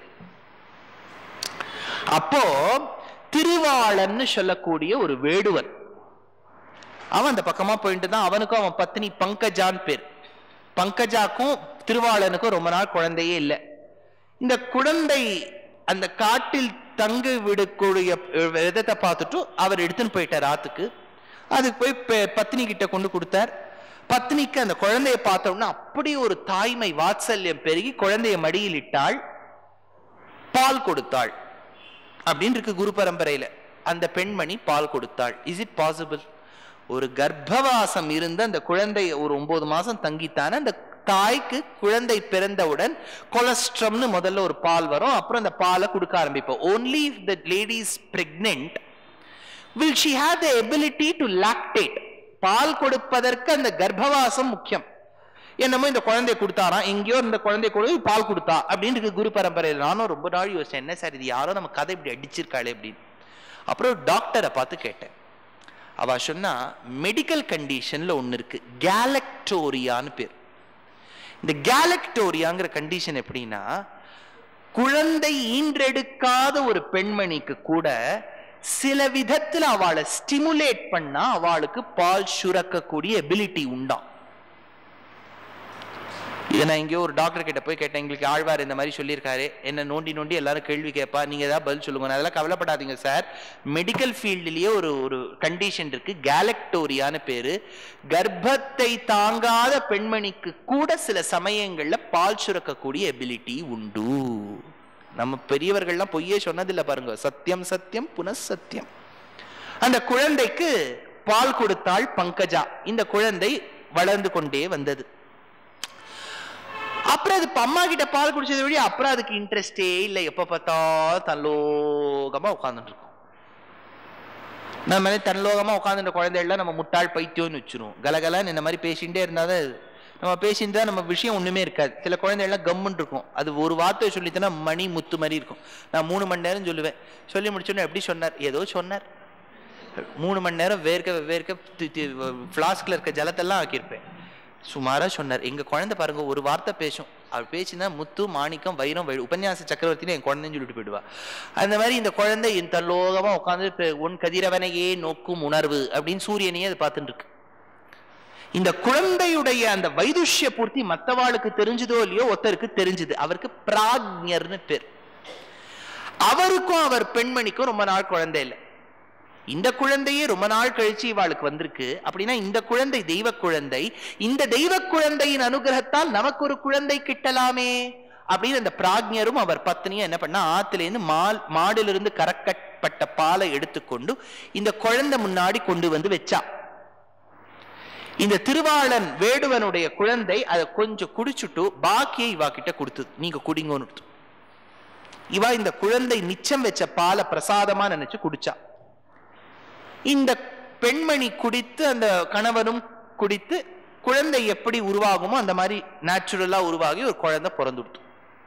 அப்போ திருவாளன்னு சொல்லக்கூடிய ஒரு வேடுவன் அவன் அந்த பக்கமா போயிட்டு தான் அவனுக்கும் அவன் பத்னி பங்கஜான் பேர் பங்கஜாக்கும் திருவாளனுக்கும் ரொம்ப நாள் குழந்தையே இல்லை இந்த குழந்தை அந்த காட்டில் தங்கு விடக்கூடிய விதத்தை பார்த்துட்டு அவர் எடுத்துன்னு போயிட்டார் ஆத்துக்கு அதுக்கு போய் பெ- பத்னி கிட்ட கொண்டு கொடுத்தார் பத்னிக்கு அந்த குழந்தைய பார்த்த உடனே அப்படி ஒரு தாய்மை வாத்சல்யம் பெருகி குழந்தைய மடியில் இட்டாள் பால் கொடுத்தாள் அப்படின்னு இருக்கு குரு பரம்பரையில அந்த பெண்மணி பால் கொடுத்தாள் இஸ் இட் பாசிபிள் ஒரு கர்ப்பவாசம் இருந்து அந்த குழந்தை ஒரு ஒன்பது மாசம் தங்கித்தானே அந்த தாய்க்கு குழந்தை பிறந்தவுடன் கொலஸ்ட்ரம்னு முதல்ல ஒரு பால் வரும் அப்புறம் அந்த பாலை கொடுக்க ஆரம்பிப்போம் only if the lady is pregnant will she have the ability to lactate பால் கொடுப்பதற்கு அந்த கர்ப்பவாசம் முக்கியம் என்னமோ இந்த குழந்தைய கொடுத்தாராம் எங்கேயோ இந்த குழந்தைய கொடு பால் கொடுத்தா அப்படின்னு இருக்கு குரு பரம்பரையில் நானும் ரொம்ப நாள் யோசிச்சேன் என்ன சார் இது யாரோ நம்ம கதை இப்படி அடிச்சிருக்காளே அப்படின்னு அப்புறம் டாக்டரை பார்த்து கேட்டேன் அவ சொன்னா மெடிக்கல் கண்டிஷன்ல ஒன்று இருக்கு கேலக்டோரியான்னு பேர் இந்த கேலக்டோரியாங்கிற கண்டிஷன் எப்படின்னா குழந்தை ஈன்றெடுக்காத ஒரு பெண்மணிக்கு கூட சில விதத்துல அவளை ஸ்டிமுலேட் பண்ணா அவளுக்கு பால் சுரக்கக்கூடிய எபிலிட்டி உண்டாம் இதை நான் எங்கேயோ ஒரு டாக்டர் கிட்ட போய் கேட்டேன் எங்களுக்கு ஆழ்வார் இந்த மாதிரி சொல்லியிருக்காரு என்ன நோண்டி நோண்டி எல்லாரும் கேள்வி கேட்பா நீங்க ஏதாவது பதில் சொல்லுங்க நான் அதெல்லாம் கவலைப்படாதீங்க சார் மெடிக்கல் ஃபீல்டுலயே ஒரு ஒரு கண்டிஷன் இருக்கு கேலக்டோரியான்னு பேரு கர்ப்பத்தை தாங்காத பெண்மணிக்கு கூட சில சமயங்கள்ல பால் சுரக்கக்கூடிய எபிலிட்டி உண்டு நம்ம பெரியவர்கள்லாம் பொய்யே சொன்னதில்லை பாருங்க சத்தியம் சத்தியம் புனசத்தியம் அந்த குழந்தைக்கு பால் கொடுத்தாள் பங்கஜா இந்த குழந்தை வளர்ந்து கொண்டே வந்தது அப்புறம் அது இப்ப அம்மா கிட்ட பால் குடிச்சது வழி அப்புறம் அதுக்கு இன்ட்ரெஸ்டே இல்லை எப்ப பார்த்தாலும் தன்லோகமா உட்காந்துட்டு இருக்கும் நம்ம மாதிரி தன்லோகமா உட்காந்துட்ட குழந்தைகள்லாம் நம்ம முட்டாள் பைத்தியம்னு வச்சிருவோம் கலகலன்னு இந்த மாதிரி பேசிகிட்டே இருந்தாதான் அது. நம்ம பேசியிருந்தா நம்ம விஷயம் ஒண்ணுமே இருக்காது சில குழந்தைகள்லாம் கம்முன்னு இருக்கும் அது ஒரு வார்த்தை சொல்லித்தனா மணி முத்து மாதிரி இருக்கும் நான் மூணு மணி நேரம் சொல்லுவேன் சொல்லி முடிச்சோன்னே எப்படி சொன்னார் ஏதோ சொன்னார் மூணு மணி நேரம் வேர்க்க வேர்க்க ஃப்ளாஸ்கில் இருக்க ஜலத்தெல்லாம் ஆக்கியிருப்பேன் சுமாரா சொன்னார் எங்க குழந்தை பாருங்க ஒரு வார்த்தை பேசும் அவர் பேசினா முத்து மாணிக்கம் வைரம் வை உபன்யாச சக்கரவர்த்தின்னு என் குழந்தைன்னு சொல்லிட்டு போயிடுவா அந்த மாதிரி இந்த குழந்தை இந்த லோகமா உட்காந்து உன் கதிரவனையே நோக்கும் உணர்வு அப்படின்னு சூரியனையே அது பார்த்துட்டு இருக்கு இந்த குழந்தையுடைய அந்த வைதுஷ்ய பூர்த்தி மத்தவாளுக்கு தெரிஞ்சதோ இல்லையோ ஒருத்தருக்கு தெரிஞ்சது அவருக்கு பிராக்ஞர்னு பேர் அவருக்கும் அவர் பெண்மணிக்கும் ரொம்ப நாள் குழந்தை இல்லை இந்த குழந்தையே ரொம்ப நாள் கழிச்சு இவாளுக்கு வந்திருக்கு அப்படின்னா இந்த குழந்தை தெய்வ குழந்தை இந்த தெய்வ குழந்தையின் அனுகிரகத்தால் நமக்கு ஒரு குழந்தை கிட்டலாமே அப்படின்னு அந்த பிராக்ஞரும் அவர் பத்னியும் என்ன பண்ணா ஆத்திலேருந்து மால் மாடிலிருந்து கறக்கப்பட்ட பாலை எடுத்துக்கொண்டு இந்த குழந்தை முன்னாடி கொண்டு வந்து வச்சா இந்த திருவாளன் வேடுவனுடைய குழந்தை அதை கொஞ்சம் குடிச்சுட்டு பாக்கியை இவா கிட்ட கொடுத்தது நீங்க குடிங்கன்னு இவா இந்த குழந்தை மிச்சம் வச்ச பாலை பிரசாதமா நினைச்சு குடிச்சா இந்த பெண்மணி குடித்து அந்த கணவனும் குடித்து குழந்தை எப்படி உருவாகுமோ அந்த மாதிரி நேச்சுரலா உருவாகி ஒரு குழந்தை பிறந்துடுத்து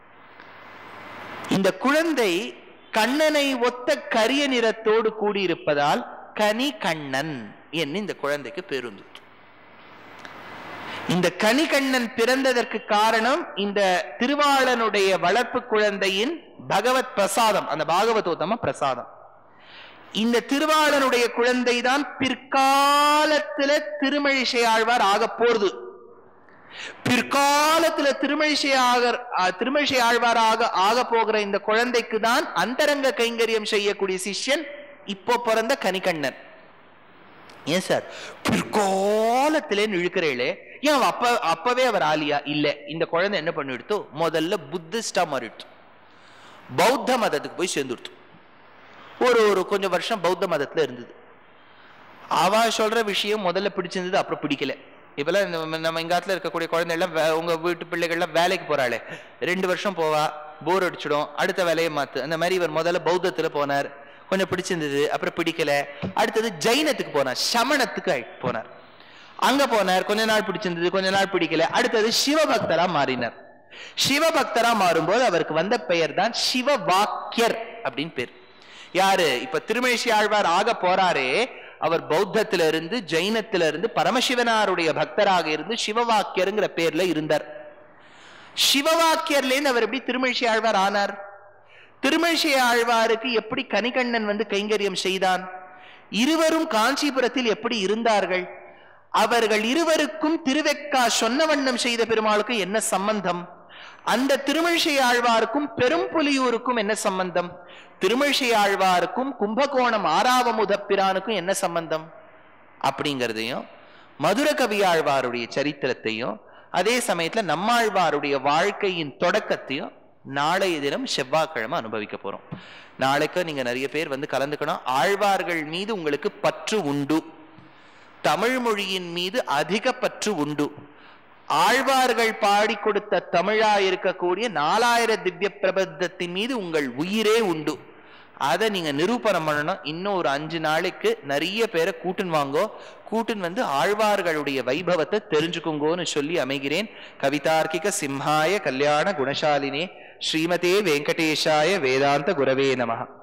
இந்த குழந்தை கண்ணனை ஒத்த கரிய நிறத்தோடு கூடியிருப்பதால் கனி கண்ணன் என்று இந்த குழந்தைக்கு பேருந்து இந்த கனிகண்ணன் பிறந்ததற்கு காரணம் இந்த திருவாளனுடைய வளர்ப்பு குழந்தையின் பகவத் பிரசாதம் அந்த பாகவதோத்தம பிரசாதம் இந்த திருவாளனுடைய குழந்தை தான் பிற்காலத்துல திருமழிசை ஆழ்வார் ஆக போறது பிற்காலத்துல திருமழிசை ஆக திருமழிசை ஆழ்வாராக ஆக போகிற இந்த குழந்தைக்கு தான் அந்தரங்க கைங்கரியம் செய்யக்கூடிய சிஷ்யன் இப்போ பிறந்த கனிகண்ணன் ஏன் சார் பிற்காலத்திலே இழுக்கிறீங்களே ஏன் அவ அப்ப அப்பவே அவர் ஆலியா இல்ல இந்த குழந்தை என்ன பண்ணிடுத்தோ முதல்ல புத்திஸ்டா மாறிடுத்து பௌத்த மதத்துக்கு போய் சேர்ந்துடுத்து ஒரு ஒரு கொஞ்சம் வருஷம் பௌத்த மதத்துல இருந்தது அவ சொல்ற விஷயம் முதல்ல பிடிச்சிருந்தது அப்புறம் பிடிக்கல இப்பெல்லாம் நம்ம நம்ம எங்காத்துல இருக்கக்கூடிய குழந்தை எல்லாம் வே- உங்க வீட்டு பிள்ளைகள்லாம் வேலைக்கு போறாளே ரெண்டு வருஷம் போவா போர் அடிச்சிடும் அடுத்த வேலையை மாத்து அந்த மாதிரி இவர் முதல்ல பௌத்தத்துல போனார் கொஞ்சம் பிடிச்சிருந்தது அப்புறம் பிடிக்கல அடுத்தது ஜைனத்துக்கு போனார் சமணத்துக்கு ஆயி- போனார் அங்க போனார் கொஞ்ச நாள் பிடிச்சிருந்தது கொஞ்ச நாள் பிடிக்கல அடுத்தது சிவபக்தரா மாறினார் சிவபக்தரா மாறும்போது அவருக்கு வந்த பெயர் தான் சிவவாக்கியர் அப்படின்னு பேர் யாரு இப்ப திருமேஷி ஆழ்வார் ஆக போறாரே அவர் பௌத்தத்தில இருந்து ஜெயினத்தில இருந்து பரமசிவனாருடைய பக்தராக இருந்து சிவவாக்கியருங்கிற பேர்ல இருந்தார் சிவவாக்கியர்ல இருந்து அவர் எப்படி திருமழிசை ஆழ்வார் ஆனார் திருமழிசை ஆழ்வாருக்கு எப்படி கனிகண்ணன் வந்து கைங்கரியம் செய்தான் இருவரும் காஞ்சிபுரத்தில் எப்படி இருந்தார்கள் அவர்கள் இருவருக்கும் திருவெக்கா சொன்ன வண்ணம் செய்த பெருமாளுக்கு என்ன சம்பந்தம் அந்த திருமழிசை ஆழ்வாருக்கும் பெரும்புலியூருக்கும் என்ன சம்பந்தம் திருமழிசை ஆழ்வாருக்கும் கும்பகோணம் ஆறாவமுத பிரானுக்கும் என்ன சம்பந்தம் அப்படிங்கிறதையும் மதுர கவி ஆழ்வாருடைய சரித்திரத்தையும் அதே சமயத்துல நம்மாழ்வாருடைய வாழ்க்கையின் தொடக்கத்தையும் நாளைய தினம் செவ்வாய்க்கிழமை அனுபவிக்க போறோம் நாளைக்கு நீங்க நிறைய பேர் வந்து கலந்துக்கணும் ஆழ்வார்கள் மீது உங்களுக்கு பற்று உண்டு தமிழ் மொழியின் மீது அதிக பற்று உண்டு ஆழ்வார்கள் பாடி கொடுத்த தமிழா இருக்கக்கூடிய நாலாயிர திவ்ய பிரபந்தத்தின் மீது உங்கள் உயிரே உண்டு அதை நீங்க நிரூபணம் பண்ணணும் இன்னும் ஒரு அஞ்சு நாளைக்கு நிறைய பேரை கூட்டுன்னு வாங்கோ கூட்டுன்னு வந்து ஆழ்வார்களுடைய வைபவத்தை தெரிஞ்சுக்குங்கோன்னு சொல்லி அமைகிறேன் கவிதார்க்கிக சிம்ஹாய கல்யாண குணசாலினே ஸ்ரீமதே வெங்கடேஷாய வேதாந்த குரவே நமஹ